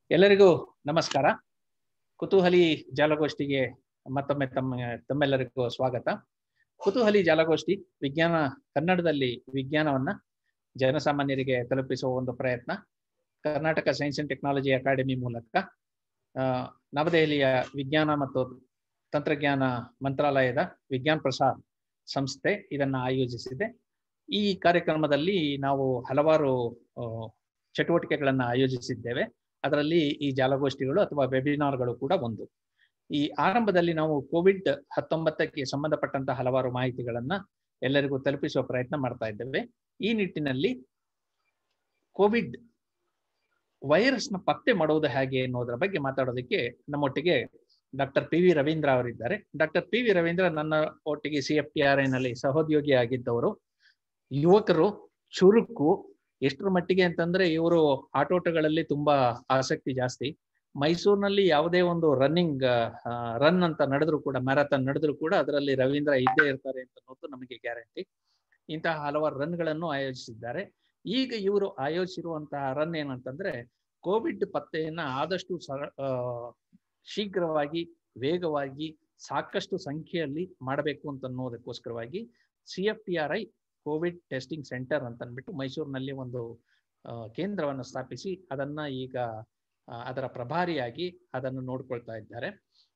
ಎಲ್ಲರಿಗೂ ನಮಸ್ಕಾರ ಕುತೂಹಲಿ ಜಾಲಗೋಷ್ಠಿಗೆ ಮತ್ತೊಮ್ಮೆ ತಮ್ಮ ತಮ್ಮೆಲ್ಲರಿಗೂ ಸ್ವಾಗತ ಕುತೂಹಲಿ ಜಾಲಗೋಷ್ಠಿ ವಿಜ್ಞಾನ ಕನ್ನಡದಲ್ಲಿ ವಿಜ್ಞಾನವನ್ನ ಜನಸಾಮಾನ್ಯರಿಗೆ ತಲುಪಿಸುವ ಒಂದು ಪ್ರಯತ್ನ Karnataka science and technology academy ಮೂಲಕ ಆ, ನವದೆಹಲಿಯ ವಿಜ್ಞಾನ ಮತ್ತು ತಂತ್ರಜ್ಞಾನ ಮಂತ್ರಾಲಯದ ವಿಜ್ಞಾನ್ ಪ್ರಸಾದ್ ಸಂಸ್ಥೆ ಇದನ್ನ ಆಯೋಜಿಸಿದೆ ಈ ಕಾರ್ಯಕ್ರಮದಲ್ಲಿ ನಾವು ಹಲವಾರು ಆ, ಚಟುವಟಿಕೆಗಳನ್ನ ಆಯೋಜಿಸಿದ್ದೇವೆ ಅದರಲ್ಲಿ ಈ ಜಾಲಗೋಷ್ಠಿಗಳು ಅಥವಾ ವೆಬಿನಾರ್ಗಳು ಕೂಡ ಒಂದು ಈ ಆರಂಭದಲ್ಲಿ ನಾವು ಕೋವಿಡ್ ಹತ್ತೊಂಬತ್ತಕ್ಕೆ ಸಂಬಂಧಪಟ್ಟಂತಹ ಹಲವಾರು ಮಾಹಿತಿಗಳನ್ನ ಎಲ್ಲರಿಗೂ ತಲುಪಿಸುವ ಪ್ರಯತ್ನ ಮಾಡ್ತಾ ಇದ್ದೇವೆ ಈ ನಿಟ್ಟಿನಲ್ಲಿ ಕೋವಿಡ್ ವೈರಸ್ನ ಪತ್ತೆ ಮಾಡುವುದು ಹೇಗೆ ಅನ್ನೋದರ ಬಗ್ಗೆ ಮಾತಾಡೋದಕ್ಕೆ ನಮ್ಮೊಟ್ಟಿಗೆ ಡಾಕ್ಟರ್ ಪಿ ವಿ ರವೀಂದ್ರ ಅವರಿದ್ದಾರೆ ಡಾಕ್ಟರ್ ಪಿ ವಿ ರವೀಂದ್ರ ನನ್ನ ಒಟ್ಟಿಗೆ ಸಿ ಎಫ್ ಟಿ ಆರ್ ನಲ್ಲಿ ಸಹೋದ್ಯೋಗಿ ಆಗಿದ್ದವರು ಯುವಕರು ಚುರುಕು ಎಷ್ಟರ ಮಟ್ಟಿಗೆ ಅಂತಂದ್ರೆ ಇವರು ಆಟೋಟಗಳಲ್ಲಿ ತುಂಬಾ ಆಸಕ್ತಿ ಜಾಸ್ತಿ ಮೈಸೂರಿನಲ್ಲಿ ಯಾವುದೇ ಒಂದು ರನ್ನಿಂಗ್ ರನ್ ಅಂತ ನಡೆದ್ರು ಕೂಡ ಮ್ಯಾರಥಾನ್ ನಡೆದ್ರು ಕೂಡ ಅದರಲ್ಲಿ ರವೀಂದ್ರ ಇದ್ದೇ ಇರ್ತಾರೆ ಅಂತ ಅನ್ನೋದು ನಮಗೆ ಗ್ಯಾರಂಟಿ ಇಂತಹ ಹಲವಾರು ರನ್ಗಳನ್ನು ಆಯೋಜಿಸಿದ್ದಾರೆ ಈಗ ಇವರು ಆಯೋಜಿಸಿರುವಂತಹ ರನ್ ಏನಂತಂದ್ರೆ ಕೋವಿಡ್ ಪತ್ತೆಯನ್ನ ಆದಷ್ಟು ಸರ ಆ, ಶೀಘ್ರವಾಗಿ ವೇಗವಾಗಿ ಸಾಕಷ್ಟು ಸಂಖ್ಯೆಯಲ್ಲಿ ಮಾಡಬೇಕು ಅಂತ ಅನ್ನೋದಕ್ಕೋಸ್ಕರವಾಗಿ C F T R I Covid testing centre ಅಂತ ಅಂದ್ಬಿಟ್ಟು ಮೈಸೂರಿನಲ್ಲಿ ಒಂದು ಆ, ಕೇಂದ್ರವನ್ನು ಸ್ಥಾಪಿಸಿ ಅದನ್ನ ಈಗ ಆ, ಅದರ ಪ್ರಭಾರಿಯಾಗಿ ಅದನ್ನು ನೋಡ್ಕೊಳ್ತಾ ಇದ್ದಾರೆ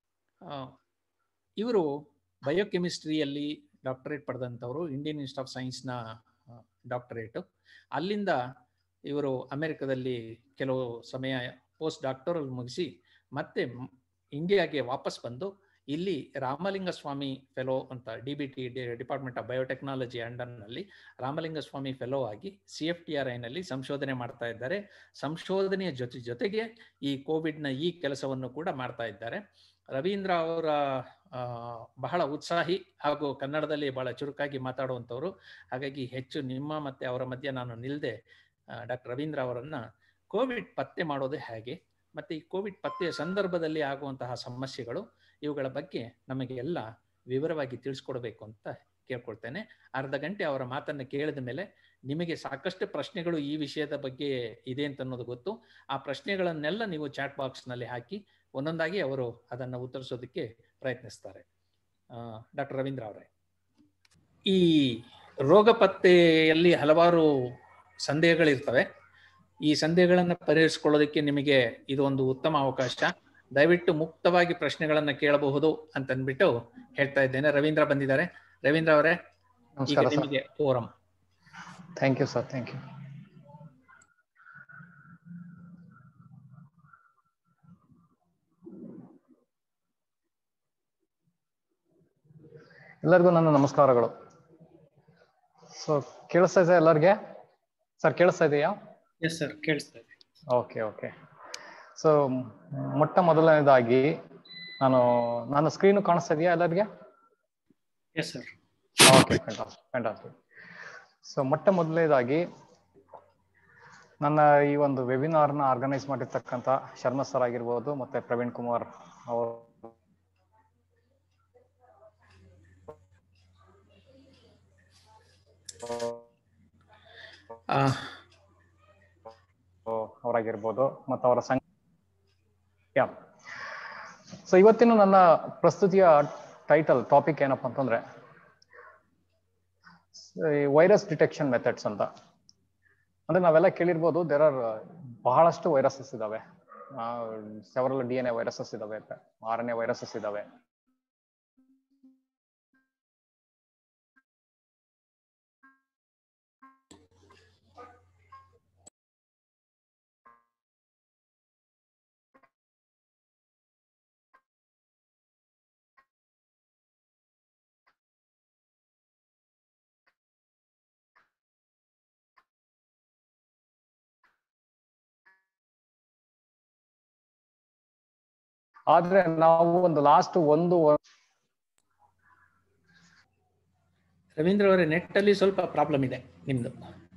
ಇವರು ಬಯೋಕೆಮಿಸ್ಟ್ರಿಯಲ್ಲಿ ಡಾಕ್ಟರೇಟ್ ಪಡೆದಂಥವರು ಇಂಡಿಯನ್ ಇನ್ಸ್ಟಿಟ್ಯೂಟ್ ಆಫ್ ಸೈನ್ಸ್ನ ಡಾಕ್ಟರೇಟು ಅಲ್ಲಿಂದ ಇವರು ಅಮೆರಿಕದಲ್ಲಿ ಕೆಲವು ಸಮಯ ಪೋಸ್ಟ್ ಡಾಕ್ಟರಲ್ ಮುಗಿಸಿ ಮತ್ತೆ ಮ್- ಇಂಡಿಯಾಗೆ ವಾಪಸ್ ಬಂದು ಇಲ್ಲಿ ರಾಮಲಿಂಗ ಸ್ವಾಮಿ ಫೆಲೋ ಅಂತ D B T department of biotechnology ಅಂಡರ್ನಲ್ಲಿ ರಾಮಲಿಂಗ ಸ್ವಾಮಿ ಫೆಲೋ ಆಗಿ ಸಿ ಎಫ್ ಟಿ ಆರ್ ಐನಲ್ಲಿ ಸಂಶೋಧನೆ ಮಾಡ್ತಾ ಇದ್ದಾರೆ ಸಂಶೋಧನೆಯ ಜೊತೆ ಜೊತೆಗೆ ಈ ಕೋವಿಡ್ನ ಈ ಕೆಲಸವನ್ನು ಕೂಡ ಮಾಡ್ತಾ ಇದ್ದಾರೆ ರವೀಂದ್ರ ಅವರ ಆ, ಬಹಳ ಉತ್ಸಾಹಿ ಹಾಗೂ ಕನ್ನಡದಲ್ಲಿ ಬಹಳ ಚುರುಕಾಗಿ ಮಾತಾಡುವಂಥವ್ರು ಹಾಗಾಗಿ ಹೆಚ್ಚು ನಿಮ್ಮ ಮತ್ತೆ ಅವರ ಮಧ್ಯೆ ನಾನು ನಿಲ್ಲದೆ ಡಾಕ್ಟರ್ ರವೀಂದ್ರ ಅವರನ್ನ ಕೋವಿಡ್ ಪತ್ತೆ ಮಾಡೋದು ಹೇಗೆ ಮತ್ತೆ ಈ ಕೋವಿಡ್ ಪತ್ತೆಯ ಸಂದರ್ಭದಲ್ಲಿ ಆಗುವಂತಹ ಸಮಸ್ಯೆಗಳು ಇವುಗಳ ಬಗ್ಗೆ ನಮಗೆ ಎಲ್ಲ ವಿವರವಾಗಿ ತಿಳಿಸ್ಕೊಡ್ಬೇಕು ಅಂತ ಕೇಳ್ಕೊಳ್ತೇನೆ ಅರ್ಧ ಗಂಟೆ ಅವರ ಮಾತನ್ನು ಕೇಳಿದ ಮೇಲೆ ನಿಮಗೆ ಸಾಕಷ್ಟು ಪ್ರಶ್ನೆಗಳು ಈ ವಿಷಯದ ಬಗ್ಗೆ ಇದೆ ಅಂತ ಅನ್ನೋದು ಗೊತ್ತು ಆ ಪ್ರಶ್ನೆಗಳನ್ನೆಲ್ಲ ನೀವು ಚಾಟ್ ಬಾಕ್ಸ್ನಲ್ಲಿ ಹಾಕಿ ಒಂದೊಂದಾಗಿ ಅವರು ಅದನ್ನು ಉತ್ತರಿಸೋದಕ್ಕೆ ಪ್ರಯತ್ನಿಸ್ತಾರೆ ಡಾಕ್ಟರ್ ರವೀಂದ್ರ ಅವರೇ ಈ ರೋಗ ಪತ್ತೆಯಲ್ಲಿ ಹಲವಾರು ಸಂದೇಹಗಳಿರ್ತವೆ ಈ ಸಂದೇಹಗಳನ್ನು ಪರಿಹರಿಸಿಕೊಳ್ಳೋದಕ್ಕೆ ನಿಮಗೆ ಇದು ಒಂದು ಉತ್ತಮ ಅವಕಾಶ ದಯವಿಟ್ಟು ಮುಕ್ತವಾಗಿ ಪ್ರಶ್ನೆಗಳನ್ನ ಕೇಳಬಹುದು ಅಂತ ಅಂದ್ಬಿಟ್ಟು ಹೇಳ್ತಾ ಇದ್ದೇನೆ ರವೀಂದ್ರ ಬಂದಿದ್ದಾರೆ ರವೀಂದ್ರ ಅವರೇ ಈಗ ನಮಸ್ಕಾರ ಸರ್ ನಿಮಗೆ forum thank you sir thank you ಎಲ್ಲರಿಗೂ ನನ್ನ ನಮಸ್ಕಾರಗಳು ಸೊ ಕೇಳಿಸ್ತಾ ಇದೆ ಎಲ್ಲರಿಗೆ ಸರ್ ಕೇಳಿಸ್ತಾ ಇದೆಯಾ ಎಸ್ ಸರ್ ಕೇಳಿಸ್ತಾ ಇದೆ ಓಕೆ ಓಕೆ ಸೊ ಮೊಟ್ಟ ಮೊದಲನೇದಾಗಿ ನಾನು ನನ್ನ ಸ್ಕ್ರೀನು ಕಾಣಿಸ್ತಾ ಇದೆಯಾ ಎಲ್ಲರಿಗೆ yes sir okay fantastic so ಮೊಟ್ಟ ಮೊದಲನೇದಾಗಿ ನನ್ನ ಈ ಒಂದು ವೆಬಿನಾರ್ನ ಆರ್ಗನೈಸ್ ಮಾಡಿರ್ತಕ್ಕಂಥ ಶರ್ಮಾ ಸರ್ ಆಗಿರ್ಬೋದು ಮತ್ತೆ ಪ್ರವೀಣ್ ಕುಮಾರ್ ಅವರು ಅವರಾಗಿರ್ಬೋದು ಮತ್ತು ಅವರ ಸಂಘ ಯಾ ಸೊ ಇವತ್ತಿನ ನನ್ನ ಪ್ರಸ್ತುತಿಯ ಟೈಟಲ್ ಟಾಪಿಕ್ ಏನಪ್ಪ ಅಂತಂದ್ರೆ ವೈರಸ್ ಡಿಟೆಕ್ಷನ್ ಮೆಥಡ್ಸ್ ಅಂತ ಅಂದ್ರೆ ನಾವೆಲ್ಲ ಕೇಳಿರ್ಬೋದು ದೇರ್ ಆರ್ ಬಹಳಷ್ಟು ವೈರಸಸ್ ಇದಾವೆ several D N A viruses ಇದಾವೆ ಆರ್ ಎನ್ ಎ ವೈರಸಸ್ ಇದಾವೆ ಆದ್ರೆ ನಾವು ಒಂದು ಲಾಸ್ಟ್ ಒಂದು ರವೀಂದ್ರ ಅವರೇ ನೆಟ್ ಅಲ್ಲಿ ಸ್ವಲ್ಪ ಪ್ರಾಬ್ಲಮ್ ಇದೆ ನಿಮ್ದು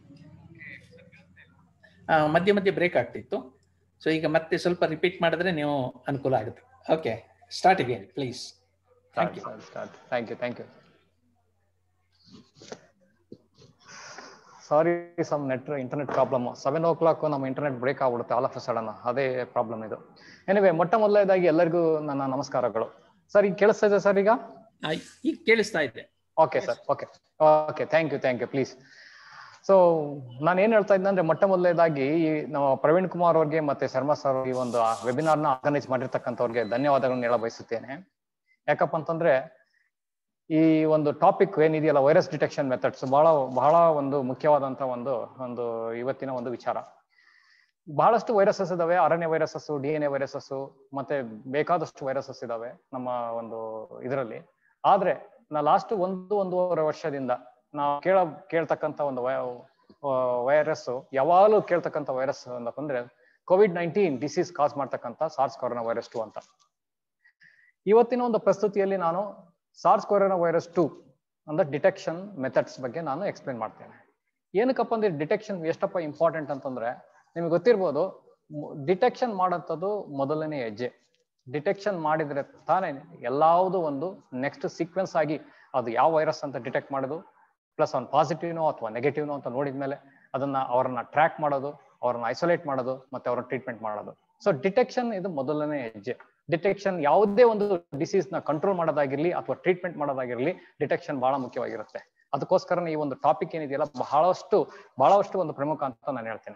ಆ, ಮಧ್ಯೆ ಮಧ್ಯೆ ಬ್ರೇಕ್ ಆಗ್ತಿತ್ತು ಸೊ ಈಗ ಮತ್ತೆ ಸ್ವಲ್ಪ ರಿಪೀಟ್ ಮಾಡಿದ್ರೆ ನೀವು ಅನುಕೂಲ ಆಗುತ್ತೆ okay start again please thank you thank you thank you so sorry some net internet problem seven o'clock ನಮ್ಮ ಇಂಟರ್ನೆಟ್ ಬ್ರೇಕ್ ಆಗ್ಬಿಡುತ್ತೆ ಆಲ್ ಆಫ್ ಸಡನ್ ಅದೇ ಪ್ರಾಬ್ಲಮ್ ಇದು ಎನಿವೆ ಮೊಟ್ಟ ಮೊದಲನೇದಾಗಿ ಎಲ್ಲರಿಗೂ ನನ್ನ ನಮಸ್ಕಾರಗಳು ಸರ್ ಈಗ ಕೇಳಿಸ್ತಾ ಇದೆ ಸರ್ ಈಗ ಆ, ಈಗ ಕೇಳಿಸ್ತಾ ಇದೆ okay sir okay okay thank you thank you please so ನಾನು ಏನ್ ಹೇಳ್ತಾ ಇದ್ದೆ ಅಂದ್ರೆ ಮೊಟ್ಟ ಮೊದಲನೇದಾಗಿ ಈ ನಮ್ಮ ಪ್ರವೀಣ್ ಕುಮಾರ್ ಅವ್ರಿಗೆ ಮತ್ತೆ ಶರ್ಮಾ ಸರ್ ಈ ಒಂದು ವೆಬಿನಾರ್ ನ ಆರ್ಗನೈಸ್ ಮಾಡಿರ್ತಕ್ಕಂಥವ್ರಿಗೆ ಧನ್ಯವಾದಗಳನ್ನ ಹೇಳ ಬಯಸುತ್ತೇನೆ ಯಾಕಪ್ಪ ಅಂತಂದ್ರೆ ಈ ಒಂದು ಟಾಪಿಕ್ ಏನಿದೆಯಲ್ಲ ವೈರಸ್ ಡಿಟೆಕ್ಷನ್ ಮೆಥಡ್ಸ್ ಬಹಳ ಬಹಳ ಒಂದು ಮುಖ್ಯವಾದಂತ ಒಂದು ಒಂದು ಇವತ್ತಿನ ಒಂದು ವಿಚಾರ ಬಹಳಷ್ಟು ವೈರಸಸ್ ಇದಾವೆ RNA viruses D N A viruses ಮತ್ತೆ ಬೇಕಾದಷ್ಟು ವೈರಸಸ್ ಇದಾವೆ ನಮ್ಮ ಒಂದು ಇದರಲ್ಲಿ ಆದ್ರೆ ನಾ ಲಾಸ್ಟ್ ಒಂದು ಒಂದೂವರೆ ವರ್ಷದಿಂದ ನಾವು ಕೇಳ ಕೇಳ್ತಕ್ಕಂತ ಒಂದು ವೈರಸ್ ಯಾವಾಗಲೂ ಕೇಳ್ತಕ್ಕಂತ ವೈರಸ್ ಅಂತ ಅಂದ್ರೆ ಕೋವಿಡ್ ನೈನ್ಟೀನ್ ಡಿಸೀಸ್ ಕಾಸ್ ಮಾಡ್ತಕ್ಕಂತ ಸಾರ್ಸ್ ಕೊರೋನಾ ವೈರಸ್ ಟು ಅಂತ ಇವತ್ತಿನ ಒಂದು ಪ್ರಸ್ತುತಿಯಲ್ಲಿ ನಾನು ಸಾರ್ಸ್ ಕೊರೋನಾ ವೈರಸ್ ಟು ಅಂದ್ರೆ ಡಿಟೆಕ್ಷನ್ ಮೆಥಡ್ಸ್ ಬಗ್ಗೆ ನಾನು ಎಕ್ಸ್ಪ್ಲೇನ್ ಮಾಡ್ತೇನೆ ಏನಕ್ಕಪ್ಪ ಅಂದ್ರೆ ಡಿಟೆಕ್ಷನ್ ಎಷ್ಟಪ್ಪ ಇಂಪಾರ್ಟೆಂಟ್ ಅಂತಂದ್ರೆ ನಿಮ್ಗೆ ಗೊತ್ತಿರ್ಬೋದು ಡಿಟೆಕ್ಷನ್ ಮಾಡೋಂಥದ್ದು ಮೊದಲನೇ ಹೆಜ್ಜೆ ಡಿಟೆಕ್ಷನ್ ಮಾಡಿದ್ರೆ ತಾನೇ ಎಲ್ಲಾವುದು ಒಂದು ನೆಕ್ಸ್ಟ್ ಸೀಕ್ವೆನ್ಸ್ ಆಗಿ ಅದು ಯಾವ ವೈರಸ್ ಅಂತ ಡಿಟೆಕ್ಟ್ ಮಾಡೋದು ಪ್ಲಸ್ ಅವ್ನು ಪಾಸಿಟಿವ್ನೋ ಅಥವಾ ನೆಗೆಟಿವ್ನೋ ಅಂತ ನೋಡಿದ್ಮೇಲೆ ಅದನ್ನ ಅವರನ್ನ ಟ್ರ್ಯಾಕ್ ಮಾಡೋದು ಅವ್ರನ್ನ ಐಸೋಲೇಟ್ ಮಾಡೋದು ಮತ್ತೆ ಅವ್ರನ್ನ ಟ್ರೀಟ್ಮೆಂಟ್ ಮಾಡೋದು ಸೊ ಡಿಟೆಕ್ಷನ್ ಇದು ಮೊದಲನೇ ಹೆಜ್ಜೆ ಡಿಟೆಕ್ಷನ್ ಯಾವುದೇ ಒಂದು ಡಿಸೀಸ್ ನ ಕಂಟ್ರೋಲ್ ಮಾಡೋದಾಗಿರ್ಲಿ ಅಥವಾ ಟ್ರೀಟ್ಮೆಂಟ್ ಮಾಡೋದಾಗಿರ್ಲಿ ಡಿಟೆಕ್ಷನ್ ಬಹಳ ಮುಖ್ಯವಾಗಿರುತ್ತೆ ಅದಕ್ಕೋಸ್ಕರ ಈ ಒಂದು ಟಾಪಿಕ್ ಏನಿದೆಯಲ್ಲ ಬಹಳಷ್ಟು ಬಹಳಷ್ಟು ಒಂದು ಪ್ರಮುಖ ಅಂತ ನಾನು ಹೇಳ್ತೇನೆ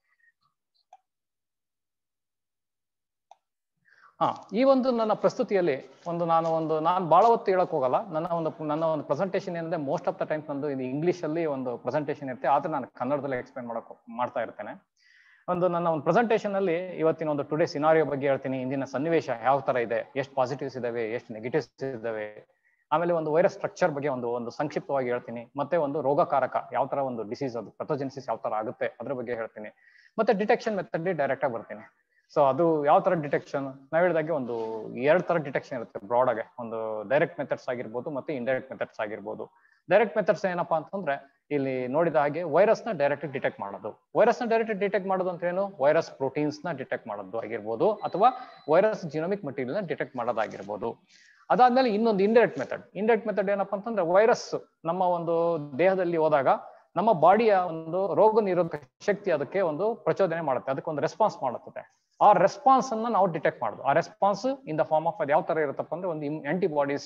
ಹಾ ಈ ಒಂದು ನನ್ನ ಪ್ರಸ್ತುತಿಯಲ್ಲಿ ಒಂದು ನಾನು ಒಂದು ನಾನು ಬಹಳ ಹೊತ್ತು ಹೇಳಕ್ ಹೋಗಲ್ಲ ನನ್ನ ಒಂದು ನನ್ನ ಒಂದು ಪ್ರೆಸೆಂಟೇಷನ್ ಏನಿದೆ ಮೋಸ್ಟ್ ಆಫ್ ದ ಟೈಮ್ಸ್ ನಂದು ಇದು ಇಂಗ್ಲಿಷ್ ಅಲ್ಲಿ ಒಂದು ಪ್ರೆಸೆಂಟೇಷನ್ ಇರುತ್ತೆ ಆದ್ರೆ ನಾನು ಕನ್ನಡದಲ್ಲಿ ಎಕ್ಸ್ಪ್ಲೇನ್ ಮಾಡಕ್ ಮಾಡ್ತಾ ಇರ್ತೇನೆ ಒಂದು ನನ್ನ ಒಂದು ಪ್ರೆಸೆಂಟೇಷನ್ ಅಲ್ಲಿ ಇವತ್ತಿನ ಒಂದು ಟುಡೇ ಸಿನಾರಿಯೋ ಬಗ್ಗೆ ಹೇಳ್ತೀನಿ ಇಂದಿನ ಸನ್ನಿವೇಶ ಯಾವ ತರ ಇದೆ ಎಷ್ಟು ಪಾಸಿಟಿವ್ಸ್ ಇದಾವೆ ಎಷ್ಟು ನೆಗೆಟಿವ್ಸ್ ಇದಾವೆ ಆಮೇಲೆ ಒಂದು ವೈರಸ್ ಸ್ಟ್ರಕ್ಚರ್ ಬಗ್ಗೆ ಒಂದು ಒಂದು ಸಂಕ್ಷಿಪ್ತವಾಗಿ ಹೇಳ್ತೀನಿ ಮತ್ತೆ ಒಂದು ರೋಗಕಾರಕ ಯಾವ ತರ ಒಂದು ಡಿಸೀಸ್ ಅದು ಪ್ರೊಥೋಜೆನ್ಸಿಸ್ ಯಾವ ತರ ಆಗುತ್ತೆ ಅದ್ರ ಬಗ್ಗೆ ಹೇಳ್ತೀನಿ ಮತ್ತೆ ಡಿಟೆಕ್ಷನ್ ಮೆಥಡ್ ಡೈರೆಕ್ಟ್ ಆಗಿ ಬರ್ತೀನಿ ಸೊ ಅದು ಯಾವ ತರ ಡಿಟೆಕ್ಷನ್ ನಾವ್ ಹೇಳಿದಾಗೆ ಒಂದು ಎರಡ್ ತರ ಡಿಟೆಕ್ಷನ್ ಇರುತ್ತೆ ಬ್ರಾಡ್ ಆಗಿ ಒಂದು ಡೈರೆಕ್ಟ್ ಮೆಥಡ್ಸ್ ಆಗಿರ್ಬೋದು ಮತ್ತೆ ಇಂಡೈರೆಕ್ಟ್ ಮೆಥಡ್ಸ್ ಆಗಿರ್ಬೋದು ಡೈರೆಕ್ಟ್ ಮೆಥಡ್ಸ್ ಏನಪ್ಪಾ ಅಂತಂದ್ರೆ ಇಲ್ಲಿ ನೋಡಿದ ಹಾಗೆ ವೈರಸ್ ನ ಡೈರೆಕ್ಟ್ ಡಿಟೆಕ್ಟ್ ಮಾಡೋದು ವೈರಸ್ ನ ಡೈರೆಕ್ಟ್ ಡಿಟೆಕ್ಟ್ ಮಾಡೋದು ಅಂತ ಏನು ವೈರಸ್ ಪ್ರೋಟೀನ್ಸ್ ನ ಡಿಟೆಕ್ಟ್ ಮಾಡೋದು ಆಗಿರ್ಬೋದು ಅಥವಾ ವೈರಸ್ ಜಿನೋಮಿಕ್ ಮಟೀರಿಯಲ್ ನ ಡಿಟೆಕ್ಟ್ ಮಾಡೋದಾಗಿರ್ಬೋದು ಅದಾದ್ಮೇಲೆ ಇನ್ನೊಂದು ಇಂಡೈರೆಕ್ಟ್ ಮೆಥಡ್ ಇಂಡೈರೆಕ್ಟ್ ಮೆಥಡ್ ಏನಪ್ಪಾ ಅಂತಂದ್ರೆ ವೈರಸ್ ನಮ್ಮ ಒಂದು ದೇಹದಲ್ಲಿ ಹೋದಾಗ ನಮ್ಮ ಬಾಡಿಯ ಒಂದು ರೋಗ ನಿರೋಧಕ ಶಕ್ತಿ ಅದಕ್ಕೆ ಒಂದು ಪ್ರಚೋದನೆ ಮಾಡುತ್ತೆ ಅದಕ್ಕೆ ಒಂದು ರೆಸ್ಪಾನ್ಸ್ ಮಾಡುತ್ತದೆ ಆ ರೆಸ್ಪಾನ್ಸ್ ಅನ್ನ ನಾವು ಡಿಟೆಕ್ಟ್ ಮಾಡೋದು ಆ response in the form of ಅದು ಯಾವ ತರ ಇರುತ್ತಪ್ಪ ಅಂದ್ರೆ ಒಂದು ಆಂಟಿಬಾಡೀಸ್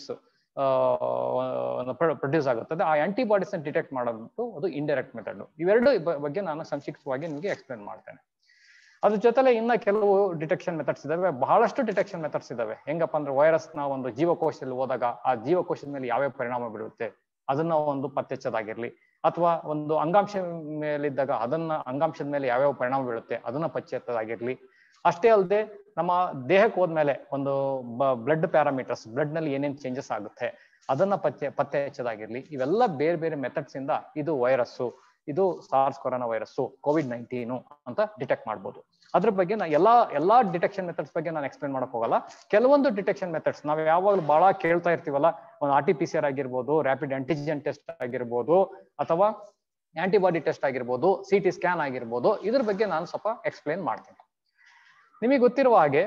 ಪ್ರೊಡ್ಯೂಸ್ ಆಗುತ್ತದೆ ಆ ಆಂಟಿಬಾಡೀಸ್ ನ ಡಿಟೆಕ್ಟ್ ಮಾಡೋದು ಅದು ಇಂಡೈರೆಕ್ಟ್ ಮೆಥಡ್ ಇವೆರಡು ಬ- ಬಗ್ಗೆ ನಾನು ಸಂಕ್ಷಿಪ್ತವಾಗಿ ನಿಮಗೆ ಎಕ್ಸ್ಪ್ಲೇನ್ ಮಾಡ್ತೇನೆ ಅದ್ರ ಜೊತೆಲೆ ಇನ್ನ ಕೆಲವು ಡಿಟೆಕ್ಷನ್ ಮೆಥಡ್ಸ್ ಇದಾವೆ ಬಹಳಷ್ಟು ಡಿಟೆಕ್ಷನ್ ಮೆಥಡ್ಸ್ ಇದಾವೆ ಹೆಂಗಪ್ಪ ಅಂದ್ರೆ ವೈರಸ್ ನ ಒಂದು ಜೀವಕೋಶದಲ್ಲಿ ಹೋದಾಗ ಆ ಜೀವಕೋಶದ ಮೇಲೆ ಯಾವ್ಯಾವ ಪರಿಣಾಮ ಬೀಳುತ್ತೆ ಅದನ್ನ ಒಂದು ಪತ್ತೆಚ್ಚೋದಾಗಿರ್ಲಿ ಅಥವಾ ಒಂದು ಅಂಗಾಂಶ ಮೇಲಿದ್ದಾಗ ಅದನ್ನ ಅಂಗಾಂಶದ ಮೇಲೆ ಯಾವ್ಯಾವ ಪರಿಣಾಮ ಬೀಳುತ್ತೆ ಅದನ್ನ ಪತ್ತೆ ಹಚ್ಚೋದಾಗಿರ್ಲಿ ಅಷ್ಟೇ ಅಲ್ಲದೆ ನಮ್ಮ ದೇಹಕ್ಕೆ ಹೋದ್ಮೇಲೆ ಒಂದು ಬ್ಲಡ್ ಪ್ಯಾರಾಮೀಟರ್ಸ್ ಬ್ಲಡ್ ನಲ್ಲಿ ಏನೇನ್ ಚೇಂಜಸ್ ಆಗುತ್ತೆ ಅದನ್ನ ಪತ್ತೆ ಪತ್ತೆ ಹಚ್ಚೋದಾಗಿರ್ಲಿ ಇವೆಲ್ಲ ಬೇರೆ ಬೇರೆ ಮೆಥಡ್ಸ್ ಇಂದ ಇದು ವೈರಸ್ಸು ಇದು SARS corona virus Covid nineteen ಅಂತ ಡಿಟೆಕ್ಟ್ ಮಾಡ್ಬೋದು ಅದ್ರ ಬಗ್ಗೆ ನಾ ಎಲ್ಲಾ ಎಲ್ಲಾ ಡಿಟೆಕ್ಷನ್ ಮೆಥಡ್ಸ್ ಬಗ್ಗೆ ನಾನು ಎಕ್ಸ್ಪ್ಲೇನ್ ಮಾಡಕ್ ಹೋಗಲ್ಲ ಕೆಲವೊಂದು ಡಿಟೆಕ್ಷನ್ ಮೆಥಡ್ಸ್ ನಾವು ಯಾವಾಗಲೂ ಬಹಳ ಕೇಳ್ತಾ ಇರ್ತೀವಲ್ಲ ಒಂದು R T P C R ಆಗಿರ್ಬೋದು ರ್ಯಾಪಿಡ್ ಆಂಟಿಜೆನ್ ಟೆಸ್ಟ್ ಆಗಿರ್ಬೋದು ಅಥವಾ ಆಂಟಿಬಾಡಿ ಟೆಸ್ಟ್ ಆಗಿರ್ಬೋದು ಸಿ ಟಿ ಸ್ಕ್ಯಾನ್ ಆಗಿರ್ಬೋದು ಇದ್ರ ಬಗ್ಗೆ ನಾನು ಸ್ವಲ್ಪ ಎಕ್ಸ್ಪ್ಲೇನ್ ಮಾಡ್ತೀನಿ ನಿಮಗೆ ಗೊತ್ತಿರುವ ಹಾಗೆ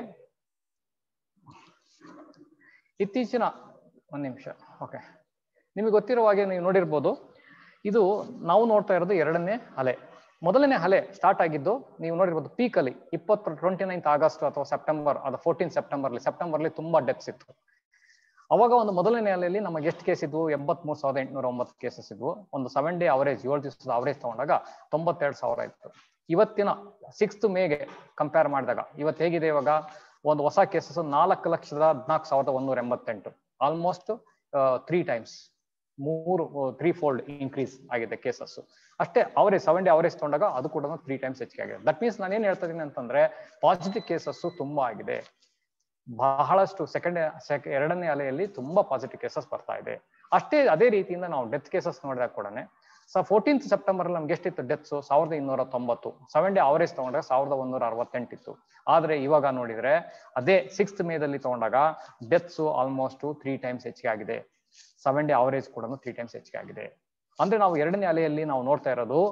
ಇತ್ತೀಚಿನ ಒಂದ್ ನಿಮಿಷ ಓಕೆ ನಿಮಗೆ ಗೊತ್ತಿರುವ ಹಾಗೆ ನೀವು ನೋಡಿರ್ಬೋದು ಇದು ನಾವು ನೋಡ್ತಾ ಇರೋದು ಎರಡನೇ ಅಲೆ ಮೊದಲನೇ ಅಲೆ ಸ್ಟಾರ್ಟ್ ಆಗಿದ್ದು ನೀವು ನೋಡಿರ್ಬೋದು ಪೀಕ್ ಅಲ್ಲಿ ಇಪ್ಪತ್ತು ಟ್ವೆಂಟಿ ನೈನ್ತ್ ಆಗಸ್ಟ್ ಅಥವಾ ಸೆಪ್ಟೆಂಬರ್ ಅದು ಫೋರ್ಟೀನ್ ಸೆಪ್ಟೆಂಬರ್ಲಿ ಸೆಪ್ಟೆಂಬರ್ಲಿ ತುಂಬಾ ಡೆತ್ಸ್ ಇತ್ತು ಅವಾಗ ಒಂದು ಮೊದಲನೇ ಅಲೆಯಲ್ಲಿ ನಮಗೆ ಎಷ್ಟು ಕೇಸ್ ಇದ್ವು ಎಂಬತ್ಮೂರು ಸಾವಿರದ ಎಂಟುನೂರ ಒಂಬತ್ತು ಕೇಸಸ್ ಇದ್ವು ಒಂದು ಸೆವೆನ್ ಡೇ ಅವರೇಜ್ ಏಳು ದಿವಸದ ಅವರೇಜ್ ತಗೊಂಡಾಗ ತೊಂಬತ್ತೆರಡು ಸಾವಿರ ಇತ್ತು ಇವತ್ತಿನ ಸಿಕ್ಸ್ತ್ ಮೇಗೆ ಕಂಪೇರ್ ಮಾಡಿದಾಗ ಇವತ್ತು ಹೇಗಿದೆ ಇವಾಗ ಒಂದು ಹೊಸ ಕೇಸಸ್ ನಾಲ್ಕು ಲಕ್ಷದ ಹದಿನಾಲ್ಕು ಸಾವಿರದ ಒಂದೂರ ಎಂಬತ್ತೆಂಟು ಆಲ್ಮೋಸ್ಟ್ ತ್ರೀ ಟೈಮ್ಸ್ ಮೂರು ತ್ರೀ ಫೋಲ್ಡ್ ಇನ್ಕ್ರೀಸ್ ಆಗಿದೆ ಕೇಸಸ್ ಅಷ್ಟೇ ಅವರೇಜ್ ಸೆವೆನ್ ಡೇ ಅವರೇಜ್ ತಗೊಂಡಾಗ ಅದು ಕೂಡ ತ್ರೀ ಟೈಮ್ಸ್ ಹೆಚ್ಚಿಗೆ ಆಗಿದೆ ದಟ್ ಮೀನ್ಸ್ ನಾನು ಏನ್ ಹೇಳ್ತಾ ಇದೀನಿ ಅಂತಂದ್ರೆ ಪಾಸಿಟಿವ್ ಕೇಸಸ್ ತುಂಬಾ ಆಗಿದೆ ಬಹಳಷ್ಟು ಸೆಕೆಂಡ್ ಎರಡನೇ ಅಲೆಯಲ್ಲಿ ತುಂಬಾ ಪಾಸಿಟಿವ್ ಕೇಸಸ್ ಬರ್ತಾ ಇದೆ ಅಷ್ಟೇ ಅದೇ ರೀತಿಯಿಂದ ನಾವು ಡೆತ್ ಕೇಸಸ್ ನೋಡಿದಾಗ ಕೂಡ ಸೊ ಫೋರ್ಟೀನ್ತ್ ಸೆಪ್ಟೆಂಬರ್ ನಮ್ಗೆ ಎಷ್ಟಿತ್ತು ಡೆತ್ಸ್ ಸಾವಿರದ ಇನ್ನೂರ ತೊಂಬತ್ತು ಸೆವೆನ್ ಡೇ ಅವರೇಜ್ ತಗೊಂಡಾಗ ಸಾವಿರದ ಒಂದೂರ ಅರವತ್ತೆಂಟಿತ್ತು ಆದ್ರೆ ಇವಾಗ ನೋಡಿದ್ರೆ ಅದೇ ಸಿಕ್ಸ್ತ್ ಮೇದಲ್ಲಿ ತಗೊಂಡಾಗ ಡೆತ್ಸ್ ಆಲ್ಮೋಸ್ಟ್ ತ್ರೀ ಟೈಮ್ಸ್ ಹೆಚ್ಚಿಗೆ ಆಗಿದೆ ಸೆವೆನ್ ಡೇ ಅವರೇಜ್ ಕೂಡ ತ್ರೀ ಟೈಮ್ಸ್ ಹೆಚ್ಚಿಗೆ ಆಗಿದೆ ಅಂದ್ರೆ ನಾವು ಎರಡನೇ ಅಲೆಯಲ್ಲಿ ನಾವು ನೋಡ್ತಾ ಇರೋದು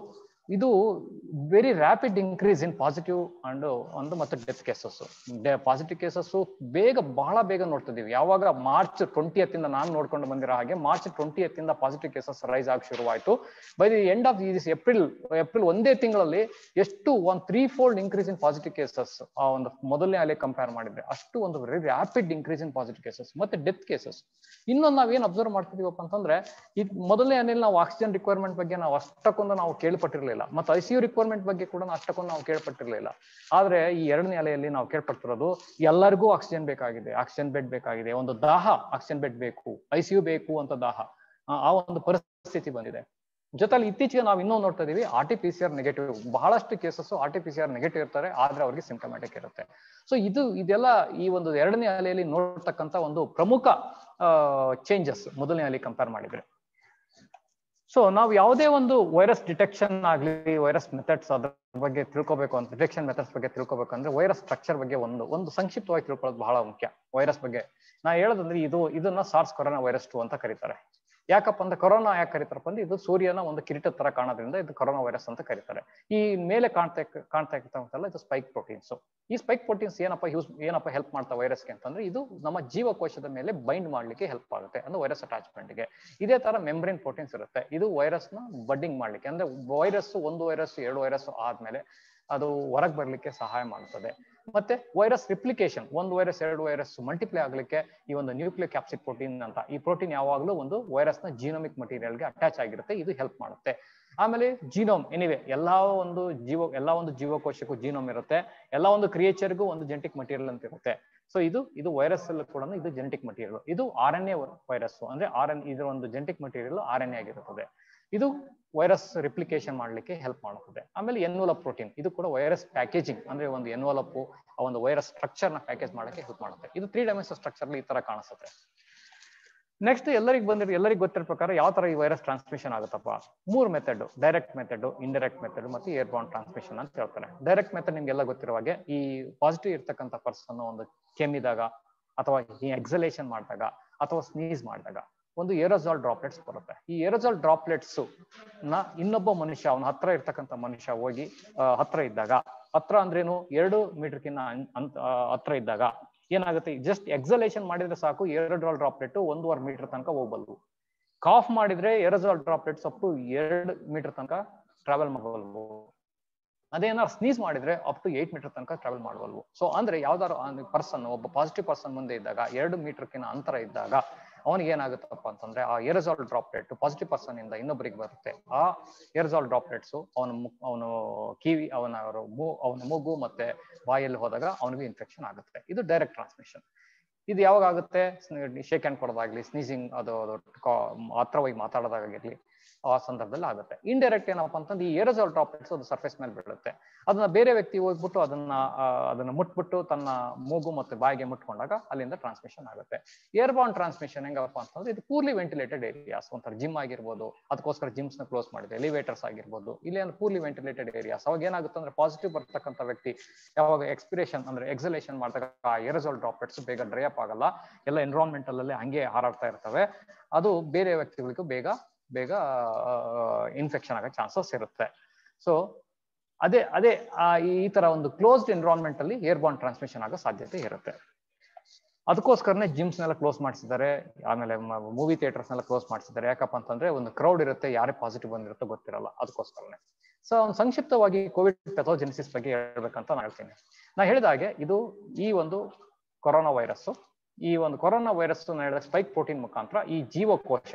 ಇದು very rapid increase in positive and ಒಂದು ಮತ್ತು ಡೆತ್ ಕೇಸಸ್ ಪಾಸಿಟಿವ್ ಕೇಸಸ್ ಬೇಗ ಬಹಳ ಬೇಗ ನೋಡ್ತಿದೀವಿ ಯಾವಾಗ ಮಾರ್ಚ್ ಟ್ವೆಂಟಿ ಇಂದ ನಾನು ನೋಡ್ಕೊಂಡು ಬಂದಿರೋ ಹಾಗೆ ಮಾರ್ಚ್ ಟ್ವೆಂಟಿ ಇಂದ ಪಾಸಿಟಿವ್ ಕೇಸಸ್ ರೈಸ್ ಆಗಿ ಶುರುವಾಯಿತು by the end of this April April ಒಂದೇ ತಿಂಗಳಲ್ಲಿ ಎಷ್ಟು ಒಂದು three fold increase in positive cases ಆ ಒಂದು ಮೊದಲನೇ ಅಲೆ ಕಂಪೇರ್ ಮಾಡಿದ್ರೆ ಅಷ್ಟು ಒಂದು very rapid increase in positive cases ಮತ್ತೆ ಡೆತ್ ಕೇಸಸ್ ಇನ್ನೊಂದು ನಾವೇನ್ ಅಬ್ಸರ್ವ್ ಮಾಡ್ತಿದೀವಪ್ಪ ಅಂತಂದ್ರೆ ಈ ಮೊದಲನೇ ಅನೆಯಲ್ಲಿ ನಾವು ಆಕ್ಸಿಜನ್ ರಿಕ್ವೈರ್ಮೆಂಟ್ ಬಗ್ಗೆ ನಾವು ಅಷ್ಟಕ್ಕೊಂದು ನಾವು ಕೇಳ್ಪಟ್ಟಿರ್ಲಿಲ್ಲ ಮತ್ತೆ ಐ ಸಿ ಯು ರಿಕ್ವೈರ್ಮೆಂಟ್ ಬಗ್ಗೆ ಕೂಡ ಅಷ್ಟಕ್ಕೊಂದು ನಾವು ಕೇಳ್ಪಟ್ಟಿರ್ಲಿಲ್ಲ ಆದ್ರೆ ಈ ಎರಡನೇ ಅಲೆಯಲ್ಲಿ ನಾವು ಕೇಳ್ಪಟ್ಟಿರೋದು ಎಲ್ಲರಿಗೂ ಆಕ್ಸಿಜನ್ ಬೇಕಾಗಿದೆ ಆಕ್ಸಿಜನ್ ಬೆಡ್ ಬೇಕಾಗಿದೆ ಒಂದು ದಾಹ ಆಕ್ಸಿಜನ್ ಬೆಡ್ ಬೇಕು ಐ ಸಿ ಯು ಬೇಕು ಅಂತ ದಾಹ ಆ- ಆ ಒಂದು ಪರಿಸ್ಥಿತಿ ಬಂದಿದೆ ಜೊತೆಲಿ ಇತ್ತೀಚೆಗೆ ನಾವು ಇನ್ನೂ ನೋಡ್ತಾ ಇದೀವಿ R T P C R negative ಬಹಳಷ್ಟು cases R T P C R negative ಇರ್ತಾರೆ ಆದ್ರೆ ಅವ್ರಿಗೆ ಸಿಂಟಮ್ಯಾಟಿಕ್ ಇರುತ್ತೆ ಸೊ ಇದು ಇದೆಲ್ಲ ಈ ಒಂದು ಎರಡನೇ ಅಲೆಯಲ್ಲಿ ನೋಡ್ತಕ್ಕಂತ ಒಂದು ಪ್ರಮುಖ ಚೇಂಜಸ್ ಮೊದಲನೇ ಅಲೆ ಕಂಪೇರ್ ಮಾಡಿದ್ರೆ ಸೊ ನಾವು ಯಾವುದೇ ಒಂದು ವೈರಸ್ ಡಿಟೆಕ್ಷನ್ ಆಗ್ಲಿ ವೈರಸ್ ಮೆಥಡ್ಸ್ ಅದ್ರ ಬಗ್ಗೆ ತಿಳ್ಕೊಬೇಕು ಅಂತ ಡಿಟೆಕ್ಷನ್ ಮೆಥಡ್ಸ್ ಬಗ್ಗೆ ತಿಳ್ಕೊಬೇಕಂದ್ರೆ ವೈರಸ್ ಸ್ಟ್ರಕ್ಚರ್ ಬಗ್ಗೆ ಒಂದು ಒಂದು ಸಂಕ್ಷಿಪ್ತವಾಗಿ ತಿಳ್ಕೊಳ್ಳೋದು ಬಹಳ ಮುಖ್ಯ ವೈರಸ್ ಬಗ್ಗೆ ನಾ ಹೇಳೋದಂದ್ರೆ ಇದು ಇದನ್ನ ಸಾರ್ಸ್ ಕೊರೋನಾ ವೈರಸ್ ಟು ಅಂತ ಕರೀತಾರೆ ಯಾಕಪ್ಪ ಅಂದ್ರೆ ಕೊರೋನಾ ಯಾಕೆ ಕರೀತಾರಪ್ಪ ಅಂದ್ರೆ ಇದು ಸೂರ್ಯನ ಒಂದು ಕಿರೀಟದ ತರ ಕಾಣೋದ್ರಿಂದ ಇದು ಕೊರೋನಾ ವೈರಸ್ ಅಂತ ಕರೀತಾರೆ ಈ ಮೇಲೆ ಕಾಣ್ತಾ ಕಾಣ್ತಾ ಇರ್ತಕ್ಕಂಥಲ್ಲ ಇದು ಸ್ಪೈಕ್ ಪ್ರೋಟೀನ್ಸ್ ಈ ಸ್ಪೈಕ್ ಪ್ರೋಟೀನ್ಸ್ ಏನಪ್ಪ ಯೂಸ್ ಏನಪ್ಪ ಹೆಲ್ಪ್ ಮಾಡ್ತಾ ವೈರಸ್ಗೆ ಅಂತಂದ್ರೆ ಇದು ನಮ್ಮ ಜೀವಕೋಶದ ಮೇಲೆ ಬೈಂಡ್ ಮಾಡ್ಲಿಕ್ಕೆ ಹೆಲ್ಪ್ ಆಗುತ್ತೆ ಅಂದ್ರೆ ವೈರಸ್ ಅಟ್ಯಾಚ್ಮೆಂಟ್ಗೆ ಇದೇ ತರ ಮೆಂಬ್ರೇನ್ ಪ್ರೋಟೀನ್ಸ್ ಇರುತ್ತೆ ಇದು ವೈರಸ್ ನ ಬಡ್ಡಿಂಗ್ ಮಾಡ್ಲಿಕ್ಕೆ ಅಂದ್ರೆ ವೈರಸ್ ಒಂದು ವೈರಸ್ ಎರಡು ವೈರಸ್ ಆದ್ಮೇಲೆ ಅದು ಹೊರಗೆ ಬರ್ಲಿಕ್ಕೆ ಸಹಾಯ ಮಾಡುತ್ತದೆ ಮತ್ತೆ ವೈರಸ್ ರಿಪ್ಲಿಕೇಶನ್ ಒಂದು ವೈರಸ್ ಎರಡು ವೈರಸ್ ಮಲ್ಟಿಪ್ಲೈ ಆಗ್ಲಿಕ್ಕೆ ಈ ಒಂದು ನ್ಯೂಕ್ಲಿಯರ್ ಕ್ಯಾಪ್ಸಿಡ್ ಪ್ರೋಟೀನ್ ಅಂತ ಈ ಪ್ರೋಟೀನ್ ಯಾವಾಗಲೂ ಒಂದು ವೈರಸ್ ನ ಜೀನೋಮಿಕ್ ಮಟೀರಿಯಲ್ಗೆ ಅಟ್ಯಾಚ್ ಆಗಿರುತ್ತೆ ಇದು ಹೆಲ್ಪ್ ಮಾಡುತ್ತೆ ಆಮೇಲೆ ಜೀನೋಮ್ ಎನಿವೆ ಎಲ್ಲಾ ಒಂದು ಜೀವ ಎಲ್ಲಾ ಒಂದು ಜೀವಕೋಶಕ್ಕೂ ಜೀನೋಮ್ ಇರುತ್ತೆ ಎಲ್ಲಾ ಒಂದು ಕ್ರಿಯೇಚರ್ಗೂ ಒಂದು ಜೆನೆಟಿಕ್ ಮಟೀರಿಯಲ್ ಅಂತ ಇರುತ್ತೆ ಸೊ ಇದು ಇದು ವೈರಸ್ ಅಲ್ಲಿ ಕೂಡ ಇದು ಜೆನೆಟಿಕ್ ಮಟೀರಿಯಲ್ ಇದು ಆರ್ ಎನ್ ಎ ವೈರಸ್ ಅಂದ್ರೆ ಆರ್ ಎನ್ ಇದರ ಒಂದು genetic material R N A ಆಗಿರುತ್ತದೆ ಇದು ವೈರಸ್ ರಿಪ್ಲಿಕೇಶನ್ ಮಾಡ್ಲಿಕ್ಕೆ ಹೆಲ್ಪ್ ಮಾಡುತ್ತದೆ ಆಮೇಲೆ ಎನ್ವಲಪ್ ಪ್ರೋಟೀನ್ ಇದು ಕೂಡ ವೈರಸ್ ಪ್ಯಾಕೇಜಿಂಗ್ ಅಂದ್ರೆ ಒಂದು ಎನ್ವಲಪ್ ಆ ಒಂದು ವೈರಸ್ ಸ್ಟ್ರಕ್ಚರ್ ನ ಪ್ಯಾಕೇಜ್ ಮಾಡಕ್ಕೆ ಹೆಲ್ಪ್ ಮಾಡುತ್ತೆ ಇದು ತ್ರೀ ಡೈಮೆನ್ಷನ್ ಸ್ಟ್ರಕ್ಚರ್ ಈ ತರ ಕಾಣಿಸುತ್ತೆ ನೆಕ್ಸ್ಟ್ ಎಲ್ಲರಿಗೂ ಬಂದಿರೋ ಎಲ್ಲರಿಗೂ ಗೊತ್ತಿರೋ ಪ್ರಕಾರ ಯಾವ ತರ ಈ ವೈರಸ್ ಟ್ರಾನ್ಸ್ಮಿಷನ್ ಆಗುತ್ತಪ್ಪ ಮೂರು method direct method indirect method ಮತ್ತು ಏರ್ ಬಾಂಡ್ ಟ್ರಾನ್ಸ್ಮಿಷನ್ ಅಂತ ಹೇಳ್ತಾರೆ ಡೈರೆಕ್ಟ್ ಮೆಥಡ್ ನಿಮ್ಗೆಲ್ಲ ಗೊತ್ತಿರೋ ಹಾಗೆ ಈ ಪಾಸಿಟಿವ್ ಇರ್ತಕ್ಕಂಥ ಪರ್ಸನ್ ಒಂದು ಕೆಮ್ಮಿದಾಗ ಅಥವಾ ಈ ಎಕ್ಸಲೇಷನ್ ಮಾಡಿದಾಗ ಅಥವಾ ಸ್ನೀಸ್ ಮಾಡಿದಾಗ ಒಂದು ಏರೋಜಾಲ್ ಡ್ರಾಪ್ಲೆಟ್ಸ್ ಬರುತ್ತೆ ಈ ಏರೋಜಾಲ್ ಡ್ರಾಪ್ಲೆಟ್ಸ್ ನ ಇನ್ನೊಬ್ಬ ಮನುಷ್ಯ ಅವನ ಹತ್ರ ಇರ್ತಕ್ಕಂಥ ಮನುಷ್ಯ ಹೋಗಿ ಆ, ಹತ್ರ ಇದ್ದಾಗ ಹತ್ರ ಅಂದ್ರೇನು ಎರಡು ಮೀಟರ್ಕಿನ್ನ ಅಂತ ಆ, ಹತ್ರ ಇದ್ದಾಗ ಏನಾಗುತ್ತೆ ಜಸ್ಟ್ ಎಕ್ಸಲೇಷನ್ ಮಾಡಿದ್ರೆ ಸಾಕು ಏರೋಜಾಲ್ ಡ್ರಾಪ್ಲೆಟ್ ಒಂದೂವರೆ ಮೀಟರ್ ತನಕ ಹೋಗ್ಬಲ್ವು ಕಾಫ್ ಮಾಡಿದ್ರೆ ಏರೋಜಾಲ್ ಡ್ರಾಪ್ಲೆಟ್ಸ್ ಅಪ್ ಟು ಎರಡು ಮೀಟರ್ ತನಕ ಟ್ರಾವೆಲ್ ಮಾಡಬಲ್ವು ಅದೇನಾದ್ರು ಸ್ನೀಸ್ ಮಾಡಿದ್ರೆ ಅಪ್ ಟು ಏಟ್ ಮೀಟರ್ ತನಕ ಟ್ರಾವೆಲ್ ಮಾಡಬಲ್ವು ಸೊ ಅಂದ್ರೆ ಯಾವ್ದಾರು ಪರ್ಸನ್ ಒಬ್ಬ ಪಾಸಿಟಿವ್ ಪರ್ಸನ್ ಮುಂದೆ ಇದ್ದಾಗ ಎರಡು ಮೀಟರ್ಕಿನ ಅಂತರ ಇದ್ದಾಗ ಅವನಿಗೆ ಏನಾಗುತ್ತಪ್ಪ ಅಂತಂದ್ರೆ ಆ ಏರಜಾಲ್ ಡ್ರಾಪ್ಲೆಟ್ ಪಾಸಿಟಿವ್ ಪರ್ಸನ್ ಇಂದ ಇನ್ನೊಬ್ಬರಿಗೆ ಬರುತ್ತೆ ಆ ಏರಜಾಲ್ ಡ್ರಾಪ್ಲೆಟ್ಸ್ ಅವನ ಅವನು ಕಿವಿ ಅವನ ಮೂ ಅವನ ಮೂಗು ಮತ್ತೆ ಬಾಯಲ್ಲಿ ಹೋದಾಗ ಅವನಿಗೆ ಇನ್ಫೆಕ್ಷನ್ ಆಗುತ್ತೆ ಇದು ಡೈರೆಕ್ಟ್ ಟ್ರಾನ್ಸ್ಮಿಷನ್ ಇದು ಯಾವಾಗ ಆಗುತ್ತೆ ಶೇಕ್ ಹ್ಯಾಂಡ್ ಕೊಡೋದಾಗ್ಲಿ ಸ್ನೀಸಿಂಗ್ ಅದು ಅದು ಕಾ- ಹತ್ರವಾಗಿ ಮಾತಾಡೋದಾಗಿರ್ಲಿ ಆ ಸಂದರ್ಭದಲ್ಲಿ ಆಗುತ್ತೆ ಇಂಡೈರೆಕ್ಟ್ ಏನಪ್ಪಾ ಅಂತಂದ್ರೆ ಈ ಏರೋಜಾಲ್ ಡ್ರಾಪ್ಲೆಟ್ಸ್ ಅದು ಸರ್ಫೇಸ್ ಮೇಲೆ ಬೀಳುತ್ತೆ ಅದನ್ನ ಬೇರೆ ವ್ಯಕ್ತಿ ಹೋಗ್ಬಿಟ್ಟು ಅದನ್ನ ಆ, ಅದನ್ನ ಮುಟ್ಬಿಟ್ಟು ತನ್ನ ಮೂಗು ಮತ್ತು ಬಾಯಿಗೆ ಮುಟ್ಕೊಂಡಾಗ ಅಲ್ಲಿಂದ ಟ್ರಾನ್ಸ್ಮಿಷನ್ ಆಗುತ್ತೆ ಏರ್ಬಾರ್ನ್ ಟ್ರಾನ್ಸ್ಮಿಷನ್ ಹೆಂಗಪ್ಪ ಅಂತಂದ್ರೆ ಇದು ಪೂರ್ಲಿ ವೆಂಟಿಲೇಟೆಡ್ ಏರಿಯಾಸ್ ಒಂಥರ ಜಿಮ್ ಆಗಿರ್ಬೋದು ಅದಕ್ಕೋಸ್ಕರ ಜಿಮ್ಸ್ ನ ಕ್ಲೋಸ್ ಮಾಡಿದೆ ಎಲಿವೇಟರ್ಸ್ ಆಗಿರ್ಬೋದು ಇಲ್ಲಿ ಅಂದ್ರೆ ಪೂರ್ಲಿ ವೆಂಟಿಲೇಟೆಡ್ ಏರಿಯಾಸ್ ಅವಾಗ ಏನಾಗುತ್ತೆ ಅಂದ್ರೆ ಪಾಸಿಟಿವ್ ಬರ್ತಕ್ಕಂಥ ವ್ಯಕ್ತಿ ಯಾವಾಗ ಎಕ್ಸ್ಪಿರೇಷನ್ ಅಂದ್ರೆ ಎಕ್ಸಲೇಷನ್ ಮಾಡಿದಾಗ ಆ ಏರೋಜಾಲ್ ಡ್ರಾಪ್ಲೆಟ್ಸ್ ಬೇಗ ಡ್ರೈ ಅಪ್ ಆಗಲ್ಲ ಎಲ್ಲ ಎನ್ವಿರಾನ್ಮೆಂಟಲ್ ಅಲ್ಲಿ ಹಂಗೆ ಹಾರಾಡ್ತಾ ಇರ್ತವೆ ಅದು ಬೇರೆ ವ್ಯಕ್ತಿಗಳಿಗೂ ಬೇಗ ಬೇಗ ಇನ್ಫೆಕ್ಷನ್ ಆಗೋ ಚಾನ್ಸಸ್ ಇರುತ್ತೆ ಸೊ ಅದೇ ಅದೇ ಆ, ಈ ತರ ಒಂದು ಕ್ಲೋಸ್ಡ್ ಎನ್ವಿರಾನ್ಮೆಂಟ್ ಅಲ್ಲಿ ಏರ್ ಬಾಂಡ್ ಟ್ರಾನ್ಸ್ಮಿಷನ್ ಆಗೋ ಸಾಧ್ಯತೆ ಇರುತ್ತೆ ಅದಕ್ಕೋಸ್ಕರನೇ ಜಿಮ್ಸ್ ನೆಲ್ಲ ಕ್ಲೋಸ್ ಮಾಡಿಸಿದ್ದಾರೆ ಆಮೇಲೆ ಮೂವಿ ಥಿಯೇಟರ್ಸ್ ನೆಲ್ಲ ಕ್ಲೋಸ್ ಮಾಡಿಸಿದ್ದಾರೆ ಯಾಕಪ್ಪ ಅಂತಂದ್ರೆ ಒಂದು ಕ್ರೌಡ್ ಇರುತ್ತೆ ಯಾರೇ ಪಾಸಿಟಿವ್ ಬಂದಿರುತ್ತೋ ಗೊತ್ತಿರಲ್ಲ ಅದಕ್ಕೋಸ್ಕರನೇ ಸೊ ಒಂದು ಸಂಕ್ಷಿಪ್ತವಾಗಿ ಕೋವಿಡ್ ಪೆಥೋಜೆನಿಸಿಸ್ ಬಗ್ಗೆ ಹೇಳ್ಬೇಕಂತ ನಾನು ಹೇಳ್ತೀನಿ ನಾ ಹೇಳಿದ ಹಾಗೆ ಇದು ಈ ಒಂದು ಕೊರೋನಾ ವೈರಸ್ ಈ ಒಂದು ಕೊರೋನಾ ವೈರಸ್ ಹೇಳಿದ ಸ್ಪೈಕ್ ಪ್ರೋಟೀನ್ ಮುಖಾಂತರ ಈ ಜೀವಕೋಶ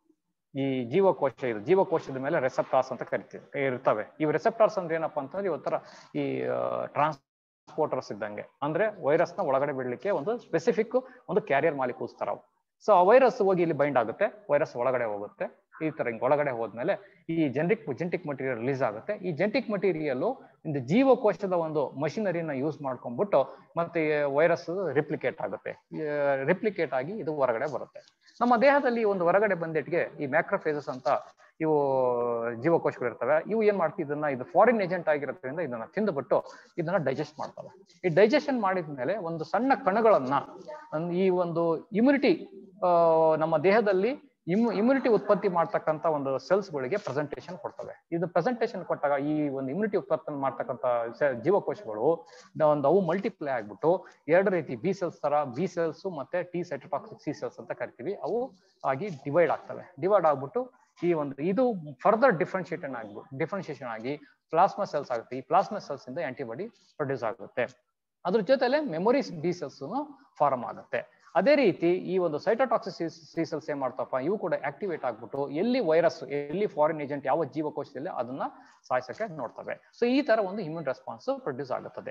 ಈ ಜೀವಕೋಶ ಇದು ಜೀವಕೋಶದ ಮೇಲೆ ರೆಸೆಪ್ಟಾರ್ಸ್ ಅಂತ ಕರಿತೀವಿ ಇರ್ತವೆ ಈ ರೆಸೆಪ್ಟಾರ್ಸ್ ಅಂದ್ರೆ ಏನಪ್ಪಾ ಅಂತಂದ್ರೆ ಇವತ್ತರ ಈ ಟ್ರಾನ್ಸ್ಪೋರ್ಟರ್ಸ್ ಇದ್ದಂಗೆ ಅಂದ್ರೆ ವೈರಸ್ ನ ಒಳಗಡೆ ಬಿಡ್ಲಿಕ್ಕೆ ಒಂದು ಸ್ಪೆಸಿಫಿಕ್ ಒಂದು ಕ್ಯಾರಿಯರ್ ಮಾಲಿಕೂಲ್ಸ್ ತರ ಅವು ಸೊ ಆ ವೈರಸ್ ಹೋಗಿ ಇಲ್ಲಿ ಬೈಂಡ್ ಆಗುತ್ತೆ ವೈರಸ್ ಒಳಗಡೆ ಹೋಗುತ್ತೆ ಈ ತರ ಹಿಂಗ್ ಒಳಗಡೆ ಹೋದ್ಮೇಲೆ ಈ ಜೆನೆಟಿಕ್ ಜೆನೆಟಿಕ್ ಮಟೀರಿಯಲ್ ರಿಲೀಸ್ ಆಗುತ್ತೆ ಈ ಜೆನೆಟಿಕ್ ಮಟೀರಿಯಲ್ ಇಂದ ಜೀವಕೋಶದ ಒಂದು ಮಷಿನರಿನ ಯೂಸ್ ಮಾಡ್ಕೊಂಡ್ಬಿಟ್ಟು ಮತ್ತೆ ವೈರಸ್ ರಿಪ್ಲಿಕೇಟ್ ಆಗುತ್ತೆ ರಿಪ್ಲಿಕೇಟ್ ಆಗಿ ಇದು ಹೊರಗಡೆ ಬರುತ್ತೆ ನಮ್ಮ ದೇಹದಲ್ಲಿ ಒಂದು ಹೊರಗಡೆ ಬಂದಿಟ್ಟಿಗೆ ಈ ಮ್ಯಾಕ್ರೋಫೇಸಸ್ ಅಂತ ಇವು ಜೀವಕೋಶಗಳು ಇರ್ತವೆ ಇವು ಏನ್ ಮಾಡ್ತೀವಿ ಇದನ್ನ ಇದು ಫಾರಿನ್ ಏಜೆಂಟ್ ಆಗಿರೋದ್ರಿಂದ ಇದನ್ನ ತಿಂದುಬಿಟ್ಟು ಇದನ್ನ ಡೈಜೆಸ್ಟ್ ಮಾಡ್ತವೆ ಈ ಡೈಜೆಷನ್ ಮಾಡಿದ್ಮೇಲೆ ಒಂದು ಸಣ್ಣ ಕಣಗಳನ್ನ ಅನ್- ಈ ಒಂದು ಇಮ್ಯುನಿಟಿ ನಮ್ಮ ದೇಹದಲ್ಲಿ ಇಮ್ಯು ಇಮ್ಯುನಿಟಿ ಉತ್ಪತ್ತಿ ಮಾಡ್ತಕ್ಕಂಥ ಒಂದು cells ಗಳಿಗೆ ಪ್ರೆಸೆಂಟೇಷನ್ ಕೊಡ್ತವೆ ಇದು ಪ್ರೆಸೆಂಟೇಷನ್ ಕೊಟ್ಟಾಗ ಈ ಒಂದು ಇಮ್ಯುನಿಟಿ ಉತ್ಪತ್ತಿ ಮಾಡ್ತಕ್ಕಂಥ ಸ- ಜೀವಕೋಶಗಳು ನ- ಒಂದು ಅವು ಮಲ್ಟಿಪ್ಲೈ ಆಗ್ಬಿಟ್ಟು ಎರಡು ರೀತಿ ಬಿ ಸೆಲ್ಸ್ ತರ ಬಿ ಸೆಲ್ಸ್ ಮತ್ತೆ ಟಿ ಸೈಟೋಟಾಕ್ಸಿಕ್ ಸಿ ಸೆಲ್ಸ್ ಅಂತ ಕರಿತೀವಿ ಅವು ಆಗಿ ಡಿವೈಡ್ ಆಗ್ತವೆ ಡಿವೈಡ್ ಆಗ್ಬಿಟ್ಟು ಈ ಒಂದು ಇದು ಫರ್ದರ್ ಡಿಫ್ರೆನ್ಶಿಯೇಷನ್ ಆಗ್ಬಿಟ್ಟು ಡಿಫ್ರೆನ್ಶಿಯೇಷನ್ ಆಗಿ ಪ್ಲಾಸ್ಮಾ ಸೆಲ್ಸ್ ಆಗುತ್ತೆ ಈ ಪ್ಲಾಸ್ಮಾ ಸೆಲ್ಸ್ ಇಂದ ಆಂಟಿಬಾಡಿ ಪ್ರೊಡ್ಯೂಸ್ ಆಗುತ್ತೆ ಅದ್ರ ಜೊತೆಲೆ ಮೆಮೊರೀಸ್ ಬಿ ಸೆಲ್ಸ್ ಫಾರ್ಮ್ ಆಗುತ್ತೆ ಅದೇ ರೀತಿ ಈ ಒಂದು ಸೈಟೋಟಾಕ್ಸಿಸ್ ಸಿ ಸೆಲ್ಸ್ ಏನ್ ಮಾಡ್ತಪ್ಪ ಇವು ಕೂಡ ಆಕ್ಟಿವೇಟ್ ಆಗ್ಬಿಟ್ಟು ಎಲ್ಲಿ ವೈರಸ್ ಎಲ್ಲಿ ಫಾರಿನ್ ಏಜೆಂಟ್ ಯಾವ ಜೀವಕೋಶದಲ್ಲಿ ಅದನ್ನ ಸಾಯಿಸಕ್ಕೆ ನೋಡ್ತವೆ ಸೊ ಈ ತರ ಒಂದು ಇಮ್ಯೂನ್ ರೆಸ್ಪಾನ್ಸ್ ಪ್ರೊಡ್ಯೂಸ್ ಆಗುತ್ತದೆ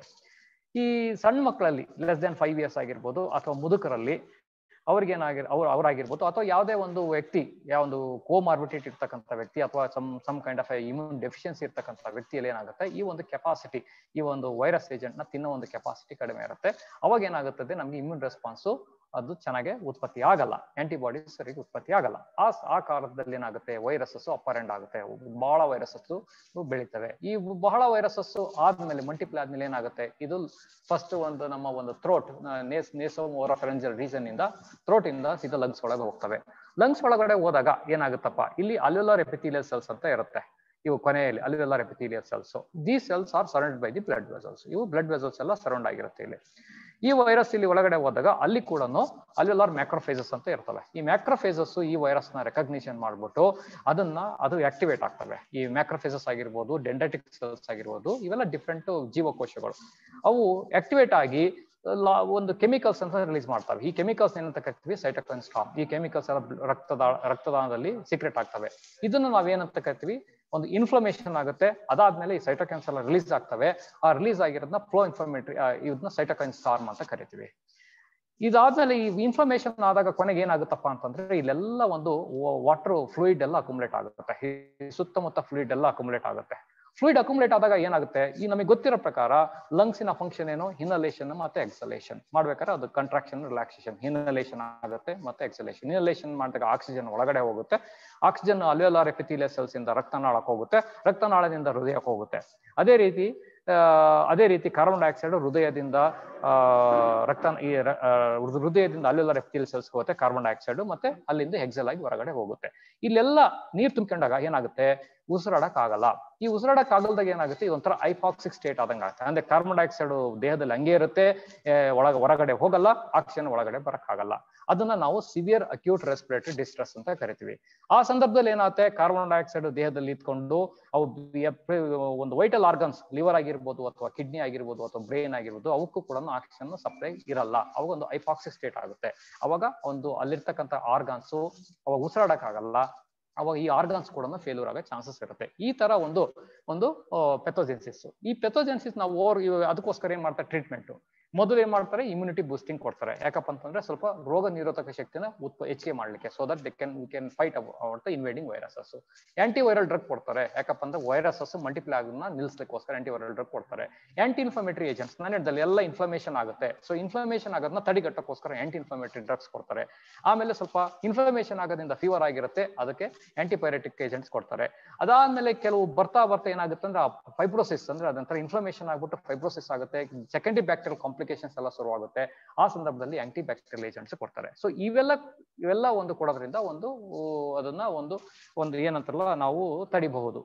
ಈ ಸಣ್ಣ ಮಕ್ಕಳಲ್ಲಿ ಲೆಸ್ ದೆನ್ ಫೈವ್ ಇಯರ್ಸ್ ಆಗಿರ್ಬೋದು ಅಥವಾ ಮುದುಕರಲ್ಲಿ ಅವ್ರಿಗೇನಾಗಿರ್ ಅವ್ರು ಅವರಾಗಿರ್ಬೋದು ಅಥವಾ ಯಾವುದೇ ಒಂದು ವ್ಯಕ್ತಿ ಯಾವ ಒಂದು ಕೋಮಾರ್ಬಿಟಿಟ್ ಇರ್ತಕ್ಕಂಥ ವ್ಯಕ್ತಿ ಅಥವಾ some some kind of immune deficiency ಇರ್ತಕ್ಕಂಥ ವ್ಯಕ್ತಿಯಲ್ಲಿ ಏನಾಗುತ್ತೆ ಈ ಒಂದು ಕೆಪಾಸಿಟಿ ಈ ಒಂದು ವೈರಸ್ ಏಜೆಂಟ್ ನ ತಿನ್ನೋ ಒಂದು ಕೆಪಾಸಿಟಿ ಕಡಿಮೆ ಇರುತ್ತೆ ಅವಾಗ ಏನಾಗುತ್ತದೆ ನಮ್ಗೆ ಇಮ್ಯೂನ್ ರೆಸ್ಪಾನ್ಸು ಅದು ಚೆನ್ನಾಗೆ ಉತ್ಪತ್ತಿ ಆಗಲ್ಲ ಆಂಟಿಬಾಡೀಸ್ ಸರಿಗೆ ಉತ್ಪತ್ತಿ ಆಗಲ್ಲ ಆ ಆ ಕಾಲದಲ್ಲಿ ಏನಾಗುತ್ತೆ ವೈರಸಸ್ ಅಪರೆಂಡ್ ಆಗುತ್ತೆ ಬಹಳ ವೈರಸಸ್ ಬೆಳೀತವೆ ಈ ಬಹಳ ವೈರಸಸ್ ಆದ್ಮೇಲೆ ಮಲ್ಟಿಪ್ಲೈ ಆದ್ಮೇಲೆ ಏನಾಗುತ್ತೆ ಇದು ಫಸ್ಟ್ ಒಂದು ನಮ್ಮ ಒಂದು ಥ್ರೋಟ್ ನೇಸ್ ನೇಸೋಮ್ ಓರೋಫರೆಂಜಲ್ ರೀಸನ್ ಇಂದ ಥ್ರೋಟ್ ಇಂದ ಸೀದಾ ಲಂಗ್ಸ್ ಒಳಗೆ ಹೋಗ್ತವೆ ಲಂಗ್ಸ್ ಒಳಗಡೆ ಹೋದಾಗ ಏನಾಗುತ್ತಪ್ಪ ಇಲ್ಲಿ ಅಲ್ಯುಲರ್ ಎಪಿಥೀಲಿಯಲ್ ಸೆಲ್ಸ್ ಅಂತ ಇರುತ್ತೆ ಇವು ಕೊನೆಯಲ್ಲಿ alveolar epithelial cells the cells are surround by the blood vessels ಇವು ಬ್ಲಡ್ ವೆಸಲ್ಸ್ ಎಲ್ಲ ಸರೌಂಡ್ ಆಗಿರುತ್ತೆ ಇಲ್ಲಿ ಈ ವೈರಸ್ ಇಲ್ಲಿ ಒಳಗಡೆ ಹೋದಾಗ ಅಲ್ಲಿ ಕೂಡ ಅಲ್ಯುಲರ್ ಮ್ಯಾಕ್ರೋಫೇಸಸ್ ಅಂತ ಇರ್ತವೆ ಈ ಮ್ಯಾಕ್ರೋಫೇಸಸ್ ಈ ವೈರಸ್ ನ ರೆಕಗ್ನಿಷನ್ ಮಾಡ್ಬಿಟ್ಟು ಅದನ್ನ ಅದು ಆಕ್ಟಿವೇಟ್ ಆಗ್ತವೆ ಈ ಮ್ಯಾಕ್ರೋಫೇಸಸ್ ಆಗಿರ್ಬೋದು ಡೆಂಡಟಿಕ್ ಸೆಲ್ಸ್ ಆಗಿರ್ಬೋದು ಇವೆಲ್ಲ ಡಿಫ್ರೆಂಟ್ ಜೀವಕೋಶಗಳು ಅವು ಆಕ್ಟಿವೇಟ್ ಆಗಿ ಲಾ- ಒಂದು ಕೆಮಿಕಲ್ಸ್ ಅಂತ ರಿಲೀಸ್ ಮಾಡ್ತವೆ ಈ ಕೆಮಿಕಲ್ಸ್ ಏನಂತ ಕರಿತೀವಿ ಸೈಟೋಕೈನ್ ಸ್ಟಾಮ್ ಈ ಕೆಮಿಕಲ್ಸ್ ಎಲ್ಲ ಬ್ಲ- ರಕ್ತದ ರಕ್ತದಾನದಲ್ಲಿ ಸೀಕ್ರೆಟ್ ಆಗ್ತವೆ ಇದನ್ನು ನಾವೇನಂತ ಕರಿತೀವಿ ಒಂದು ಇನ್ಫ್ಲಮೇಷನ್ ಆಗುತ್ತೆ ಅದಾದ್ಮೇಲೆ ಈ ಸೈಟೋಕೈನ್ಸ್ ಎಲ್ಲ ರಿಲೀಸ್ ಆಗ್ತವೆ ಆ ರಿಲೀಸ್ ಆಗಿರೋದನ್ನ ಪ್ರೋ ಇನ್ಫ್ಲಮೇಟರಿ ಇದನ್ನ ಸೈಟೋಕೈನ್ ಸ್ಟಾರ್ಮ್ ಅಂತ ಕರಿತೀವಿ ಇದಾದ್ಮೇಲೆ ಈ ಇನ್ಫ್ಲಮೇಷನ್ ಆದಾಗ ಕೊನೆಗೆ ಏನಾಗುತ್ತಪ್ಪ ಅಂತಂದ್ರೆ ಇಲ್ಲೆಲ್ಲ ಒಂದು ವಾಟರ್ ಫ್ಲೂಯಿಡ್ ಎಲ್ಲ ಅಕುಮುಲೇಟ್ ಆಗುತ್ತೆ ಈ ಸುತ್ತಮುತ್ತ ಫ್ಲೂಯಿಡ್ ಎಲ್ಲ ಅಕುಮುಲೇಟ್ ಆಗುತ್ತೆ ಫ್ಲೂಯಿಡ್ ಅಕುಮುಲೇಟ್ ಆದಾಗ ಏನಾಗುತ್ತೆ ಈ ನಮಗೆ ಗೊತ್ತಿರೋ ಪ್ರಕಾರ ಲಂಗ್ಸಿನ ಫಂಕ್ಷನ್ ಏನು ಹಿನಲೇಷನ್ ಮತ್ತೆ ಎಕ್ಸಲೇಷನ್ ಮಾಡ್ಬೇಕಾದ್ರೆ ಅದು ಕಂಟ್ರಾಕ್ಷನ್ ರಿಲ್ಯಾಕ್ಸೇಷನ್ ಹಿನಲೇಷನ್ ಆಗುತ್ತೆ ಮತ್ತೆ ಎಕ್ಸಲೇಷನ್ ಹಿನಲೇಷನ್ ಮಾಡಿದಾಗ ಆಕ್ಸಿಜನ್ ಒಳಗಡೆ ಹೋಗುತ್ತೆ ಆಕ್ಸಿಜನ್ ಅಲ್ವೆಲಾರ್ ಎಪಿಥೀಲಿಯಲ್ ಸೆಲ್ಸ್ ಇಂದ ರಕ್ತನಾಳಕ್ಕೆ ಹೋಗುತ್ತೆ ರಕ್ತನಾಳದಿಂದ ಹೃದಯಕ್ಕೆ ಹೋಗುತ್ತೆ ಅದೇ ರೀತಿ ಆ, ಅದೇ ರೀತಿ ಕಾರ್ಬನ್ ಡೈಆಕ್ಸೈಡ್ ಹೃದಯದಿಂದ ಆ, ರಕ್ತ ಈ ರ- ಆ, ಹೃದಯದಿಂದ ಅಲ್ಲೆಲ್ಲ ಎಪಿಥೀಲಿಯಲ್ ಸೆಲ್ಸ್ ಹೋಗುತ್ತೆ ಕಾರ್ಬನ್ ಡೈಆಕ್ಸೈಡ್ ಮತ್ತೆ ಅಲ್ಲಿಂದ ಎಕ್ಸೆಲ್ ಆಗಿ ಹೊರಗಡೆ ಹೋಗುತ್ತೆ ಇಲ್ಲೆಲ್ಲ ನೀರ್ ತುಂಬಿಕೊಂಡಾಗ ಏನಾಗುತ್ತೆ ಉಸಿರಾಡಕ್ ಆಗಲ್ಲ ಈ ಉಸಿರಾಡಕ್ ಆಗಲ್ದಾಗ ಏನಾಗುತ್ತೆ ಇದೊಂಥರ ಐಪಾಕ್ಸಿಕ್ ಸ್ಟೇಟ್ ಆದಂಗ ಆಗುತ್ತೆ ಅಂದ್ರೆ ಕಾರ್ಬನ್ ಡೈಆಕ್ಸೈಡ್ ದೇಹದಲ್ಲಿ ಹಂಗೆ ಇರುತ್ತೆ ಆ, ಒಳಗ ಹೊರಗಡೆ ಹೋಗಲ್ಲ ಆಕ್ಸಿಜನ್ ಒಳಗಡೆ ಬರಕ್ ಆಗಲ್ಲ ಅದನ್ನ ನಾವು ಸಿವಿಯರ್ ಅಕ್ಯೂಟ್ ರೆಸ್ಪಿರೇಟರಿ ಡಿಸ್ಟ್ರೆಸ್ ಅಂತ ಕರಿತೀವಿ ಆ ಸಂದರ್ಭದಲ್ಲಿ ಏನಾಗುತ್ತೆ ಕಾರ್ಬನ್ ಡೈಆಕ್ಸೈಡ್ ದೇಹದಲ್ಲಿ ಇದ್ಕೊಂಡು ಅವು ಎಪ್- ಒಂದು ವೈಟಲ್ ಆರ್ಗನ್ಸ್ ಲಿವರ್ ಆಗಿರ್ಬೋದು ಅಥವಾ ಕಿಡ್ನಿ ಆಗಿರ್ಬೋದು ಅಥವಾ ಬ್ರೈನ್ ಆಗಿರ್ಬೋದು ಅವಕ್ಕೂ ಕೂಡ ಆಕ್ಸಿಜನ್ ಸಪ್ಲೈ ಇರಲ್ಲ ಅವಾಗ ಒಂದು ಐಪಾಕ್ಸಿಕ್ ಸ್ಟೇಟ್ ಆಗುತ್ತೆ ಅವಾಗ ಒಂದು ಅಲ್ಲಿರ್ತಕ್ಕಂಥ ಆರ್ಗನ್ಸು ಅವಾಗ ಉಸಿರಾಡಕ್ ಆಗಲ್ಲ ಅವಾಗ ಈ ಆರ್ಗನ್ಸ್ ಕೂಡ ಫೇಲ್ಯೂರ್ ಆಗೋ ಚಾನ್ಸಸ್ ಇರುತ್ತೆ ಈ ತರ ಒಂದು ಒಂದು ಪೆಥೋಜೆನ್ಸಿಸ್ ಈ ಪೆಥೋಜೆನ್ಸಿಸ್ ನಾವು ಓವರ್ ಅದಕ್ಕೋಸ್ಕರ ಏನ್ ಮಾಡ್ತಾರೆ ಟ್ರೀಟ್ಮೆಂಟ್ ಮೊದಲು ಏನ್ ಮಾಡ್ತಾರೆ ಇಮ್ಯುನಿಟಿ ಬೂಸ್ಟಿಂಗ್ ಕೊಡ್ತಾರೆ ಯಾಕಪ್ಪ ಅಂತಂದ್ರೆ ಸ್ವಲ್ಪ ರೋಗ ನಿರೋಧಕ ಶಕ್ತಿನ ಉತ್ಪ ಹೆಚ್ಚಿಗೆ ಮಾಡ್ಲಿಕ್ಕೆ so that they can we can fight our the invading viruses anti viral drug ಕೊಡ್ತಾರೆ ಯಾಕಪ್ಪ ಅಂದ್ರೆ ವೈರಸಸ್ ಮಲ್ಟಿಪ್ಲೈ ಆಗೋದನ್ನ ನಿಲ್ಲಿಸ್ಲಿಕ್ಕೋಸ್ಕರ ಆಂಟಿ ವೈರಲ್ ಡ್ರಗ್ ಕೊಡ್ತಾರೆ ಆಂಟಿ ಇನ್ಫ್ಲಮೇಟರಿ ಏಜೆಂಟ್ಸ್ ನಾನು ಹೇಳ್ದಲ್ಲಿ ಎಲ್ಲ ಇನ್ಫ್ಲಮೇಷನ್ ಆಗುತ್ತೆ ಸೊ ಇನ್ಫ್ಲಮೇಷನ್ ಆಗೋದನ್ನ ತಡೆಗಟ್ಟಕ್ಕೋಸ್ಕರ ಆಂಟಿ ಇನ್ಫ್ಲಮೇಟರಿ ಡ್ರಗ್ಸ್ ಕೊಡ್ತಾರೆ ಆಮೇಲೆ ಸ್ವಲ್ಪ ಇನ್ಫ್ಲಮೇಷನ್ ಆಗೋದ್ರಿಂದ ಫೀವರ್ ಆಗಿರುತ್ತೆ ಅದಕ್ಕೆ ಆಂಟಿಬಯೋಟಿಕ್ ಏಜೆಂಟ್ಸ್ ಕೊಡ್ತಾರೆ ಅದಾದ್ಮೇಲೆ ಕೆಲವು ಬರ್ತಾ ಬರ್ತಾ ಏನಾಗುತ್ತೆ ಅಂದ್ರೆ ಫೈಬ್ರೋಸಿಸ್ ಅಂದ್ರೆ ಅದಂತರ ಇನ್ಫ್ಲಮೇಷನ್ ಆಗ್ಬಿಟ್ಟು ಫೈಬ್ರೋಸಿಸ್ ಆಗುತ್ತೆ ಸೆಕೆಂಡರಿ ಬ್ಯಾಕ್ಟೀರಿಯಲ್ ಕಾಂಪ್ಲಿಕೇಶನ್ಸ್ ಎಲ್ಲ ಶುರುವಾಗುತ್ತೆ ಆ ಸಂದರ್ಭದಲ್ಲಿ ಆಂಟಿ ಬ್ಯಾಕ್ಟೀರಿಯಲ್ ಏಜೆಂಟ್ಸ್ ಕೊಡ್ತಾರೆ ಸೊ ಇವೆಲ್ಲ ಇವೆಲ್ಲ ಒಂದು ಕೊಡೋದ್ರಿಂದ ಒಂದು ಊ, ಅದನ್ನ ಒಂದು ಒಂದು ಏನಂತಾರಲ್ಲ ನಾವು ತಡಿಬಹುದು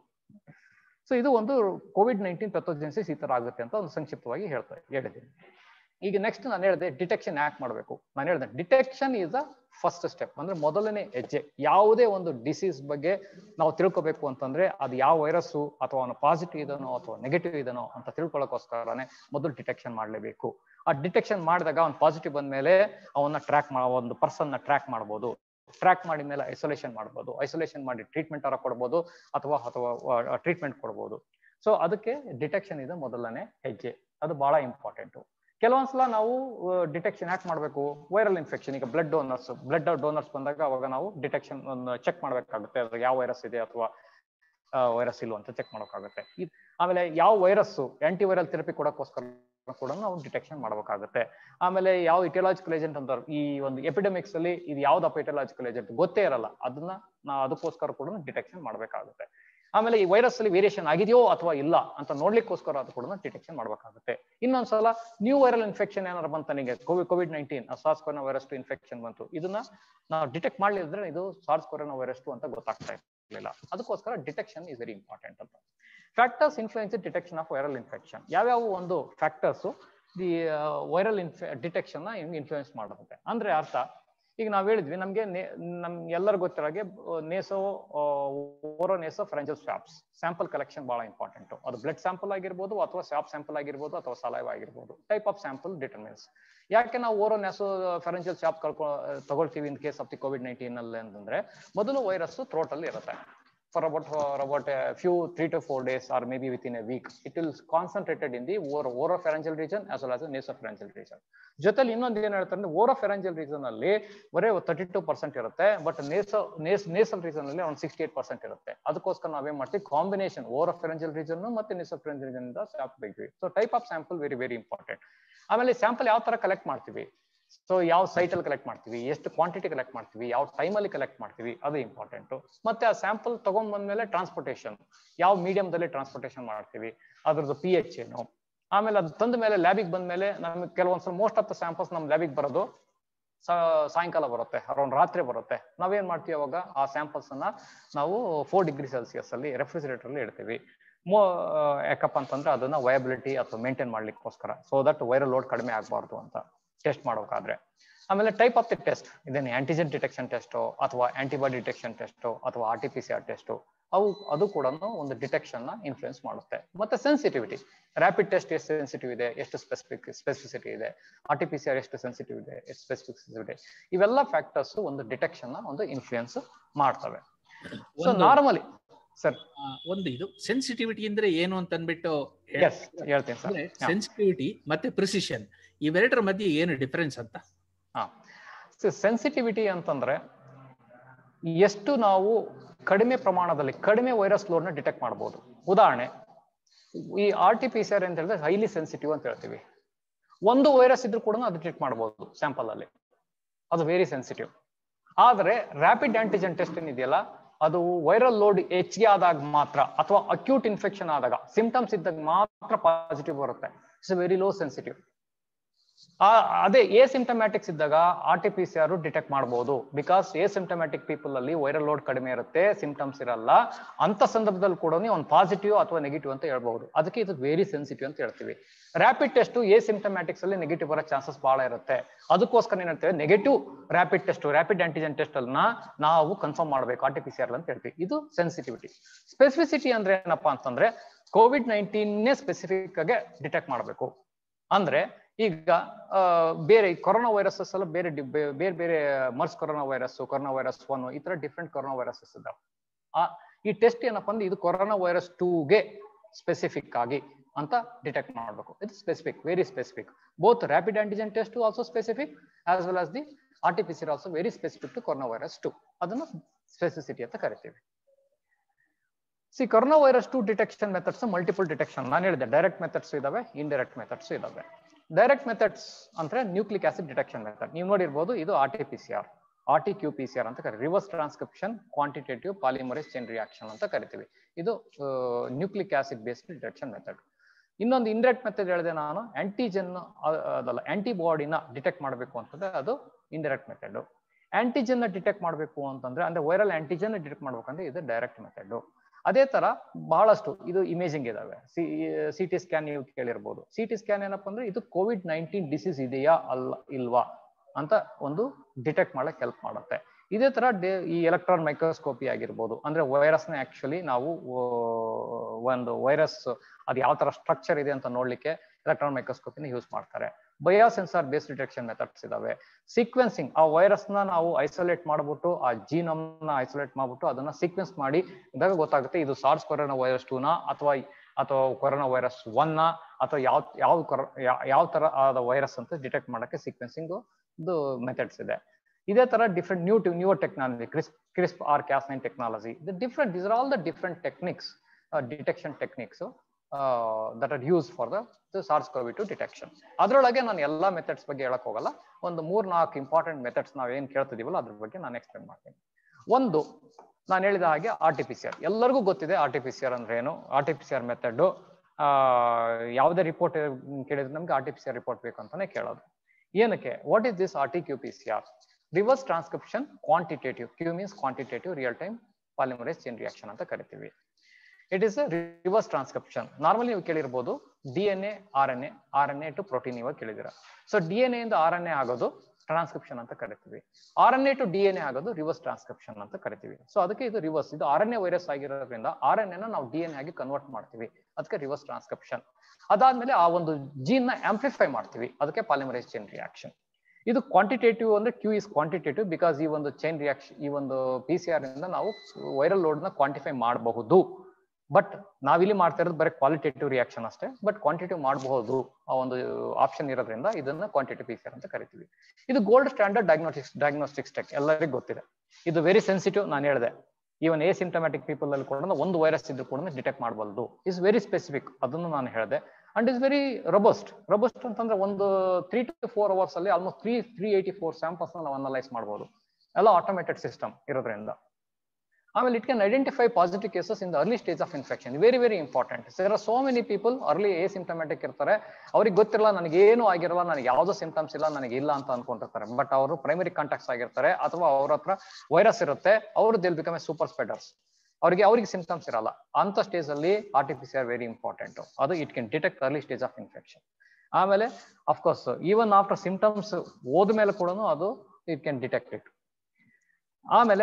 ಸೊ ಇದು ಒಂದು ಕೋವಿಡ್ ನೈನ್ಟೀನ್ ಪೆಥೋಜೆನ್ಸಿಸ್ ಈ ತರ ಆಗುತ್ತೆ ಅಂತ ಒಂದು ಸಂಕ್ಷಿಪ್ತವಾಗಿ ಹೇಳ್ತಾ ಹೇಳಿದ್ದೀನಿ ಈಗ ನೆಕ್ಸ್ಟ್ ನಾನು ಹೇಳಿದೆ ಡಿಟೆಕ್ಷನ್ ಯಾಕೆ ಮಾಡಬೇಕು ನಾನು ಹೇಳಿದೆ detection is a first step ಅಂದ್ರೆ ಮೊದಲನೇ ಹೆಜ್ಜೆ ಯಾವುದೇ ಒಂದು ಡಿಸೀಸ್ ಬಗ್ಗೆ ನಾವು ತಿಳ್ಕೊಬೇಕು ಅಂತಂದ್ರೆ ಅದು ಯಾವ ವೈರಸ್ಸು ಅಥವಾ ಅವನು ಪಾಸಿಟಿವ್ ಇದನೋ ಅಥವಾ ನೆಗೆಟಿವ್ ಇದನೋ ಅಂತ ತಿಳ್ಕೊಳ್ಳೋಕೋಸ್ಕರನೇ ಮೊದಲು ಡಿಟೆಕ್ಷನ್ ಮಾಡಲೇಬೇಕು ಆ ಡಿಟೆಕ್ಷನ್ ಮಾಡಿದಾಗ ಅವ್ನು ಪಾಸಿಟಿವ್ ಬಂದ್ಮೇಲೆ ಅವನ್ನ ಟ್ರ್ಯಾಕ್ ಮಾ ಒಂದು ಪರ್ಸನ್ ನ ಟ್ರ್ಯಾಕ್ ಮಾಡ್ಬೋದು ಟ್ರ್ಯಾಕ್ ಮಾಡಿದ ಮೇಲೆ ಐಸೋಲೇಷನ್ ಮಾಡ್ಬೋದು ಐಸೋಲೇಷನ್ ಮಾಡಿ ಟ್ರೀಟ್ಮೆಂಟ್ ಅರ ಕೊಡ್ಬೋದು ಅಥವಾ ಅಥವಾ ಟ್ರೀಟ್ಮೆಂಟ್ ಕೊಡ್ಬೋದು ಸೊ ಅದಕ್ಕೆ ಡಿಟೆಕ್ಷನ್ ಇದೆ ಮೊದಲನೇ ಹೆಜ್ಜೆ ಅದು ಬಹಳ ಇಂಪಾರ್ಟೆಂಟು ಕೆಲವೊಂದ್ಸಲ ನಾವು ಡಿಟೆಕ್ಷನ್ ಯಾಕೆ ಮಾಡಬೇಕು ವೈರಲ್ ಇನ್ಫೆಕ್ಷನ್ ಈಗ ಬ್ಲಡ್ ಡೋನರ್ಸ್ ಬ್ಲಡ್ ಡೋನರ್ಸ್ ಬಂದಾಗ ಅವಾಗ ನಾವು ಡಿಟೆಕ್ಷನ್ ಒಂದು ಚೆಕ್ ಮಾಡಬೇಕಾಗುತ್ತೆ ಅದ್ರ ಯಾವ ವೈರಸ್ ಇದೆ ಅಥವಾ ವೈರಸ್ ಇಲ್ವ ಅಂತ ಚೆಕ್ ಮಾಡೋಕ್ಕಾಗುತ್ತೆ ಇದ್- ಆಮೇಲೆ ಯಾವ ವೈರಸ್ ಆಂಟಿ ವೈರಲ್ ಥೆರಪಿ ಕೊಡೋಕ್ಕೋಸ್ಕರ ಕೂಡ ನಾವು ಡಿಟೆಕ್ಷನ್ ಮಾಡಬೇಕಾಗುತ್ತೆ ಆಮೇಲೆ ಯಾವ ಇಟಿಯಲಾಜಿಕಲ್ ಏಜೆಂಟ್ ಅಂತ ಈ ಒಂದು ಎಪಿಡೆಮಿಕ್ಸ್ ಅಲ್ಲಿ ಇದು ಯಾವ್ದಪ್ಪ ಇಟಿಯಲಾಜಿಕಲ್ ಏಜೆಂಟ್ ಗೊತ್ತೇ ಇರಲ್ಲ ಅದನ್ನ ನಾವು ಅದಕ್ಕೋಸ್ಕರ ಕೂಡ ಡಿಟೆಕ್ಷನ್ ಮಾಡಬೇಕಾಗುತ್ತೆ ಆಮೇಲೆ ಈ ವೈರಸ್ ಅಲ್ಲಿ ವೇರಿಯೇಷನ್ ಆಗಿದೆಯೋ ಅಥವಾ ಇಲ್ಲ ಅಂತ ನೋಡ್ಲಿಕ್ಕೋಸ್ಕರ ಅದು ಕೂಡ ಡಿಟೆಕ್ಷನ್ ಮಾಡಬೇಕಾಗುತ್ತೆ ಇನ್ನೊಂದ್ಸಲ ನ್ಯೂ ವೈರಲ್ ಇನ್ಫೆಕ್ಷನ್ ಏನಾರು ಬಂತ ನನಗೆ COVID COVID nineteen SARS corona virus two infection ಬಂತು ಇದನ್ನ ನಾವು ಡಿಟೆಕ್ಟ್ ಮಾಡ್ಲಿದ್ರೆ ಇದು ಸಾರ್ಸ್ ಕೊರೋನಾ ವೈರಸ್ ಟು ಅಂತ ಗೊತ್ತಾಗ್ತಾ ಇರಲಿಲ್ಲ ಅದಕ್ಕೋಸ್ಕರ ಡಿಟೆಕ್ಷನ್ ಇಸ್ ವೆರಿ ಇಂಪಾರ್ಟೆಂಟ್ ಅಂತ factors influence detection of viral infection ಯಾವ್ಯಾವ ಒಂದು ಫ್ಯಾಕ್ಟರ್ಸ್ ದಿ ವೈರಲ್ ಇನ್ಫೆ ಡಿಟೆಕ್ಷನ್ ನ ಇನ್ಫ್ಲೂಯೆನ್ಸ್ ಮಾಡುತ್ತೆ ಅಂದ್ರೆ ಅರ್ಥ ಈಗ ನಾವ್ ಹೇಳಿದ್ವಿ ನಮ್ಗೆ ನಮ್ ಎಲ್ಲರೂ ಗೊತ್ತಿರೋಗೆ ನೇಸೋ ಓರೋ nasopharyngeal swabs sample collection ಬಹಳ ಇಂಪಾರ್ಟೆಂಟ್ ಅದು ಬ್ಲಡ್ ಸ್ಯಾಂಪಲ್ ಆಗಿರ್ಬೋದು ಅಥವಾ ಸ್ವಾಪ್ ಸ್ಯಾಂಪಲ್ ಆಗಿರ್ಬೋದು ಅಥವಾ ಸಲೈವ್ ಆಗಿರ್ಬೋದು ಟೈಪ್ ಆಫ್ ಸ್ಯಾಂಪಲ್ ಡಿಟರ್ಮಿನ್ಸ್ ಯಾಕೆ ನಾವು ಓರೋ ನೆಸೋ ಫೆರೆನ್ಷಿಯಲ್ ಸ್ವಾಪ್ ಕಳ್ಕೊ ತಗೊಳ್ತೀವಿ in case of the COVID nineteen ಅಲ್ಲಿ ಅಂತಂದ್ರೆ ಮೊದಲು ವೈರಸ್ ಥ್ರೋಟ್ ಅಲ್ಲಿ ಇರುತ್ತೆ for about for about a few three to four days or maybe within a week it will concentrated in the oro oropharyngeal region as well as the nasopharyngeal region ಜೊತೆಲಿ ಇನ್ನೊಂದು ಏನ್ ಹೇಳ್ತಾರೆ ಅಂದ್ರೆ ಓರೋಫೆರಂಜಲ್ region ಅಲ್ಲಿ ಬರೀ thirty two percent ಇರುತ್ತೆ but ನೇಸೋ ನೇಸ್ ನೇಸಲ್ ರೀಸನ್ ಅಲ್ಲಿ ಒಂದು ಸಿಕ್ಸ್ಟಿ ಏಟ್ ಪರ್ಸೆಂಟ್ ಇರುತ್ತೆ ಅದಕ್ಕೋಸ್ಕರ ನಾವೇನ್ ಮಾಡ್ತೀವಿ ಕಾಂಬಿನೇಷನ್ ಓರೋಫೆರಂಜಲ್ ರೀಸನ್ ಮತ್ತೆ ನೇಸೋಫೆರಂಜಲ್ ರೀಸನ್ ಇಂದ ಸ್ಯಾಪ್ ತೆಗ್ತೀವಿ so type of sample very very important ಆಮೇಲೆ ಸ್ಯಾಂಪಲ್ ಯಾವ ತರ ಕಲೆಕ್ಟ್ ಮಾಡ್ತೀವಿ ಸೊ ಯಾವ ಸೈಟ್ ಅಲ್ಲಿ ಕಲೆಕ್ಟ್ ಮಾಡ್ತೀವಿ ಎಷ್ಟು ಕ್ವಾಂಟಿಟಿ ಕಲೆಕ್ಟ್ ಮಾಡ್ತೀವಿ ಯಾವ ಟೈಮ್ ಅಲ್ಲಿ ಕಲೆಕ್ಟ್ ಮಾಡ್ತೀವಿ ಅದು ಇಂಪಾರ್ಟೆಂಟ್ ಮತ್ತೆ ಆ ಸ್ಯಾಂಪಲ್ ತಗೊಂಡ್ ಬಂದ್ಮೇಲೆ ಟ್ರಾನ್ಸ್ಪೋರ್ಟೇಷನ್ ಯಾವ ಮೀಡಿಯಂದಲ್ಲಿ ಟ್ರಾನ್ಸ್ಪೋರ್ಟೇಷನ್ ಮಾಡ್ತೀವಿ ಅದ್ರದ್ದು ಪಿ ಎಚ್ ಏನು ಆಮೇಲೆ ಅದು ತಂದ ಮೇಲೆ ಲ್ಯಾಬಿಗೆ ಬಂದ್ಮೇಲೆ ನಮ್ಗೆ ಕೆಲವೊಂದ್ಸಲ ಮೋಸ್ಟ್ ಆಫ್ ದ ಸ್ಯಾಂಪಲ್ಸ್ ನಮ್ ಲ್ಯಾಬಿಗೆ ಬರೋದು ಸಾಯಂಕಾಲ ಬರುತ್ತೆ ಅರೌಂಡ್ ರಾತ್ರಿ ಬರುತ್ತೆ ನಾವೇನ್ ಮಾಡ್ತೀವಿ ಅವಾಗ ಆ ಸ್ಯಾಂಪಲ್ಸ್ ಅನ್ನ ನಾವು ಫೋರ್ ಡಿಗ್ರಿ ಸೆಲ್ಸಿಯಸ್ ಅಲ್ಲಿ ರೆಫ್ರಿಜರೇಟರ್ ಅಲ್ಲಿ ಇಡ್ತೀವಿ ಮೋ ಯಾಕಪ್ಪ ಅಂತಂದ್ರೆ ಅದನ್ನ ವಯಬಿಲಿಟಿ ಅಥವಾ ಮೇಂಟೈನ್ ಮಾಡ್ಲಿಕ್ಕೋಸ್ಕರ ಸೊ ದಟ್ ವೈರಲ್ ಲೋಡ್ ಕಡಿಮೆ ಆಗಬಾರ್ದು ಅಂತ ಟೆಸ್ಟ್ ಮಾಡೋಕಾದ್ರೆ ಆಮೇಲೆ ಟೈಪ್ ಆಫ್ ದಿ ಟೆಸ್ಟ್ ಇದೇನು ಆಂಟಿಜೆನ್ ಡಿಟೆಕ್ಷನ್ ಟೆಸ್ಟು ಅಥವಾ ಆಂಟಿಬಾಡಿ ಡಿಟೆಕ್ಷನ್ ಟೆಸ್ಟು ಅಥವಾ R T P C R test ಅವು ಅದು ಕೂಡ ಒಂದು ಡಿಟೆಕ್ಷನ್ ನ ಇನ್ಫ್ಲೂಯೆನ್ಸ್ ಮಾಡುತ್ತೆ ಮತ್ತೆ ಸೆನ್ಸಿಟಿವಿಟಿ ರ್ಯಾಪಿಡ್ ಟೆಸ್ಟ್ ಎಷ್ಟು ಸೆನ್ಸಿಟಿವ್ ಇದೆ ಎಷ್ಟು ಸ್ಪೆಸಿಫಿಕ್ ಸ್ಪೆಸಿಫಿಸಿಟಿ ಇದೆ R T P C R ಎಷ್ಟು ಸೆನ್ಸಿಟಿವ್ ಇದೆ ಎಷ್ಟು ಸ್ಪೆಸಿಫಿಸಿಟಿ ಇವೆಲ್ಲ ಫ್ಯಾಕ್ಟರ್ಸ್ ಒಂದು ಡಿಟೆಕ್ಷನ್ ನ ಒಂದು ಇನ್ಫ್ಲೂಯೆನ್ಸ್ ಮಾಡ್ತವೆ ಸೊ ನಾರ್ಮಲಿ ಸರ್ ಒಂದು ಇದು ಸೆನ್ಸಿಟಿವಿಟಿ ಅಂದ್ರೆ ಏನು ಅಂತ ಅಂದ್ಬಿಟ್ಟು ಎಸ್ ಹೇಳ್ತೀನಿ ಸರ್ ಸೆನ್ಸಿಟಿವಿಟಿ ಮತ್ತೆ ಪ್ರಿಸಿಷನ್ ಇವೆರಡರ ಮಧ್ಯೆ ಏನು ಡಿಫರೆನ್ಸ್ ಅಂತ ಹಾ ಸೆನ್ಸಿಟಿವಿಟಿ ಅಂತಂದ್ರೆ ಎಷ್ಟು ನಾವು ಕಡಿಮೆ ಪ್ರಮಾಣದಲ್ಲಿ ಕಡಿಮೆ ವೈರಸ್ ಲೋಡ್ ನ ಡಿಟೆಕ್ಟ್ ಮಾಡಬಹುದು ಉದಾಹರಣೆ ಈ R T P C R ಅಂತ ಹೇಳಿದ್ರೆ ಹೈಲಿ ಸೆನ್ಸಿಟಿವ್ ಅಂತ ಹೇಳ್ತೀವಿ ಒಂದು ವೈರಸ್ ಇದ್ರೂ ಕೂಡ ಅದು ಡಿಟೆಕ್ಟ್ ಮಾಡಬಹುದು ಸ್ಯಾಂಪಲ್ ಅಲ್ಲಿ ಅದು ವೆರಿ ಸೆನ್ಸಿಟಿವ್ ಆದ್ರೆ ರ್ಯಾಪಿಡ್ ಆಂಟಿಜೆನ್ ಟೆಸ್ಟ್ ಏನಿದೆಯಲ್ಲ ಅದು ವೈರಲ್ ಲೋಡ್ ಹೆಚ್ಚಿಗೆ ಆದಾಗ ಮಾತ್ರ ಅಥವಾ ಅಕ್ಯೂಟ್ ಇನ್ಫೆಕ್ಷನ್ ಆದಾಗ ಸಿಂಪ್ಟಮ್ಸ್ ಇದ್ದಾಗ ಮಾತ್ರ ಪಾಸಿಟಿವ್ ಬರುತ್ತೆ ಇಟ್ಸ್ ವೆರಿ ಲೋ ಸೆನ್ಸಿಟಿವ್ ಅದೇ ಎ ಸಿಂಟಮ್ಯಾಟಿಕ್ಸ್ ಇದ್ದಾಗ R T P C R detect ಮಾಡಬಹುದು ಬಿಕಾಸ್ ಎ ಸಿಂಟಮ್ಯಾಟಿಕ್ ಪೀಪಲ್ ಅಲ್ಲಿ ವೈರಲ್ ಲೋಡ್ ಕಡಿಮೆ ಇರುತ್ತೆ ಸಿಂಪ್ಟಮ್ಸ್ ಇರಲ್ಲ ಅಂತ ಸಂದರ್ಭದಲ್ಲಿ ಕೂಡ ಒಂದು ಪಾಸಿಟಿವ್ ಅಥವಾ ನೆಗೆಟಿವ್ ಅಂತ ಹೇಳ್ಬಹುದು ಅದಕ್ಕೆ ಇದು ವೆರಿ ಸೆನ್ಸಿಟಿವ್ ಅಂತ ಹೇಳ್ತೀವಿ ರ್ಯಾಪಿಡ್ ಟೆಸ್ಟ್ ಎ ಸಿಂಟಮ್ಯಾಟಿಕ್ಸ್ ಅಲ್ಲಿ ನೆಗೆಟಿವ್ ಬರೋ ಚಾನ್ಸಸ್ ಬಹಳ ಇರುತ್ತೆ ಅದಕ್ಕೋಸ್ಕರ ಏನ್ ಹೇಳ್ತೇವೆ negative rapid test rapid antigen test ಅನ್ನ ನಾವು ಕನ್ಫರ್ಮ್ ಮಾಡಬೇಕು R T P C R ಅಂತ ಹೇಳ್ತೀವಿ ಇದು ಸೆನ್ಸಿಟಿವಿಟಿ ಸ್ಪೆಸಿಫಿಸಿಟಿ ಅಂದ್ರೆ ಏನಪ್ಪಾ ಅಂತಂದ್ರೆ ಕೋವಿಡ್ ನೈನ್ಟೀನ್ನೇ ಸ್ಪೆಸಿಫಿಕ್ ಆಗಿ ಡಿಟೆಕ್ಟ್ ಮಾಡಬೇಕು ಅಂದ್ರೆ ಈಗ ಬೇರೆ ಕೊರೋನಾ ವೈರಸಸ್ ಎಲ್ಲ ಬೇರೆ ಬೇರೆ ಬೇರೆ MERS corona virus corona virus one ಈ ತರ ಡಿಫ್ರೆಂಟ್ ಕೊರೋನಾ ವೈರಸಸ್ ಇದಾವೆ ಆ ಈ ಟೆಸ್ಟ್ ಏನಪ್ಪಾ ಅಂದ್ರೆ ಇದು ಕೊರೋನಾ ವೈರಸ್ ಟೂಗೆ ಸ್ಪೆಸಿಫಿಕ್ ಆಗಿ ಅಂತ ಡಿಟೆಕ್ಟ್ ಮಾಡಬೇಕು ಇದು specific very specific both rapid antigen test also specific as well as the R T P C also very specific to corona virus two ಅದನ್ನ ಸ್ಪೆಸಿಸಿಟಿ ಅಂತ ಕರಿತೀವಿ ಸಿ corona virus two detection methods multiple detection ನಾನು ಹೇಳಿದೆ direct methods ಇದಾವೆ indirect methods ಇದಾವೆ direct methods ಅಂದ್ರೆ nucleic acid detection method ನೀವು ನೋಡಿರ್ಬೋದು ಇದು R T P C R R T Q P C R ಅಂತ ಕರಿ reverse transcription quantitative polymerase chain reaction ಅಂತ ಕರಿತೀವಿ ಇದು nucleic acid based detection method ಇನ್ನೊಂದು ಇಂಡೈರೆಕ್ಟ್ ಮೆಥಡ್ ಹೇಳಿದೆ ನಾನು ಆಂಟಿಜೆನ್ ಅದಲ್ಲ ಆಂಟಿಬಾಡಿನ ಡಿಟೆಕ್ಟ್ ಮಾಡಬೇಕು ಅಂತಂದ್ರೆ ಅದು ಇಂಡೈರೆಕ್ಟ್ ಮೆಥಡ್ ಆಂಟಿಜೆನ್ ಡಿಟೆಕ್ಟ್ ಮಾಡಬೇಕು ಅಂತಂದ್ರೆ ಅಂದ್ರೆ ವೈರಲ್ ಆಂಟಿಜೆನ್ ಡಿಟೆಕ್ಟ್ ಮಾಡ್ಬೇಕಂದ್ರೆ ಇದು ಡೈರೆಕ್ಟ್ ಮೆಥಡ್ ಅದೇ ತರ ಬಹಳಷ್ಟು ಇದು ಇಮೇಜಿಂಗ್ ಇದಾವೆ ಸಿ ಸಿ ಟಿ ಸ್ಕ್ಯಾನ್ ನೀವು ಕೇಳಿರ್ಬೋದು ಸಿ ಟಿ ಸ್ಕ್ಯಾನ್ ಏನಪ್ಪಾ ಅಂದ್ರೆ ಇದು ಕೋವಿಡ್ ನೈನ್ಟೀನ್ ಡಿಸೀಸ್ ಇದೆಯಾ ಅಲ್ಲ ಇಲ್ವಾ ಅಂತ ಒಂದು ಡಿಟೆಕ್ಟ್ ಮಾಡಕ್ ಹೆಲ್ಪ್ ಮಾಡುತ್ತೆ ಇದೇ ತರ ಈ ಎಲೆಕ್ಟ್ರಾನ್ ಮೈಕ್ರೋಸ್ಕೋಪಿ ಆಗಿರ್ಬೋದು ಅಂದ್ರೆ ವೈರಸ್ ನ ಆಕ್ಚುಲಿ ನಾವು ಒಂದು ವೈರಸ್ ಅದು ಯಾವ ತರ ಸ್ಟ್ರಕ್ಚರ್ ಇದೆ ಅಂತ ನೋಡ್ಲಿಕ್ಕೆ ಎಲೆಕ್ಟ್ರಾನ್ ಮೈಕ್ರೋಸ್ಕೋಪಿನ ಯೂಸ್ ಮಾಡ್ತಾರೆ bio sensor base detection methods ಇದಾವೆ ಸೀಕ್ವೆನ್ಸಿಂಗ್ ಆ ವೈರಸ್ ನ ನಾವು ಐಸೋಲೇಟ್ ಮಾಡ್ಬಿಟ್ಟು ಆ ಜೀನಮ್ ನ ಐಸೋಲೇಟ್ ಮಾಡ್ಬಿಟ್ಟು ಅದನ್ನ ಸೀಕ್ವೆನ್ಸ್ ಮಾಡಿ ಇದಾಗ ಗೊತ್ತಾಗುತ್ತೆ ಇದು ಸಾರ್ಸ್ ಕೊರೋನಾ ವೈರಸ್ ಟೂನ ಅಥವಾ ಅಥವಾ ಕೊರೋನಾ ವೈರಸ್ ಒನ್ ಅಥವಾ ಯಾವ ಯಾವ ಯಾವ ತರ ಆದ ವೈರಸ್ ಅಂತ ಡಿಟೆಕ್ಟ್ ಮಾಡಕ್ಕೆ ಸೀಕ್ವೆನ್ಸಿಂಗ್ ಇದು ಮೆಥಡ್ಸ್ ಇದೆ ಇದೇ ತರ different new newer technology crisp CRISPR Cas nine technology the different this are all the different techniques detection techniques that are use for the SARS CoV two detection ಅದರೊಳಗೆ ನಾನು ಎಲ್ಲಾ methods ಬಗ್ಗೆ ಹೇಳಕ್ ಹೋಗಲ್ಲ ಒಂದು ಮೂರ್ ನಾಲ್ಕು ಇಂಪಾರ್ಟೆಂಟ್ ಮೆಥಡ್ಸ್ ನಾವ್ ಏನ್ ಕೇಳ್ತಿದೀವಲ್ಲ ಅದ್ರ ಬಗ್ಗೆ ನಾನು ಎಕ್ಸ್ಪ್ಲೇನ್ ಮಾಡ್ತೀನಿ ಒಂದು ನಾನು ಹೇಳಿದ ಹಾಗೆ R T P C R ಎಲ್ಲರಿಗೂ ಗೊತ್ತಿದೆ R T P C R ಅಂದ್ರೆ ಏನು R T P C R method ಯಾವುದೇ ರಿಪೋರ್ಟ್ ಕೇಳಿದ್ರೆ ನಮ್ಗೆ R T P C R report ಬೇಕು ಅಂತಾನೆ ಕೇಳೋದು ಏನಕ್ಕೆ what is this R T Q P C R reverse transcription quantitative Q means quantitative real time polymerase chain reaction ಅಂತ ಕರಿತೀವಿ it is reverse transcription normally ನೀವು ಕೇಳಿರ್ಬೋದು D N A R N A R N A to protein ಇವಾಗ ಕೇಳಿದಿರ so D N A ಇಂದ R N A ಆಗೋದು transcription ಅಂತ ಕರಿತೀವಿ R N A to D N A ಆಗೋದು reverse transcription ಅಂತ ಕರಿತೀವಿ ಸೊ ಅದಕ್ಕೆ ಇದು ರಿವರ್ಸ್ ಇದು ಆರ್ ಎನ್ ಎ ವೈರಸ್ ಆಗಿರೋದ್ರಿಂದ ಆರ್ ಎನ್ ಎನ ನಾವು ಡಿ ಎನ್ ಎ ಆಗಿ ಕನ್ವರ್ಟ್ ಮಾಡ್ತೀವಿ ಅದಕ್ಕೆ ರಿವರ್ಸ್ ಟ್ರಾನ್ಸ್ಕ್ರಿಪ್ಷನ್ ಅದಾದ್ಮೇಲೆ ಆ ಒಂದು ಜೀನ್ ನ ಆಂಪ್ಲಿಫೈ ಮಾಡ್ತೀವಿ ಅದಕ್ಕೆ ಪಾಲಿಮರೈಸ್ ಚೈನ್ ರಿಯಾಕ್ಷನ್ ಇದು ಕ್ವಾಂಟಿಟೇಟಿವ್ ಅಂದ್ರೆ ಕ್ಯೂ ಇಸ್ ಕ್ವಾಂಟಿಟೇಟಿವ್ ಬಿಕಾಸ್ ಈ ಒಂದು ಚೈನ್ ರಿಯಾಕ್ಷನ್ ಈ ಒಂದು ಪಿ ಸಿ ಆರ್ ಇಂದ ನಾವು ವೈರಲ್ ಲೋಡ್ ನ ಕ್ವಾಂಟಿಫೈ ಮಾಡಬಹುದು ಬಟ್ ನಾವಿಲ್ಲಿ ಮಾಡ್ತಾ ಇರೋದು ಬರೀ ಕ್ವಾಲಿಟೇಟಿವ್ ರಿಯಾಕ್ಷನ್ ಅಷ್ಟೇ ಬಟ್ ಕ್ವಾಂಟಿಟಿವ್ ಮಾಡಬಹುದು ಆ ಒಂದು ಆಪ್ಷನ್ ಇರೋದ್ರಿಂದ ಇದನ್ನ ಕ್ವಾಂಟಿಟಿವ್ ಪಿ ಸಿ ಆರ್ ಅಂತ ಕರಿತೀವಿ ಇದು gold standard diagnostics diagnostics tech ಎಲ್ಲರಿಗೂ ಗೊತ್ತಿದೆ ಇದು ವೆರಿ ಸೆನ್ಸಿಟಿವ್ ನಾನು ಹೇಳಿದೆ ಈವನ್ ಎ ಸಿಂಟಮ್ಯಾಟಿಕ್ ಪೀಪಲ್ ಅಲ್ಲಿ ಕೂಡ ಒಂದು ವೈರಸ್ ಇದ್ದು ಕೂಡ ಡಿಟೆಕ್ಟ್ ಮಾಡಬಲ್ಲದು ಇಸ್ ವೆರಿ ಸ್ಪೆಸಿಫಿಕ್ ಅದನ್ನು ನಾನು ಹೇಳಿದೆ and is very robust robust ಅಂತಂದ್ರೆ ಒಂದು ತ್ರೀ ಟು ಫೋರ್ ಅವರ್ಸ್ ಅಲ್ಲಿ almost three three eighty four samples ನಾವು ಅನಲೈಸ್ ಮಾಡಬಹುದು ಎಲ್ಲ ಆಟೋಮೇಟೆಡ್ ಸಿಸ್ಟಮ್ ಇರೋದ್ರಿಂದ ಆಮೇಲೆ it can identify positive cases in the early stage of infection very very important there are so many people early asymptomatic ಇರ್ತಾರೆ ಅವ್ರಿಗೆ ಗೊತ್ತಿರಲ್ಲ ನನಗೆ ಏನು ಆಗಿರಲ್ಲ ನನಗೆ ಯಾವುದೋ ಸಿಂಟಮ್ಸ್ ಇಲ್ಲ ನನಗೆ ಇಲ್ಲ ಅಂತ ಅನ್ಕೊಂಡಿರ್ತಾರೆ ಬಟ್ ಅವರು ಪ್ರೈಮರಿ ಕಾಂಟ್ಯಾಕ್ಟ್ಸ್ ಆಗಿರ್ತಾರೆ ಅಥವಾ ಅವ್ರ ಹತ್ರ ವೈರಸ್ ಇರುತ್ತೆ ಅವರು they'll become a super spreaders ಅವ್ರಿಗೆ ಅವ್ರಿಗೆ ಸಿಂಟಮ್ಸ್ ಇರಲ್ಲ ಅಂತ ಸ್ಟೇಜ್ ಅಲ್ಲಿ R T P C R very important ಅದು it can detect early stage of infection ಆಮೇಲೆ ಅಫ್ಕೋರ್ಸ್ ಈವನ್ ಆಫ್ಟರ್ ಸಿಂಟಮ್ಸ್ ಹೋದ್ಮೇಲೆ ಕೂಡ ಅದು ಇಟ್ ಕ್ಯಾನ್ ಡಿಟೆಕ್ಟ್ ಇಟ್ ಆಮೇಲೆ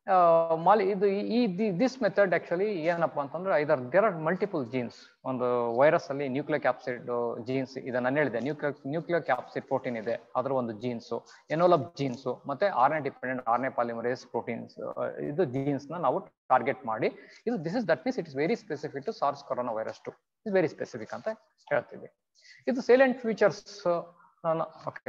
ಮಾಲಿ ಇದು ಈ ದಿಸ್ ಮೆಥಡ್ ಆಕ್ಚುಲಿ ಏನಪ್ಪಾ ಅಂತಂದ್ರೆ ಇದರ್ ದೇರ್ ಆರ್ ಮಲ್ಟಿಪಲ್ ಜೀನ್ಸ್ ಒಂದು ವೈರಸ್ ಅಲ್ಲಿ ನ್ಯೂಕ್ಲಿಯೋ ಕ್ಯಾಪ್ಸಿಡ್ ಜೀನ್ಸ್ ಇದೆ ನಾನು ಹೇಳಿದೆ ನ್ಯೂಕ್ಲಿಯೋ ನ್ಯೂಕ್ಲಿಯೋ ಕ್ಯಾಪ್ಸಿಡ್ ಪ್ರೋಟೀನ್ ಇದೆ ಅದರ ಒಂದು ಜೀನ್ಸ್ ಎನೋಲಪ್ ಜೀನ್ಸ್ ಮತ್ತೆ R N dependent R A polymerase proteins ಇದು ಜೀನ್ಸ್ ನ ನಾವು ಟಾರ್ಗೆಟ್ ಮಾಡಿ ಇದು this is that means it is very specific to SARS corona virus two is very specific ಅಂತ ಹೇಳ್ತೀವಿ ಇದು ಸೈಲೆಂಟ್ ಫೀಚರ್ಸ್ ನಾನು ಓಕೆ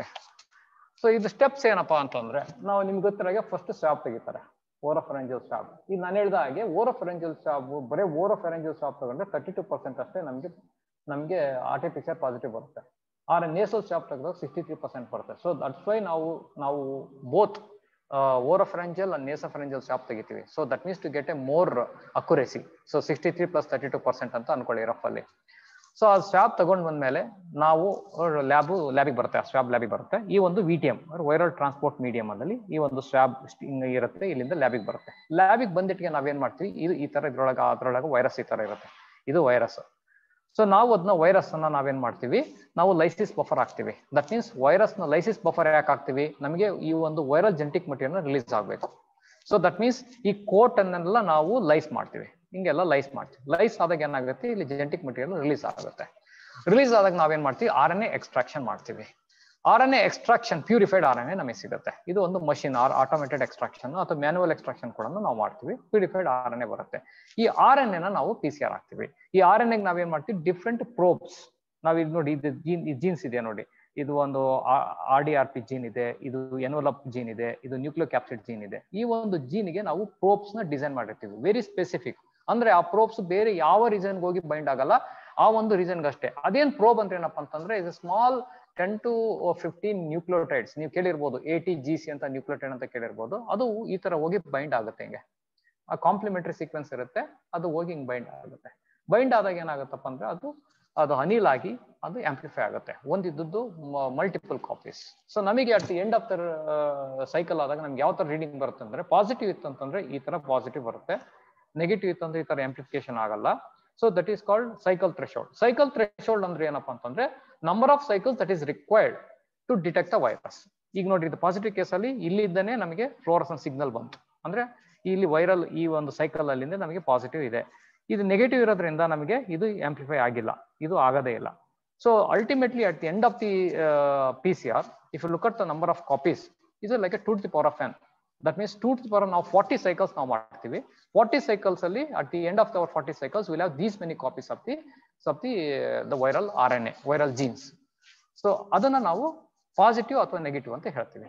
ಸೊ ಇದು ಸ್ಟೆಪ್ಸ್ ಏನಪ್ಪಾ ಅಂತಂದ್ರೆ ನಾವು ನಿಮ್ಗೆ ಗೊತ್ತಿರಾಗೆ ಫಸ್ಟ್ ಸ್ವಾಬ್ ತೆಗಿತಾರೆ ಓರೋಫರೆಂಜಲ್ ಸ್ವಾಬ್ ಈಗ ನಾನು ಹೇಳಿದ ಹಾಗೆ ಓರೋಫರೆಂಜಲ್ ಸ್ವಾಬ್ ಬರೀ ಓರೋಫರೆಂಜಲ್ ಸ್ವಾಬ್ ತಗೊಂಡ್ರೆ ತರ್ಟಿ ಟು ಪರ್ಸೆಂಟ್ ಅಷ್ಟೇ ನಮಗೆ ನಮಗೆ ಆರ್ಟಿಫಿಷಿಯಲ್ ಪಾಸಿಟಿವ್ ಬರುತ್ತೆ ಆದ್ರೆ ನೇಸಲ್ ಸ್ವಾಬ್ ತೆಗೆದಾಗ ಸಿಕ್ಸ್ಟಿ ತ್ರೀ ಪರ್ಸೆಂಟ್ ಬರುತ್ತೆ ಸೊ ದಟ್ಸ್ ವೈ ನಾವು ನಾವು both oropharyngeal and nasopharyngeal swab ತೆಗಿತೀವಿ so that means to get a more accuracy so sixty three plus thirty two percent ಅಂತ ಅನ್ಕೊಳ್ಳಿ ರಫ್ ಅಲ್ಲಿ ಸೊ ಆ ಸ್ವಾಬ್ ತಗೊಂಡ್ ಬಂದ್ಮೇಲೆ ನಾವು ಲ್ಯಾಬ್ ಲ್ಯಾಬಿಗೆ ಬರುತ್ತೆ ಆ ಸ್ವಾಬ್ ಲ್ಯಾಬಿಗೆ ಬರುತ್ತೆ ಈ ಒಂದು V T M viral transport medium ಅಲ್ಲಿ ಈ ಒಂದು ಸ್ವಾಬ್ ಇರುತ್ತೆ ಇಲ್ಲಿಂದ ಲ್ಯಾಬಿಗೆ ಬರುತ್ತೆ ಲ್ಯಾಬಿಗೆ ಬಂದಿಟ್ಟಿಗೆ ನಾವೇನ್ ಮಾಡ್ತೀವಿ ಇದು ಈ ತರ ಇದ್ರೊಳಗೆ ಅದ್ರೊಳಗೆ ವೈರಸ್ ಈ ತರ ಇರುತ್ತೆ ಇದು ವೈರಸ್ ಸೊ ನಾವು ಅದನ್ನ ವೈರಸ್ ಅನ್ನ ನಾವೇನ್ ಮಾಡ್ತೀವಿ ನಾವು ಲೈಸಿಸ್ ಬಫರ್ ಹಾಕ್ತಿವಿ ದಟ್ ಮೀನ್ಸ್ ವೈರಸ್ ನ ಲೈಸಿಸ್ ಬಫರ್ ಯಾಕೆ ಹಾಕ್ತಿವಿ ನಮಗೆ ಈ ಒಂದು ವೈರಲ್ ಜೆನೆಟಿಕ್ ಮಟೀರಿಯಲ್ ರಿಲೀಸ್ ಆಗಬೇಕು ಸೊ ದಟ್ ಮೀನ್ಸ್ ಈ ಕೋಟ್ ಅನ್ನೆಲ್ಲ ನಾವು ಲೈಸ್ ಮಾಡ್ತೀವಿ ಹಿಂಗೆಲ್ಲ ಲೈಸ್ ಮಾಡ್ತೀವಿ ಲೈಸ್ ಆದಾಗ ಏನಾಗುತ್ತೆ ಇಲ್ಲಿ ಜೆನೆಟಿಕ್ ಮಟೀರಿಯಲ್ ರಿಲೀಸ್ ಆಗುತ್ತೆ ರಿಲೀಸ್ ಆದಾಗ ನಾವೇನ್ ಮಾಡ್ತೀವಿ ಆರ್ ಎನ್ ಎ ಎಕ್ಸ್ಟ್ರಾಕ್ಷನ್ ಮಾಡ್ತೀವಿ R N A extraction purified R N A ನಮಗೆ ಸಿಗುತ್ತೆ ಇದು ಒಂದು ಮಷಿನ್ ಆರ್ ಆಟೋಮೇಟೆಡ್ ಎಕ್ಸ್ಟ್ರಾಕ್ಷನ್ ಅಥವಾ ಮ್ಯಾನುವಲ್ ಎಕ್ಸ್ಟ್ರಾಕ್ಷನ್ ಕೂಡ ನಾವು ಮಾಡ್ತೀವಿ ಪ್ಯೂರಿಫೈಡ್ ಆರ್ ಎನ್ ಎ ಬರುತ್ತೆ ಈ ಆರ್ ಎನ್ ಎನ ನಾವು ಪಿ ಸಿ ಆರ್ ಹಾಕ್ತಿವಿ ಈ ಆರ್ ಎನ್ ಎಗ್ ನಾವೇನ್ ಮಾಡ್ತೀವಿ ಡಿಫ್ರೆಂಟ್ ಪ್ರೋಬ್ಸ್ ನಾವ್ ಇದು ನೋಡಿ ಇದು ಜೀನ್ ಜೀನ್ಸ್ ಇದೆ ನೋಡಿ ಇದು ಒಂದು R D R P gene ಇದೆ ಇದು ಎನ್ವಲಪ್ ಜೀನ್ ಇದೆ ಇದು ನ್ಯೂಕ್ಲಿಯೋ ಕ್ಯಾಪ್ಸಿಡ್ ಜೀನ್ ಇದೆ ಈ ಒಂದು ಜೀನ್ಗೆ ನಾವು ಪ್ರೋಬ್ಸ್ ನ ಡಿಸೈನ್ ಮಾಡಿರ್ತೀವಿ ವೆರಿ ಸ್ಪೆಸಿಫಿಕ್ ಅಂದ್ರೆ ಆ ಪ್ರೋಬ್ಸ್ ಬೇರೆ ಯಾವ ರೀಸನ್ಗೆ ಹೋಗಿ ಬೈಂಡ್ ಆಗಲ್ಲ ಆ ಒಂದು ರೀಸನ್ಗೆ ಅಷ್ಟೇ ಅದೇನ್ ಪ್ರೋಬ್ ಅಂದ್ರೆ ಏನಪ್ಪಾ ಅಂತಂದ್ರೆ ಇದು small ten to fifteen nucleotides ನೀವು ಕೇಳಿರ್ಬೋದು ಎ ಟಿ ಜಿ ಸಿ ಅಂತ ನ್ಯೂಕ್ಲಿಯೋಟೈಡ್ ಅಂತ ಕೇಳಿರ್ಬೋದು ಅದು ಈ ತರ ಹೋಗಿ ಬೈಂಡ್ ಆಗುತ್ತೆ ಹಿಂಗೆ ಆ ಕಾಂಪ್ಲಿಮೆಂಟರಿ ಸೀಕ್ವೆನ್ಸ್ ಇರುತ್ತೆ ಅದು ಹೋಗಿ ಹಿಂಗ್ ಬೈಂಡ್ ಆಗುತ್ತೆ ಬೈಂಡ್ ಆದಾಗ ಏನಾಗುತ್ತಪ್ಪ ಅಂದ್ರೆ ಅದು ಅದು ಅನಿಲ್ ಆಗಿ ಅದು ಆಂಪ್ಲಿಫೈ ಆಗುತ್ತೆ ಒಂದಿದ್ದದ್ದು ಮಲ್ಟಿಪಲ್ ಕಾಪೀಸ್ ಸೊ ನಮಗೆ at the end of the cycle ಆದಾಗ ನಮ್ಗೆ ಯಾವ ತರ ರೀಡಿಂಗ್ ಬರುತ್ತೆ ಅಂದ್ರೆ ಪಾಸಿಟಿವ್ ಇತ್ತು ಅಂತಂದ್ರೆ ಈ ತರ ಪಾಸಿಟಿವ್ ಬರುತ್ತೆ ನೆಗೆಟಿವ್ ಇತ್ತು ಅಂದ್ರೆ ಈ ತರ ಆಂಪ್ಲಿಫಿಕೇಶನ್ ಆಗಲ್ಲ so that is called cycle threshold cycle threshold ಅಂದ್ರೆ ಏನಪ್ಪಾ ಅಂತಂದ್ರೆ number of cycles that is required to detect the virus ಈಗ ನೋಡಿ ಇದು ಪಾಸಿಟಿವ್ ಕೇಸಲ್ಲಿ ಇಲ್ಲಿದ್ದಾನೆ ನಮಗೆ ಫ್ಲೋರಸನ್ ಸಿಗ್ನಲ್ ಬಂತು ಅಂದ್ರೆ ಇಲ್ಲಿ ವೈರಲ್ ಈ ಒಂದು ಸೈಕಲ್ ಅಲ್ಲಿಂದ ನಮಗೆ ಪಾಸಿಟಿವ್ ಇದೆ ಇದು ನೆಗೆಟಿವ್ ಇರೋದ್ರಿಂದ ನಮಗೆ ಇದು ಆಂಪ್ಲಿಫೈ ಆಗಿಲ್ಲ ಇದು ಆಗದೇ ಇಲ್ಲ so ultimately at the end of the P C R if you look at the number of copies ಇದು like a to the power of N that means two the power ನಾವು forty cycles ನಾವು ಮಾಡ್ತೀವಿ forty cycles ಅಲ್ಲಿ at the end of their forty cycles will have these many copies of the of the the viral R N A viral genes so ಅದನ್ನ ನಾವು positive ಅಥವಾ negative ಅಂತ ಹೇಳ್ತೀವಿ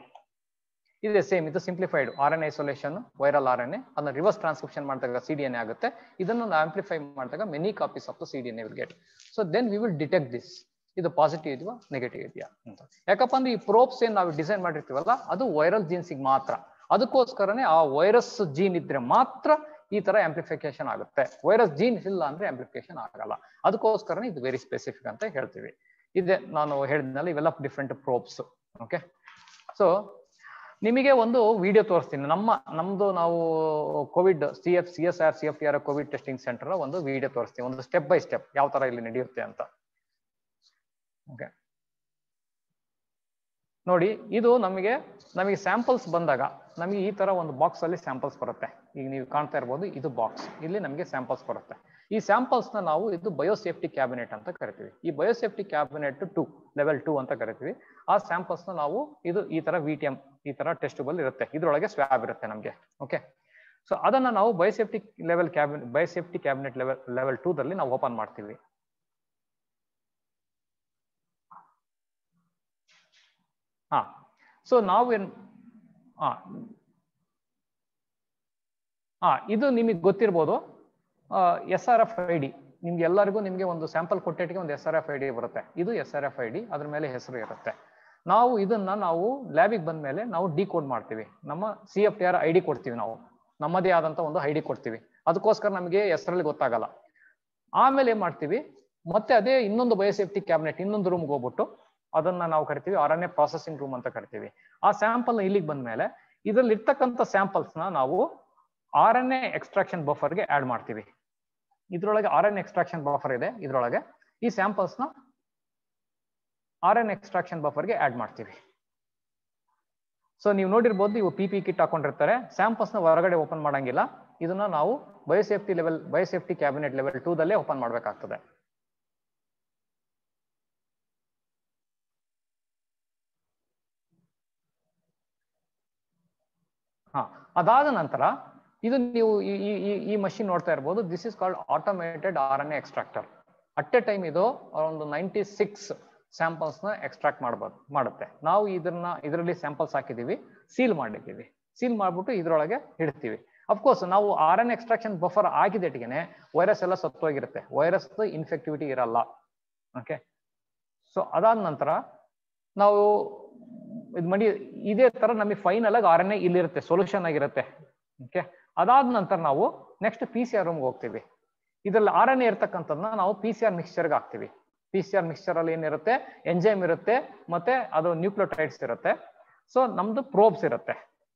ಇದೆ ಸೇಮ್ ಇದು simplified R N isolation viral R N A ಅದನ್ನ reverse transcription ಮಾಡಿದಾಗ C D N A ಆಗುತ್ತೆ ಇದನ್ನು ಆಂಪ್ಲಿಫೈ ಮಾಡಿದಾಗ many copies of the C D N A will get so then we will detect this ಇದು positive ಇದೆಯಾ negative ಇದೆಯಾ ಅಂತ ಯಾಕಪ್ಪ ಅಂದ್ರೆ ಈ ಪ್ರೋಬ್ಸ್ ಏನ್ ನಾವು ಡಿಸೈನ್ ಮಾಡಿರ್ತೀವಲ್ಲ ಅದು ವೈರಲ್ ಜೀನ್ಸಿಗೆ ಮಾತ್ರ ಅದಕ್ಕೋಸ್ಕರನೇ ಆ ವೈರಸ್ ಜೀನ್ ಇದ್ರೆ ಮಾತ್ರ ಈ ತರ ಆಂಪ್ಲಿಫಿಕೇಶನ್ ಆಗುತ್ತೆ ವೈರಸ್ ಜೀನ್ ಇಲ್ಲ ಅಂದ್ರೆ ಆಂಪ್ಲಿಫಿಕೇಶನ್ ಆಗಲ್ಲ ಅದಕ್ಕೋಸ್ಕರನೇ ಇದು ವೆರಿ ಸ್ಪೆಸಿಫಿಕ್ ಅಂತ ಹೇಳ್ತೀವಿ ಇದೆ ನಾನು ಹೇಳಿದ್ನಲ್ಲ ಇವೆಲ್ಲ ಡಿಫ್ರೆಂಟ್ ಪ್ರೋಬ್ಸ್ ಓಕೆ ಸೊ ನಿಮಗೆ ಒಂದು ವಿಡಿಯೋ ತೋರಿಸ್ತೀನಿ ನಮ್ಮ ನಮ್ದು ನಾವು Covid C F C S R C F R Covid testing centre ಒಂದು ವಿಡಿಯೋ ತೋರಿಸ್ತೀನಿ ಒಂದು ಸ್ಟೆಪ್ ಬೈ ಸ್ಟೆಪ್ ಯಾವ ತರ ಇಲ್ಲಿ ನಡೆಯುತ್ತೆ ಅಂತ ಓಕೆ ನೋಡಿ ಇದು ನಮಗೆ ನಮಗೆ ಸ್ಯಾಂಪಲ್ಸ್ ಬಂದಾಗ ನಮಗೆ ಈ ತರ ಒಂದು ಬಾಕ್ಸ್ ಅಲ್ಲಿ ಸ್ಯಾಂಪಲ್ಸ್ ಬರುತ್ತೆ ಈಗ ನೀವು ಕಾಣ್ತಾ ಇರ್ಬೋದು ಇದು ಬಾಕ್ಸ್ ಇಲ್ಲಿ ನಮಗೆ ಸ್ಯಾಂಪಲ್ಸ್ ಬರುತ್ತೆ ಈ ಸ್ಯಾಂಪಲ್ಸ್ ನ ನಾವು ಇದು ಬಯೋಸೇಫ್ಟಿ ಕ್ಯಾಬಿನೆಟ್ ಅಂತ ಕರಿತೀವಿ ಈ biosafety cabinet two level two ಅಂತ ಕರಿತೀವಿ ಆ ಸ್ಯಾಂಪಲ್ಸ್ ನ ನಾವು ಇದು ಈ ತರ ವಿ ಟಿ ಎಂ ಈ ತರ ಟೆಸ್ಟಬಲ್ ಇರುತ್ತೆ ಇದ್ರೊಳಗೆ ಸ್ವ್ಯಾಬ್ ಇರುತ್ತೆ ನಮಗೆ ಓಕೆ ಸೊ ಅದನ್ನ ನಾವು biosafety level cabinet biosafety cabinet level level two ದಲ್ಲಿ ನಾವು ಓಪನ್ ಮಾಡ್ತೀವಿ ಹಾ ಸೊ ನಾವು ಏನ್ ಹಾ ಹಾ ಇದು ನಿಮಗೆ ಗೊತ್ತಿರ್ಬೋದು S R F I D ನಿಮ್ಗೆ ಎಲ್ಲರಿಗೂ ನಿಮಗೆ ಒಂದು ಸ್ಯಾಂಪಲ್ ಕೊಟ್ಟಿಟ್ಟಿಗೆ ಒಂದು S R F I D ಬರುತ್ತೆ ಇದು S R F I D ಅದ್ರ ಮೇಲೆ ಹೆಸರು ಇರುತ್ತೆ ನಾವು ಇದನ್ನ ನಾವು ಲ್ಯಾಬಿಗೆ ಬಂದ ಮೇಲೆ ನಾವು ಡಿ ಕೋಡ್ ಮಾಡ್ತೀವಿ ನಮ್ಮ C F T R I D ಕೊಡ್ತೀವಿ ನಾವು ನಮ್ಮದೇ ಆದಂತ ಒಂದು ಐ ಡಿ ಕೊಡ್ತೀವಿ ಅದಕ್ಕೋಸ್ಕರ ನಮಗೆ ಹೆಸರಲ್ಲಿ ಗೊತ್ತಾಗಲ್ಲ ಆಮೇಲೆ ಏನ್ ಮಾಡ್ತೀವಿ ಮತ್ತೆ ಅದೇ ಇನ್ನೊಂದು ಬಯೋಸೇಫ್ಟಿ ಕ್ಯಾಬಿನೆಟ್ ಇನ್ನೊಂದು ರೂಮ್ಗೆ ಹೋಗ್ಬಿಟ್ಟು ಅದನ್ನ ನಾವು ಕರಿತೀವಿ R N A processing room ಅಂತ ಕರಿತೀವಿ ಆ ಸ್ಯಾಂಪಲ್ ಇಲ್ಲಿಗೆ ಬಂದ್ಮೇಲೆ ಇದ್ರಲ್ಲಿ ಇರ್ತಕ್ಕಂಥ ಸ್ಯಾಂಪಲ್ಸ್ ನ ನಾವು ಆರ್ ಎನ್ ಎ ಎಕ್ಸ್ಟ್ರಾಕ್ಷನ್ ಬಫರ್ಗೆ ಆಡ್ ಮಾಡ್ತೀವಿ ಇದ್ರೊಳಗೆ ಆರ್ ಎನ್ ಎಕ್ಸ್ಟ್ರಾಕ್ಷನ್ ಬಫರ್ ಇದೆ ಇದ್ರೊಳಗೆ ಈ ಸ್ಯಾಂಪಲ್ಸ್ ನ ಆರ್ ಎನ್ ಎಕ್ಸ್ಟ್ರಾಕ್ಷನ್ ಬಫರ್ಗೆ ಆಡ್ ಮಾಡ್ತೀವಿ ಸೊ ನೀವು ನೋಡಿರ್ಬೋದು ಇವು ಪಿ ಪಿ ಕಿಟ್ ಹಾಕೊಂಡಿರ್ತಾರೆ ಸ್ಯಾಂಪಲ್ಸ್ ನ ಹೊರಗಡೆ ಓಪನ್ ಮಾಡಂಗಿಲ್ಲ ಇದನ್ನ ನಾವು biosafety level biosafety cabinet level two ದಲ್ಲೇ ಓಪನ್ ಮಾಡಬೇಕಾಗ್ತದೆ ಹಾ ಅದಾದ ನಂತರ ಇದು ನೀವು ಈ- ಈ ಈ- ಈ ಮಷಿನ್ ನೋಡ್ತಾ ಇರ್ಬೋದು this is called automated R N extractor at a time ಇದು ಒಂದು ನೈಂಟಿ ಸಿಕ್ಸ್ ಸ್ಯಾಂಪಲ್ಸ್ ನ ಎಕ್ಸ್ಟ್ರಾಕ್ಟ್ ಮಾಡಬಹುದು ಮಾಡುತ್ತೆ ನಾವು ಇದನ್ನ ಇದರಲ್ಲಿ ಸ್ಯಾಂಪಲ್ಸ್ ಹಾಕಿದೀವಿ ಸೀಲ್ ಮಾಡಿದ್ದೀವಿ ಸೀಲ್ ಮಾಡ್ಬಿಟ್ಟು ಇದ್ರೊಳಗೆ ಇಡ್ತೀವಿ ಅಫ್ಕೋರ್ಸ್ ನಾವು ಆರ್ ಎನ್ ಎಕ್ಸ್ಟ್ರಾಕ್ಷನ್ ಬಫರ್ ಆಗಿದ್ದೆಟಿಗೆನೆ ವೈರಸ್ ಎಲ್ಲ ಸತ್ತೋಗಿರುತ್ತೆ ವೈರಸ್ ಇನ್ಫೆಕ್ಟಿವಿಟಿ ಇರಲ್ಲ ಓಕೆ ಸೊ ಅದಾದ ನಂತರ ನಾವು ಇದು ಮಾಡಿ ಇದೇ ತರ ನಮಗೆ ಫೈನಲ್ ಆಗಿ ಆರ್ ಎನ್ ಎ ಇಲ್ಲಿರುತ್ತೆ ಸೊಲ್ಯೂಷನ್ ಆಗಿರುತ್ತೆ ಓಕೆ ಅದಾದ ನಂತರ ನಾವು ನೆಕ್ಸ್ಟ್ ಪಿ ಸಿ ಆರ್ ರೂಮ್ಗೆ ಹೋಗ್ತೀವಿ ಇದ್ರಲ್ಲಿ ಆರ್ ಎನ್ ಎ ಇರ್ತಕ್ಕಂಥದ್ದನ್ನ ನಾವು ಪಿ ಸಿ ಆರ್ ಮಿಕ್ಸ್ಚರ್ಗೆ ಹಾಕ್ತೀವಿ ಪಿ ಸಿ ಆರ್ ಮಿಕ್ಸ್ಚರ್ ಅಲ್ಲಿ ಏನಿರುತ್ತೆ ಎಂಜೈಮ್ ಇರುತ್ತೆ ಮತ್ತೆ ಅದು ನ್ಯೂಕ್ಲಿಯೋಟೈಡ್ಸ್ ಇರುತ್ತೆ ಸೊ ನಮ್ದು ಪ್ರೋಬ್ಸ್ ಇರುತ್ತೆ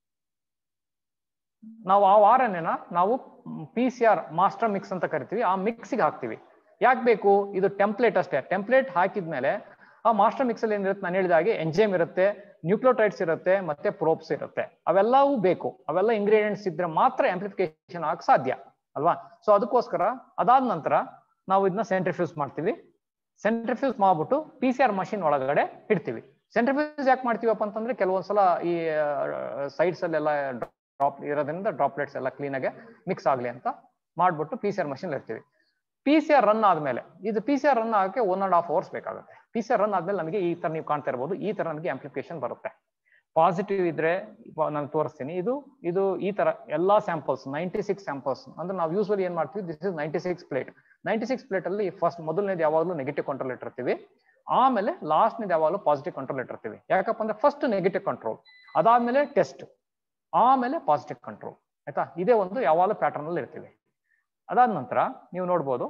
ನಾವು ಆ ಆರ್ ಎನ್ ಎನ ನಾವು P C R master mix ಅಂತ ಕರಿತೀವಿ ಆ ಮಿಕ್ಸಿಗೆ ಹಾಕ್ತಿವಿ ಯಾಕೆ ಬೇಕು ಇದು ಟೆಂಪ್ಲೇಟ್ ಅಷ್ಟೇ ಟೆಂಪ್ಲೇಟ್ ಹಾಕಿದ್ಮೇಲೆ ಆ ಮಾಸ್ಟರ್ ಮಿಕ್ಸ್ ಅಲ್ಲಿ ಏನಿರುತ್ತೆ ನಾನು ಹೇಳಿದ ಹಾಗೆ ಎಂಜೈಮ್ ಇರುತ್ತೆ ನ್ಯೂಕ್ಲಿಯೋಟೈಡ್ಸ್ ಇರುತ್ತೆ ಮತ್ತೆ ಪ್ರೋಬ್ಸ್ ಇರುತ್ತೆ ಅವೆಲ್ಲವೂ ಬೇಕು ಅವೆಲ್ಲ ಇಂಗ್ರೀಡಿಯೆಂಟ್ಸ್ ಇದ್ರೆ ಮಾತ್ರ ಆಂಪ್ಲಿಫಿಕೇಶನ್ ಆಗಕ್ ಸಾಧ್ಯ ಅಲ್ವಾ ಸೊ ಅದಕ್ಕೋಸ್ಕರ ಅದಾದ ನಂತರ ನಾವು ಇದನ್ನ ಸೆಂಟ್ರಿಫ್ಯೂಸ್ ಮಾಡ್ತೀವಿ ಸೆಂಟ್ರಿಫ್ಯೂಸ್ ಮಾಡ್ಬಿಟ್ಟು ಪಿ ಸಿ ಆರ್ ಮಷಿನ್ ಒಳಗಡೆ ಇಡ್ತೀವಿ ಸೆಂಟ್ರಿಫ್ಯೂಸ್ ಯಾಕೆ ಮಾಡ್ತೀವಪ್ಪ ಅಂತಂದ್ರೆ ಕೆಲವೊಂದ್ಸಲ ಈ ಸೈಡ್ಸ್ ಅಲ್ಲೆಲ್ಲ ಡ್ರಾಪ್ ಇರೋದ್ರಿಂದ ಡ್ರಾಪ್ಲೆಟ್ಸ್ ಎಲ್ಲ ಕ್ಲೀನ್ ಆಗಿ ಮಿಕ್ಸ್ ಆಗ್ಲಿ ಅಂತ ಮಾಡ್ಬಿಟ್ಟು ಪಿ ಸಿ ಆರ್ ಮಷಿನ್ ಇರ್ತೀವಿ ಪಿ ಸಿ ಆರ್ ರನ್ ಆದ್ಮೇಲೆ ಇದು ಪಿ ಸಿ ಆರ್ ರನ್ ಆಗಕ್ಕೆ ಒನ್ ಅಂಡ್ ಹಾಫ್ ಅವರ್ಸ್ ಬೇಕಾಗುತ್ತೆ ಪಿ ಸಿ ಆರ್ ರನ್ ಆದ್ಮೇಲೆ ನಮಗೆ ಈ ತರ ನೀವು ಕಾಣ್ತಾ ಇರ್ಬೋದು ಈ ತರ ನಮಗೆ ಆಂಪ್ಲಿಫಿಕೇಶನ್ ಬರುತ್ತೆ ಪಾಸಿಟಿವ್ ಇದ್ರೆ ನಾನು ತೋರಿಸ್ತೀನಿ ಇದು ಇದು ಈ ತರ ಎಲ್ಲಾ ಸ್ಯಾಂಪಲ್ಸ್ ನೈಂಟಿ ಸಿಕ್ಸ್ ಸ್ಯಾಂಪಲ್ಸ್ ಅಂದ್ರೆ ನಾವು ಯೂಸ್ವಲಿ ಏನ್ ಮಾಡ್ತೀವಿ this is ninety six plate ninety six plate ಅಲ್ಲಿ ಫಸ್ಟ್ ಮೊದಲನೇದು ಯಾವಾಗಲೂ ನೆಗೆಟಿವ್ ಕಂಟ್ರೋಲ್ ಇಟ್ಟಿರ್ತೀವಿ ಆಮೇಲೆ ಲಾಸ್ಟ್ನೇದು ಯಾವಾಗಲೂ ಪಾಸಿಟಿವ್ ಕಂಟ್ರೋಲ್ ಇಟ್ಟಿರ್ತೀವಿ ಯಾಕಪ್ಪ ಅಂದ್ರೆ ಫಸ್ಟ್ ನೆಗೆಟಿವ್ ಕಂಟ್ರೋಲ್ ಅದಾದ್ಮೇಲೆ ಟೆಸ್ಟ್ ಆಮೇಲೆ ಪಾಸಿಟಿವ್ ಕಂಟ್ರೋಲ್ ಆಯ್ತಾ ಇದೇ ಒಂದು ಯಾವಾಗಲೂ ಪ್ಯಾಟರ್ನ್ ಅಲ್ಲಿ ಇರ್ತೀವಿ ಅದಾದ ನಂತರ ನೀವು ನೋಡ್ಬೋದು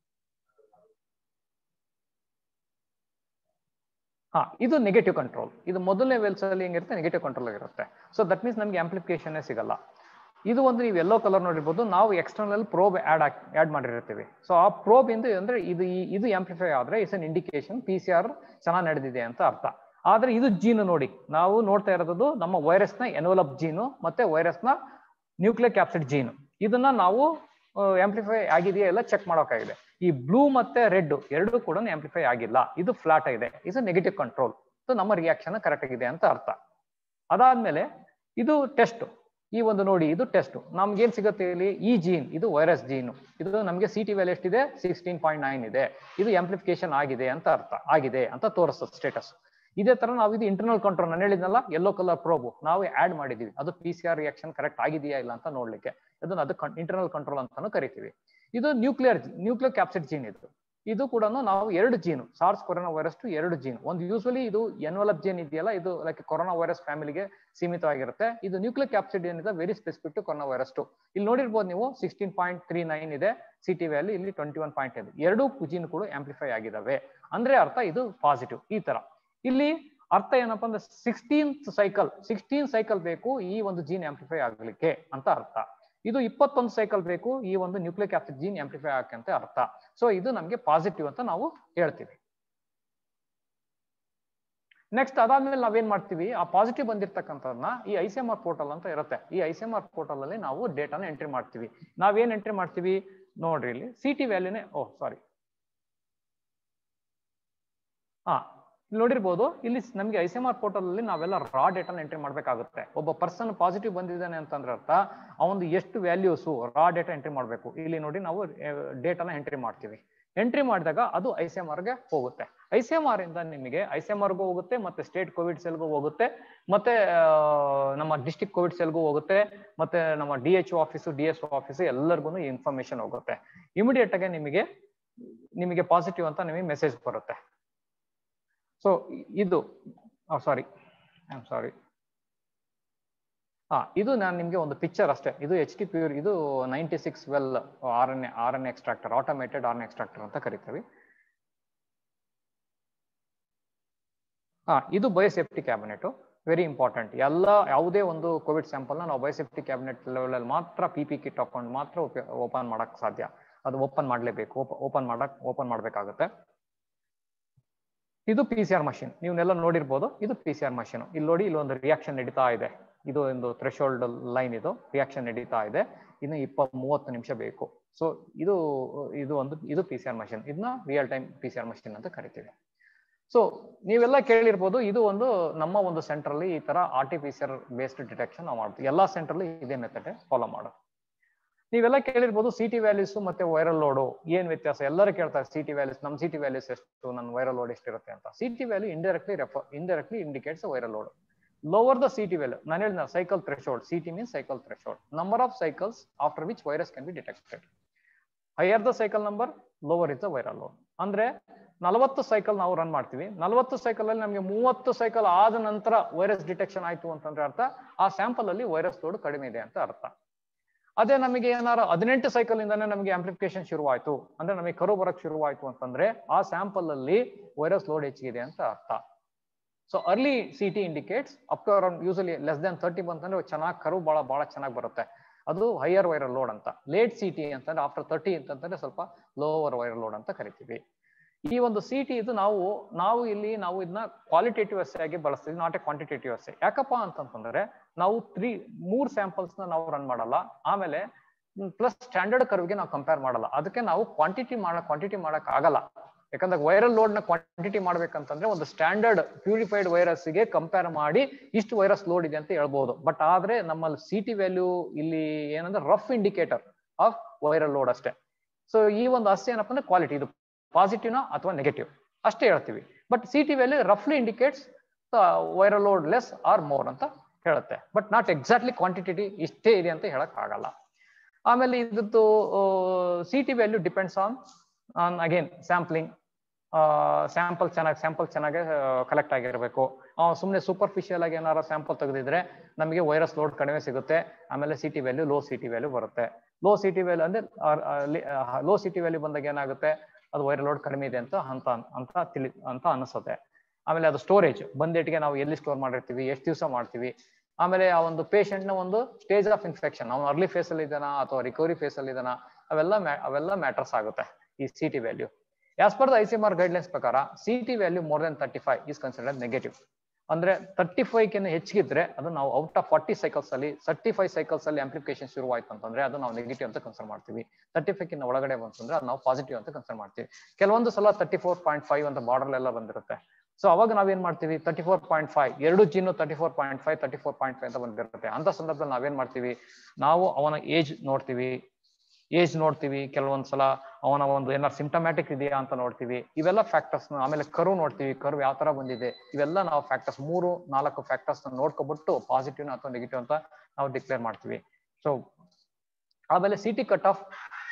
ಹಾ ಇದು ನೆಗೆಟಿವ್ ಕಂಟ್ರೋಲ್ ಇದು ಮೊದಲನೇ ವೆಲ್ಸ್ ಅಲ್ಲಿ ಹೆಂಗಿರುತ್ತೆ ನೆಗೆಟಿವ್ ಕಂಟ್ರೋಲ್ ಆಗಿರುತ್ತೆ ಸೊ ದಟ್ ಮೀನ್ಸ್ ನಮಗೆ ಆಂಪ್ಲಿಫಿಕೇಶನ್ ಸಿಗಲ್ಲ ಇದು ಒಂದು ನೀವು ಎಲ್ಲೋ ಕಲರ್ ನೋಡಿರ್ಬೋದು ನಾವು ಎಕ್ಸ್ಟರ್ನಲ್ ಪ್ರೋಬ್ ಆಡ್ ಆಡ್ ಮಾಡಿರ್ತೀವಿ ಸೊ ಆ ಪ್ರೋಬ್ ಇಂದ ಅಂದ್ರೆ ಇದು ಈ- ಇದು ಆಂಪ್ಲಿಫೈ ಆದ್ರೆ it's an indication P C R ಚೆನ್ನಾಗಿ ನಡೆದಿದೆ ಅಂತ ಅರ್ಥ ಆದ್ರೆ ಇದು ಜೀನು ನೋಡಿ ನಾವು ನೋಡ್ತಾ ಇರೋದು ನಮ್ಮ ವೈರಸ್ ನ ಎನ್ವಲಪ್ ಜೀನು ಮತ್ತೆ ವೈರಸ್ ನ ನ್ಯೂಕ್ಲಿಯರ್ ಕ್ಯಾಪ್ಸಿಡ್ ಜೀನು ಇದನ್ನ ನಾವು ಆಂಪ್ಲಿಫೈ ಆಗಿದೆಯಾ ಎಲ್ಲ ಚೆಕ್ ಮಾಡೋಕ್ಕಾಗಿದೆ ಈ ಬ್ಲೂ ಮತ್ತೆ ರೆಡ್ ಎರಡೂ ಕೂಡ ಆಂಪ್ಲಿಫೈ ಆಗಿಲ್ಲ ಇದು ಫ್ಲಾಟ್ ಆಗಿದೆ ಇದು ನೆಗೆಟಿವ್ ಕಂಟ್ರೋಲ್ ಸೊ ನಮ್ಮ ರಿಯಾಕ್ಷನ್ ಕರೆಕ್ಟ್ ಆಗಿದೆ ಅಂತ ಅರ್ಥ ಅದಾದ್ಮೇಲೆ ಇದು ಟೆಸ್ಟ್ ಈ ಒಂದು ನೋಡಿ ಇದು ಟೆಸ್ಟ್ ನಮ್ಗೆ ಏನ್ ಸಿಗುತ್ತೆ ಇಲ್ಲಿ ಈ ಜೀನ್ ಇದು ವೈರಸ್ ಜೀನು ಇದು ನಮಗೆ ಸಿ ಟಿ ವ್ಯಾಲ್ ಎಷ್ಟಿದೆ ಸಿಕ್ಸ್ಟೀನ್ ಪಾಯಿಂಟ್ ನೈನ್ ಇದೆ ಇದು ಆಂಪ್ಲಿಫಿಕೇಶನ್ ಆಗಿದೆ ಅಂತ ಅರ್ಥ ಆಗಿದೆ ಅಂತ ತೋರಿಸ್ತದೆ ಸ್ಟೇಟಸ್ ಇದೇ ತರ ನಾವು ಇದು ಇಂಟರ್ನಲ್ ಕಂಟ್ರೋಲ್ ನಾನು ಹೇಳಿದ್ನಲ್ಲ ಯೆಲ್ಲೋ ಕಲರ್ ಪ್ರೋಬ್ ನಾವು ಆಡ್ ಮಾಡಿದೀವಿ ಅದು P C R reaction correct ಆಗಿದೆಯಾ ಇಲ್ಲ ಅಂತ ನೋಡ್ಲಿಕ್ಕೆ ಅದನ್ನ ಅದು ಇಂಟರ್ನಲ್ ಕಂಟ್ರೋಲ್ ಅಂತಾನು ಕರಿತೀವಿ ಇದು ನ್ಯೂಕ್ಲಿಯರ್ ನ್ಯೂಕ್ಲಿಯರ್ ಕ್ಯಾಪ್ಸಿಡ್ ಜೀನ್ ಇದು ಇದು ಕೂಡ ನಾವು ಎರಡು gene SARS corona virus two ಎರಡು ಜೀನ್ ಒಂದು ಯೂಸ್ವಲಿ ಇದು ಎನ್ವಲಪ್ ಜೀನ್ ಇದೆಯಲ್ಲ ಇದು ಲೈಕ್ ಕೊರೋನಾ ವೈರಸ್ ಫ್ಯಾಮಿಲಿಗೆ ಸೀಮಿತವಾಗಿರುತ್ತೆ ಇದು ನ್ಯೂಕ್ಲಿಕ್ ಕ್ಯಾಪ್ಸಿಡ್ ಏನಿದೆ very specific to corona virus two ಇಲ್ಲಿ ನೋಡಿರ್ಬೋದು ನೀವು ಸಿಕ್ಸ್ಟೀನ್ ಪಾಯಿಂಟ್ ತ್ರೀ ನೈನ್ ಇದೆ ಸಿ ಟಿ ವ್ಯಾಲಿ ಇಲ್ಲಿ ಟ್ವೆಂಟಿ ಒನ್ ಪಾಯಿಂಟ್ ಇದೆ ಎರಡೂ ಜೀನ್ ಕೂಡ ಆಂಪ್ಲಿಫೈ ಆಗಿದಾವೆ ಅಂದ್ರೆ ಅರ್ಥ ಇದು ಪಾಸಿಟಿವ್ ಈ ತರ ಇಲ್ಲಿ ಅರ್ಥ ಏನಪ್ಪಾ ಅಂದ್ರೆ ಸಿಕ್ಸ್ಟೀನ್ತ್ ಸೈಕಲ್ ಸಿಕ್ಸ್ಟೀನ್ ಸೈಕಲ್ ಬೇಕು ಈ ಒಂದು ಜೀನ್ ಆಂಪ್ಲಿಫೈ ಆಗ್ಲಿಕ್ಕೆ ಅಂತ ಅರ್ಥ ಇದು ಇಪ್ಪತ್ತೊಂದು ಸೈಕಲ್ ಬೇಕು ಈ ಒಂದು ನ್ಯೂಕ್ಲಿಕ್ ಆಸಿಡ್ ಜೀನ್ ಆಂಪ್ಲಿಫೈ ಆಗಕ್ಕೆ ಅಂತ ಅರ್ಥ ಸೊ ಇದು ನಮಗೆ ಪಾಸಿಟಿವ್ ಅಂತ ನಾವು ಹೇಳ್ತೀವಿ ನೆಕ್ಸ್ಟ್ ಅದಾದ್ಮೇಲೆ ನಾವೇನ್ ಮಾಡ್ತೀವಿ ಆ ಪಾಸಿಟಿವ್ ಬಂದಿರ್ತಕ್ಕಂಥದನ್ನ ಈ I C M R portal ಅಂತ ಇರುತ್ತೆ ಈ I C M R portal ಅಲ್ಲಿ ನಾವು ಡೇಟಾನ ಎಂಟ್ರಿ ಮಾಡ್ತೀವಿ ನಾವೇನ್ ಎಂಟ್ರಿ ಮಾಡ್ತೀವಿ ನೋಡ್ರಿ ಇಲ್ಲಿ ಸಿ ಟಿ ವ್ಯಾಲ್ಯೂನೇ ಓ ಸಾರಿ ಹಾ ನೋಡಿರ್ಬೋದು ಇಲ್ಲಿ ನಮಗೆ I C M R portal ಅಲ್ಲಿ ನಾವೆಲ್ಲ ರಾ ಡೇಟಾನ ಎಂಟ್ರಿ ಮಾಡ್ಬೇಕಾಗುತ್ತೆ ಒಬ್ಬ ಪರ್ಸನ್ ಪಾಸಿಟಿವ್ ಬಂದಿದ್ದಾನೆ ಅಂತಂದ್ರೆ ಅರ್ಥ ಅವನು ಎಷ್ಟು ವ್ಯಾಲ್ಯೂಸು ರಾ ಡೇಟಾ ಎಂಟ್ರಿ ಮಾಡಬೇಕು ಇಲ್ಲಿ ನೋಡಿ ನಾವು ಡೇಟಾನ ಎಂಟ್ರಿ ಮಾಡ್ತೀವಿ ಎಂಟ್ರಿ ಮಾಡಿದಾಗ ಅದು ಐ ಸಿ ಎಂ ಆರ್ಗೆ ಹೋಗುತ್ತೆ ಐ ಸಿ ಎಂ ಆರ್ ಇಂದ ನಿಮಗೆ ಐ ಸಿ ಎಂ ಆರ್ಗೂ ಹೋಗುತ್ತೆ ಮತ್ತೆ ಸ್ಟೇಟ್ ಕೋವಿಡ್ ಸೆಲ್ಗೂ ಹೋಗುತ್ತೆ ಮತ್ತೆ ನಮ್ಮ ಡಿಸ್ಟಿಕ್ ಕೋವಿಡ್ ಸೆಲ್ಗೂ ಹೋಗುತ್ತೆ ಮತ್ತೆ ನಮ್ಮ D H office D S office ಎಲ್ಲರಿಗೂ ಈ ಇನ್ಫಾರ್ಮೇಶನ್ ಹೋಗುತ್ತೆ ಇಮಿಡಿಯೇಟ್ ಆಗಿ ನಿಮಗೆ ನಿಮಗೆ ಪಾಸಿಟಿವ್ ಅಂತ ನಿಮಗೆ ಮೆಸೇಜ್ ಬರುತ್ತೆ ಸೊ ಇದು ಸಾರಿ ಐ ಆಮ್ ಸಾರಿ ಹಾ ಇದು ನಾನು ನಿಮಗೆ ಒಂದು ಪಿಕ್ಚರ್ ಅಷ್ಟೇ ಇದು ಎಚ್ ಟಿ ಪ್ಯೂರ್ ಇದು ninety six well R N R N extractor automated R N extractor ಅಂತ ಕರಿತೀವಿ ಹಾ ಇದು ಬಯೋಸೇಫ್ಟಿ ಕ್ಯಾಬಿನೆಟ್ ವೆರಿ ಇಂಪಾರ್ಟೆಂಟ್ ಎಲ್ಲ ಯಾವುದೇ ಒಂದು ಕೋವಿಡ್ ಸ್ಯಾಂಪಲ್ನ ನಾವು ಬಯೋಸೇಫ್ಟಿ ಕ್ಯಾಬಿನೆಟ್ ಲೆವೆಲಲ್ಲಿ ಮಾತ್ರ ಪಿ ಪಿ ಕಿಟ್ ಹಾಕೊಂಡು ಮಾತ್ರ ಓಪನ್ ಮಾಡಕ್ ಸಾಧ್ಯ ಅದು ಓಪನ್ ಮಾಡಲೇಬೇಕು ಓಪನ್ ಮಾಡಕ್ ಓಪನ್ ಮಾಡಬೇಕಾಗುತ್ತೆ ಇದು ಪಿ ಸಿ ಆರ್ ಮಷಿನ್ ನೀವನ್ನೆಲ್ಲ ನೋಡಿರ್ಬೋದು ಇದು ಪಿ ಸಿ ಆರ್ ಮಷಿನ್ ಇಲ್ಲಿ ನೋಡಿ ಇಲ್ಲಿ ಒಂದು ರಿಯಾಕ್ಷನ್ ನಡೀತಾ ಇದೆ ಇದು ಒಂದು ಥ್ರೆಶೋಲ್ಡ್ ಲೈನ್ ಇದು ರಿಯಾಕ್ಷನ್ ನಡೀತಾ ಇದೆ ಇನ್ನು ಇಪ್ಪತ್ ಮೂವತ್ತು ನಿಮಿಷ ಬೇಕು ಸೊ ಇದು ಇದು ಒಂದು ಇದು ಪಿ ಸಿ ಆರ್ ಮಷಿನ್ ಇದನ್ನ real time P C R machine ಅಂತ ಕರಿತೀವಿ ಸೊ ನೀವೆಲ್ಲ ಕೇಳಿರ್ಬೋದು ಇದು ಒಂದು ನಮ್ಮ ಒಂದು ಸೆಂಟರ್ ಅಲ್ಲಿ ಈ ತರ ಆರ್ಟಿಫಿಷಿಯಲ್ ಬೇಸ್ಡ್ ಡಿಟೆಕ್ಷನ್ ನಾವು ಮಾಡ್ತೀವಿ ಎಲ್ಲಾ ಸೆಂಟರ್ ಅಲ್ಲಿ ಇದೇ ಮೆಥಡ್ ಫಾಲೋ ಮಾಡೋದು ನೀವೆಲ್ಲ ಕೇಳಿರ್ಬೋದು ಸಿ ಟಿ ವ್ಯಾಲ್ಯೂಸ್ ಮತ್ತೆ ವೈರಲ್ ಲೋಡು ಏನ್ ವ್ಯತ್ಯಾಸ ಎಲ್ಲರೂ ಕೇಳ್ತಾರೆ ಸಿ ಟಿ ವ್ಯಾಲ್ಯೂಸ್ ನಮ್ ಸಿ ಟಿ ವ್ಯಾಲ್ಯೂಸ್ ಎಷ್ಟು ನನ್ನ ವೈರಲ್ ಲೋಡ್ ಎಷ್ಟಿರುತ್ತೆ ಅಂತ C T value indirectly refer indirectly indicates viral load lower the C T value ನಾನು ಹೇಳಿದ cycle threshold C T means cycle threshold number of cycles after which virus can be detected higher the cycle number lower is the viral load ಅಂದ್ರೆ ನಲವತ್ತು cycle ನಾವು run ಮಾಡ್ತೀವಿ ನಲವತ್ತು cycle ಅಲ್ಲಿ ನಮಗೆ ಮೂವತ್ತು ಸೈಕಲ್ ಆದ ನಂತರ ವೈರಸ್ ಡಿಟೆಕ್ಷನ್ ಆಯ್ತು ಅಂತಂದ್ರೆ ಅರ್ಥ ಆ ಸ್ಯಾಂಪಲ್ ಅಲ್ಲಿ ವೈರಸ್ ಲೋಡ್ ಕಡಿಮೆ ಇದೆ ಅಂತ ಅರ್ಥ ಅದೇ ನಮಗೆ ಏನಾರ ಹದಿನೆಂಟು ಸೈಕಲ್ ಇಂದಾನೆ ನಮಗೆ ಆಂಪ್ಲಿಫಿಕೇಶನ್ ಶುರುವಾಯ್ತು ಅಂದ್ರೆ ನಮಗೆ ಕರು ಬರಕ್ ಶುರುವಾಯ್ತು ಅಂತಂದ್ರೆ ಆ ಸ್ಯಾಂಪಲ್ ಅಲ್ಲಿ ವೈರಸ್ ಲೋಡ್ ಹೆಚ್ಚಿಗಿದೆ ಅಂತ ಅರ್ಥ so early C T indicates up to around usually less than thirty ಬಂತಂದ್ರೆ ಚೆನ್ನಾಗಿ ಕರು ಬಹಳ ಬಹಳ ಚೆನ್ನಾಗಿ ಬರುತ್ತೆ ಅದು ಹೈಯರ್ ವೈರಲ್ ಲೋಡ್ ಅಂತ ಲೇಟ್ ಸಿ ಟಿ ಅಂತಂದ್ರೆ ಆಫ್ಟರ್ ತರ್ಟಿ ಅಂತಂದ್ರೆ ಸ್ವಲ್ಪ ಲೋವರ್ ವೈರಲ್ ಲೋಡ್ ಅಂತ ಕರಿತೀವಿ ಈ ಒಂದು ಸಿ ಟಿ ಇದು ನಾವು ನಾವು ಇಲ್ಲಿ ನಾವು ಇದನ್ನ ಕ್ವಾಲಿಟೇಟಿವ್ ಎಸ್ ಆಗಿ ಬಳಸ್ತೀವಿ ನಾಟ್ ಎ ಕ್ವಾಂಟಿಟೇಟಿವ್ ಎಸ್ ಯಾಕಪ್ಪ ಅಂತಂತಂದ್ರೆ ನಾವು ತ್ರೀ ಮೂರ್ ಸ್ಯಾಂಪಲ್ಸ್ ನ ನಾವು ರನ್ ಮಾಡಲ್ಲ ಆಮೇಲೆ ಪ್ಲಸ್ ಸ್ಟ್ಯಾಂಡರ್ಡ್ ಕರ್ವ್ಗೆ ನಾವು ಕಂಪೇರ್ ಮಾಡಲ್ಲ ಅದಕ್ಕೆ ನಾವು ಕ್ವಾಂಟಿಟಿ ಮಾಡ ಕ್ವಾಂಟಿಟಿ ಮಾಡಕ್ ಆಗಲ್ಲ ಯಾಕಂದ್ರೆ ವೈರಲ್ ಲೋಡ್ ನ ಕ್ವಾಂಟಿಟಿ ಮಾಡ್ಬೇಕಂತಂದ್ರೆ ಒಂದು ಸ್ಟ್ಯಾಂಡರ್ಡ್ ಪ್ಯೂರಿಫೈಡ್ ವೈರಸ್ ಗೆ ಕಂಪೇರ್ ಮಾಡಿ ಇಷ್ಟು ವೈರಸ್ ಲೋಡ್ ಇದೆ ಅಂತ ಹೇಳ್ಬೋದು ಬಟ್ ಆದ್ರೆ ನಮ್ಮಲ್ಲಿ ಸಿ ಟಿ ವ್ಯಾಲ್ಯೂ ಇಲ್ಲಿ ಏನಂದ್ರೆ rough indicator of viral load ಅಷ್ಟೇ ಸೊ ಈ ಒಂದು ಅಷ್ಟೇ ಏನಪ್ಪ ಅಂದ್ರೆ ಕ್ವಾಲಿಟಿ ಇದು ಪಾಸಿಟಿವ್ನ ಅಥವಾ ನೆಗೆಟಿವ್ ಅಷ್ಟೇ ಹೇಳ್ತೀವಿ ಬಟ್ ಸಿ ಟಿ ವ್ಯಾಲ್ಯೂ ರಫ್ಲಿ indicates viral load less or more ಅಂತ ಹೇಳುತ್ತೆ ಬಟ್ ನಾಟ್ ಎಕ್ಸಾಕ್ಟ್ಲಿ ಕ್ವಾಂಟಿಟಿ ಇಷ್ಟೇ ಇದೆ ಅಂತ ಹೇಳಕ್ ಆಗಲ್ಲ ಆಮೇಲೆ ಇದ್ದು C T value depends on on again sampling sample ಚೆನ್ನಾಗಿ ಸ್ಯಾಂಪಲ್ ಚೆನ್ನಾಗಿ ಕಲೆಕ್ಟ್ ಆಗಿರಬೇಕು ಸುಮ್ಮನೆ ಸೂಪರ್ಫಿಷಿಯಲ್ ಆಗಿ ಏನಾರ ಸ್ಯಾಂಪಲ್ ತೆಗೆದಿದ್ರೆ ನಮಗೆ ವೈರಸ್ ಲೋಡ್ ಕಡಿಮೆ ಸಿಗುತ್ತೆ ಆಮೇಲೆ C T value low C T value ಬರುತ್ತೆ ಲೋ ಸಿ ಟಿ ವ್ಯಾಲ್ಯೂ ಅಂದ್ರೆ ಲೋ ಸಿ ಟಿ ವ್ಯಾಲ್ಯೂ ಬಂದಾಗ ಏನಾಗುತ್ತೆ ಅದು ವೈರಲ್ ಲೋಡ್ ಕಡಿಮೆ ಇದೆ ಅಂತ ಅಂತ ಅಂತ ತಿಳಿ ಅಂತ ಅನಿಸುತ್ತೆ ಆಮೇಲೆ ಅದು ಸ್ಟೋರೇಜ್ ಬಂದೇಟಿಗೆ ನಾವು ಎಲ್ಲಿ ಸ್ಟೋರ್ ಮಾಡಿರ್ತೀವಿ ಎಷ್ಟು ದಿವಸ ಮಾಡ್ತೀವಿ ಆಮೇಲೆ ಆ ಒಂದು ಪೇಷಂಟ್ ನ ಒಂದು ಸ್ಟೇಜ್ ಆಫ್ ಇನ್ಫೆಕ್ಷನ್ ಅವ್ನು ಅರ್ಲಿ ಫೇಸ್ ಅಲ್ಲಿ ಇದ್ದಾನ ಅಥವಾ ರಿಕವರಿ ಫೇಸ್ ಅಲ್ಲಿ ಇದ್ದಾನ ಅವೆಲ್ಲ ಅವೆಲ್ಲ ಮ್ಯಾಟರ್ಸ್ ಆಗುತ್ತೆ ಈ C T value as per the I C R guidelines ಪ್ರಕಾರ C T value more than thirty five is considered negative ಅಂದ್ರೆ ತರ್ಟಿ ಫೈವ್ ಕಿನ್ನ ಹೆಚ್ಚಿಗಿದ್ರೆ ಅದು ನಾವು ಔಟ್ ಆಫ್ ಫಾರ್ಟಿ ಸೈಕಲ್ಸ್ ಅಲ್ಲಿ ತರ್ಟಿ ಫೈವ್ ಸೈಕಲ್ಸ್ ಅಲ್ಲಿ ಆಂಪ್ಲಿಫಿಕೇಶನ್ ಶುರು ಆಯ್ತು ಅಂತಂದ್ರೆ ಅದು ನಾವು ನೆಗೆಟಿವ್ ಅಂತ ಕನ್ಸಿಡರ್ ಮಾಡ್ತೀವಿ ತರ್ಟಿ ಫೈವ್ ಕಿನ್ನ ಒಳಗಡೆ ಬಂತಂದ್ರೆ ಅದು ನಾವು ಪಾಸಿಟಿವ್ ಅಂತ ಕನ್ಸಿಡರ್ ಮಾಡ್ತೀವಿ ಕೆಲವೊಂದು ಸಲ ತರ್ಟಿ ಫೋರ್ ಪಾಯಿಂಟ್ ಫೈವ್ ಅಂತ ಬಾರ್ಡರ್ ಎಲ್ಲ ಬಂದಿರುತ್ತೆ ಸೊ ಅವಾಗ ನಾವೇನ್ ಮಾಡ್ತೀವಿ ತರ್ಟಿ ಫೋರ್ ಪಾಯಿಂಟ್ ಫೈವ್ ಎರಡು gene thirty four point five thirty four point five ಅಂತ ಬಂದಿರುತ್ತೆ ಅಂತ ಸಂದರ್ಭದಲ್ಲಿ ನಾವೇನ್ ಮಾಡ್ತೀವಿ ನಾವು ಅವನ ಏಜ್ ನೋಡ್ತೀವಿ ಏಜ್ ನೋಡ್ತೀವಿ ಕೆಲವೊಂದ್ಸಲ ಅವನ ಒಂದು ಏನಾರು ಸಿಂಟಮ್ಯಾಟಿಕ್ ಇದೆಯಾ ಅಂತ ನೋಡ್ತೀವಿ ಇವೆಲ್ಲ ಫ್ಯಾಕ್ಟರ್ಸ್ ಆಮೇಲೆ ಕರು ನೋಡ್ತೀವಿ ಕರು ಯಾವ ತರ ಬಂದಿದೆ ಇವೆಲ್ಲ ನಾವು ಫ್ಯಾಕ್ಟರ್ಸ್ ಮೂರು ನಾಲ್ಕು ಫ್ಯಾಕ್ಟರ್ಸ್ ನೋಡ್ಕೊಬಿಟ್ಟು ಪಾಸಿಟಿವ್ ಅಥವಾ ನೆಗೆಟಿವ್ ಅಂತ ನಾವು ಡಿಕ್ಲೇರ್ ಮಾಡ್ತೀವಿ ಸೊ ಆಮೇಲೆ ಸಿ ಟಿ ಕಟ್ ಆಫ್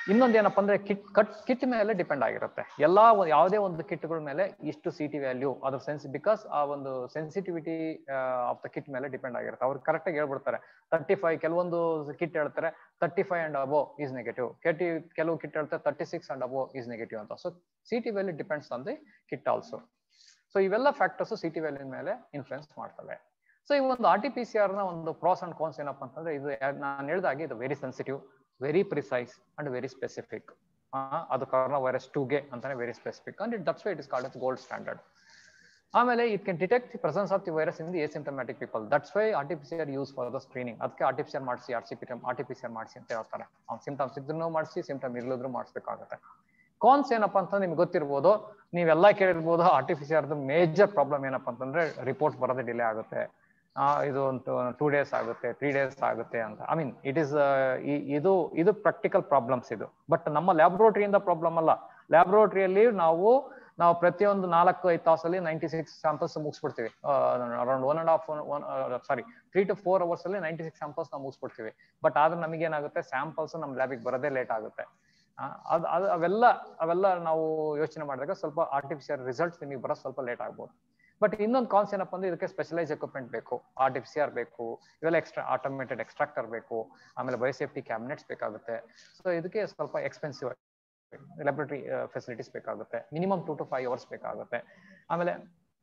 ಇನ್ನೊಂದು ಏನಪ್ಪಾ ಅಂದ್ರೆ ಕಿಟ್ ಕಟ್ ಕಿಟ್ ಮೇಲೆ ಡಿಪೆಂಡ್ ಆಗಿರುತ್ತೆ ಎಲ್ಲಾ ಒ- ಯಾವುದೇ ಒಂದು ಕಿಟ್ಗಳ ಮೇಲೆ ಇಷ್ಟು ಸಿ ಟಿ ವ್ಯಾಲ್ಯೂ ಅದ್ರ ಸೆನ್ಸ್ ಬಿಕಾಸ್ ಆ ಒಂದು ಸೆನ್ಸಿಟಿವಿಟಿ ಆಫ್ ದ ಕಿಟ್ ಮೇಲೆ ಡಿಪೆಂಡ್ ಆಗಿರುತ್ತೆ ಅವ್ರು ಕರೆಕ್ಟ್ ಆಗಿ ಹೇಳ್ಬಿಡ್ತಾರೆ ತರ್ಟಿ ಫೈವ್ ಕೆಲವೊಂದು ಕಿಟ್ ಹೇಳ್ತಾರೆ thirty five and above is negative ಕೆಟಿ ಕೆಲವು ಕಿಟ್ ಹೇಳ್ತಾರೆ thirty six and above is negative ಅಂತ so C T value depends on the kit also so ಇವೆಲ್ಲ ಫ್ಯಾಕ್ಟರ್ಸ್ ಸಿ ಟಿ ವ್ಯಾಲ್ಯೂ ಮೇಲೆ ಇನ್ಫ್ಲುಯೆನ್ಸ್ ಮಾಡ್ತವೆ so ಈ ಒಂದು R T P C R ನ ಒಂದು ಪ್ರಾಸ್ ಅಂಡ್ ಕಾನ್ಸ್ ಏನಪ್ಪಾ ಅಂತಂದ್ರೆ ಇದು ನಾನು ಹೇಳ್ದಾಗೆ ಇದು very sensitive very precise and very specific ಅದು ಕರೋನಾ ವೈರಸ್ ಟೂಗೆ ಅಂತಾನೆ very specific and it that's why it is called as gold standard ಆಮೇಲೆ it can detect the presence of the virus in the asymptomatic people that's why artificial use for the screening ಅದಕ್ಕೆ artificial ಮಾಡಿಸಿ R C P artificial ಮಾಡಿಸಿ ಅಂತ ಹೇಳ್ತಾರೆ ಅವ್ನು symptoms ಇದ್ರೂ ಮಾಡಿಸಿ symptom ಇರ್ಲಿದ್ರು ಮಾಡಿಸ್ಬೇಕಾಗುತ್ತೆ ಕಾನ್ಸ್ ಏನಪ್ಪಾ ಅಂತಂದ್ರೆ ನಿಮ್ಗೆ ಗೊತ್ತಿರ್ಬೋದು ನೀವೆಲ್ಲ ಕೇಳಿರ್ಬೋದು ಆರ್ಟಿಫಿಷಿಯಲ್ ಮೇಜರ್ ಪ್ರಾಬ್ಲಮ್ ಏನಪ್ಪಾ ಅಂತಂದ್ರೆ ರಿಪೋರ್ಟ್ ಬರೋದೇ ಡಿಲೇ ಆಗುತ್ತೆ ಆ, ಇದು ಒಂದು ಟೂ ಡೇಸ್ ಆಗುತ್ತೆ ತ್ರೀ ಡೇಸ್ ಆಗುತ್ತೆ ಅಂತ ಐ ಮೀನ್ ಇಟ್ ಇಸ್ ಇದು ಇದು ಪ್ರಾಕ್ಟಿಕಲ್ ಪ್ರಾಬ್ಲಮ್ಸ್ ಇದು ಬಟ್ ನಮ್ಮ ಲ್ಯಾಬ್ರೋಟರಿಯಿಂದ ಪ್ರಾಬ್ಲಮ್ ಅಲ್ಲ ಲ್ಯಾಬ್ರೋಟರಿಯಲ್ಲಿ ನಾವು ನಾವು ಪ್ರತಿಯೊಂದು ನಾಲ್ಕು ಐದು ತಾಸಲ್ಲಿ ನೈಂಟಿ ಸಿಕ್ಸ್ ಸ್ಯಾಂಪಲ್ಸ್ ಮುಗಿಸ್ಬಿಡ್ತೀವಿ around one and half one sorry three to four hours ಅಲ್ಲಿ ನೈಂಟಿ ಸಿಕ್ಸ್ ಸ್ಯಾಂಪಲ್ಸ್ ನಾವು ಮುಗಿಸ್ಬಿಡ್ತೀವಿ ಬಟ್ ಆದ್ರೆ ನಮಗೆ ಏನಾಗುತ್ತೆ ಸ್ಯಾಂಪಲ್ಸ್ ನಮ್ಮ ಲ್ಯಾಬಿಗೆ ಬರೋದೇ ಲೇಟ್ ಆಗುತ್ತೆ ಆ, ಅದ್ ಅದು ಅವೆಲ್ಲ ಅವೆಲ್ಲ ನಾವು ಯೋಚನೆ ಮಾಡಿದಾಗ ಸ್ವಲ್ಪ ಆರ್ಟಿಫಿಷಿಯಲ್ ರಿಸಲ್ಟ್ಸ್ ನಿಮಗೆ ಬರೋ ಸ್ವಲ್ಪ ಲೇಟ್ ಆಗ್ಬೋದು ಬಟ್ ಇನ್ನೊಂದು ಕಾನ್ಸ್ ಏನಪ್ಪ ಅಂದ್ರೆ ಇದಕ್ಕೆ ಸ್ಪೆಷಲೈಸ್ ಎಕ್ವಿಪ್ಮೆಂಟ್ ಬೇಕು ಆರ್ ಟಿ ಸಿ ಆರ್ ಬೇಕು ಇವೆಲ್ಲ ಎಕ್ಸ್ಟ್ರಾ ಆಟೋಮೇಟೆಡ್ ಎಕ್ಸ್ಟ್ರಾಕ್ಟರ್ ಬೇಕು ಆಮೇಲೆ ಬಯೋಸೇಫ್ಟಿ ಕ್ಯಾಬಿನೆಟ್ಸ್ ಬೇಕಾಗುತ್ತೆ ಸೊ ಇದಕ್ಕೆ ಸ್ವಲ್ಪ ಎಕ್ಸ್ಪೆನ್ಸಿವ್ ಲ್ಯಾಬ್ರೇಟರಿ ಫೆಸಿಲಿಟೀಸ್ ಬೇಕಾಗುತ್ತೆ minimum two to five hours ಬೇಕಾಗುತ್ತೆ ಆಮೇಲೆ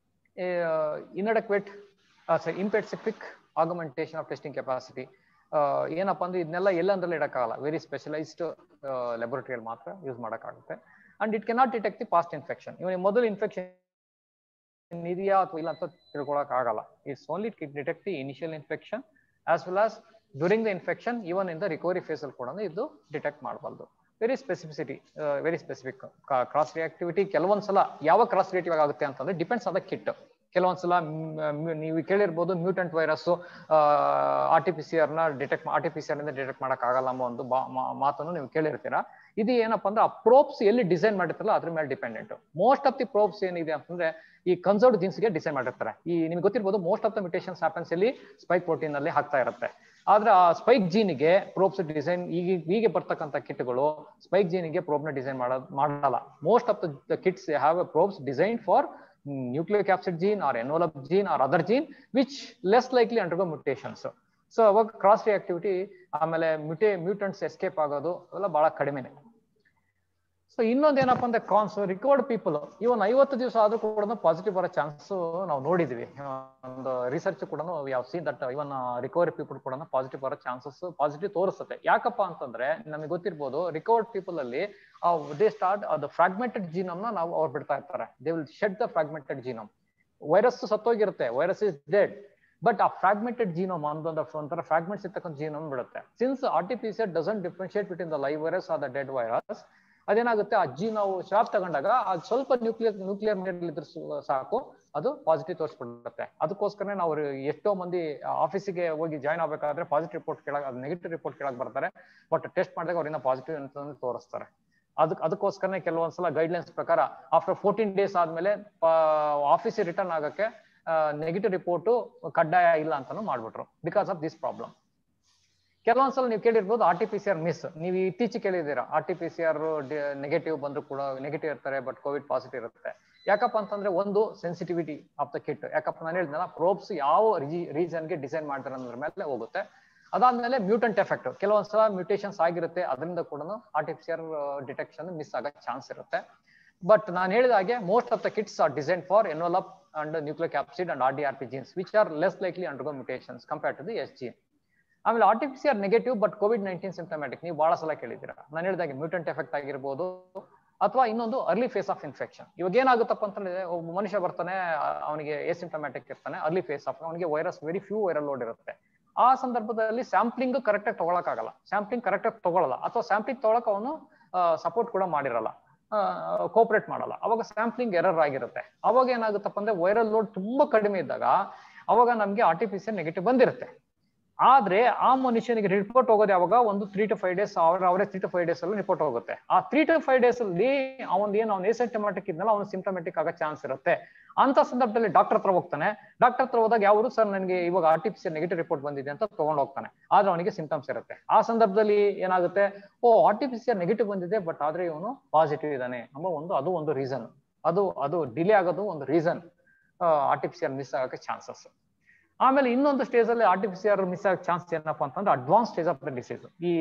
inadequate unspecific augmentation of testing capacity ಏನಪ್ಪಾ ಅಂದ್ರೆ ಇದನ್ನೆಲ್ಲ ಎಲ್ಲಂದ್ರಲ್ಲಿ ಇಡಕ್ಕಾಗಲ್ಲ ವೆರಿ ಸ್ಪೆಷಲೈಸ್ಡ್ ಲ್ಯಾಬೊರೇಟರಿಯಲ್ಲಿ ಮಾತ್ರ ಯೂಸ್ ಮಾಡೋಕ್ಕಾಗುತ್ತೆ and it cannot detect the past infection ಇವನಿಗೆ ಮೊದಲು ಇನ್ಫೆಕ್ಷನ್ ಇದೆಯಾ ಅಥವಾ ಇಲ್ಲ ಅಂತ ತಿಳ್ಕೊಳಕ್ ಆಗಲ್ಲ it's only it detect the initial infection as well as during the infection even in the recovery phase ಅಲ್ಲಿ ಕೂಡ ಇದು ಡಿಟೆಕ್ಟ್ ಮಾಡಬಾರ್ದು very specificity very specific cross reactivity ಕೆಲವೊಂದ್ಸಲ ಯಾವ ಕ್ರಾಸ್ ರಿಯಾಕ್ಟಿವ್ ಆಗುತ್ತೆ ಅಂತಂದ್ರೆ ಡಿಪೆಂಡ್ಸ್ ಆದ ಕಿಟ್ ಕೆಲವೊಂದ್ಸಲ ಮ್- ನೀವು ಕೇಳಿರ್ಬೋದು mutant virus R T P C R ನ detect R T P C R ಇಂದ ಡಿಟೆಕ್ಟ್ ಮಾಡಕ್ ಆಗಲ್ಲ ಅನ್ನೋ ಒಂದು ಬಾ- ಮಾ- ಮಾತನ್ನು ನೀವು ಕೇಳಿರ್ತೀರಾ ಇದು ಏನಪ್ಪಾ ಅಂದ್ರೆ ಆ ಪ್ರೋಬ್ಸ್ ಎಲ್ಲಿ ಡಿಸೈನ್ ಮಾಡಿರ್ತಾರಲ್ಲ ಅದ್ರ ಮೇಲೆ dependent most of the probes ಏನಿದೆ ಅಂತಂದ್ರೆ ಈ ಕನ್ಸರ್ವ್ಡ್ ಜೀನ್ಸ್ ಗೆ ಡಿಸೈನ್ ಮಾಡಿರ್ತಾರೆ ಈ ನಿಮ್ಗೆ ಗೊತ್ತಿರ್ಬೋದು most of the mutations happens ಇಲ್ಲಿ ಸ್ಪೈಕ್ ಪ್ರೋಟೀನ್ ಅಲ್ಲಿ ಹಾಕ್ತಾ ಇರುತ್ತೆ ಆದ್ರೆ ಆ ಸ್ಪೈಕ್ ಜೀನಿಗೆ ಪ್ರೋಬ್ಸ್ ಡಿಸೈನ್ ಈಗ ಹೀಗೆ ಬರ್ತಕ್ಕಂಥ ಕಿಟ್ಗಳು ಸ್ಪೈಕ್ ಜೀನಿಗೆ ಪ್ರೋಬ್ ನ ಡಿಸೈನ್ ಮಾಡೋದು ಮಾಡಲ್ಲ most of the kits have a probes design for nuclear capsid gene or envelope gene or other gene which less likely undergo mutations so ಅವಾಗ ಕ್ರಾಸ್ ರಿಯಾಕ್ಟಿವಿಟಿ ಆಮೇಲೆ ಮ್ಯೂಟೇ ಮ್ಯೂಟೆಂಟ್ಸ್ ಎಸ್ಕೇಪ್ ಆಗೋದು ಅವೆಲ್ಲ ಬಹಳ ಕಡಿಮೆನೆ ಸೊ ಇನ್ನೊಂದು ಏನಪ್ಪಾ ಅಂದ್ರೆ ಕಾನ್ಸ್ ರಿಕವರ್ಡ್ ಪೀಪಲ್ ಇವನ್ ಐವತ್ತು ದಿವಸ ಆದ್ರೂ ಕೂಡ ಪಾಸಿಟಿವ್ ಬರೋ ಚಾನ್ಸ್ ನಾವು ನೋಡಿದ್ವಿ ಒಂದು ರಿಸರ್ಚ್ ಕೂಡ ಯಾವ see that even recovery people ಕೂಡ ಪಾಸಿಟಿವ್ ಬರೋ ಚಾನ್ಸಸ್ ಪಾಸಿಟಿವ್ ತೋರಿಸುತ್ತೆ ಯಾಕಪ್ಪ ಅಂತಂದ್ರೆ ನಮಗೆ ಗೊತ್ತಿರ್ಬೋದು ರಿಕವರ್ಡ್ ಪೀಪಲ್ ಅಲ್ಲಿ ದೇ ಸ್ಟಾರ್ಟ್ ಅದು ಫ್ರಾಗ್ಮೆಂಟೆಡ್ ಜೀನಮ್ ನ ನಾವು ಅವ್ರು ಬಿಡ್ತಾ ಇರ್ತಾರೆ they will shed the fragmented genome virus ಸತ್ತೋಗಿರುತ್ತೆ ವೈರಸ್ ಇಸ್ ಡೆಡ್ ಬಟ್ ಆ ಫ್ರಾಗ್ಮೆಂಟೆಡ್ ಜೀನೋಮ್ ಅನ್ನೊಂದು ಒಂಥರ ಫ್ರಾಗ್ಮೆಂಟ್ಸ್ ಇರ್ತಕ್ಕಂಥ ಜೀನೋಮ್ ಬಿಡುತ್ತೆ since artificial doesn't differentiate between the live virus or the dead virus ಅದೇನಾಗುತ್ತೆ ಆ ಜೀನ್ ನಾವು ಶಾಪ್ ತಗೊಂಡಾಗ ಅದು ಸ್ವಲ್ಪ ನ್ಯೂಕ್ಲಿಯರ್ ನ್ಯೂಕ್ಲಿಯರ್ ಮೇಲೆ ಇದ್ರೆ ಸು- ಸಾಕು ಅದು ಪಾಸಿಟಿವ್ ತೋರಿಸ್ಬಿಡುತ್ತೆ ಅದಕ್ಕೋಸ್ಕರ ನಾವು ಎಷ್ಟೋ ಮಂದಿ ಆಫೀಸಿಗೆ ಹೋಗಿ ಜಾಯ್ನ್ ಆಗ್ಬೇಕಾದ್ರೆ ಪಾಸಿಟಿವ್ ರಿಪೋರ್ಟ್ ಕೇಳಕ್ ಅದು ನೆಗೆಟಿವ್ ರಿಪೋರ್ಟ್ ಕೇಳಕ್ ಬರ್ತಾರೆ ಬಟ್ ಟೆಸ್ಟ್ ಮಾಡಿದಾಗ ಅವ್ರಿಂದ ಪಾಸಿಟಿವ್ ಅಂತ ತೋರಿಸ್ತಾರೆ ಅದಕ್ಕೆ ಅದಕ್ಕೋಸ್ಕರನೇ ಕೆಲವೊಂದ್ಸಲ ಗೈಡ್ಲೈನ್ಸ್ ಪ್ರಕಾರ ಆಫ್ಟರ್ ಫೋರ್ಟೀನ್ ಡೇಸ್ ಆದ್ಮೇಲೆ ಆಫೀಸಿಗೆ ರಿಟರ್ನ್ ಆಗಕ್ಕೆ ನೆಗೆಟಿವ್ ರಿಪೋರ್ಟ್ ಕಡ್ಡಾಯ ಇಲ್ಲ ಅಂತಾನು ಮಾಡ್ಬಿಟ್ರು ಬಿಕಾಸ್ ಆಫ್ ದಿಸ್ ಪ್ರಾಬ್ಲಮ್ ಕೆಲವೊಂದ್ಸಲ ನೀವು ಕೇಳಿರ್ಬೋದು R T P C R miss ನೀವು ಇತ್ತೀಚೆಗೆ ಕೇಳಿದ್ದೀರಾ R T P C R negative ಬಂದ್ರು ಕೂಡ ನೆಗೆಟಿವ್ ಇರ್ತಾರೆ ಬಟ್ ಕೋವಿಡ್ ಪಾಸಿಟಿವ್ ಇರುತ್ತೆ ಯಾಕಪ್ಪ ಅಂತಂದ್ರೆ ಒಂದು ಸೆನ್ಸಿಟಿವಿಟಿ ಆಫ್ ದ ಕಿಟ್ ಯಾಕಪ್ಪ ನಾನು ಹೇಳಿದ್ನಲ್ಲ ಪ್ರೋಬ್ಸ್ ಯಾವ ರೀಸನ್ಗೆ ಡಿಸೈನ್ ಮಾಡ್ತಾರೆ ಅನ್ನೋದ್ರ ಮೇಲೆ ಹೋಗುತ್ತೆ ಅದಾದ್ಮೇಲೆ ಮ್ಯೂಟೆಂಟ್ ಎಫೆಕ್ಟ್ ಕೆಲವೊಂದ್ಸಲ ಮ್ಯೂಟೇಷನ್ಸ್ ಆಗಿರುತ್ತೆ ಅದರಿಂದ ಕೂಡ R T P C R detection miss ಆಗೋ ಚಾನ್ಸ್ ಇರುತ್ತೆ ಬಟ್ ನಾನು ಹೇಳಿದ ಹಾಗೆ most of the kits are design for envelope and nuclear capsid and R D R P genes which are less likely undergo mutations compare to the S gene ಆಮೇಲೆ R T P C R negative but COVID nineteen symptomatic ನೀವು ಬಹಳ ಸಲ ಕೇಳಿದ್ದೀರಾ ನಾನು ಹೇಳಿದಾಗೆ mutant effect ಆಗಿರ್ಬೋದು ಅಥವಾ ಇನ್ನೊಂದು ಅರ್ಲಿ ಫೇಸ್ ಆಫ್ ಇನ್ಫೆಕ್ಷನ್ ಇವಾಗ ಏನಾಗುತ್ತಪ್ಪ ಅಂತಂದ್ರೆ ಒಬ್ಬ ಮನುಷ್ಯ ಬರ್ತಾನೆ ಅವನಿಗೆ ಎಸಿಂಟಮ್ಯಾಟಿಕ್ ಇರ್ತಾನೆ ಅರ್ಲಿ ಫೇಸ್ ಆಫ್ ಅವನಿಗೆ virus very few viral load ಇರುತ್ತೆ ಆ ಸಂದರ್ಭದಲ್ಲಿ ಸ್ಯಾಂಪ್ಲಿಂಗ್ ಕರೆಕ್ಟ್ ಆಗಿ ತಗೊಳಕ್ಕಾಗಲ್ಲ ಸ್ಯಾಂಪ್ಲಿಂಗ್ ಕರೆಕ್ಟ್ ಆಗಿ ತಗೊಳ್ಳಲ್ಲ ಅಥವಾ ಸ್ಯಾಂಪ್ಲಿಂಗ್ ತಗೊಳಕ್ ಅವನು ಸಪೋರ್ಟ್ ಕೂಡ ಮಾಡಿರಲ್ಲ ಕೋಪರೇಟ್ ಮಾಡಲ್ಲ ಅವಾಗ ಸ್ಯಾಂಪ್ಲಿಂಗ್ ಎರರ್ ಆಗಿರುತ್ತೆ ಅವಾಗ ಏನಾಗುತ್ತಪ್ಪ ಅಂದ್ರೆ ವೈರಲ್ ಲೋಡ್ ತುಂಬಾ ಕಡಿಮೆ ಇದ್ದಾಗ ಅವಾಗ ನಮ್ಗೆ R T P C negative ಬಂದಿರುತ್ತೆ ಆದ್ರೆ ಆ ಮನುಷ್ಯನಿಗೆ ರಿಪೋರ್ಟ್ ಹೋಗೋದು ಯಾವಾಗ ಒಂದು ತ್ರೀ ಟು ಫೈವ್ ಡೇಸ್ ಅವ್ರ ಅವರೇ ತ್ರೀ ಟು ಫೈವ್ ಡೇಸ್ ಅಲ್ಲಿ ರಿಪೋರ್ಟ್ ಹೋಗುತ್ತೆ ಆ ತ್ರೀ ಟು ಫೈವ್ ಡೇಸ್ ಅಲ್ಲಿ ಅವನ್ ಏನು ಅವ್ನು ಎಸಿಂಟಮೆಟಿಕ್ ಇದ್ನಲ್ಲ ಅವ್ನು ಸಿಂಟಮೆಟಿಕ್ ಆಗೋ ಚಾನ್ಸ್ ಇರುತ್ತೆ ಅಂತ ಸಂದರ್ಭದಲ್ಲಿ ಡಾಕ್ಟರ್ ಹತ್ರ ಹೋಗ್ತಾನೆ ಡಾಕ್ಟರ್ ಹತ್ರ ಹೋದಾಗ ಯಾವರು ಸರ್ ನನಗೆ ಇವಾಗ ಆರ್ಟಿಫಿಷಿಯಲ್ ನೆಗೆಟಿವ್ ರಿಪೋರ್ಟ್ ಬಂದಿದೆ ಅಂತ ತಗೊಂಡು ಹೋಗ್ತಾನೆ ಆದ್ರೆ ಅವನಿಗೆ ಸಿಂಟಮ್ಸ್ ಇರುತ್ತೆ ಆ ಸಂದರ್ಭದಲ್ಲಿ ಏನಾಗುತ್ತೆ ಓ ಆರ್ಟಿಫಿಷಿಯಲ್ ನೆಗೆಟಿವ್ ಬಂದಿದೆ ಬಟ್ ಆದ್ರೆ ಇವನು ಪಾಸಿಟಿವ್ ಇದ್ದಾನೆ ಎಂಬ ಒಂದು ಅದು ಒಂದು ರೀಸನ್ ಅದು ಅದು ಡಿಲೇ ಆಗೋದು ಒಂದು ರೀಸನ್ ಆರ್ಟಿಫಿಷಿಯಲ್ ಮಿಸ್ ಆಗಕ್ಕೆ ಚಾನ್ಸಸ್ ಆಮೇಲೆ ಇನ್ನೊಂದು ಸ್ಟೇಜ್ ಅಲ್ಲಿ ಆರ್ಟಿಫಿಷಿಯಲ್ ಮಿಸ್ ಆಗೋ ಚಾನ್ಸ್ ಏನಪ್ಪಾ ಅಂತಂದ್ರೆ advance stage of the disease ಈ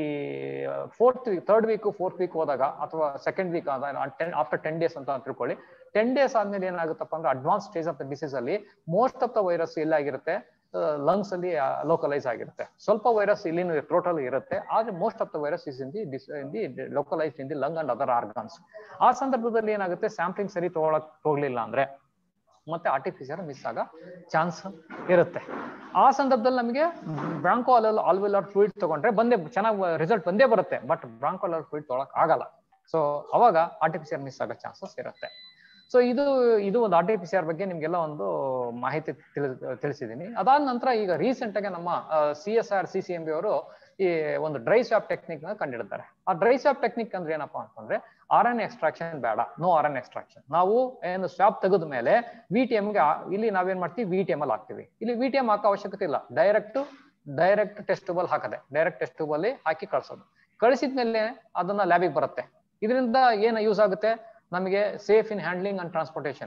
fourth week third week fourth week ಹೋದಾಗ ಅಥವಾ second week ten after ten days ಅಂತ ತಿಳ್ಕೊಳ್ಳಿ ಟೆನ್ ಡೇಸ್ ಆದ್ಮೇಲೆ ಏನಾಗುತ್ತಪ್ಪ ಅಂದ್ರೆ advance stage of the disease ಅಲ್ಲಿ ಮೋಸ್ಟ್ ಆಫ್ ದ ವೈರಸ್ ಎಲ್ಲಾಗಿರುತ್ತೆ ಲಂಗ್ಸ್ ಅಲ್ಲಿ ಲೋಕಲೈಸ್ ಆಗಿರುತ್ತೆ ಸ್ವಲ್ಪ ವೈರಸ್ ಇಲ್ಲಿ ಟೋಟಲ್ ಇರುತ್ತೆ ಆದ್ರೆ most of the virus is in the in the localise in the lung and other organs ಆ ಸಂದರ್ಭದಲ್ಲಿ ಏನಾಗುತ್ತೆ ಸ್ಯಾಂಪ್ಲಿಂಗ್ ಸರಿ ತಗೊಳಕ್ ಹೋಗ್ಲಿಲ್ಲ ಅಂದ್ರೆ ಮತ್ತೆ ಆರ್ಟಿಫಿಷಿಯಲ್ ಮಿಸ್ ಆಗ ಚಾನ್ಸ್ ಇರುತ್ತೆ ಆ ಸಂದರ್ಭದಲ್ಲಿ ನಮಗೆ ಬ್ರಾಂಕೋ ಅಲ್ ಆಲ್ವೆಲರ್ ಫ್ಲೂಯಿಡ್ ತಗೊಂಡ್ರೆ ಬಂದೇ ಚೆನ್ನಾಗಿ ರಿಸಲ್ಟ್ ಬಂದೇ ಬರುತ್ತೆ ಬಟ್ ಬ್ರಾಂಕೋ ಅಲರ್ ಫ್ಲೂಯಿಡ್ ತೊಗೊಳಕ್ ಆಗಲ್ಲ ಸೊ ಅವಾಗ ಆರ್ಟಿಫಿಷಿಯಲ್ ಮಿಸ್ ಆಗೋ ಚಾನ್ಸಸ್ ಇರುತ್ತೆ ಸೊ ಇದು ಇದು ಒಂದು R T P C R ಬಗ್ಗೆ ನಿಮ್ಗೆಲ್ಲ ಒಂದು ಮಾಹಿತಿ ತಿಳಿ ತಿಳಿಸಿದ್ದೀನಿ ಅದಾದ ನಂತರ ಈಗ ರೀಸೆಂಟ್ ಆಗಿ ನಮ್ಮ C S R C C M B ಅವರು ಈ ಒಂದು ಡ್ರೈ ಸ್ವಾಪ್ ಟೆಕ್ನಿಕ್ ನ ಕಂಡಿಡ್ತಾರೆ ಆ ಡ್ರೈ ಸ್ವಾಪ್ ಟೆಕ್ನಿಕ್ ಅಂದ್ರೆ ಏನಪ್ಪಾ ಅಂತಂದ್ರೆ ಆರ್ ಎನ್ ಎಕ್ಸ್ಟ್ರಾಕ್ಷನ್ ಬೇಡ ನೋ ಆರ್ ಎನ್ ಎಕ್ಸ್ಟ್ರಾಕ್ಷನ್ ನಾವು ಏನು ಸ್ವಾಪ್ ತೆಗೆದ ಮೇಲೆ ವಿ ಟಿ ಎಮ್ಗೆ ಇಲ್ಲಿ ನಾವೇನ್ ಮಾಡ್ತೀವಿ ವಿ ಟಿ ಎಮ್ ಅಲ್ಲಿ ಹಾಕ್ತಿವಿ ಇಲ್ಲಿ ವಿ ಟಿ ಎಮ್ ಹಾಕೋ ಅವಶ್ಯಕತೆ ಇಲ್ಲ ಡೈರೆಕ್ಟ್ ಡೈರೆಕ್ಟ್ ಟೆಸ್ಟಬಲ್ ಹಾಕದೆ ಡೈರೆಕ್ಟ್ ಟೆಸ್ಟಬಲ್ ಅಲ್ಲಿ ಹಾಕಿ ಕಳ್ಸೋದು ಕಳಿಸಿದ್ಮೇಲೆ ಅದನ್ನ ಲ್ಯಾಬಿಗೆ ಬರುತ್ತೆ ಇದರಿಂದ ಏನು ಯೂಸ್ ಆಗುತ್ತೆ ನಮಗೆ safe in handling and transportation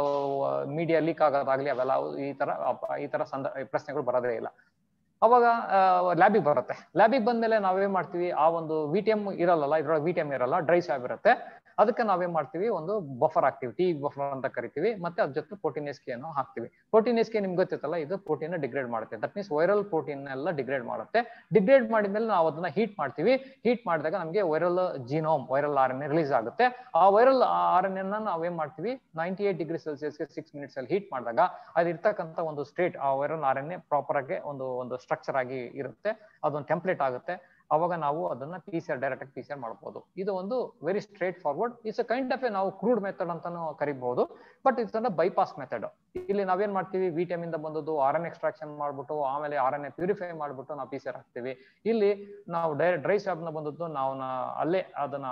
media leak ಆಗೋದಾಗ್ಲಿ ಅವೆಲ್ಲ ಈ ತರ ಈ ತರ ಸಂದ ಪ್ರಶ್ನೆಗಳು ಬರೋದೇ ಇಲ್ಲ ಅವಾಗ ಲ್ಯಾಬಿಗೆ ಬರುತ್ತೆ ಲ್ಯಾಬಿಗೆ ಬಂದ್ಮೇಲೆ ನಾವೇನ್ ಮಾಡ್ತೀವಿ ಆ ಒಂದು ವಿ ಟಿ ಎಂ ಇರಲ್ಲ ಇದ್ರೊಳಗೆ ವಿ ಟಿ ಎಂ ಇರಲ್ಲ ಡ್ರೈ ಸ್ವಾಬ್ ಇರುತ್ತೆ ಅದಕ್ಕೆ ನಾವೇನ್ ಮಾಡ್ತೀವಿ ಒಂದು ಬಫರ್ ಹಾಕ್ತಿವಿ ಟಿ ಬಫರ್ ಅಂತ ಕರಿತೀವಿ ಮತ್ತೆ ಅದ್ರ ಜೊತೆ ಪ್ರೋಟೀನ್ ಎಸ್ ಅನ್ನು ಹಾಕ್ತಿವಿ ಪ್ರೋಟೀನ್ ಎಸ್ ಕೆ ನಿಮ್ಗೆ ಗೊತ್ತಿತ್ತಲ್ಲ ಇದು ಪ್ರೋಟೀನ್ ಡಿಗ್ರೇಡ್ ಮಾಡುತ್ತೆ ದಟ್ ಮೀನ್ಸ್ ವೈರಲ್ ಪ್ರೋಟೀನ್ ಎಲ್ಲ ಡಿಗ್ರೇಡ್ ಮಾಡುತ್ತೆ ಡಿಗ್ರೇಡ್ ಮಾಡಿದ್ಮೇಲೆ ನಾವು ಅದನ್ನ ಹೀಟ್ ಮಾಡ್ತೀವಿ ಹೀಟ್ ಮಾಡಿದಾಗ ನಮಗೆ viral genome viral R N A release ಆಗುತ್ತೆ ಆ ವೈರಲ್ ಆರ್ ಎನ್ ಎನ್ ನಾವೇನ್ ಮಾಡ್ತೀವಿ ನೈಂಟಿ ಏಟ್ ಡಿಗ್ರಿ ಸೆಲ್ಸಿಯಸ್ಗೆ ಸಿಕ್ಸ್ ಮಿನಿಟ್ಸ್ ಅಲ್ಲಿ ಹೀಟ್ ಮಾಡಿದಾಗ ಅದಿರ್ತಕ್ಕಂಥ ಒಂದು ಸ್ಟೇಟ್ ಆ viral R N A proper ಆಗಿ ಒಂದು ಒಂದು ಸ್ಟ್ರಕ್ಚರ್ ಆಗಿ ಇರುತ್ತೆ ಅದೊಂದು ಟೆಂಪ್ಲೇಟ್ ಆಗುತ್ತೆ ಅವಾಗ ನಾವು ಅದನ್ನ ಪಿ ಸಿ ಆರ್ ಡೈರೆಕ್ಟ್ ಆಗಿ ಪಿ ಸಿ ಆರ್ ಮಾಡಬಹುದು ಇದು ಒಂದು very straightforward it's a kind of a ನಾವು ಕ್ರೂಡ್ ಮೆಥಡ್ ಅಂತಾನು ಕರಿಬಹುದು but it's and bypass method ಇಲ್ಲಿ ನಾವೇನ್ ಮಾಡ್ತೀವಿ ವಿ ಟಿ ಇಂದ ಬಂದದ್ದು ಆರ್ ಎನ್ ಎಕ್ಸ್ಟ್ರಾಕ್ಷನ್ ಮಾಡ್ಬಿಟ್ಟು ಆಮೇಲೆ ಆರ್ ಎನ್ ಎ ಪ್ಯೂರಿಫೈ ಮಾಡ್ಬಿಟ್ಟು ನಾವು ಪಿ ಸಿ ಆರ್ ಹಾಕ್ತಿವಿ ಇಲ್ಲಿ ನಾವು ಡೈರೆಕ್ಟ್ ಡ್ರೈ ಸ್ವಾಬ್ ನ ಬಂದದ್ದು ನಾವು ಅಲ್ಲೇ ಅದನ್ನ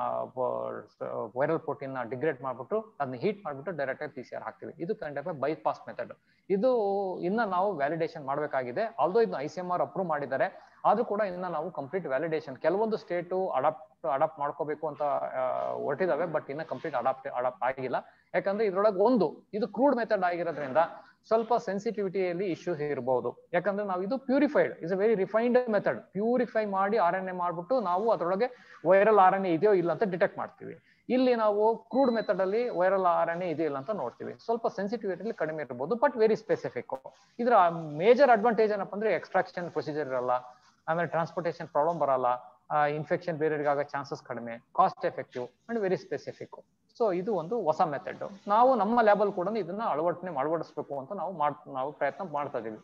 ವೈರಲ್ ಪ್ರೋಟೀನ್ ನ ಡಿಗ್ರೇಡ್ ಮಾಡ್ಬಿಟ್ಟು ಅದನ್ನ ಹೀಟ್ ಮಾಡ್ಬಿಟ್ಟು ಡೈರೆಕ್ಟ್ ಆಗಿ ಪಿ ಸಿ ಆರ್ ಹಾಕ್ತಿವಿ ಇದು kind of a bypass method ಇದು ಇನ್ನ ನಾವು ವ್ಯಾಲಿಡೇಷನ್ ಮಾಡ್ಬೇಕಾಗಿದೆ ಆಲ್ದೋ ಇದನ್ನ I C M R approve ಮಾಡಿದ್ದಾರೆ ಆದ್ರೂ ಕೂಡ ಇನ್ನ ನಾವು ಕಂಪ್ಲೀಟ್ ವ್ಯಾಲಿಡೇಷನ್ ಕೆಲವೊಂದು ಸ್ಟೇಟು ಅಡಾಪ್ಟ್ ಅಡಾಪ್ಟ್ ಮಾಡ್ಕೋಬೇಕು ಅಂತ ಹೊರಟಿದಾವೆ ಬಟ್ ಇನ್ನ ಕಂಪ್ಲೀಟ್ ಅಡಾಪ್ಟ್ ಅಡಾಪ್ಟ್ ಆಗಿಲ್ಲ ಯಾಕಂದ್ರೆ ಇದ್ರೊಳಗೆ ಒಂದು ಇದು ಕ್ರೂಡ್ ಮೆಥಡ್ ಆಗಿರೋದ್ರಿಂದ ಸ್ವಲ್ಪ ಸೆನ್ಸಿಟಿವಿಟಿಯಲ್ಲಿ ಇಶ್ಯೂಸ್ ಇರಬಹುದು ಯಾಕಂದ್ರೆ ನಾವು ಇದು purified is a very refined method purify ಮಾಡಿ ಆರ್ ಎನ್ ಎ ಮಾಡ್ಬಿಟ್ಟು ನಾವು ಅದರೊಳಗೆ ವೈರಲ್ ಆರ್ ಎನ್ ಎ ಇದೆಯೋ ಇಲ್ಲ ಅಂತ ಡಿಟೆಕ್ಟ್ ಮಾಡ್ತೀವಿ ಇಲ್ಲಿ ನಾವು ಕ್ರೂಡ್ ಮೆಥಡ್ ಅಲ್ಲಿ ವೈರಲ್ ಆರ್ ಎನ್ ಎ ಇದೆಯೋ ಇಲ್ಲ ಅಂತ ನೋಡ್ತೀವಿ ಸ್ವಲ್ಪ ಸೆನ್ಸಿಟಿವಿಟಿ ಕಡಿಮೆ ಇರಬಹುದು ಬಟ್ ವೆರಿ ಸ್ಪೆಸಿಫಿಕ್ ಇದರ ಮೇಜರ್ ಅಡ್ವಾಂಟೇಜ್ ಏನಪ್ಪ ಅಂದ್ರೆ ಎಕ್ಸ್ಟ್ರಾಕ್ಷನ್ ಪ್ರೊಸೀಜರ್ ಇರಲ್ಲ ಆಮೇಲೆ ಟ್ರಾನ್ಸ್ಪೋರ್ಟೇಷನ್ ಪ್ರಾಬ್ಲಮ್ ಬರಲ್ಲ ಇನ್ಫೆಕ್ಷನ್ ಬೇರೆಯವ್ರಿಗೆ ಆಗೋ ಚಾನ್ಸಸ್ ಕಡಿಮೆ cost effective and very specific so ಇದು ಒಂದು ಹೊಸ ಮೆಥಡ್ ನಾವು ನಮ್ಮ ಲ್ಯಾಬಲ್ ಕೂಡ ಇದನ್ನ ಅಳವಡಿಕೆ ಅಳವಡಿಸಬೇಕು ಅಂತ ನಾವು ಮಾಡ್ ನಾವು ಪ್ರಯತ್ನ ಮಾಡ್ತಾ ಇದೀವಿ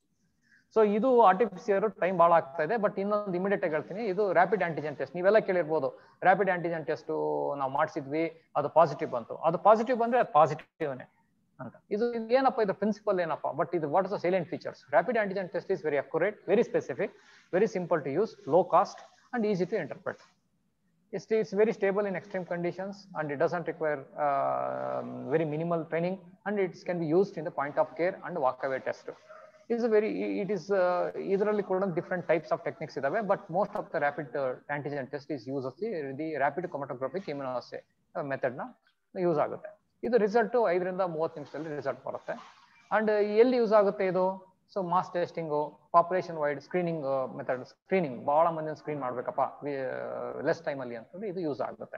ಸೊ ಇದು ಆರ್ಟಿಫಿಷಿಯರ್ ಟೈಮ್ ಭಾಳ ಆಗ್ತಾ ಇದೆ ಬಟ್ ಇನ್ನೊಂದು ಇಮಿಡಿಯೇಟ್ ಆಗಿ ಹೇಳ್ತೀನಿ ಇದು ರ್ಯಾಪಿಡ್ ಆಂಟಿಜೆನ್ ಟೆಸ್ಟ್ ನೀವೆಲ್ಲ ಕೇಳಿರ್ಬೋದು ರ್ಯಾಪಿಡ್ ಆಂಟಿಜೆನ್ ಟೆಸ್ಟ್ ನಾವು ಮಾಡಿಸಿದ್ವಿ ಅದು ಪಾಸಿಟಿವ್ ಬಂತು ಅದು ಪಾಸಿಟಿವ್ ಬಂದ್ರೆ ಅದು ಪಾಸಿಟಿವ್ನೇ ಅಂತ ಇದು ಏನಪ್ಪ ಇದು ಪ್ರಿನ್ಸಿಪಲ್ ಏನಪ್ಪ ಬಟ್ ಇದು what is the salient features rapid antigen test is very accurate very specific very simple to use low cost and easy to interpret It's, it's very stable in extreme conditions and it doesn't require uh, very minimal training and it can be used in the point of care and walkaway test. It's a very, it is ಇದರಲ್ಲಿ ಕೂಡ different types of techniques ಇದಾವೆ but most of the rapid uh, antigen test is use of the, the rapid chromatographic immunoassay uh, method ನ use ಆಗುತ್ತೆ ಇದು result ಐದರಿಂದ ಮೂವತ್ತು ನಿಮಿಷದಲ್ಲಿ result ಬರುತ್ತೆ ಅಂಡ್ ಎಲ್ಲಿ ಯೂಸ್ ಆಗುತ್ತೆ ಇದು so mass testing population wide screening method screening ಬಹಳ ಮಂದಿ ಸ್ಕ್ರೀನ್ ಮಾಡ್ಬೇಕಪ್ಪ ಲೆಸ್ ಟೈಮ್ ಅಲ್ಲಿ ಅಂತಂದ್ರೆ ಇದು ಯೂಸ್ ಆಗುತ್ತೆ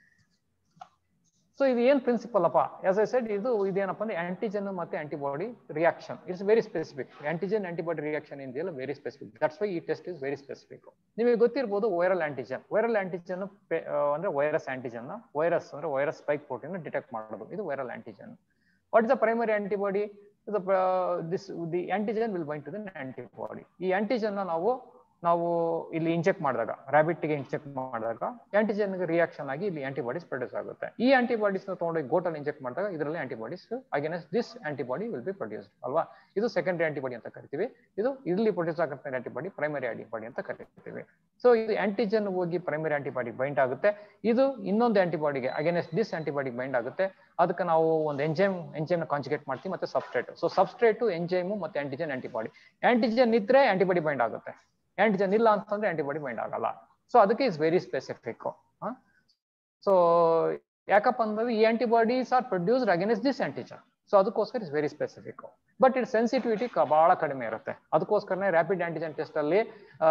ಸೊ ಇದು ಏನ್ ಪ್ರಿನ್ಸಿಪಲ್ ಅಪ್ಪ ಎಸ್ ಐ ಸೆಡ್ ಇದು ಇದೇನಪ್ಪ ಅಂದ್ರೆ ಆಂಟಿಜನ್ ಮತ್ತೆ antibody reaction it's very specific antigen antibody reaction ಇದೆಯಲ್ಲ ವೆರಿ ಸ್ಪೆಸಿಫಿಕ್ ದಟ್ಸ್ ವೈ ಈ ಟೆಸ್ಟ್ ಇಸ್ ವೆರಿ ಸ್ಪೆಸಿಫಿಕ್ ನಿಮಗೆ ಗೊತ್ತಿರ್ಬೋದು ವೈರಲ್ ಆಂಟಿಜನ್ ವೈರಲ್ ಆಂಟಿಜನ್ ಅಂದ್ರೆ ವೈರಸ್ ಆಂಟಿಜನ್ ವೈರಸ್ ಅಂದ್ರೆ ವೈರಸ್ ಸ್ಪೈಕ್ ಪ್ರೋಟೀನ್ ಡಿಟೆಕ್ಟ್ ಮಾಡೋದು ಇದು viral antigen what is the primary antibody this the antigen will bind to the antibody ಈ antigen ನಾವು ನಾವು ಇಲ್ಲಿ ಇಂಜೆಕ್ಟ್ ಮಾಡಿದಾಗ ರ್ಯಾಬಿಟ್ಗೆ ಇಂಜೆಕ್ಟ್ ಮಾಡಿದಾಗ ಆಂಟಿಜೆನ್ಗೆ ರಿಯಾಕ್ಷನ್ ಆಗಿ ಇಲ್ಲಿ ಆಂಟಿಬಾಡೀಸ್ ಪ್ರೊಡ್ಯೂಸ್ ಆಗುತ್ತೆ ಈ ಆಂಟಿಬಾಡೀಸ್ ನ ತಗೊಂಡೋಗಿ ಗೋಟಲ್ಲಿ ಇಂಜೆಕ್ಟ್ ಮಾಡಿದಾಗ ಇದರಲ್ಲಿ antibodies against this antibody will be produced ಅಲ್ವಾ ಇದು ಸೆಕೆಂಡರಿ ಆಂಟಿಬಾಡಿ ಅಂತ ಕರಿತೀವಿ ಇದು ಇಲ್ಲಿ ಪ್ರೊಡ್ಯೂಸ್ ಆಗುತ್ತೆ ಆಂಟಿಬಾಡಿ ಪ್ರೈಮರಿ ಆಂಟಿಬಾಡಿ ಅಂತ ಕರಿತೀವಿ ಸೊ ಇದು ಆಂಟಿಜನ್ ಹೋಗಿ ಪ್ರೈಮರಿ ಆಂಟಿಬಾಡಿ ಬೈಂಡ್ ಆಗುತ್ತೆ ಇದು ಇನ್ನೊಂದು ಆಂಟಿಬಾಡಿಗೆ ಅಗೇನೆಸ್ಟ್ ದಿಸ್ ಆಂಟಿಬಾಡಿ ಬೈಂಡ್ ಆಗುತ್ತೆ ಅದಕ್ಕೆ ನಾವು ಒಂದು ಎಂಜೈಮ್ ಎಂಜೈಮ್ ನ ಕಾನ್ಜುಗೇಟ್ ಮಾಡ್ತೀವಿ ಮತ್ತೆ ಸಬ್ಸ್ಟ್ರೇಟ್ ಸೊ ಸಬ್ಸ್ಟ್ರೇಟ್ ಎಂಜೈಮು ಮತ್ತೆ ಆಂಟಿಜನ್ ಆಂಟಿಬಾಡಿ ಆಂಟಿಜನ್ ಇದ್ರೆ ಆಂಟಿಬಾಡಿ ಬೈಂಡ್ ಆಗುತ್ತೆ ಆಂಟಿಜನ್ ಇಲ್ಲ ಅಂತಂದ್ರೆ ಆಂಟಿಬಾಡಿ ಬೈಂಡ್ ಆಗಲ್ಲ ಸೊ ಅದಕ್ಕೆ ಇಸ್ ವೆರಿ ಸ್ಪೆಸಿಫಿಕ್ ಸೊ ಯಾಕಪ್ಪ ಅಂದ್ರೆ ಈ antibodies are produced against this antigen so ಅದಕ್ಕೋಸ್ಕರ is very specific but it sensitivity ಬಹಳ ಕಡಿಮೆ ಇರುತ್ತೆ ಅದಕ್ಕೋಸ್ಕರನೇ ರ್ಯಾಪಿಡ್ ಆಂಟಿಜನ್ ಟೆಸ್ಟ್ ಅಲ್ಲಿ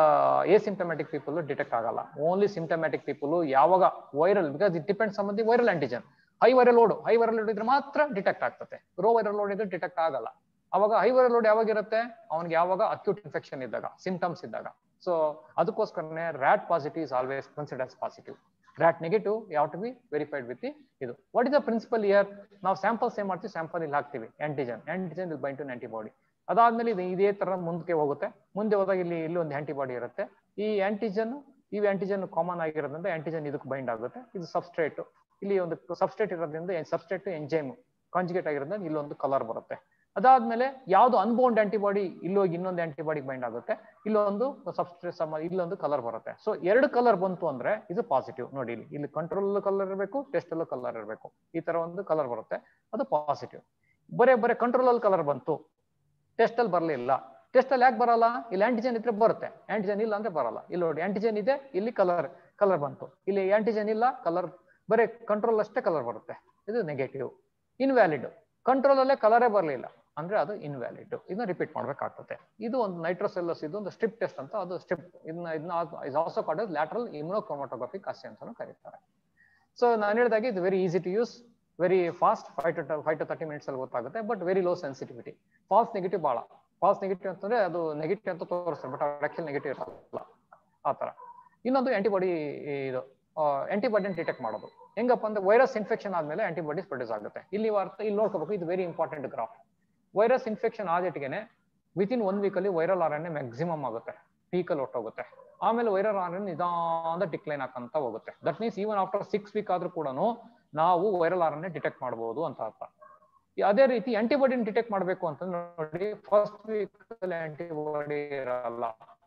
ಎ ಸಿಂಟಮ್ಯಾಟಿಕ್ ಪೀಪಲ್ ಡಿಟೆಕ್ಟ್ ಆಗಲ್ಲ ಓನ್ಲಿ ಸಿಂಟಮ್ಯಾಟಿಕ್ ಪೀಪಲ್ ಯಾವಾಗ viral because it depends on the viral antigen high viral load high viral load ಇದ್ರೆ ಮಾತ್ರ ಡಿಟೆಕ್ಟ್ ಆಗ್ತದೆ ರೋ ವೈರಲ್ ಲೋಡ್ ಇದ್ರೆ ಡಿಟೆಕ್ಟ್ ಆಗಲ್ಲ ಅವಾಗ ಹೈ ವೈರಲ್ ಲೋಡ್ ಯಾವಾಗ ಇರುತ್ತೆ ಅವ್ನಿಗೆ ಯಾವಾಗ ಅಕ್ಯೂಟ್ ಇನ್ಫೆಕ್ಷನ್ ಇದ್ದಾಗ ಸಿಂಟಮ್ಸ್ ಇದ್ದಾಗ ಸೊ ಅದಕ್ಕೋಸ್ಕರನೇ RAT positive is always considers positive RAT negative ಯಾವ ಟು ಬಿ ವೆರಿಫೈಡ್ ವಿತ್ ಇದು what is the principle here ನಾವು ಸ್ಯಾಂಪಲ್ಸ್ ಏನ್ ಮಾಡ್ತೀವಿ ಸ್ಯಾಂಪಲ್ ಇಲ್ಲಿ ಹಾಕ್ತಿವಿ ಆಂಟಿಜನ್ ಆಂಟಿಜನ್ ಇಲ್ಲಿ ಬೈಂಡ್ ಟು ಆಂಟಿಬಾಡಿ ಅದಾದ್ಮೇಲೆ ಇದು ಇದೇ ತರ ಮುಂದಕ್ಕೆ ಹೋಗುತ್ತೆ ಮುಂದೆ ಹೋದಾಗ ಇಲ್ಲಿ ಇಲ್ಲಿ ಒಂದು ಆಂಟಿಬಾಡಿ ಇರುತ್ತೆ ಈ ಆಂಟಿಜನ್ ಈ ಆಂಟಿಜನ್ ಕಾಮನ್ ಆಗಿರೋದ್ರಿಂದ ಆಂಟಿಜನ್ ಇದಕ್ಕೆ ಬೈಂಡ್ ಆಗುತ್ತೆ ಇದು ಸಬ್ಸ್ಟ್ರೇಟ್ ಇಲ್ಲಿ ಒಂದು ಸಬ್ಸ್ಟ್ರೇಟ್ ಇರೋದ್ರಿಂದ ಸಬ್ಸ್ಟ್ರೇಟ್ ಎಂಜೈಮ್ ಕಾಂಜುಗೇಟ್ ಆಗಿರೋದ್ರಿಂದ ಇಲ್ಲೊಂದು ಕಲರ್ ಬರುತ್ತೆ ಅದಾದ್ಮೇಲೆ ಯಾವ್ದು ಅನ್ಬೌಂಡ್ ಆಂಟಿಬಾಡಿ ಇಲ್ಲೋಗಿ ಇನ್ನೊಂದು ಆಂಟಿಬಾಡಿ ಬೈಂಡ್ ಆಗುತ್ತೆ ಇಲ್ಲೊಂದು ಸಬ್ಸ್ಟ್ರೇಟ್ ಸಮ ಇಲ್ಲೊಂದು ಕಲರ್ ಬರುತ್ತೆ ಸೊ ಎರಡು ಕಲರ್ ಬಂತು ಅಂದ್ರೆ ಇದು ಪಾಸಿಟಿವ್ ನೋಡಿ ಇಲ್ಲಿ ಇಲ್ಲಿ ಕಂಟ್ರೋಲ್ ಕಲರ್ ಇರಬೇಕು ಟೆಸ್ಟ್ ಅಲ್ಲೂ ಕಲರ್ ಇರಬೇಕು ಈ ತರ ಒಂದು ಕಲರ್ ಬರುತ್ತೆ ಅದು ಪಾಸಿಟಿವ್ ಬರೇ ಬರೇ ಕಂಟ್ರೋಲ್ ಅಲ್ಲಿ ಕಲರ್ ಬಂತು ಟೆಸ್ಟ್ ಅಲ್ಲಿ ಬರಲಿಲ್ಲ ಟೆಸ್ಟ್ ಅಲ್ಲಿ ಯಾಕೆ ಬರಲ್ಲ ಇಲ್ಲಿ ಆಂಟಿಜನ್ ಇದ್ರೆ ಬರುತ್ತೆ ಆಂಟಿಜನ್ ಇಲ್ಲ ಅಂದ್ರೆ ಬರಲ್ಲ ಇಲ್ಲಿ ನೋಡಿ ಆಂಟಿಜನ್ ಇದೆ ಇಲ್ಲಿ ಕಲರ್ ಕಲರ್ ಬಂತು ಇಲ್ಲಿ ಆಂಟಿಜನ್ ಇಲ್ಲ ಕಲರ್ ಬರೀ ಕಂಟ್ರೋಲ್ ಅಷ್ಟೇ ಕಲರ್ ಬರುತ್ತೆ ಇದು ನೆಗೆಟಿವ್ ಇನ್ವ್ಯಾಲಿಡ್ ಕಂಟ್ರೋಲ್ ಅಲ್ಲೇ ಕಲರೇ ಬರಲಿಲ್ಲ ಅಂದ್ರೆ ಅದು ಇನ್ವ್ಯಾಲಿಡ್ ಇದನ್ನ ರಿಪೀಟ್ ಮಾಡ್ಬೇಕಾಗ್ತದೆ ಇದು ಒಂದು ನೈಟ್ರೋಸೆಲ್ಲಸ್ ಇದು ಒಂದು ಸ್ಟ್ರಿಪ್ ಟೆಸ್ಟ್ ಅಂತ ಅದು ಸ್ಟ್ರಿಪ್ ಇದನ್ನ ಇದನ್ನ is also called lateral immunochromatographic assay ಅಂತಾನು ಕರೀತಾರೆ ಸೊ ನಾನು ಹೇಳಿದಾಗೆ ಇದು very easy to use very fast five to five to thirty minutes ಅಲ್ಲಿ ಗೊತ್ತಾಗುತ್ತೆ but very low sensitivity false negative ಬಹಳ ಫಾಲ್ಸ್ ನೆಗೆಟಿವ್ ಅಂತಂದ್ರೆ ಅದು ನೆಗೆಟಿವ್ ಅಂತ ತೋರಿಸ್ತಾರೆ ಬಟ್ ಆಕ್ಚುಲ್ ನೆಗೆಟಿವ್ ಇರಲ್ಲ ಆ ತರ ಇನ್ನೊಂದು ಆಂಟಿಬಾಡಿ ಇದು ಆಂಟಿಬಾಡಿನ ಡಿಟೆಕ್ಟ್ ಮಾಡೋದು ಹೆಂಗಪ್ಪ ಅಂದ್ರೆ ವೈರಸ್ ಇನ್ಫೆಕ್ಷನ್ ಆದ್ಮೇಲೆ ಆಂಟಿಬಾಡೀಸ್ ಪ್ರೊಡ್ಯೂಸ್ ಆಗುತ್ತೆ ಇಲ್ಲಿ ವಾರ್ತೆ ಇಲ್ಲಿ ನೋಡ್ಕೋಬೇಕು ಇದು very important graph virus infection ಆದಿಟ್ಟಿಗೆನೆ ವಿತಿನ್ ಒನ್ ವೀಕ್ ಅಲ್ಲಿ viral R N A maximum ಆಗುತ್ತೆ ಪೀಕಲ್ಲಿ ಹೊಟ್ಟೋಗುತ್ತೆ ಆಮೇಲೆ ವೈರಲ್ ಆರ್ ಎನ್ ನಿಧಾನ ಡಿಕ್ಲೈನ್ ಹಾಕಂತ ಹೋಗುತ್ತೆ that means even after six week ಆದ್ರೂ ಕೂಡ ನಾವು viral R N A detect ಮಾಡಬಹುದು ಅಂತ ಅರ್ಥ ಅದೇ ರೀತಿ ಆಂಟಿಬಾಡಿನ ಡಿಟೆಕ್ಟ್ ಮಾಡಬೇಕು ಅಂತ ನೋಡಿ ಫಸ್ಟ್ ವೀಕ್ ಅಲ್ಲಿ ಆಂಟಿಬಾಡಿ ಇರಲ್ಲ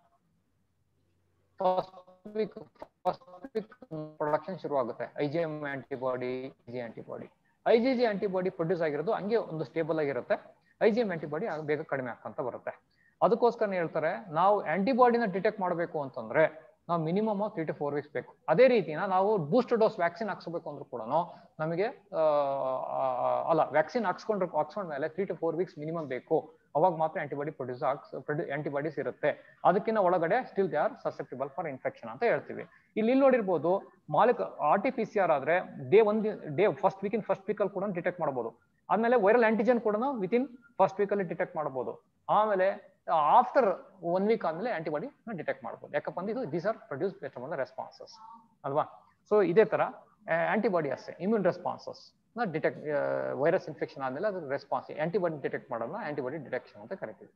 first week first week production ಶುರು ಆಗುತ್ತೆ I G M antibody G antibody I G G antibody produce ಆಗಿರೋದು ಹಂಗೆ ಒಂದು ಸ್ಟೇಬಲ್ ಆಗಿರುತ್ತೆ ಐ ಜಿ ಎಂ ಆಂಟಿಬಾಡಿ ಬೇಗ ಕಡಿಮೆ ಆಗ್ಕೊಂತ ಬರುತ್ತೆ ಅದಕ್ಕೋಸ್ಕರ ಹೇಳ್ತಾರೆ ನಾವು ಆಂಟಿಬಾಡಿನ ಡಿಟೆಕ್ಟ್ ಮಾಡಬೇಕು ಅಂತಂದ್ರೆ ನಾವು minimum three to four weeks ಬೇಕು ಅದೇ ರೀತಿನ ನಾವು ಬೂಸ್ಟರ್ ಡೋಸ್ ವ್ಯಾಕ್ಸಿನ್ ಹಾಕ್ಸ್ಬೇಕು ಅಂದ್ರೂ ಕೂಡ ನಮಗೆ ಅಲ್ಲ ವ್ಯಾಕ್ಸಿನ್ ಹಾಕ್ಸ್ಕೊಂಡ್ರೆ ಹಾಕ್ಸ್ಕೊಂಡ್ಮೇಲೆ three to four weeks minimum ಬೇಕು ಅವಾಗ ಮಾತ್ರ ಆಂಟಿಬಾಡಿ ಪ್ರೊಡ್ಯೂಸ್ ಆಕ್ಸ್ ಆಂಟಿಬಾಡೀಸ್ ಇರುತ್ತೆ ಅದಕ್ಕಿಂತ ಒಳಗಡೆ still they are susceptible for infection ಅಂತ ಹೇಳ್ತೀವಿ ಇಲ್ಲಿ ಇಲ್ಲಿ ನೋಡಿರ್ಬೋದು ಮಾಲಿಕ್ R T P C R ಆದ್ರೆ ಡೇ ಒಂದ್ day first week in first week ಅಲ್ಲಿ ಕೂಡ ಡಿಟೆಕ್ಟ್ ಮಾಡಬಹುದು ಆಮೇಲೆ ವೈರಲ್ ಆಂಟಿಜನ್ ಕೂಡ ವಿತ್ ಇನ್ ಫಸ್ಟ್ ವೀಕ್ ಅಲ್ಲಿ ಡಿಟೆಕ್ಟ್ ಮಾಡಬಹುದು ಆಮೇಲೆ ಆಫ್ಟರ್ ಒನ್ ವೀಕ್ ಆದ್ಮೇಲೆ ಆಂಟಿಬಾಡಿ ಡಿಟೆಕ್ಟ್ ಮಾಡಬಹುದು ಯಾಕಪ್ಪ ಅಂದ್ರೆ ಇದು these are produce based on the responses ಅಲ್ವಾ ಸೊ ಇದೇ ತರ ಆಂಟಿಬಾಡಿ ಅಷ್ಟೇ immune responses detect virus infection ಆದ್ಮೇಲೆ ಅದು ರೆಸ್ಪಾನ್ಸ್ ಆಂಟಿಬಾಡಿ ಡಿಟೆಕ್ಟ್ ಮಾಡೋದನ್ನ ಆಂಟಿಬಾಡಿ ಡಿಟೆಕ್ಷನ್ ಅಂತ ಕರಿತೀವಿ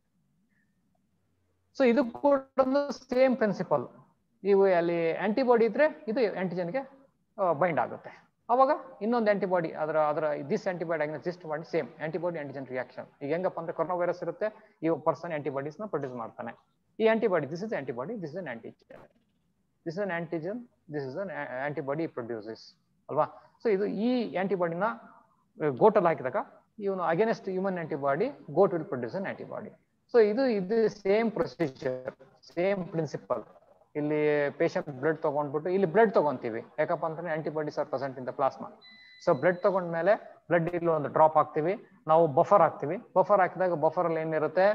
ಸೊ ಇದು ಕೂಡ ಸೇಮ್ ಪ್ರಿನ್ಸಿಪಲ್ ಇವು ಅಲ್ಲಿ ಆಂಟಿಬಾಡಿ ಇದ್ರೆ ಇದು ಆಂಟಿಜನ್ಗೆ ಬೈಂಡ್ ಆಗುತ್ತೆ ಅವಾಗ ಇನ್ನೊಂದು ಆಂಟಿಬಾಡಿ ಅದರ ಅದರ ದಿಸ್ ಆಂಟಿಬಾಡಿ ಅಗ್ನೆಸ್ಟ್ ಮಾಡಿ ಸೇಮ್ ಆಂಟಿಬಾಡಿ ಆಂಟಿಜನ್ ರಿಯಾಕ್ಷನ್ ಈಗ ಹೆಂಗಪ್ಪ ಅಂದ್ರೆ ಕೊರೋನಾ ವೈರಸ್ ಇರುತ್ತೆ ಈ ಪರ್ಸನ್ ಆಂಟಿಬಾಡೀಸ್ ನ ಪ್ರೊಡ್ಯೂಸ್ ಮಾಡ್ತಾನೆ ಈ antibody this is antibody this is an antigen this is an antigen this is an antibody produces ಅಲ್ವಾ ಸೊ ಇದು ಈ ಆಂಟಿಬಾಡಿನ ಗೋಟಲ್ಲಿ ಹಾಕಿದಾಗ ಇವನು against human antibody goat will produce an antibody so ಇದು ಇದು ಸೇಮ್ ಪ್ರೊಸೀಜರ್ ಸೇಮ್ ಪ್ರಿನ್ಸಿಪಲ್ ಇಲ್ಲಿ ಪೇಷಂಟ್ ಬ್ಲಡ್ ತಗೊಂಡ್ಬಿಟ್ಟು ಇಲ್ಲಿ ಬ್ಲಡ್ ತಗೊಂತೀವಿ ಯಾಕಪ್ಪ ಅಂತಂದ್ರೆ antibodies are present in the plasma so blood ತಗೊಂಡ್ಮೇಲೆ ಬ್ಲಡ್ ಇಲ್ಲಿ ಒಂದು ಡ್ರಾಪ್ ಹಾಕ್ತಿವಿ ನಾವು ಬಫರ್ ಹಾಕ್ತಿವಿ ಬಫರ್ ಹಾಕಿದಾಗ ಬಫರ್ ಅಲ್ಲಿ ಏನಿರುತ್ತೆ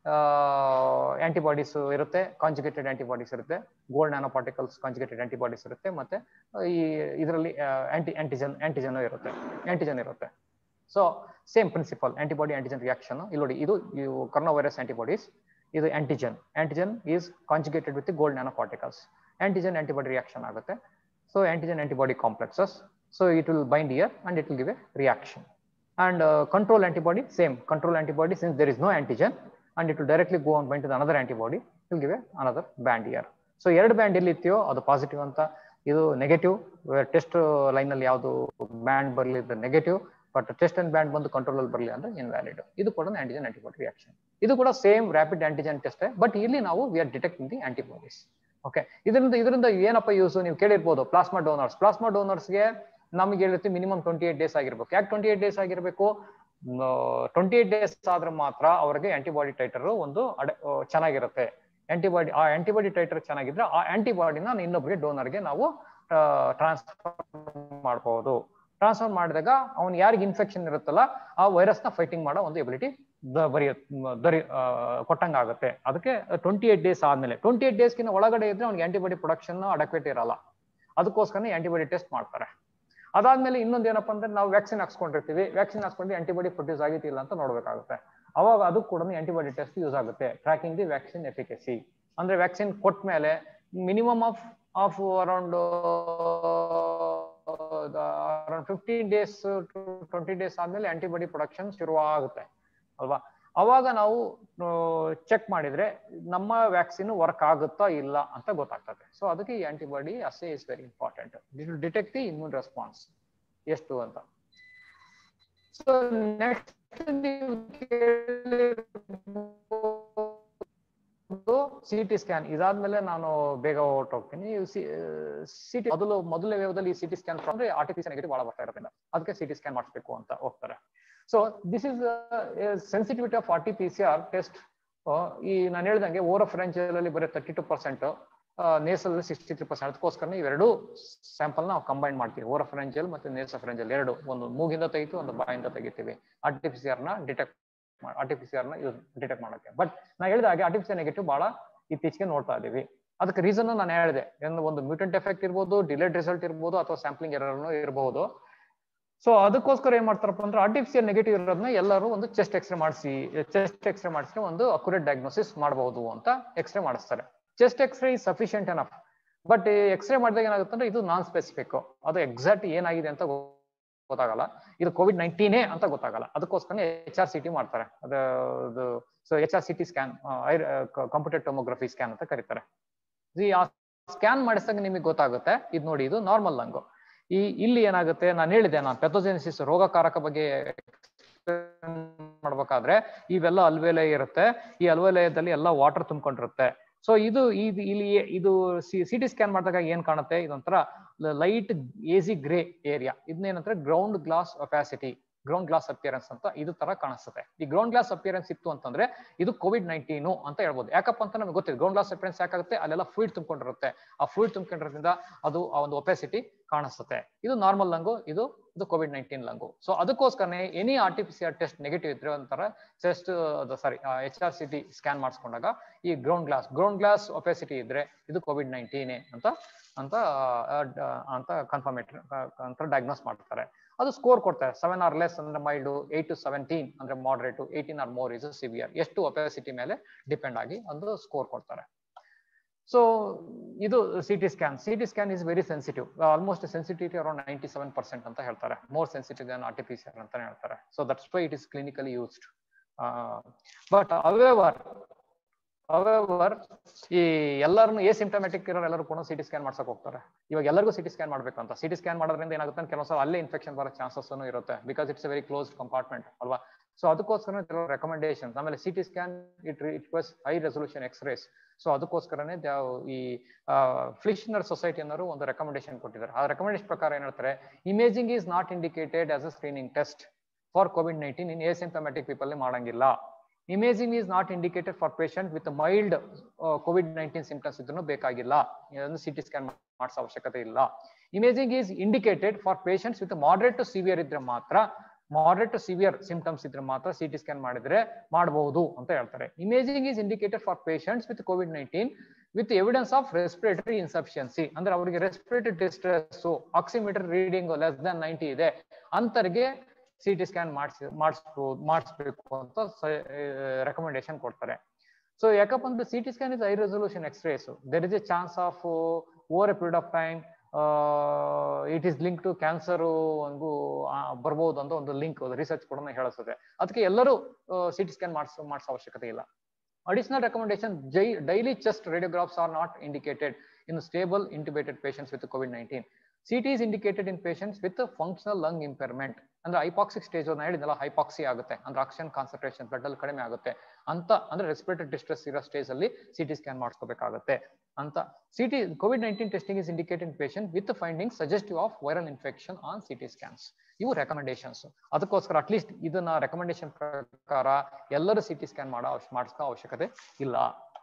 ಆಂಟಿಬಾಡೀಸ್ ಇರುತ್ತೆ ಕಾಂಜುಗೇಟೆಡ್ ಆಂಟಿಬಾಡೀಸ್ ಇರುತ್ತೆ gold nano particles conjugated antibodies ಇರುತ್ತೆ ಮತ್ತೆ ಈ ಇದರಲ್ಲಿ ಆಂಟಿ ಆಂಟಿಜನ್ ಆಂಟಿಜನ್ ಇರುತ್ತೆ ಆಂಟಿಜನ್ ಇರುತ್ತೆ so same principle antibody antigen reaction ಇಲ್ಲಿ ನೋಡಿ ಇದು ಕರೋನಾ ವೈರಸ್ ಆಂಟಿಬಾಡೀಸ್ ಇದು antigen antigen is conjugated with gold nano particles antigen antibody reaction ಆಗುತ್ತೆ so antigen antibody complexes so it will bind here and it will give a reaction and control antibody same control antibody since there is no antigen and it directly go on bind to another antibody will give a another band here so ಎರಡು band ಎಲ್ಲಿ ಇರ್ತೀಯೋ ಅದು positive ಅಂತ ಇದು negative test line ಅಲ್ಲಿ ಯಾವುದು band ಬರಲಿ negative but test and band ಬಂದು ಕಂಟ್ರೋಲ್ ಅಲ್ಲಿ ಬರಲಿ ಅಂದ್ರೆ ಇನ್ವ್ಯಾಲಿಡ್ ಇದು ಕೂಡ ಆಂಟಿಜನ್ ಆಂಟಿಬಾಡಿ ರಿಯಾಕ್ಷನ್ ಇದು ಕೂಡ same rapid antigen test but ಇಲ್ಲಿ ನಾವು we are detecting the antibodies okay ಇದರಿಂದ ಇದರಿಂದ ಏನಪ್ಪ ಯೂಸ್ ನೀವು ಕೇಳಿರ್ಬೋದು ಪ್ಲಾಸ್ಮಾ ಡೋನರ್ಸ್ ಪ್ಲಾಸ್ಮಾ ಡೋನರ್ಸ್ಗೆ ನಮ್ಗೆ ಹೇಳಿರ್ತೀವಿ ಮಿನಿಮಮ್ ಟ್ವೆಂಟಿ ಏಟ್ ಡೇಸ್ ಆಗಿರ್ಬೇಕು ಯಾಕೆ ಟ್ವೆಂಟಿ ಏಟ್ ಡೇಸ್ ಆಗಿರ್ಬೇಕು ಟ್ವೆಂಟಿ ಏಟ್ ಡೇಸ್ ಆದ್ರೆ ಮಾತ್ರ ಅವ್ರಿಗೆ ಆಂಟಿಬಾಡಿ ಟೈಟರ್ ಒಂದು ಅಡೆ ಚೆನ್ನಾಗಿರುತ್ತೆ ಆಂಟಿಬಾಡಿ ಆ ಆಂಟಿಬಾಡಿ ಟೈಟರ್ ಚೆನ್ನಾಗಿದ್ರೆ ಆ ಆಂಟಿಬಾಡಿನ ಇನ್ನೊಬ್ಬರಿಗೆ ಡೋನರ್ಗೆ ನಾವು ಟ್ರಾನ್ಸ್ಫರ್ ಮಾಡಬಹುದು ಟ್ರಾನ್ಸ್ಫರ್ ಮಾಡಿದಾಗ ಅವ್ನು ಯಾರಿಗೆ ಇನ್ಫೆಕ್ಷನ್ ಇರುತ್ತಲ್ಲ ಆ ವೈರಸ್ ನ ಫೈಟಿಂಗ್ ಮಾಡೋ ಒಂದು ಎಬಿಲಿಟಿ ಬರೆಯ ದೊರೆ ಕೊಟ್ಟಂಗ ಆಗುತ್ತೆ ಅದಕ್ಕೆ ಟ್ವೆಂಟಿ ಏಟ್ ಡೇಸ್ ಆದ್ಮೇಲೆ ಟ್ವೆಂಟಿ ಏಟ್ ಡೇಸ್ಗಿನ ಒಳಗಡೆ ಇದ್ರೆ ಅವ್ನಿಗೆ ಆಂಟಿಬಾಡಿ ಪ್ರೊಡಕ್ಷನ್ ಅಡಕ್ವೇಟ್ ಇರಲ್ಲ ಅದಕ್ಕೋಸ್ಕರ ಆಂಟಿಬಾಡಿ ಟೆಸ್ಟ್ ಮಾಡ್ತಾರೆ ಅದಾದ್ಮೇಲೆ ಇನ್ನೊಂದು ಏನಪ್ಪಾ ಅಂದ್ರೆ ನಾವು ವ್ಯಾಕ್ಸಿನ್ ಹಾಕ್ಸ್ಕೊಂಡಿರ್ತೀವಿ ವ್ಯಾಕ್ಸಿನ್ ಹಾಕ್ಸ್ಕೊಂಡು ಆಂಟಿಬಾಡಿ ಪ್ರೊಡ್ಯೂಸ್ ಆಗಿತ್ತಿಲ್ಲ ಅಂತ ನೋಡ್ಬೇಕಾಗುತ್ತೆ ಅವಾಗ ಅದು ಕೂಡ ಆಂಟಿಬಾಡಿ ಟೆಸ್ಟ್ ಯೂಸ್ ಆಗುತ್ತೆ ಟ್ರ್ಯಾಕಿಂಗ್ ದಿ ವ್ಯಾಕ್ಸಿನ್ ಎಫಿಕಸಿ ಅಂದ್ರೆ ವ್ಯಾಕ್ಸಿನ್ ಕೊಟ್ಟ ಮೇಲೆ minimum of of around around fifteen days twenty days ಆದ್ಮೇಲೆ ಆಂಟಿಬಾಡಿ ಪ್ರೊಡಕ್ಷನ್ ಶುರುವಾಗುತ್ತೆ ಅಲ್ವಾ ಅವಾಗ ನಾವು ಚೆಕ್ ಮಾಡಿದ್ರೆ ನಮ್ಮ ವ್ಯಾಕ್ಸಿನ್ ವರ್ಕ್ ಆಗುತ್ತಾ ಇಲ್ಲ ಅಂತ ಗೊತ್ತಾಗ್ತದೆ ಸೊ ಅದಕ್ಕೆ ಈ antibody assay is very important detect the immune response ಎಷ್ಟು ಅಂತ so next C T scan ಇದಾದ್ಮೇಲೆ ನಾನು ಬೇಗ ಹೊರಟೋಗ್ತೀನಿ ಸಿ ಟಿ ಮೊದಲು ಮೊದಲನೇ ವೇವದಲ್ಲಿ ಸಿ ಟಿ ಸ್ಕ್ಯಾನ್ ಅಂದ್ರೆ ಆರ್ಟಿಫಿಷಿಯಲ್ ನೆಗೆಟಿವ್ ಬಹಳ ಬರ್ತಾ ಇರೋದ್ರಿಂದ ಅದಕ್ಕೆ ಸಿ ಟಿ ಸ್ಕ್ಯಾನ್ ಮಾಡಿಸ್ಬೇಕು ಅಂತ ಹೋಗ್ತಾರೆ so this is sensitivity of R T P C R test ಈ ನಾನು ಹೇಳ್ದಂಗೆ ಓರ ಫ್ರೆಂಚ್ ಅಲ್ಲಿ ಬರೀ thirty two percent nasal sixty three percent ಅದಕ್ಕೋಸ್ಕರ ಇವೆರಡು ಸ್ಯಾಂಪಲ್ ನಾವು ಕಂಬೈನ್ ಮಾಡ್ತೀವಿ ಓರ ಫ್ರೆಂಜಲ್ ಮತ್ತೆ ನೇಸ ಫ್ರೆಂಜಲ್ ಎರಡು ಒಂದು ಮೂಗಿಂದ ತೆಗಿತೀವಿ ಒಂದು ಬಾಯಿಂದ ತೆಗಿತೀವಿ R T P C R ನ detect R T P C R ನ ಡಿಟೆಕ್ಟ್ ಮಾಡಕ್ಕೆ ಬಟ್ ನಾ ಹೇಳಿದ ಹಾಗೆ ಆರ್ಟಿಫಿಷಿಯಲ್ ನೆಗೆಟಿವ್ ಬಹಳ ಇತ್ತೀಚೆಗೆ ನೋಡ್ತಾ ಇದೀವಿ ಅದಕ್ಕೆ ರೀಸನ್ ನಾನು ಹೇಳಿದೆ ಒಂದು ಮ್ಯೂಟೆಂಟ್ ಎಫೆಕ್ಟ್ ಇರ್ಬೋದು ಡಿಲೇಡ್ ರಿಸಲ್ಟ್ ಇರ್ಬೋದು ಅಥವಾ ಸ್ಯಾಂಪ್ಲಿಂಗ್ ಎರರ್ ಇರಬಹುದು ಸೊ ಅದಕ್ಕೋಸ್ಕರ ಏನ್ ಮಾಡ್ತಾರಪ್ಪ ಅಂದ್ರೆ ಆರ್ಟಿಫಿಷಿಯಲ್ ನೆಗೆಟಿವ್ ಇರೋದನ್ನ ಎಲ್ಲರೂ ಒಂದು ಚೆಸ್ಟ್ ಎಕ್ಸ್ರೇ ಮಾಡಿಸಿ ಚೆಸ್ಟ್ ಎಕ್ಸ್ರೇ ಮಾಡಿಸಿ ಒಂದು ಅಕ್ಯುರೇಟ್ ಡಯಾಗ್ನೋಸಿಸ್ ಮಾಡಬಹುದು ಅಂತ ಎಕ್ಸ್ರೇ ಮಾಡಿಸ್ತಾರೆ chest x-ray is sufficient enough but x-ray ಮಾಡಿದಾಗ ಏನಾಗುತ್ತೆ ಅಂದ್ರೆ ಇದು ನಾನ್ ಸ್ಪೆಸಿಫಿಕ್ ಅದು ಎಕ್ಸಾಕ್ಟ್ ಏನಾಗಿದೆ ಅಂತ ಗೊತ್ತಾಗಲ್ಲ ಇದು ಕೋವಿಡ್ ನೈನ್ಟೀನೇ ಅಂತ ಗೊತ್ತಾಗಲ್ಲ ಅದಕ್ಕೋಸ್ಕರ ಎಚ್ ಆರ್ ಸಿ ಟಿ ಮಾಡ್ತಾರೆ ಅದು so H R C T scan computer tomography scan ಅಂತ ಕರೀತಾರೆ ಆ ಸ್ಕ್ಯಾನ್ ಮಾಡಿಸಿದಾಗ ನಿಮಗೆ ಗೊತ್ತಾಗುತ್ತೆ ಇದು ನೋಡಿ ಇದು ನಾರ್ಮಲ್ ಲಂಗು ಈ ಇಲ್ಲಿ ಏನಾಗುತ್ತೆ ನಾನು ಹೇಳಿದೆ ನಾನು ಪೆಥೋಜೆನಿಸಿಸ್ ರೋಗಕಾರಕ ಬಗ್ಗೆ ಮಾಡ್ಬೇಕಾದ್ರೆ ಇವೆಲ್ಲ ಅಲ್ವೇಲಯ ಇರುತ್ತೆ ಈ ಅಲ್ವೇಲಯದಲ್ಲಿ ಎಲ್ಲ ವಾಟರ್ ತುಂಬಿಕೊಂಡಿರುತ್ತೆ ಸೊ ಇದು ಇದು ಇಲ್ಲಿ ಇದು ಸಿ ಟಿ ಸ್ಕ್ಯಾನ್ ಮಾಡಿದಾಗ ಏನ್ ಕಾಣುತ್ತೆ ಇದೊಂಥರ ಲೈಟ್ ಏಸಿ ಗ್ರೇ ಏರಿಯಾ ಇದನ್ನೇನಂದ್ರೆ ground glass opacity ground glass appearance ಅಂತ ಇದು ತರ ಕಾಣಿಸುತ್ತೆ ಈ ಗ್ರೌಂಡ್ ಗ್ಲಾಸ್ ಅಪಿಯರೆನ್ಸ್ ಇತ್ತು ಅಂತಂದ್ರೆ ಇದು ಕೋವಿಡ್ ನೈನ್ಟೀನು ಅಂತ ಹೇಳ್ಬೋದು ಯಾಕಪ್ಪ ಅಂತ ನಮ್ಗೆ ಗೊತ್ತಿದೆ ಗ್ರೌಂಡ್ ಗ್ಲಾಸ್ ಅಪಿಯರೆನ್ಸ್ ಯಾಕಾಗುತ್ತೆ ಅಲ್ಲೆಲ್ಲ ಫ್ಲೂಯಿಡ್ ತುಂಬಿಕೊಂಡಿರುತ್ತೆ ಆ ಫ್ಲೂಯಿಡ್ ತುಂಬಿಕೊಂಡಿರೋದ್ರಿಂದ ಅದು ಆ ಒಂದು ಒಪೆಸಿಟಿ ಕಾಣಿಸುತ್ತೆ ಇದು ನಾರ್ಮಲ್ ಲಂಗು ಇದು ಇದು ಕೋವಿಡ್ ನೈನ್ಟೀನ್ ಲಂಗು ಸೊ ಅದಕ್ಕೋಸ್ಕರನೇ any R T P C R test negative ಇದ್ರೆ ಒಂಥರ chest sorry H R C T scan ಮಾಡಿಸ್ಕೊಂಡಾಗ ಈ ground glass ground glass opacity ಇದ್ರೆ ಇದು ಕೋವಿಡ್ ನೈನ್ಟೀನೇ ಅಂತ ಅಂತ ಅಂತ ಕನ್ಫರ್ಮೇಟರ್ ಅಂತ ಡಯಾಗ್ನೋಸ್ ಮಾಡ್ತಾರೆ ಅದು ಸ್ಕೋರ್ ಕೊಡ್ತಾರೆ ಸೆವೆನ್ ಆರ್ ಲೆಸ್ ಅಂದ್ರೆ ಮೈಲ್ಡ್ ಏಟ್ ಟು ಸೆವೆಂಟೀನ್ ಅಂದ್ರೆ moderate eighteen or more is severe ಎಷ್ಟು ಒಪೆಸಿಟಿ ಮೇಲೆ ಡಿಪೆಂಡ್ ಆಗಿ ಒಂದು ಸ್ಕೋರ್ ಕೊಡ್ತಾರೆ ಸೊ ಇದು C T scan C T scan is very sensitive almost sensitivity around ninety seven percent ಅಂತ ಹೇಳ್ತಾರೆ ಮೋರ್ ಸೆನ್ಸಿಟಿವ್ ದನ್ ಆರ್ಟಿಫಿಷಿಯಲ್ ಅಂತ ಹೇಳ್ತಾರೆ so that's why it is clinically used but however however ಈ ಎಲ್ಲರನ್ನು A symptomatic ಇರೋರು ಎಲ್ಲರೂ ಕೂಡ CT scan ಮಾಡ್ಸಕ್ ಹೋಗ್ತಾರೆ ಇವಾಗ ಎಲ್ಲರಿಗೂ ಸಿಟಿ ಸ್ಕ್ಯಾನ್ ಮಾಡ್ಬೇಕು ಅಂತ ಸಿಟಿ ಸ್ಕ್ಯಾನ್ ಮಾಡೋದ್ರಿಂದ ಏನಾಗುತ್ತೆ ಅಂತ ಕೆಲವೊಂದ್ಸಲ ಅಲ್ಲೇ ಇನ್ಫೆಕ್ಷನ್ ಬರೋ ಚಾನ್ಸಸ್ ಇರುತ್ತೆ because it's very close compartment ಅಲ್ವಾ ಸೊ ಅದಕ್ಕೋಸ್ಕರ ರೆಕಮೆಂಡೇಶನ್ ಆಮೇಲೆ CT scan it it was high resolution x-rays so ಅದಕ್ಕೋಸ್ಕರನೇ ಈ ಫ್ಲಿಷನರ್ ಸೊಸೈಟಿ ಅನ್ನೋರು ಒಂದು ರೆಕಮೆಂಡೇಶನ್ ಕೊಟ್ಟಿದ್ದಾರೆ ಆ ರೆಕಮೆಂಡೇಶನ್ ಪ್ರಕಾರ ಏನ್ ಹೇಳ್ತಾರೆ imaging is not indicated as a screening test for COVID nineteen in asymptomatic people ಮಾಡಂಗಿಲ್ಲ imaging is not indicated for patient with mild COVID nineteen symptoms ಇದ್ರೂ ಬೇಕಾಗಿಲ್ಲ ಸಿಟಿ ಸ್ಕ್ಯಾನ್ ಮಾಡಿಸೋ ಅವಶ್ಯಕತೆ ಇಲ್ಲ imaging is indicated for patients with moderate to severe ಇದ್ರೆ ಮಾತ್ರ moderate to severe symptoms ಇದ್ರೆ ಮಾತ್ರ ಸಿಟಿ ಸ್ಕ್ಯಾನ್ ಮಾಡಿದ್ರೆ ಮಾಡಬಹುದು ಅಂತ ಹೇಳ್ತಾರೆ imaging is indicated for patients with COVID nineteen with evidence of respiratory insufficiency ಅಂದ್ರೆ ಅವರಿಗೆ respiratory distress oximeter reading less than ninety ಇದೆ ಅಂತರಿಗೆ ಸಿ ಟಿ ಸ್ಕ್ಯಾನ್ ಮಾಡಿಸಿ ಮಾಡಿಸ್ಬೋದು ಮಾಡಿಸ್ಬೇಕು ಅಂತ ರೆಕಮೆಂಡೇಶನ್ ಕೊಡ್ತಾರೆ ಸೊ ಯಾಕಪ್ಪ ಅಂದ್ರೆ C T scan is high resolution x-rays there is a chance of over a period of time it is link to cancer ಒಂದು ಬರ್ಬೋದು ಅಂತ ಒಂದು ಲಿಂಕ್ ರಿಸರ್ಚ್ ಕೂಡ ಹೇಳುತ್ತದೆ ಅದಕ್ಕೆ ಎಲ್ಲರೂ ಸಿ ಟಿ ಸ್ಕ್ಯಾನ್ ಮಾಡಿಸೋ ಮಾಡಿಸೋ ಅವಶ್ಯಕತೆ ಇಲ್ಲ Additional recommendation, jai- daily chest radiographs are not indicated in stable intubated patients with COVID-19. CT is indicated in patients with a functional lung impairment. ಅಂದ್ರೆ ಹೈಪಾಕ್ಸಿಕ್ ಸ್ಟೇಜ್ ನಾನು ಹೇಳಿದ್ನಲ್ಲ ಹೈಪಾಕ್ಸಿ ಆಗುತ್ತೆ ಅಂದ್ರೆ ಆಕ್ಸಿಜನ್ ಕಾನ್ಸಂಟ್ರೇಷನ್ ಬ್ಲಡ್ ಅಲ್ಲಿ ಕಡಿಮೆ ಆಗುತ್ತೆ ಅಂತ ಅಂದ್ರೆ ರೆಸ್ಪಿರೇಟರಿ ಡಿಸ್ಟ್ರೆಸ್ ಇರೋ ಸ್ಟೇಜ್ ಅಲ್ಲಿ ಸಿಟಿ ಸ್ಕ್ಯಾನ್ ಮಾಡಿಸ್ಕೋಬೇಕಾಗುತ್ತೆ ಅಂತ CT COVID nineteen testing is indicated patient with finding suggestive of viral infection on CT scans ಇವು ರೆಕಮೆಂಡೇಶನ್ಸ್ ಅದಕ್ಕೋಸ್ಕರ ಅಟ್ಲೀಸ್ಟ್ ಇದನ್ನ ರೆಕಮೆಂಡೇಶನ್ ಪ್ರಕಾರ ಎಲ್ಲರೂ ಸಿಟಿ ಸ್ಕ್ಯಾನ್ ಮಾಡೋ ಮಾಡಿಸ್ಕೋ ಅವಶ್ಯಕತೆ ಇಲ್ಲ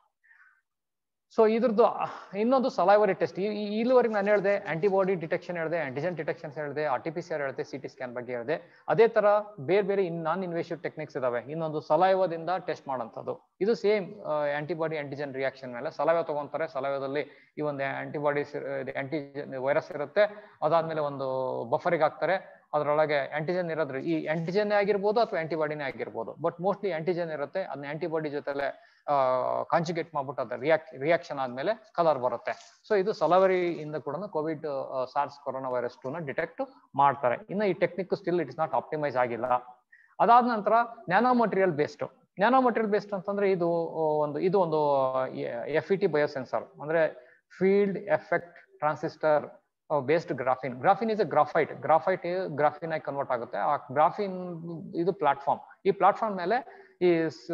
ಸೊ ಇದ್ರದ್ದು ಇನ್ನೊಂದು ಸಲೈವರಿ ಟೆಸ್ಟ್ ಇಲ್ಲಿವರೆಗೆ ನಾನು ಹೇಳಿದೆ ಆಂಟಿಬಾಡಿ ಡಿಟೆಕ್ಷನ್ ಹೇಳಿದೆ ಆಂಟಿಜನ್ ಡಿಟೆಕ್ಷನ್ಸ್ ಹೇಳಿದೆ R T P C R ಹೇಳಿದೆ ಸಿ ಟಿ ಸ್ಕ್ಯಾನ್ ಬಗ್ಗೆ ಹೇಳಿದೆ ಅದೇ ತರ ಬೇರೆ ಬೇರೆ ಇನ್ ನಾನ್ ಇನ್ವೇಸಿವ್ ಟೆಕ್ನಿಕ್ಸ್ ಇದಾವೆ ಇನ್ನೊಂದು ಸಲೈವದಿಂದ ಟೆಸ್ಟ್ ಮಾಡೋಂಥದ್ದು ಇದು ಸೇಮ್ ಆಂಟಿಬಾಡಿ ಆಂಟಿಜನ್ ರಿಯಾಕ್ಷನ್ ಮೇಲೆ ಸಲೈವ ತಗೊಂತಾರೆ ಸಲೈವದಲ್ಲಿ ಈ ಒಂದು ಆಂಟಿಬಾಡೀಸ್ ಆಂಟಿಜನ್ ವೈರಸ್ ಇರುತ್ತೆ ಅದಾದ್ಮೇಲೆ ಒಂದು ಬಫರಿಗೆ ಹಾಕ್ತಾರೆ ಅದರೊಳಗೆ ಆಂಟಿಜನ್ ಇರೋದ್ರ ಈ ಆಂಟಿಜನ್ ಆಗಿರ್ಬೋದು ಅಥವಾ ಆಂಟಿಬಾಡಿನೇ ಆಗಿರ್ಬೋದು ಬಟ್ ಮೋಸ್ಟ್ಲಿ ಆಂಟಿಜನ್ ಇರುತ್ತೆ ಅದನ್ನ ಆಂಟಿಬಾಡಿ ಜೊತೆಲೆ ಕಾಂಜುಗೇಟ್ ಮಾಡ್ಬಿಟ್ಟು ಅದ್ರ ರಿಯಾಕ್ ರಿಯಾಕ್ಷನ್ ಆದ್ಮೇಲೆ ಕಲರ್ ಬರುತ್ತೆ ಸೊ ಇದು ಸಲವರಿ ಇಂದ ಕೂಡ COVID SARS corona virus two ನ ಡಿಟೆಕ್ಟ್ ಮಾಡ್ತಾರೆ ಇನ್ನು ಈ technique still it is not optimise ಆಗಿಲ್ಲ ಅದಾದ ನಂತರ nano material based nano material based ಅಂತಂದ್ರೆ ಇದು ಒಂದು ಇದು ಒಂದು ಎಫ್ ಇ ಟಿ ಬಯೋಸೆನ್ಸರ್ ಅಂದ್ರೆ field effect transistor based graphene graphene is a graphite graphite graphene ಆಗಿ ಕನ್ವರ್ಟ್ ಆಗುತ್ತೆ ಆ ಗ್ರಾಫಿನ್ ಇದು ಪ್ಲಾಟ್ಫಾರ್ಮ್ ಈ ಪ್ಲಾಟ್ಫಾರ್ಮ್ ಮೇಲೆ ಈ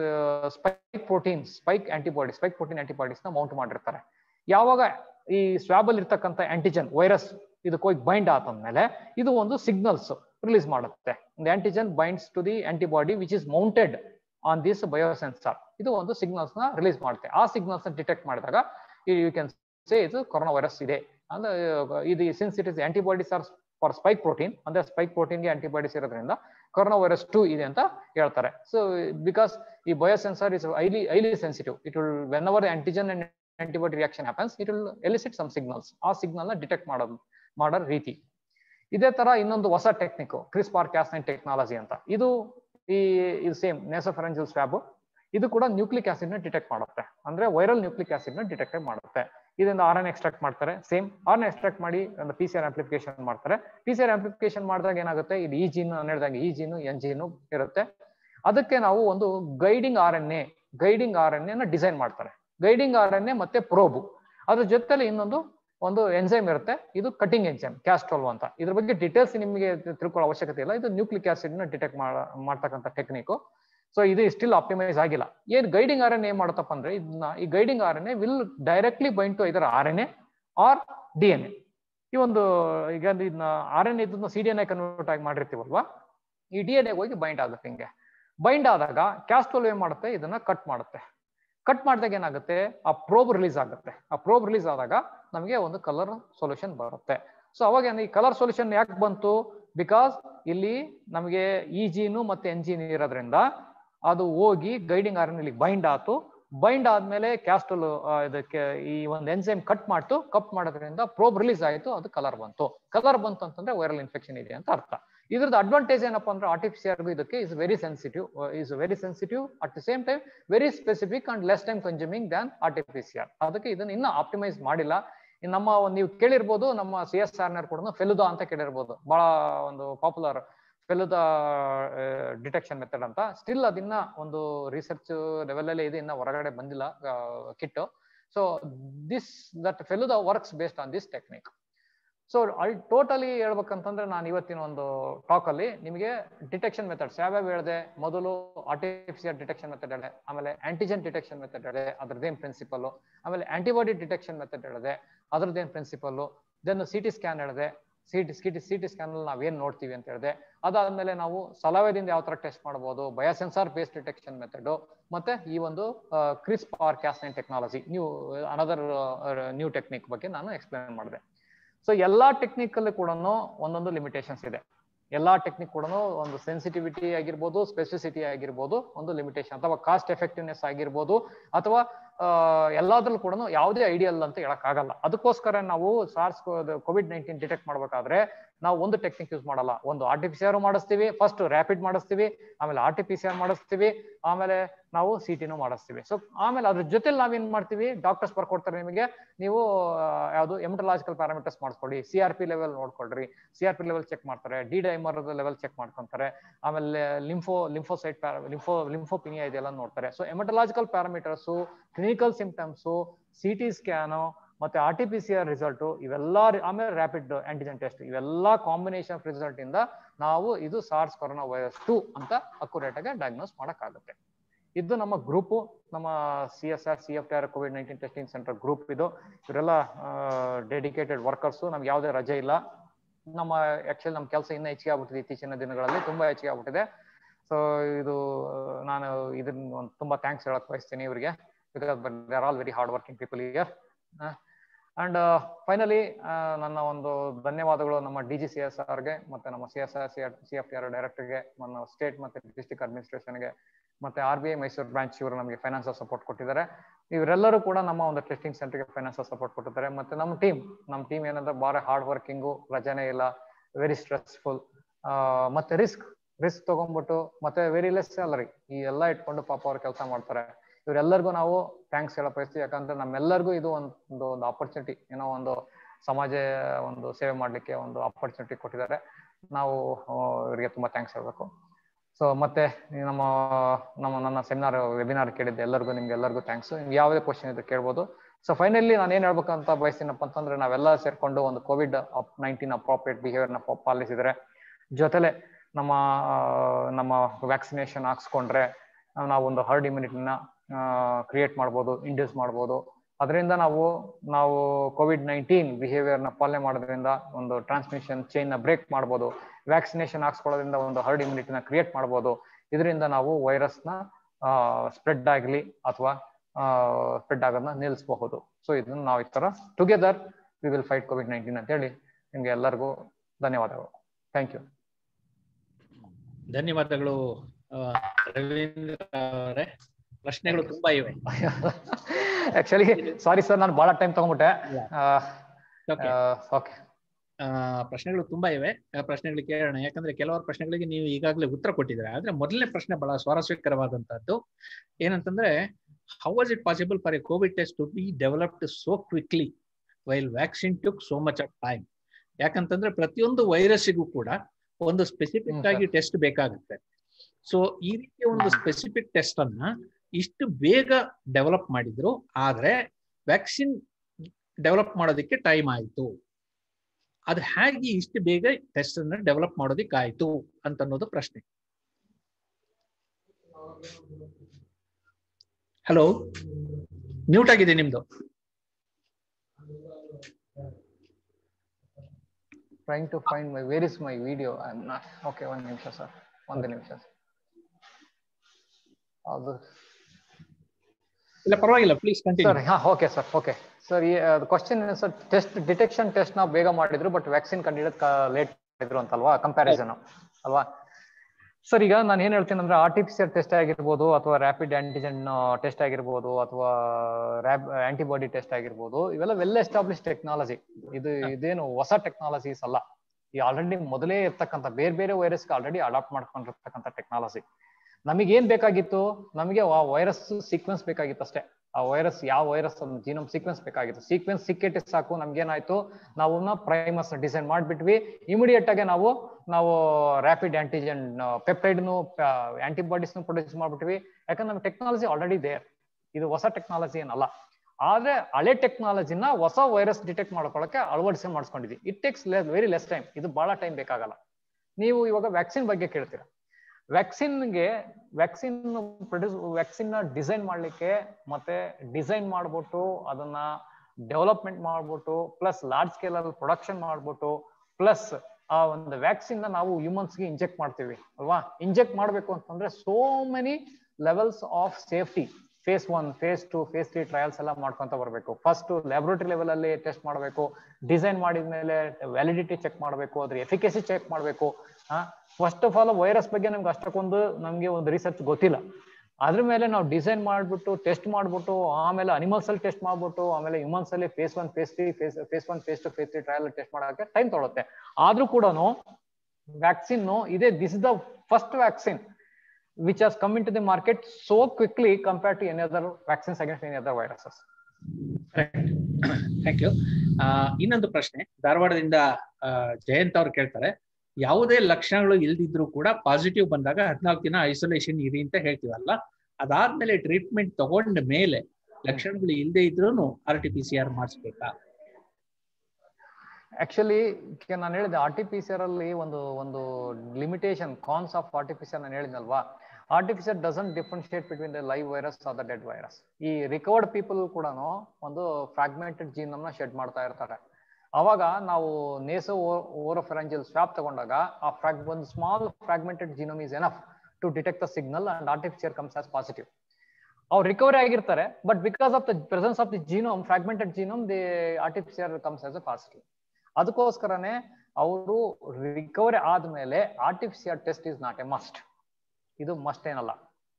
spike protein spike antibody spike protein antibodies ನ ಮೌಂಟ್ ಮಾಡಿರ್ತಾರೆ ಯಾವಾಗ ಈ ಸ್ವಾಬ್ ಅಲ್ಲಿ ಇರ್ತಕ್ಕಂಥ ಆಂಟಿಜನ್ ವೈರಸ್ ಇದಕ್ಕೆ ಹೋಗಿ ಬೈಂಡ್ ಆತಂದ್ಮೇಲೆ ಇದು ಒಂದು ಸಿಗ್ನಲ್ಸ್ ರಿಲೀಸ್ ಮಾಡುತ್ತೆ ಒಂದು antigen binds to the antibody which is mounted on this biosensor ಇದು ಒಂದು ಸಿಗ್ನಲ್ಸ್ ನ ರಿಲೀಸ್ ಮಾಡುತ್ತೆ ಆ ಸಿಗ್ನಲ್ಸ್ ಡಿಟೆಕ್ಟ್ ಮಾಡಿದಾಗ ಯು ಕ್ಯಾನ್ ಸೇ ಇದು ಕೊರೋನಾ ವೈರಸ್ ಇದೆ ಅಂದ್ರೆ ಇದು since it is antibodies are for spike protein ಅಂದ್ರೆ ಸ್ಪೈಕ್ ಪ್ರೋಟೀನ್ಗೆ ಆಂಟಿಬಾಡೀಸ್ ಇರೋದ್ರಿಂದ ಕೊರೋನಾ ವೈರಸ್ ಟೂ ಇದೆ ಅಂತ ಹೇಳ್ತಾರೆ ಸೊ ಬಿಕಾಸ್ ಈ biosensor is highly highly sensitive it will when our antigen and antibody reaction happens it will elicit some signals ಆ signal ನ detect ಮಾಡೋದು ಮಾಡೋ ರೀತಿ ಇದೇ ತರ ಇನ್ನೊಂದು ಹೊಸ ಟೆಕ್ನಿಕ್ ಕ್ರಿಸ್ ಪಾರ್ ಕ್ಯಾಸ್ನೈನ್ ಟೆಕ್ನಾಲಜಿ ಅಂತ ಇದು ಈ ಇದು ಸೇಮ್ ನೇಸೋಫರೆಂಜಲ್ ಸ್ವ್ಯಾಬ್ ಇದು ಕೂಡ ನ್ಯೂಕ್ಲಿಕ್ ಆಸಿಡ್ ನ ಡಿಟೆಕ್ಟ್ ಮಾಡುತ್ತೆ ಅಂದ್ರೆ ವೈರಲ್ ನ್ಯೂಕ್ಲಿಕ್ ಆಸಿಡ್ ನ ಡಿಟೆಕ್ಟ್ ಮಾಡುತ್ತೆ ಇದರಿಂದ ಆರ್ ಎನ್ ಎಕ್ಸ್ಟ್ರಾಕ್ಟ್ ಮಾಡ್ತಾರೆ ಸೇಮ್ ಆರ್ ಎಕ್ಸ್ಟ್ರಾಕ್ಟ್ ಮಾಡಿ ಒಂದು ಪಿ ಸಿ ಆರ್ ಆಂಪ್ಲಿಫಿಕೇಶನ್ ಮಾಡ್ತಾರೆ ಪಿ ಸಿ ಆರ್ ಆಂಪ್ಲಿಫಿಕೇಶನ್ ಮಾಡಿದಾಗ ಏನಾಗುತ್ತೆ ಇದು ಈ ಜೀನ್ ಹೇಳಿದಂಗೆ ಈ ಜೀನು ಎನ್ ಜೀನು ಇರುತ್ತೆ ಅದಕ್ಕೆ ನಾವು ಒಂದು guiding R N A guiding R N A design ಮಾಡ್ತಾರೆ ಗೈಡಿಂಗ್ ಆರ್ ಎನ್ ಎ ಮತ್ತೆ ಪ್ರೋಬು ಅದ್ರ ಜೊತೆಲಿ ಇನ್ನೊಂದು ಒಂದು ಎನ್ಸೈಮ್ ಇರುತ್ತೆ ಇದು ಕಟಿಂಗ್ ಎನ್ಸೈಮ್ ಕ್ಯಾಸ್ಟ್ರೋಲ್ ಅಂತ ಇದ್ರ ಬಗ್ಗೆ ಡೀಟೇಲ್ಸ್ ನಿಮಗೆ ತಿಳ್ಕೊಳ್ಳೋ ಅವಶ್ಯಕತೆ ಇಲ್ಲ ಇದು ನ್ಯೂಕ್ಲಿಕ್ ಆಸಿಡ್ ನ ಡಿಟೆಕ್ಟ್ ಮಾಡ್ತಕ್ಕಂಥ ಟೆಕ್ನಿಕ್ ಸೊ ಇದು ಸ್ಟಿಲ್ ಆಪ್ಟಿಮೈಸ್ ಆಗಿಲ್ಲ ಏನ್ ಗೈಡಿಂಗ್ ಆರ್ ಎನ್ ಏನ್ ಮಾಡುತ್ತಪ್ಪ ಅಂದ್ರೆ ಇದನ್ನ ಈ guiding R N A will directly bind to ಇದರ R N A or D N A ಈ ಒಂದು ಈಗ ಇದನ್ನ ಆರ್ ಎನ್ ಇದನ್ನ C D N A convert ಆಗಿ ಮಾಡಿರ್ತೀವಲ್ವಾ ಈ ಡಿ ಎನ್ ಎ ಹೋಗಿ ಬೈಂಡ್ ಆಗುತ್ತೆ ಹಿಂಗೆ ಬೈಂಡ್ ಆದಾಗ ಕ್ಯಾಸ್ಟ್ರೋಲ್ ಏನ್ ಮಾಡುತ್ತೆ ಇದನ್ನ ಕಟ್ ಮಾಡುತ್ತೆ ಕಟ್ ಮಾಡಿದಾಗ ಏನಾಗುತ್ತೆ ಆ ಪ್ರೋಬ್ ರಿಲೀಸ್ ಆಗುತ್ತೆ ಆ ಪ್ರೋಬ್ ರಿಲೀಸ್ ಆದಾಗ ನಮಗೆ ಒಂದು ಕಲರ್ ಸೊಲ್ಯೂಷನ್ ಬರುತ್ತೆ ಸೊ ಅವಾಗ ಈ ಕಲರ್ ಸೊಲ್ಯೂಷನ್ ಯಾಕೆ ಬಂತು ಬಿಕಾಸ್ ಇಲ್ಲಿ ನಮಗೆ ಈ ಜೀನು ಮತ್ತೆ ಎನ್ ಜೀನ್ ಇರೋದ್ರಿಂದ ಅದು ಹೋಗಿ ಗೈಡಿಂಗ್ ಆರ್ನ್ ಇಲ್ಲಿ ಬೈಂಡ್ ಆತು ಬೈಂಡ್ ಆದ್ಮೇಲೆ ಕ್ಯಾಸ್ಟಲ್ ಇದಕ್ಕೆ ಈ ಒಂದು ಎನ್ಸೈಮ್ ಕಟ್ ಮಾಡ್ತು ಕಟ್ ಮಾಡೋದ್ರಿಂದ ಪ್ರೋಬ್ ರಿಲೀಸ್ ಆಯ್ತು ಅದು ಕಲರ್ ಬಂತು ಕಲರ್ ಬಂತು ಅಂತಂದ್ರೆ ವೈರಲ್ ಇನ್ಫೆಕ್ಷನ್ ಇದೆ ಅಂತ ಅರ್ಥ ಇದ್ರದ್ದು ಅಡ್ವಾಂಟೇಜ್ ಏನಪ್ಪಾ ಅಂದ್ರೆ ಆರ್ಟಿಫಿಷಿಯಲ್ ಇದಕ್ಕೆ is very sensitive is very sensitive at the same time very specific and less time consuming than artificial ಅದಕ್ಕೆ ಇದನ್ನ ಇನ್ನೂ ಆಪ್ಟಿಮೈಸ್ ಮಾಡಿಲ್ಲ ನಮ್ಮ ನೀವು ಕೇಳಿರ್ಬೋದು ನಮ್ಮ ಸಿ ಎಸ್ ಆರ್ ಕೂಡ ಫೆಲುದಾ ಅಂತ ಕೇಳಿರ್ಬೋದು ಬಹಳ ಒಂದು ಪಾಪ್ಯುಲರ್ ಫೆಲುದ ಡಿಟೆಕ್ಷನ್ ಮೆಥಡ್ ಅಂತ ಸ್ಟಿಲ್ ಅದಿನ್ನ ಒಂದು ರಿಸರ್ಚ್ ಲೆವೆಲ್ ಅಲ್ಲಿ ಇದೆ ಇನ್ನ ಹೊರಗಡೆ ಬಂದಿಲ್ಲ kit so this that Feluda works based on this technique so all totally ಹೇಳ್ಬೇಕಂತಂದ್ರೆ ನಾನು ಇವತ್ತಿನ ಒಂದು ಟಾಕ್ ಅಲ್ಲಿ ನಿಮಗೆ ಡಿಟೆಕ್ಷನ್ ಮೆಥಡ್ಸ್ ಯಾವ್ಯಾವ ಹೇಳಿದೆ ಮೊದಲು ಆರ್ಟಿಫಿಷಿಯಲ್ ಡಿಟೆಕ್ಷನ್ ಮೆಥಡ್ ಹೇಳಿದೆ ಆಮೇಲೆ ಆಂಟಿಜನ್ ಡಿಟೆಕ್ಷನ್ ಮೆಥಡ್ ಹೇಳಿದೆ ಅದ್ರದ್ದೇನ್ ಪ್ರಿನ್ಸಿಪಲ್ ಆಮೇಲೆ ಆಂಟಿಬಾಡಿ ಡಿಟೆಕ್ಷನ್ ಮೆಥಡ್ ಹೇಳಿದೆ ಅದ್ರದ್ದೇನ್ principle then C T scan ಹೇಳಿದೆ C T C T C T scan ಅಲ್ಲಿ ನಾವೇನ್ ನೋಡ್ತೀವಿ ಅಂತ ಹೇಳಿದೆ ಅದಾದ್ಮೇಲೆ ನಾವು ಸಲವೆದಿಂದ ಯಾವ ತರ ಟೆಸ್ಟ್ ಮಾಡಬಹುದು ಬಯೋಸೆನ್ಸಾರ್ ಬೇಸ್ಡ್ ಡಿಟೆಕ್ಷನ್ ಮೆಥಡ್ ಮತ್ತೆ ಈ ಒಂದು CRISPR Cas nine technology new another new technique ಬಗ್ಗೆ ನಾನು ಎಕ್ಸ್ಪ್ಲೇನ್ ಮಾಡಿದೆ ಸೊ ಎಲ್ಲಾ ಟೆಕ್ನಿಕ್ ಅಲ್ಲಿ ಕೂಡ ಒಂದೊಂದು ಲಿಮಿಟೇಷನ್ಸ್ ಇದೆ ಎಲ್ಲಾ ಟೆಕ್ನಿಕ್ ಕೂಡ ಒಂದು ಸೆನ್ಸಿಟಿವಿಟಿ ಆಗಿರ್ಬೋದು ಸ್ಪೆಸಿಸಿಟಿ ಆಗಿರ್ಬೋದು ಒಂದು ಲಿಮಿಟೇಷನ್ ಅಥವಾ ಕಾಸ್ಟ್ ಎಫೆಕ್ಟಿವ್ನೆಸ್ ಆಗಿರ್ಬೋದು ಅಥವಾ ಎಲ್ಲಾದ್ರಲ್ಲೂ ಕೂಡ ಯಾವುದೇ ಐಡಿಯಲ್ ಅಂತ ಹೇಳಕ್ ಆಗಲ್ಲ ಅದಕ್ಕೋಸ್ಕರ ನಾವು ಸಾರ್ಸ್ ಕೋವಿಡ್ ನೈನ್ಟೀನ್ ಡಿಟೆಕ್ಟ್ ಮಾಡ್ಬೇಕಾದ್ರೆ ನಾವು ಒಂದು ಟೆಕ್ನಿಕ್ ಯೂಸ್ ಮಾಡಲ್ಲ ಒಂದು R T P C R ಮಾಡಿಸ್ತೀವಿ ಫಸ್ಟ್ ರ್ಯಾಪಿಡ್ ಮಾಡಿಸ್ತೀವಿ ಆಮೇಲೆ R T P C R ಮಾಡಿಸ್ತೀವಿ ಆಮೇಲೆ ನಾವು ಸಿ ಟಿನೂ ಮಾಡಿಸ್ತೀವಿ ಸೊ ಆಮೇಲೆ ಅದ್ರ ಜೊತೆಲಿ ನಾವೇನ್ ಮಾಡ್ತೀವಿ ಡಾಕ್ಟರ್ಸ್ ಬರ್ಕೊಡ್ತಾರೆ ನಿಮಗೆ ನೀವು ಯಾವುದು ಎಮಟಲಾಜಿಕಲ್ ಪ್ಯಾರಾಮೀಟರ್ಸ್ ಮಾಡಿಸ್ಕೊಡಿ ಸಿ ಆರ್ ಪಿ ಲೆವೆಲ್ ನೋಡ್ಕೊಳ್ರಿ C R P level check ಮಾಡ್ತಾರೆ ಡಿ ಡೈಮರ್ ಲೆವೆಲ್ ಚೆಕ್ ಮಾಡ್ಕೊಂತಾರೆ ಆಮೇಲೆ ಲಿಂಫೋ ಲಿಂಫೋಸೈಟ್ ಲಿಂಫೋ ಲಿಂಫೋಪಿನಿಯಾ ಇದೆಲ್ಲ ನೋಡ್ತಾರೆ so haematological parameters clinical symptoms C T scan ಮತ್ತೆ R T P C R result ಇವೆಲ್ಲ ಆಮೇಲೆ rapid antigen test ಇವೆಲ್ಲ ಕಾಂಬಿನೇಷನ್ ರಿಸಲ್ಟ್ ಇಂದ ನಾವು ಇದು ಸಾರ್ಸ್ ಕೊರೋನಾ ವೈರಸ್ ಟು ಅಂತ ಅಕ್ಯುರೇಟ್ ಆಗಿ ಡಯಾಗ್ನೋಸ್ ಮಾಡಕ್ಕಾಗುತ್ತೆ ಇದು ನಮ್ಮ ಗ್ರೂಪ್ ನಮ್ಮ C S R C F T R COVID nineteen testing centre group ಇದು ಇವರೆಲ್ಲ ಡೆಡಿಕೇಟೆಡ್ ವರ್ಕರ್ಸ್ ನಮ್ಗೆ ಯಾವುದೇ ರಜೆ ಇಲ್ಲ ನಮ್ಮ ಆಕ್ಚುಲಿ ನಮ್ಮ ಕೆಲಸ ಇನ್ನೂ ಹೆಚ್ಚಿಗೆ ಆಗ್ಬಿಟ್ಟಿದೆ ಇತ್ತೀಚಿನ ದಿನಗಳಲ್ಲಿ ತುಂಬಾ ಹೆಚ್ಚಿಗೆ ಆಗ್ಬಿಟ್ಟಿದೆ ಸೊ ಇದು ನಾನು ಇದನ್ನ ಒಂದು ತುಂಬಾ ಥ್ಯಾಂಕ್ಸ್ ಹೇಳಕ್ ಬಯಸ್ತೀನಿ ಇವರಿಗೆ because but they are all very hard working people here and finally ನನ್ನ ಒಂದು ಧನ್ಯವಾದಗಳು ನಮ್ಮ ಡಿ ಜಿ ಸಿ ಎಸ್ ಆರ್ಗೆ ಮತ್ತೆ ನಮ್ಮ C S R C C F T R ಡೈರೆಕ್ಟರ್ಗೆ ನನ್ನ ಸ್ಟೇಟ್ ಮತ್ತೆ ಡಿಸ್ಟ್ರಿಕ್ಟ್ ಅಡ್ಮಿನಿಸ್ಟ್ರೇಷನ್ಗೆ ಮತ್ತೆ R B I Mysuru branch ಇವರು ನಮಗೆ ಫೈನಾನ್ಸಿಯಲ್ ಸಪೋರ್ಟ್ ಕೊಟ್ಟಿದ್ದಾರೆ ಇವರೆಲ್ಲರೂ ಕೂಡ ನಮ್ಮ ಒಂದು ಟೆಸ್ಟಿಂಗ್ ಸೆಂಟರ್ಗೆ ಫೈನಾನ್ಸಿಯಲ್ ಸಪೋರ್ಟ್ ಕೊಟ್ಟಿದ್ದಾರೆ ಮತ್ತೆ ನಮ್ಮ ಟೀಮ್ ನಮ್ಮ ಟೀಮ್ ಏನಂದ್ರೆ ಬಾರಿ ಹಾರ್ಡ್ ವರ್ಕಿಂಗು ರಜನೆ ಇಲ್ಲ ವೆರಿ ಸ್ಟ್ರೆಸ್ಫುಲ್ ಮತ್ತೆ ರಿಸ್ಕ್ ರಿಸ್ಕ್ ತಗೊಂಡ್ಬಿಟ್ಟು ಮತ್ತೆ ವೆರಿ ಲೆಸ್ ಸ್ಯಾಲರಿ ಈ ಎಲ್ಲ ಇಟ್ಕೊಂಡು ಪಾಪ ಅವ್ರು ಕೆಲಸ ಮಾಡ್ತಾರೆ ಇವರೆಲ್ಲರಿಗೂ ನಾವು ಥ್ಯಾಂಕ್ಸ್ ಹೇಳೋ ಬಯಸ್ತೀವಿ ಯಾಕಂದ್ರೆ ನಮ್ಮೆಲ್ಲರಿಗೂ ಇದು ಒಂದು ಒಂದು ಆಪರ್ಚುನಿಟಿ ಏನೋ ಒಂದು ಸಮಾಜ ಒಂದು ಸೇವೆ ಮಾಡ್ಲಿಕ್ಕೆ ಒಂದು ಆಪರ್ಚುನಿಟಿ ಕೊಟ್ಟಿದ್ದಾರೆ ನಾವು ಇವರಿಗೆ ತುಂಬಾ ಥ್ಯಾಂಕ್ಸ್ ಹೇಳ್ಬೇಕು ಸೊ ಮತ್ತೆ ನಮ್ಮ ನಮ್ಮ ನನ್ನ ಸೆಮಿನಾರ್ ವೆಬಿನಾರ್ ಕೇಳಿದ್ದೆ ಎಲ್ಲರಿಗೂ ನಿಮ್ಗೆ ಎಲ್ಲರಿಗೂ ಥ್ಯಾಂಕ್ಸ್ ನಿಮ್ಗೆ ಯಾವುದೇ ಕ್ವಶನ್ ಇದ್ರೆ ಕೇಳ್ಬೋದು ಸೊ ಫೈನಲಿ ನಾನು ಏನ್ ಹೇಳ್ಬೇಕಂತ ಬಯಸ್ತೀನಪ್ಪ ಅಂತಂದ್ರೆ ನಾವೆಲ್ಲ ಸೇರ್ಕೊಂಡು ಒಂದು ಕೋವಿಡ್ ನೈನ್ಟೀನ್ ಅಪ್ರಾಪ್ರಿಯೇಟ್ ಬಿಹೇವಿಯರ್ನ ಪಾಲಿಸಿದ್ರೆ ಜೊತೆಲೆ ನಮ್ಮ ನಮ್ಮ ವ್ಯಾಕ್ಸಿನೇಷನ್ ಹಾಕ್ಸ್ಕೊಂಡ್ರೆ ನಾವು ಒಂದು ಹರ್ಡ್ ಇಮ್ಯುನಿಟಿನ ಕ್ರಿಯೇಟ್ ಮಾಡ್ಬೋದು ಇಂಡ್ಯೂಸ್ ಮಾಡ್ಬೋದು ಅದರಿಂದ ನಾವು ನಾವು ಕೋವಿಡ್ ನೈನ್ಟೀನ್ ಬಿಹೇವಿಯರ್ನ ಪಾಲನೆ ಮಾಡೋದ್ರಿಂದ ಒಂದು ಟ್ರಾನ್ಸ್ಮಿಷನ್ ಚೈನ್ ನ ಬ್ರೇಕ್ ಮಾಡ್ಬೋದು ವ್ಯಾಕ್ಸಿನೇಷನ್ ಹಾಕ್ಸ್ಕೊಳ್ಳೋದ್ರಿಂದ ಒಂದು ಹರ್ಡ್ ಇಮ್ಯುನಿಟಿನ ಕ್ರಿಯೇಟ್ ಮಾಡ್ಬೋದು ಇದರಿಂದ ನಾವು ವೈರಸ್ನ ಸ್ಪ್ರೆಡ್ ಆಗಲಿ ಅಥವಾ ಸ್ಪ್ರೆಡ್ ಆಗೋದನ್ನ ನಿಲ್ಲಿಸಬಹುದು ಸೊ ಇದನ್ನ ನಾವು ಈ ತರ together we will fight COVID nineteen ಅಂತ ಹೇಳಿ ನಿಮ್ಗೆ ಎಲ್ಲರಿಗೂ ಧನ್ಯವಾದಗಳು ಥ್ಯಾಂಕ್ ಯು ಧನ್ಯವಾದಗಳು ರವೀಂದ್ರ ಅವರೇ ಪ್ರಶ್ನೆಗಳು ತುಂಬಾ ಇವೆ ಆಕ್ಚುಲಿ ಸಾರಿ ಸರ್ ನಾನು ಬಹಳ ಟೈಮ್ ತಗೊಂಡ್ಬಿಟ್ಟೆ ಓಕೆ ಪ್ರಶ್ನೆಗಳು ತುಂಬಾ ಇವೆ ಪ್ರಶ್ನೆಗಳಿಗೆ ಕೇಳೋಣ ಯಾಕಂದ್ರೆ ಕೆಲವರು ಪ್ರಶ್ನೆಗಳಿಗೆ ನೀವು ಈಗಾಗಲೇ ಉತ್ತರ ಕೊಟ್ಟಿದ್ದಾರೆ ಆದ್ರೆ ಮೊದಲನೇ ಪ್ರಶ್ನೆ ಬಹಳ ಸ್ವಾರಸ್ಯಕರವಾದಂತಹದ್ದು ಏನಂತಂದ್ರೆ how was it possible for a COVID test to be developed so quickly while vaccine took so much of time ಯಾಕಂತಂದ್ರೆ ಪ್ರತಿಯೊಂದು ವೈರಸ್ಸಿಗೂ ಕೂಡ ಒಂದು ಸ್ಪೆಸಿಫಿಕ್ ಆಗಿ ಟೆಸ್ಟ್ ಬೇಕಾಗುತ್ತೆ ಸೊ ಈ ರೀತಿಯ ಒಂದು ಸ್ಪೆಸಿಫಿಕ್ ಟೆಸ್ಟ್ ಅನ್ನ ಇಷ್ಟು ಬೇಗ ಡೆವಲಪ್ ಮಾಡಿದ್ರು ಆದ್ರೆ ವ್ಯಾಕ್ಸಿನ್ ಡೆವಲಪ್ ಮಾಡೋದಕ್ಕೆ ಟೈಮ್ ಆಯ್ತು ಅದು ಹೇಗೆ ಇಷ್ಟು ಬೇಗ ಟೆಸ್ಟ್ ಅನ್ನ ಡೆವಲಪ್ ಮಾಡೋದಕ್ಕೆ ಆಯ್ತು ಅಂತ ಅನ್ನೋದು ಪ್ರಶ್ನೆ ಹಲೋ ಮ್ಯೂಟ್ ಆಗಿದೆ ನಿಮ್ದು trying to find my where is my video okay ಒಂದು ನಿಮಿಷ ಸರ್ ಒಂದು ನಿಮಿಷ ಅದು ಇಲ್ಲ ಪರವಾಗಿಲ್ಲ ಪ್ಲೀಸ್ ಕಂಟಿನ್ಯೂ ಸರ್ ಹಾ ಓಕೆ ಸರ್ ಓಕೆ ಸರ್ ಈ question sir test detection test ನಾವು ಬೇಗ ಮಾಡಿದ್ರು ಬಟ್ ವ್ಯಾಕ್ಸಿನ್ ಕಂಡಿಡೋದ್ ಲೇಟ್ ಮಾಡಿದ್ರು ಅಂತಲ್ವಾ ಕಂಪ್ಯಾರಿಸನ್ ಅಲ್ವಾ ಸರ್ ಈಗ ನಾನು ಏನ್ ಹೇಳ್ತೀನಿ ಅಂದ್ರೆ R T P C R test ಆಗಿರ್ಬೋದು ಅಥವಾ ರ್ಯಾಪಿಡ್ ಆಂಟಿಜೆನ್ ಟೆಸ್ಟ್ ಆಗಿರ್ಬೋದು ಅಥವಾ ರ್ಯಾಪ್ ಆಂಟಿಬಾಡಿ ಟೆಸ್ಟ್ ಆಗಿರ್ಬೋದು ಇವೆಲ್ಲ ವೆಲ್ ಎಸ್ಟಾಬ್ಲಿಷ್ ಟೆಕ್ನಾಲಜಿ ಇದು ಇದೇನು ಹೊಸ ಟೆಕ್ನಾಲಜೀಸ್ ಅಲ್ಲ ಈ ಆಲ್ರೆಡಿ ಮೊದಲೇ ಇರ್ತಕ್ಕಂಥ ಬೇರೆ ಬೇರೆ ವೈರಸ್ಗೆ ಆಲ್ರೆಡಿ ಅಡಾಪ್ಟ್ ಮಾಡ್ಕೊಂಡಿರ್ತಕ್ಕಂಥ ಟೆಕ್ನಾಲಜಿ ನಮಗೆ ಏನ್ ಬೇಕಾಗಿತ್ತು ನಮಗೆ ಆ ವೈರಸ್ ಸೀಕ್ವೆನ್ಸ್ ಬೇಕಾಗಿತ್ತು ಅಷ್ಟೇ ಆ ವೈರಸ್ ಯಾವ ವೈರಸ್ ಜೀನಮ್ ಸೀಕ್ವೆನ್ಸ್ ಬೇಕಾಗಿತ್ತು ಸೀಕ್ವೆನ್ಸ್ ಸಿಕ್ಕಿಟ್ಟು ಸಾಕು ನಮ್ಗೇನಾಯ್ತು ನಾವು ಪ್ರೈಮಸ್ ಡಿಸೈನ್ ಮಾಡ್ಬಿಟ್ವಿ ಇಮಿಡಿಯೇಟ್ ಆಗಿ ನಾವು ನಾವು ರ್ಯಾಪಿಡ್ ಆಂಟಿಜೆನ್ ಪೆಪ್ಟೈಡ್ನು ಆಂಟಿಬಾಡೀಸ್ನು ಪ್ರೊಡ್ಯೂಸ್ ಮಾಡ್ಬಿಟ್ವಿ ಯಾಕಂದ್ರೆ ನಮ್ಮ ಟೆಕ್ನಾಲಜಿ ಆಲ್ರೆಡಿ ದೇರ್ ಇದು ಹೊಸ ಟೆಕ್ನಾಲಜಿ ಏನಲ್ಲ ಆದ್ರೆ ಹಳೆ ಟೆಕ್ನಾಲಜಿನ ಹೊಸ ವೈರಸ್ ಡಿಟೆಕ್ಟ್ ಮಾಡ್ಕೊಳ್ಳೋಕೆ ಅಳವಡಿಸಿ ಮಾಡಿಸ್ಕೊಂಡಿದ್ವಿ it takes very less time ಇದು ಬಹಳ ಟೈಮ್ ಬೇಕಾಗಲ್ಲ ನೀವು ಇವಾಗ ವ್ಯಾಕ್ಸಿನ್ ಬಗ್ಗೆ ಕೇಳ್ತೀರಾ ವ್ಯಾಕ್ಸಿನ್ಗೆ ವ್ಯಾಕ್ಸಿನ್ ಪ್ರೊಡ್ಯೂಸ್ ವ್ಯಾಕ್ಸಿನ್ ನ ಡಿಸೈನ್ ಮಾಡ್ಲಿಕ್ಕೆ ಮತ್ತೆ ಡಿಸೈನ್ ಮಾಡ್ಬಿಟ್ಟು ಅದನ್ನ ಡೆವಲಪ್ಮೆಂಟ್ ಮಾಡ್ಬಿಟ್ಟು ಪ್ಲಸ್ ಲಾರ್ಜ್ ಸ್ಕೇಲ್ ಅಲ್ಲಿ ಪ್ರೊಡಕ್ಷನ್ ಮಾಡ್ಬಿಟ್ಟು ಪ್ಲಸ್ ಆ ಒಂದು ವ್ಯಾಕ್ಸಿನ್ ನಾವು ಹ್ಯೂಮನ್ಸ್ಗೆ ಇಂಜೆಕ್ಟ್ ಮಾಡ್ತೀವಿ ಅಲ್ವಾ ಇಂಜೆಕ್ಟ್ ಮಾಡ್ಬೇಕು ಅಂತಂದ್ರೆ so many levels of safety phase one phase two phase three trials ಎಲ್ಲ ಮಾಡ್ಕೊಂತ ಬರಬೇಕು ಫಸ್ಟ್ ಲ್ಯಾಬ್ರೋಟರಿ ಲೆವೆಲ್ ಅಲ್ಲಿ ಟೆಸ್ಟ್ ಮಾಡಬೇಕು ಡಿಸೈನ್ ಮಾಡಿದ್ಮೇಲೆ ವ್ಯಾಲಿಡಿಟಿ ಚೆಕ್ ಮಾಡಬೇಕು ಅದ್ರ ಎಫಿಕಸಿ ಚೆಕ್ ಮಾಡಬೇಕು ಫಸ್ಟ್ ಆಫ್ ಆಲ್ ವೈರಸ್ ಬಗ್ಗೆ ನಮ್ಗೆ ಅಷ್ಟಕ್ಕೊಂದು ನಮ್ಗೆ ಒಂದು ರಿಸರ್ಚ್ ಗೊತ್ತಿಲ್ಲ ಅದ್ರ ಮೇಲೆ ನಾವು ಡಿಸೈನ್ ಮಾಡ್ಬಿಟ್ಟು ಟೆಸ್ಟ್ ಮಾಡ್ಬಿಟ್ಟು ಆಮೇಲೆ ಅನಿಮಲ್ಸ್ ಅಲ್ಲಿ ಟೆಸ್ಟ್ ಮಾಡ್ಬಿಟ್ಟು ಆಮೇಲೆ ಹ್ಯೂಮನ್ಸ್ ಅಲ್ಲಿ phase one phase three phase phase one phase two phase three trial test ಮಾಡೋಕೆ ಟೈಮ್ ತೊಗೊಳುತ್ತೆ ಆದ್ರೂ ಕೂಡ ವ್ಯಾಕ್ಸಿನ್ ಇದೆ this is the first vaccine which has come into the market so quickly compare to any other vaccines against any other viruses thank you ಇನ್ನೊಂದು ಪ್ರಶ್ನೆ ಧಾರವಾಡದಿಂದ ಆ, ಜಯಂತ್ ಅವ್ರು ಕೇಳ್ತಾರೆ ಯಾವುದೇ ಲಕ್ಷಣಗಳು ಇಲ್ದಿದ್ರು ಕೂಡ ಪಾಸಿಟಿವ್ ಬಂದಾಗ ಹದಿನಾಲ್ಕು ದಿನ ಐಸೋಲೇಷನ್ ಇರಿ ಅಂತ ಹೇಳ್ತೀವಲ್ಲ ಅದಾದ್ಮೇಲೆ ಟ್ರೀಟ್ಮೆಂಟ್ ತಗೊಂಡ ಮೇಲೆ ಲಕ್ಷಣಗಳು ಇಲ್ಲದೆ ಇದ್ರೂ R T P C R ಮಾಡಿಸ್ಬೇಕಾ ಆಕ್ಚುಲಿ ನಾನು ಹೇಳಿದೆ R T P C R ಅಲ್ಲಿ ಒಂದು ಒಂದು limitation cons of R T P C R ನಾನು ಹೇಳಿದ್ನಲ್ವಾ R T P C R doesn't differentiate between the live virus or the dead virus ಈ recovered people ಕೂಡ ಒಂದು ಫ್ರಾಗ್ಮೆಂಟೆಡ್ ಜೀನ್ ನ shed ಮಾಡ್ತಾ ಇರ್ತಾರೆ ಅವಾಗ ನಾವು ನೇಸೋ ಓರೋಫೆರಂಜಿಯಲ್ ಸ್ವಾಪ್ ತಗೊಂಡಾಗ ಆ ಫ್ರಾಗ್ ಒಂದು small fragmented genome is enough to detect the signal and artificial comes as positive ಅವ್ರು ರಿಕವರಿ ಆಗಿರ್ತಾರೆ but because of the presence of the genome fragmented genome the artificial comes as a positive ಅದಕ್ಕೋಸ್ಕರನೇ ಅವರು ರಿಕವರಿ ಆದ್ಮೇಲೆ artificial test is not a must ಇದು must ಏನಲ್ಲ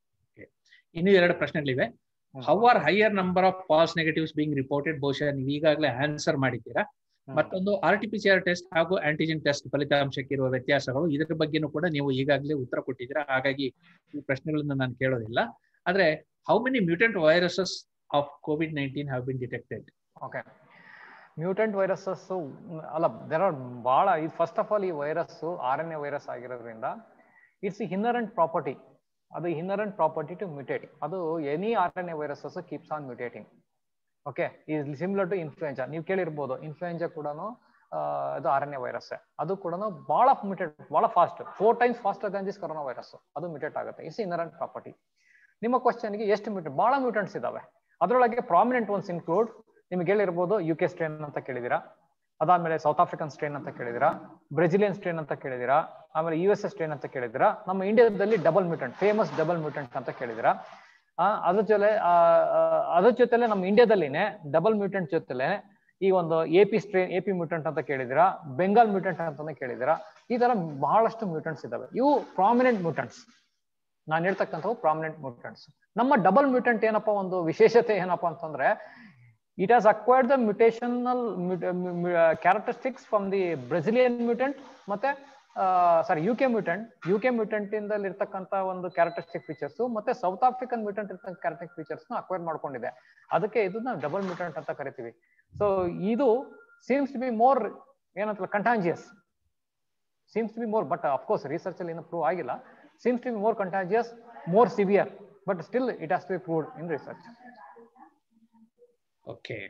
ಇನ್ನು ಎರಡು ಪ್ರಶ್ನೆಗಳಿವೆ how are higher number of false negatives being reported ಬಹುಶಃ ನೀವು ಈಗಾಗಲೇ ಆನ್ಸರ್ ಮಾಡಿದ್ದೀರಾ ಮತ್ತೊಂದು R T P C R test ಹಾಗೂ ಆಂಟಿಜೆನ್ ಟೆಸ್ಟ್ ಫಲಿತಾಂಶಕ್ಕೆ ಇರುವ ವ್ಯತ್ಯಾಸಗಳು ಇದರ ಬಗ್ಗೆನೂ ಕೂಡ ನೀವು ಈಗಾಗಲೇ ಉತ್ತರ ಕೊಟ್ಟಿದ್ದೀರಾ ಹಾಗಾಗಿ ಈ ಪ್ರಶ್ನೆಗಳನ್ನು ನಾನು ಕೇಳೋದಿಲ್ಲ ಆದ್ರೆ how many mutant viruses of COVID nineteen have been detected okay mutant viruses ಅಲ್ಲ ದೇರ್ ಆರ್ ಬಹಳ ಇದು ಫಸ್ಟ್ ಆಫ್ ಆಲ್ ಈ virus R N A virus ಆಗಿರೋದ್ರಿಂದ ಇಟ್ಸ್ ಹಿನ್ನರೆಂಟ್ ಪ್ರಾಪರ್ಟಿ ಅದು ಹಿನ್ನರೆಂಟ್ ಪ್ರಾಪರ್ಟಿ ಟು ಮ್ಯೂಟೇಟ್ ಅದು any R N A viruses keeps on mutating okay is similar to influenza ನೀವು ಕೇಳಿರ್ಬೋದು influenza ಕೂಡ ಅದು ಆರ್ ಎನ್ ಎ ವೈರಸ್ ಅದು ಕೂಡ ಬಹಳ ಮ್ಯೂಟೇಟ್ ಬಹಳ fast four times faster than this corona virus ಅದು ಮ್ಯೂಟೇಟ್ ಆಗುತ್ತೆ ಇಟ್ಸ್ ಇನ್ನರೆಂಟ್ ಪ್ರಾಪರ್ಟಿ ನಿಮ್ಮ ಕ್ವಶನ್ಗೆ ಎಷ್ಟು ಮ್ಯೂಟೆಂಟ್ ಬಹಳ ಮ್ಯೂಟೆಂಟ್ಸ್ ಇದಾವೆ ಅದರೊಳಗೆ ಪ್ರಾಮಿನೆಂಟ್ ಒನ್ಸ್ ಇನ್ಕ್ಲೂಡ್ ನಿಮ್ಗೆ ಹೇಳಿರ್ಬೋದು ಯು ಕೆ ಸ್ಟ್ರೇನ್ ಅಂತ ಕೇಳಿದಿರಾ ಅದಾದ್ಮೇಲೆ ಸೌತ್ ಆಫ್ರಿಕನ್ ಸ್ಟ್ರೇನ್ ಅಂತ ಕೇಳಿದಿರಾ ಬ್ರೆಜಿಲಿಯನ್ ಸ್ಟ್ರೇನ್ ಅಂತ ಕೇಳಿದಿರಾ ಆಮೇಲೆ ಯು ಎಸ್ ಎಸ್ ಸ್ಟ್ರೇನ್ ಅಂತ ಕೇಳಿದಿರಾ ನಮ್ಮ ಇಂಡಿಯಾದಲ್ಲಿ double mutant famous double mutant ಅಂತ ಕೇಳಿದಿರಾ ಆ ಅದ್ರ ಜೊತೆ ಆ, ಆ, ಅದ್ರ ಜೊತೆಲೆ ನಮ್ಮ ಇಂಡಿಯಾದಲ್ಲಿನೇ ಡಬಲ್ ಮ್ಯೂಟೆಂಟ್ ಜೊತೆಲೆ ಈ ಒಂದು A P strain A P mutant ಅಂತ ಕೇಳಿದಿರಾ ಬೆಂಗಾಲ್ ಮ್ಯೂಟೆಂಟ್ ಅಂತಾನೆ ಕೇಳಿದಿರಾ ಈ ತರ ಬಹಳಷ್ಟು ಮ್ಯೂಟೆಂಟ್ಸ್ ಇದಾವೆ ಇವು ಪ್ರಾಮಿನೆಂಟ್ ಮ್ಯೂಟೆಂಟ್ಸ್ ನಾನು ಹೇಳ್ತಕ್ಕಂಥವು ಪ್ರಾಮಿನೆಂಟ್ ಮ್ಯೂಟೆಂಟ್ಸ್ ನಮ್ಮ ಡಬಲ್ ಮ್ಯೂಟೆಂಟ್ ಏನಪ್ಪಾ ಒಂದು ವಿಶೇಷತೆ ಏನಪ್ಪಾ ಅಂತಂದ್ರೆ it has acquired the mutational characteristics from the Brazilian mutant ಮತ್ತೆ sorry U K mutant U K mutant ಇಂದಲ್ಲಿ ಇರ್ತಕ್ಕಂಥ ಒಂದು ಕ್ಯಾರೆಕ್ಟರಿಸ್ಟಿಕ್ ಫೀಚರ್ಸ್ ಮತ್ತೆ ಸೌತ್ ಆಫ್ರಿಕನ್ ಮ್ಯೂಟೆಂಟ್ ಇರ್ತಕ್ಕಂಥ ಕ್ಯಾರೆಕ್ಟರಿಸ್ಟಿಕ್ ಫೀಚರ್ಸ್ ನ ಅಕ್ವೈರ್ ಮಾಡ್ಕೊಂಡಿದೆ ಅದಕ್ಕೆ ಇದನ್ನ ಡಬಲ್ ಮ್ಯೂಟೆಂಟ್ ಅಂತ ಕರಿತೀವಿ ಸೊ ಇದು ಸೀಮ್ಸ್ ಟು ಬಿ ಮೋರ್ ಏನಂತ contagious seems to be more but of course research ಅಲ್ಲಿ ಏನು ಪ್ರೂವ್ ಆಗಿಲ್ಲ seems to be more contagious more severe but still it has to be proved in research Okay.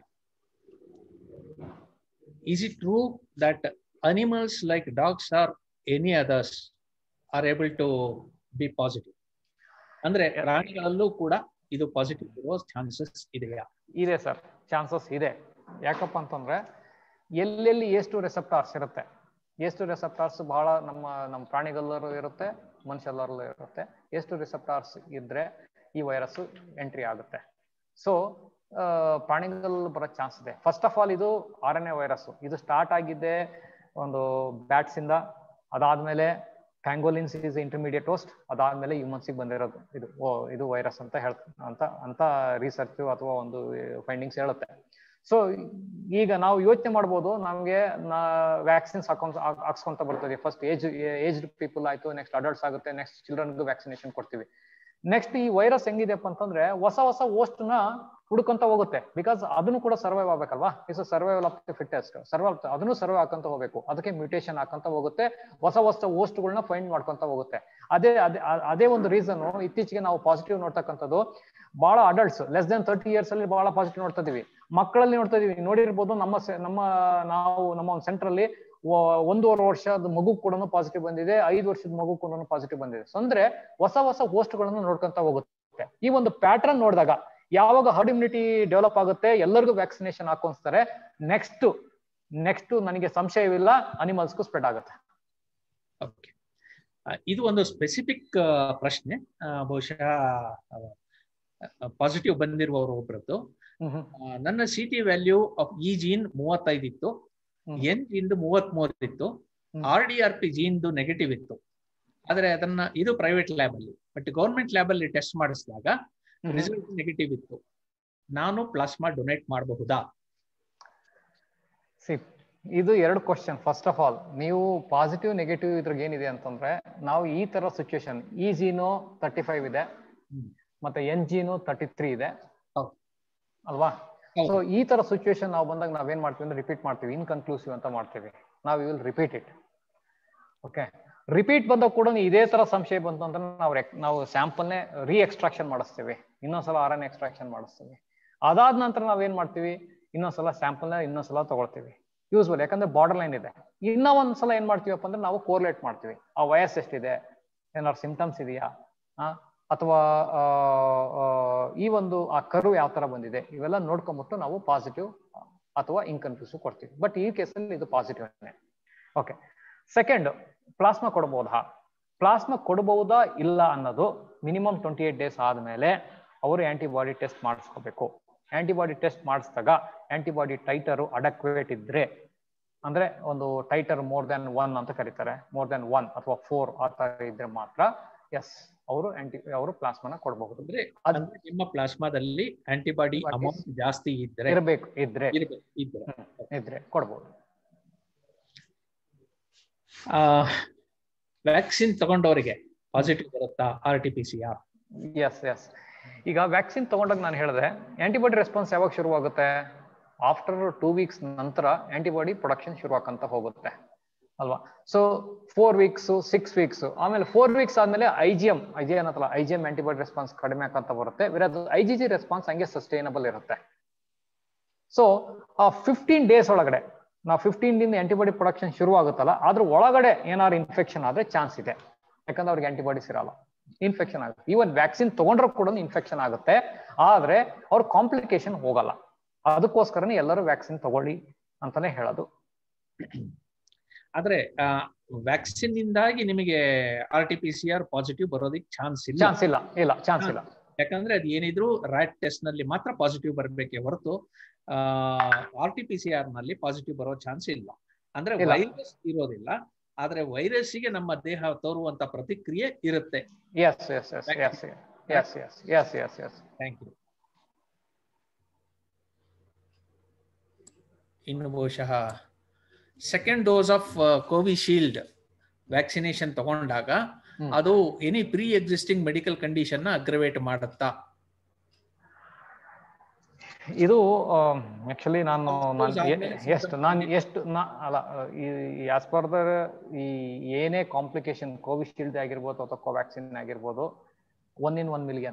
Is it true that animals like dogs or any others are able to be positive? ಅಂದ್ರೆ ಪ್ರಾಣಿಗಳಲ್ಲೂ ಕೂಡ ಇದು positive ಇರುವ chances ಇದೆಯಾ ಇದೆ sir chances ಇದೆ ಯಾಕಪ್ಪ ಅಂತಂದ್ರೆ ಎಲ್ಲೆಲ್ಲಿ ಎಷ್ಟು ರೆಸೆಪ್ಟಾರ್ಸ್ ಇರುತ್ತೆ ಎಷ್ಟು ರೆಸೆಪ್ಟಾರ್ಸ್ ಬಹಳ ನಮ್ಮ ನಮ್ಮ ಪ್ರಾಣಿಗಲ್ಲರೂ ಇರುತ್ತೆ ಮನುಷ್ಯಲ್ಲರಲ್ಲೂ ಇರುತ್ತೆ ಎಷ್ಟು ರಿಸೆಪ್ಟಾರ್ಸ್ ಇದ್ರೆ ಈ ವೈರಸ್ ಎಂಟ್ರಿ ಆಗುತ್ತೆ ಸೊ ಪ್ರಾಣಿಗಳಲ್ಲಿ ಬರೋ ಚಾನ್ಸ್ ಇದೆ ಫಸ್ಟ್ ಆಫ್ ಆಲ್ ಇದು ಆರ್ ಎನ್ ಎ ವೈರಸ್ ಇದು ಸ್ಟಾರ್ಟ್ ಆಗಿದ್ದೆ ಒಂದು ಬ್ಯಾಟ್ಸ್ ಇಂದ ಅದಾದ್ಮೇಲೆ ಪ್ಯಾಂಗೋಲಿನ್ಸ್ ಇಸ್ ಇಂಟರ್ಮೀಡಿಯೇಟ್ ಹೋಸ್ಟ್ ಅದಾದ್ಮೇಲೆ ಹ್ಯೂಮನ್ಸಿಗೆ ಬಂದಿರೋದು ಇದು ಓ ಇದು ವೈರಸ್ ಅಂತ ಹೇಳ್ ಅಂತ ಅಂತ ರಿಸರ್ಚ್ ಅಥವಾ ಒಂದು ಫೈಂಡಿಂಗ್ಸ್ ಹೇಳುತ್ತೆ ಸೊ ಈಗ ನಾವು ಯೋಚನೆ ಮಾಡ್ಬೋದು ನಮ್ಗೆ ವ್ಯಾಕ್ಸಿನ್ಸ್ ಹಾಕೊಂಡ್ ಹಾಕ್ಸ್ಕೊಂತ ಬರ್ತದೆ ಫಸ್ಟ್ ಏಜ್ ಏಜ್ಡ್ ಪೀಪಲ್ ಆಯ್ತು ನೆಕ್ಸ್ಟ್ ಅಡಲ್ಟ್ಸ್ ಆಗುತ್ತೆ ನೆಕ್ಸ್ಟ್ ಚಿಲ್ಡ್ರನ್ಗೂ ವ್ಯಾಕ್ಸಿನೇಷನ್ ಕೊಡ್ತೀವಿ ನೆಕ್ಸ್ಟ್ ಈ ವೈರಸ್ ಹೆಂಗಿದೆಪ್ಪ ಅಂತಂದ್ರೆ ಹೊಸ ಹೊಸ ಹೋಸ್ಟ್ ನ ಹುಡುಕೊಂತ ಹೋಗುತ್ತೆ ಬಿಕಾಸ್ ಅದನ್ನು ಕೂಡ ಸರ್ವೈವ್ ಆಗ್ಬೇಕಲ್ವಾ is survival of the fittest survive ಅದನ್ನು ಸರ್ವೈವ್ ಹಾಕೊಂತ ಹೋಗ್ಬೇಕು ಅದಕ್ಕೆ ಮ್ಯೂಟೇಷನ್ ಹಾಕೊಂತ ಹೋಗುತ್ತೆ ಹೊಸ ಹೊಸ ಹೋಸ್ಟ್ಗಳನ್ನ ಫೈಂಡ್ ಮಾಡ್ಕೊಂತ ಹೋಗುತ್ತೆ ಅದೇ ಅದೇ ಅದೇ ಒಂದು ರೀಸನ್ ಇತ್ತೀಚೆಗೆ ನಾವು ಪಾಸಿಟಿವ್ ನೋಡ್ತಕ್ಕಂಥದ್ದು ಬಹಳ adults less than thirty years ಅಲ್ಲಿ ಬಹಳ ಪಾಸಿಟಿವ್ ನೋಡ್ತಾ ಇದೀವಿ ಮಕ್ಕಳಲ್ಲಿ ನೋಡ್ತಾ ಇದೀವಿ ನೋಡಿರ್ಬೋದು ನಮ್ಮ ನಮ್ಮ ನಾವು ನಮ್ಮ ಒಂದು ಸೆಂಟರ್ ಅಲ್ಲಿ ಒಂದೂವರೆ ವರ್ಷದ ಮಗು ಕೂಡ ಪಾಸಿಟಿವ್ ಬಂದಿದೆ ಐದು ವರ್ಷದ ಮಗು ಕೂಡ ಪಾಸಿಟಿವ್ ಬಂದಿದೆ ಸೊ ಅಂದ್ರೆ ಹೊಸ ಹೊಸ ಹೋಸ್ಟ್ಗಳನ್ನು ನೋಡ್ಕೊಂತ ಹೋಗುತ್ತೆ ಈ ಒಂದು ಪ್ಯಾಟರ್ನ್ ನೋಡಿದಾಗ ಯಾವಾಗ ಹರ್ಡ್ ಇಮ್ಯುನಿಟಿ ಡೆವಲಪ್ ಆಗುತ್ತೆ ಎಲ್ಲರಿಗೂ ವ್ಯಾಕ್ಸಿನೇಷನ್ ಹಾಕೊಂತಾರೆ ನೆಕ್ಸ್ಟ್ ನೆಕ್ಸ್ಟ್ ನನಗೆ ಸಂಶಯವಿಲ್ಲ ಅನಿಮಲ್ಸ್ಗೂ ಸ್ಪ್ರೆಡ್ ಆಗುತ್ತೆ ಓಕೆ ಇದು ಒಂದು ಸ್ಪೆಸಿಫಿಕ್ ಪ್ರಶ್ನೆ ಬಹುಶಃ ಪಾಸಿಟಿವ್ ಬಂದಿರುವವರು ಒಬ್ಬರದ್ದು ನನ್ನ ಸಿ ಟಿ ವ್ಯಾಲ್ಯೂ ಆಫ್ ಈ ಜೀನ್ ಮೂವತ್ತೈದು ಇತ್ತು ಎನ್ ಜಿಂದು ಮೂವತ್ ಮೂವತ್ತು ಇತ್ತು ಆರ್ ಡಿ ಆರ್ ಪಿ ಜೀನ್ದು ನೆಗೆಟಿವ್ ಇತ್ತು ಆದ್ರೆ ಅದನ್ನ ಇದು ಪ್ರೈವೇಟ್ ಲ್ಯಾಬ್ ಅಲ್ಲಿ ಬಟ್ ಗೌರ್ಮೆಂಟ್ ಲ್ಯಾಬ್ ಅಲ್ಲಿ ಟೆಸ್ಟ್ ಮಾಡಿಸಿದಾಗ ಹ್ಮ್. ರಿಸಲ್ಟ್ ನೆಗೆಟಿವ್ ಇತ್ತು ನಾನು ಪ್ಲಾಸ್ಮಾ ಡೊನೇಟ್ ಮಾಡಬಹುದಾ ಸಿ ಇದು ಎರಡು ಕ್ವಶನ್ ಫಸ್ಟ್ ಆಫ್ ಆಲ್ ನೀವು ಪಾಸಿಟಿವ್ ನೆಗೆಟಿವ್ ಇದ್ರಾಗ ಏನಿದೆ ಅಂತಂದ್ರೆ ನಾವು ಈ ತರ ಸಿಚುವೇಶನ್ ಈ ಜೀನು ತರ್ಟಿ ಫೈವ್ ಇದೆ ಹ್ಮ್. ಮತ್ತೆ ಎನ್ ಜೀನು ತರ್ಟಿ ತ್ರೀ ಇದೆ ಹೌದು. ಅಲ್ವಾ ಹೌದು. ಸೊ ಈ ತರ ಸಿಚುವೇಶನ್ ನಾವು ಬಂದಾಗ ನಾವೇನ್ ಮಾಡ್ತೀವಿ ಅಂದ್ರೆ ರಿಪೀಟ್ ಮಾಡ್ತೀವಿ ಇನ್ಕನ್ಕ್ಲೂಸಿವ್ ಅಂತ ಮಾಡ್ತೀವಿ ನಾವು will repeat it okay repeat ಬಂದಾಗ ಕೂಡ ಇದೇ ತರ ಸಂಶಯ ಬಂತು ಅಂತ ನಾವು rec- ನಾವು ಸ್ಯಾಂಪಲ್ನೇ ರೀ ಎಕ್ಸ್ಟ್ರಾಕ್ಷನ್ ಮಾಡಿಸ್ತೀವಿ ಇನ್ನೊಂದ್ಸಲ ಆರ್ ಎನ್ ಎಕ್ಸ್ಟ್ರಾಕ್ಷನ್ ಮಾಡಿಸ್ತೀವಿ ಅದಾದ ನಂತರ ನಾವೇನ್ ಮಾಡ್ತೀವಿ ಇನ್ನೊಂದ್ಸಲ ಸ್ಯಾಂಪಲ್ನ ಇನ್ನೊಂದ್ಸಲ ತಗೊಳ್ತೀವಿ ಯೂಸ್ವಲ್ ಯಾಕಂದ್ರೆ ಬಾರ್ಡರ್ ಲೈನ್ ಇದೆ ಇನ್ನ ಒಂದ್ಸಲ ಏನ್ ಮಾಡ್ತೀವಪ್ಪ ಅಂದ್ರೆ ನಾವು ಕೋರ್ಲೇಟ್ ಮಾಡ್ತೀವಿ ಆ ವಯಸ್ಸು ಎಷ್ಟಿದೆ ಏನಾದ್ರು ಸಿಂಟಮ್ಸ್ ಇದೆಯಾ ಆ, ಅಥವಾ ಆ, ಆ, ಈ ಒಂದು ಆ ಕರು ಯಾವ ತರ ಬಂದಿದೆ ಇವೆಲ್ಲ ನೋಡ್ಕೊಂಬಿಟ್ಟು ನಾವು ಪಾಸಿಟಿವ್ ಅಥವಾ ಇನ್ಕನ್ಫ್ಯೂಸಿವ್ ಕೊಡ್ತೀವಿ ಬಟ್ ಈ ಕೇಸಲ್ಲಿ ಇದು ಪಾಸಿಟಿವ್ ಓಕೆ ಸೆಕೆಂಡ್ ಪ್ಲಾಸ್ಮಾ ಕೊಡಬಹುದಾ ಪ್ಲಾಸ್ಮಾ ಕೊಡಬಹುದಾ ಇಲ್ಲ ಅನ್ನೋದು ಮಿನಿಮಮ್ ಟ್ವೆಂಟಿ ಏಟ್ ಡೇಸ್ ಆದಮೇಲೆ ಅವರು ಆಂಟಿಬಾಡಿ ಟೆಸ್ಟ್ ಮಾಡಿಸ್ಕೋಬೇಕು ಆಂಟಿಬಾಡಿ ಟೆಸ್ಟ್ ಮಾಡಿಸಿದಾಗ ಆಂಟಿಬಾಡಿ ಟೈಟರು ಅಡಕ್ವೇಟ್ ಇದ್ರೆ ಅಂದ್ರೆ ಒಂದು ಟೈಟರ್ ಮೋರ್ ದನ್ ಒನ್ ಅಂತ ಕರೀತಾರೆ ಮೋರ್ ದನ್ ಒನ್ ಅಥವಾ ಫೋರ್ ಆ ತರ ಇದ್ರೆ ಮಾತ್ರ ಎಸ್ ಅವರು ಆಂಟಿ ಅವರು ಪ್ಲಾಸ್ಮಾನ ಕೊಡಬಹುದು ಅಂದ್ರೆ ಅದ್- ಅಂದ್ರೆ ನಿಮ್ಮ ಪ್ಲಾಸ್ಮಾದಲ್ಲಿ ಆಂಟಿಬಾಡಿ Antibodies ಅಮೌಂಟ್ ಜಾಸ್ತಿ ಇದ್ರೆ ಇರಬೇಕು ಇದ್ರೆ ಇರ್ಬೇಕು ಇದ್ರೆ ಇದ್ರೆ ಕೊಡ್ಬೋದು ವ್ಯಾಕ್ಸಿನ್ ತಗೊಂಡವರಿಗೆ ಪಾಸಿಟಿವ್ ಬರುತ್ತಾ R T P C R yes yes ಈಗ ವ್ಯಾಕ್ಸಿನ್ ತಗೊಂಡಾಗ ನಾನು ಹೇಳಿದೆ ಆಂಟಿಬಾಡಿ ರೆಸ್ಪಾನ್ಸ್ ಯಾವಾಗ ಶುರುವಾಗುತ್ತೆ ಆಫ್ಟರ್ ಟೂ ವೀಕ್ಸ್ ನಂತರ ಆಂಟಿಬಾಡಿ ಪ್ರೊಡಕ್ಷನ್ ಶುರುವಾಕಂತ ಹೋಗುತ್ತೆ ಅಲ್ವಾ so four weeks six weeks ಆಮೇಲೆ ಫೋರ್ ವೀಕ್ಸ್ ಆದ್ಮೇಲೆ I G M I G ಏನತ್ತಲ್ಲ I G M antibody response ಕಡಿಮೆ ಆಕಂತ ಬರುತ್ತೆ ಅದು ಐ ಜಿ ಜಿ ರೆಸ್ಪಾನ್ಸ್ ಹಂಗೆ ಸಸ್ಟೈನಬಲ್ ಇರುತ್ತೆ ಸೊ ಆ ಫಿಫ್ಟೀನ್ ಡೇಸ್ ಒಳಗಡೆ ನಾವು ಫಿಫ್ಟೀನ್ ದಿಂದ ಆಂಟಿಬಾಡಿ ಪ್ರೊಡಕ್ಷನ್ ಶುರು ಆಗುತ್ತಲ್ಲ ಅದ್ರ ಒಳಗಡೆ ಏನಾದ್ರು ಇನ್ಫೆಕ್ಷನ್ ಆದ್ರೆ ಚಾನ್ಸ್ ಇದೆ ಯಾಕಂದ್ರೆ ಅವ್ರಿಗೆ ಆಂಟಿಬಾಡೀಸ್ ಇರಲ್ಲ ಇನ್ಫೆಕ್ಷನ್ ಆಗುತ್ತೆ ಈವನ್ ವ್ಯಾಕ್ಸಿನ್ ತಗೊಂಡ್ರೂ ಕೂಡ ಇನ್ಫೆಕ್ಷನ್ ಆಗುತ್ತೆ ಆದ್ರೆ ಅವ್ರ ಕಾಂಪ್ಲಿಕೇಶನ್ ಹೋಗಲ್ಲ ಅದಕ್ಕೋಸ್ಕರನೇ ಎಲ್ಲರೂ ವ್ಯಾಕ್ಸಿನ್ ತಗೊಳ್ಳಿ ಅಂತಾನೆ ಹೇಳೋದು ಆದ್ರೆ ವ್ಯಾಕ್ಸಿನ್ ಇಂದಾಗಿ ನಿಮಗೆ R T P C R positive ಬರೋದಕ್ಕೆ ಚಾನ್ಸ್ ಇಲ್ಲ ಚಾನ್ಸ್ ಇಲ್ಲ ಇಲ್ಲ ಚಾನ್ಸ್ ಇಲ್ಲ ಯಾಕಂದ್ರೆ ಅದು ಏನಿದ್ರು ರ್ಯಾಟ್ ಟೆಸ್ಟ್ ನಲ್ಲಿ ಮಾತ್ರ ಪಾಸಿಟಿವ್ ಬರಬೇಕೆ ಹೊರತು R T P C R ನಲ್ಲಿ ಪಾಸಿಟಿವ್ ಬರೋ ಚಾನ್ಸ್ ಇಲ್ಲ ಅಂದ್ರೆ ಇಲ್ಲ. ವೈರಸ್ ಇರೋದಿಲ್ಲ ಆದ್ರೆ ವೈರಸ್ ಗೆ ನಮ್ಮ ದೇಹ ತೋರುವಂತ ಪ್ರತಿಕ್ರಿಯೆ ಇರುತ್ತೆ yes yes yes yes yes yes yes yes yes thank you ಇನ್ನು ಬಹುಶಃ second dose of Covishield vaccination ತಗೊಂಡಾಗ ಹ್ಮ್. ಅದು any pre existing medical condition ನ ಅಗ್ರವೇಟ್ ಮಾಡುತ್ತಾ ಇದು ಆಕ್ಚುಲಿ ನಾನು ನಾನು Suppose ಆದ್ಮೇಲೆ ಎಷ್ಟು ನಾನು ಎಷ್ಟು ನಾ ಅಲ್ಲ ಆಸ್ ಪರ್ ದ ಈ ಏನೇ ಕಾಂಪ್ಲಿಕೇಶನ್ ಕೋವಿಶೀಲ್ಡ್ ಆಗಿರ್ಬೋದು ಅಥವಾ ಕೋವ್ಯಾಕ್ಸಿನ್ ಆಗಿರ್ಬೋದು one in one million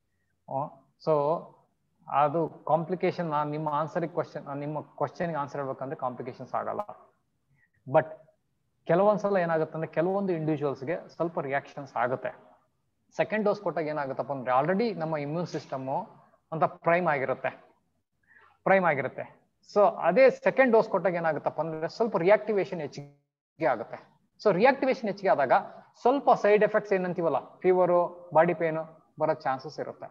so ಅದು ಕಾಂಪ್ಲಿಕೇಶನ್ ನಾನು ನಿಮ್ಮ ಆನ್ಸರಿಗೆ ಕ್ವಶನ್ ನಿಮ್ಮ ಕ್ವಶನ್ಗೆ ಆನ್ಸರ್ ಹೇಳ್ಬೇಕಂದ್ರೆ ಕಾಂಪ್ಲಿಕೇಶನ್ಸ್ ಆಗಲ್ಲ ಬಟ್ ಕೆಲವೊಂದ್ಸಲ ಏನಾಗುತ್ತೆ ಅಂದ್ರೆ ಕೆಲವೊಂದು ಇಂಡಿವಿಜುವಲ್ಸ್ಗೆ ಸ್ವಲ್ಪ ರಿಯಾಕ್ಷನ್ಸ್ ಆಗುತ್ತೆ ಸೆಕೆಂಡ್ ಡೋಸ್ ಕೊಟ್ಟಾಗ ಏನಾಗುತ್ತಪ್ಪ ಅಂದ್ರೆ ಆಲ್ರೆಡಿ ನಮ್ಮ ಇಮ್ಯೂನ್ ಸಿಸ್ಟಮು ಅಂತ ಪ್ರೈಮ್ ಆಗಿರುತ್ತೆ ಪ್ರೈಮ್ ಆಗಿರುತ್ತೆ ಸೊ ಅದೇ ಸೆಕೆಂಡ್ ಡೋಸ್ ಕೊಟ್ಟಾಗ ಏನಾಗುತ್ತಪ್ಪ ಅಂದ್ರೆ ಸ್ವಲ್ಪ ರಿಯಾಕ್ಟಿವೇಶನ್ ಹೆಚ್ಚಿಗೆ ಆಗುತ್ತೆ ಸೊ ರಿಯಾಕ್ಟಿವೇಶನ್ ಹೆಚ್ಚಿಗೆ ಆದಾಗ ಸ್ವಲ್ಪ ಸೈಡ್ ಎಫೆಕ್ಟ್ಸ್ ಏನಂತೀವಲ್ಲ ಫೀವರು ಬಾಡಿ ಪೇನು ಬರೋ ಚಾನ್ಸಸ್ ಇರುತ್ತೆ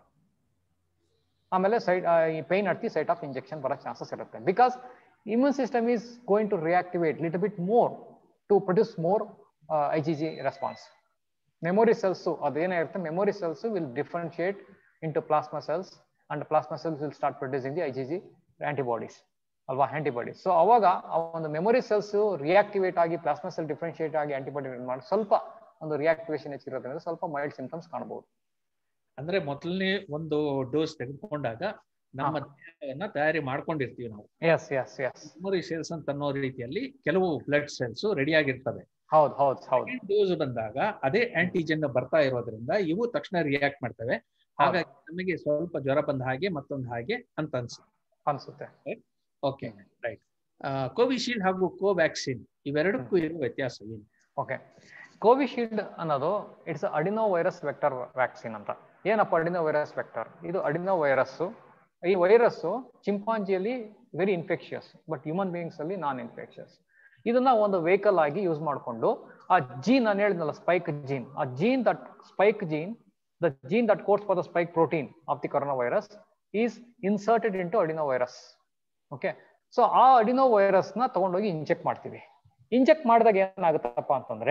ಆಮೇಲೆ ಸೈಡ್ ಈ pain at the site of injection ಬರೋ ಚಾನ್ಸಸ್ ಇರುತ್ತೆ because immune system is going to reactivate little bit more to produce more I G G response memory cells ಅದೇನಿರುತ್ತೆ memory cells will differentiate into plasma cells and plasma cells will start producing the I G G antibodies ಅಲ್ವಾ antibodies so ಅವಾಗ ಆ ಒಂದು memory cells reactivate ಆಗಿ plasma cell differentiate ಆಗಿ antibody ಮಾಡಿ ಸ್ವಲ್ಪ ಒಂದು ರಿಯಾಕ್ಟಿವೇಶನ್ ಹೆಚ್ಚಿರೋದ್ರಿಂದ ಸ್ವಲ್ಪ ಮೈಲ್ಡ್ ಸಿಂಪ್ಟಮ್ಸ್ ಕಾಣಬಹುದು ಅಂದ್ರೆ ಮೊದಲನೇ ಒಂದು ಡೋಸ್ ತೆಗೆದುಕೊಂಡಾಗ ನಮ್ಮ ದೇಹವನ್ನ ತಯಾರಿ ಮಾಡ್ಕೊಂಡಿರ್ತೀವಿ ನಾವು yes yes yes memory cells ಅಂತ ಅನ್ನೋ ರೀತಿಯಲ್ಲಿ ಕೆಲವು ಬ್ಲಡ್ ಸೆಲ್ಸ್ ರೆಡಿ ಆಗಿರ್ತವೆ ಹೌದು ಹೌದು ಹೌದು ಡೋಸ್ ಬಂದಾಗ ಅದೇ ಆಂಟಿಜೆನ್ ಬರ್ತಾ ಇರೋದ್ರಿಂದ ಇವು ತಕ್ಷಣ ರಿಯಾಕ್ಟ್ ಮಾಡ್ತವೆ ಹಾಗಾಗಿ ನಮಗೆ ಸ್ವಲ್ಪ ಜ್ವರ ಬಂದ ಹಾಗೆ ಮತ್ತೊಂದು ಹಾಗೆ ಅಂತ ಅನ್ಸುತ್ತೆ ಅನ್ಸುತ್ತೆ ಓಕೆ ರೈಟ್ ಕೋವಿಶೀಲ್ಡ್ ಹಾಗೂ ಕೋವ್ಯಾಕ್ಸಿನ್ ಇವೆರಡಕ್ಕೂ ಇರುವ ವ್ಯತ್ಯಾಸ ಏನು ಓಕೆ ಕೋವಿಶೀಲ್ಡ್ ಅನ್ನೋದು it's adeno virus vector vaccine ಅಂತ ಏನಪ್ಪ ಅಡಿನೋ ವೈರಸ್ ವೆಕ್ಟರ್ ಇದು ಅಡಿನೋ ವೈರಸ್ ಈ ವೈರಸ್ ಚಿಂಪಾಂಜಿಯಲ್ಲಿ very infectious but human beings ಅಲ್ಲಿ ನಾನ್ ಇನ್ಫೆಕ್ಷಿಯಸ್ ಇದನ್ನ ಒಂದು ವೆಹಿಕಲ್ ಆಗಿ ಯೂಸ್ ಮಾಡಿಕೊಂಡು ಆ ಜೀನ್ ನಾನು ಹೇಳಿದ್ನಲ್ಲ ಸ್ಪೈಕ್ ಜೀನ್ ಆ gene that spike gene the gene that codes for the spike protein of the corona virus is inserted into adeno virus okay so ಆ ಅಡಿನೋ ವೈರಸ್ ನ ತಗೊಂಡೋಗಿ ಇಂಜೆಕ್ಟ್ ಮಾಡ್ತೀವಿ ಇಂಜೆಕ್ಟ್ ಮಾಡಿದಾಗ ಏನಾಗುತ್ತಪ್ಪ ಅಂತಂದ್ರೆ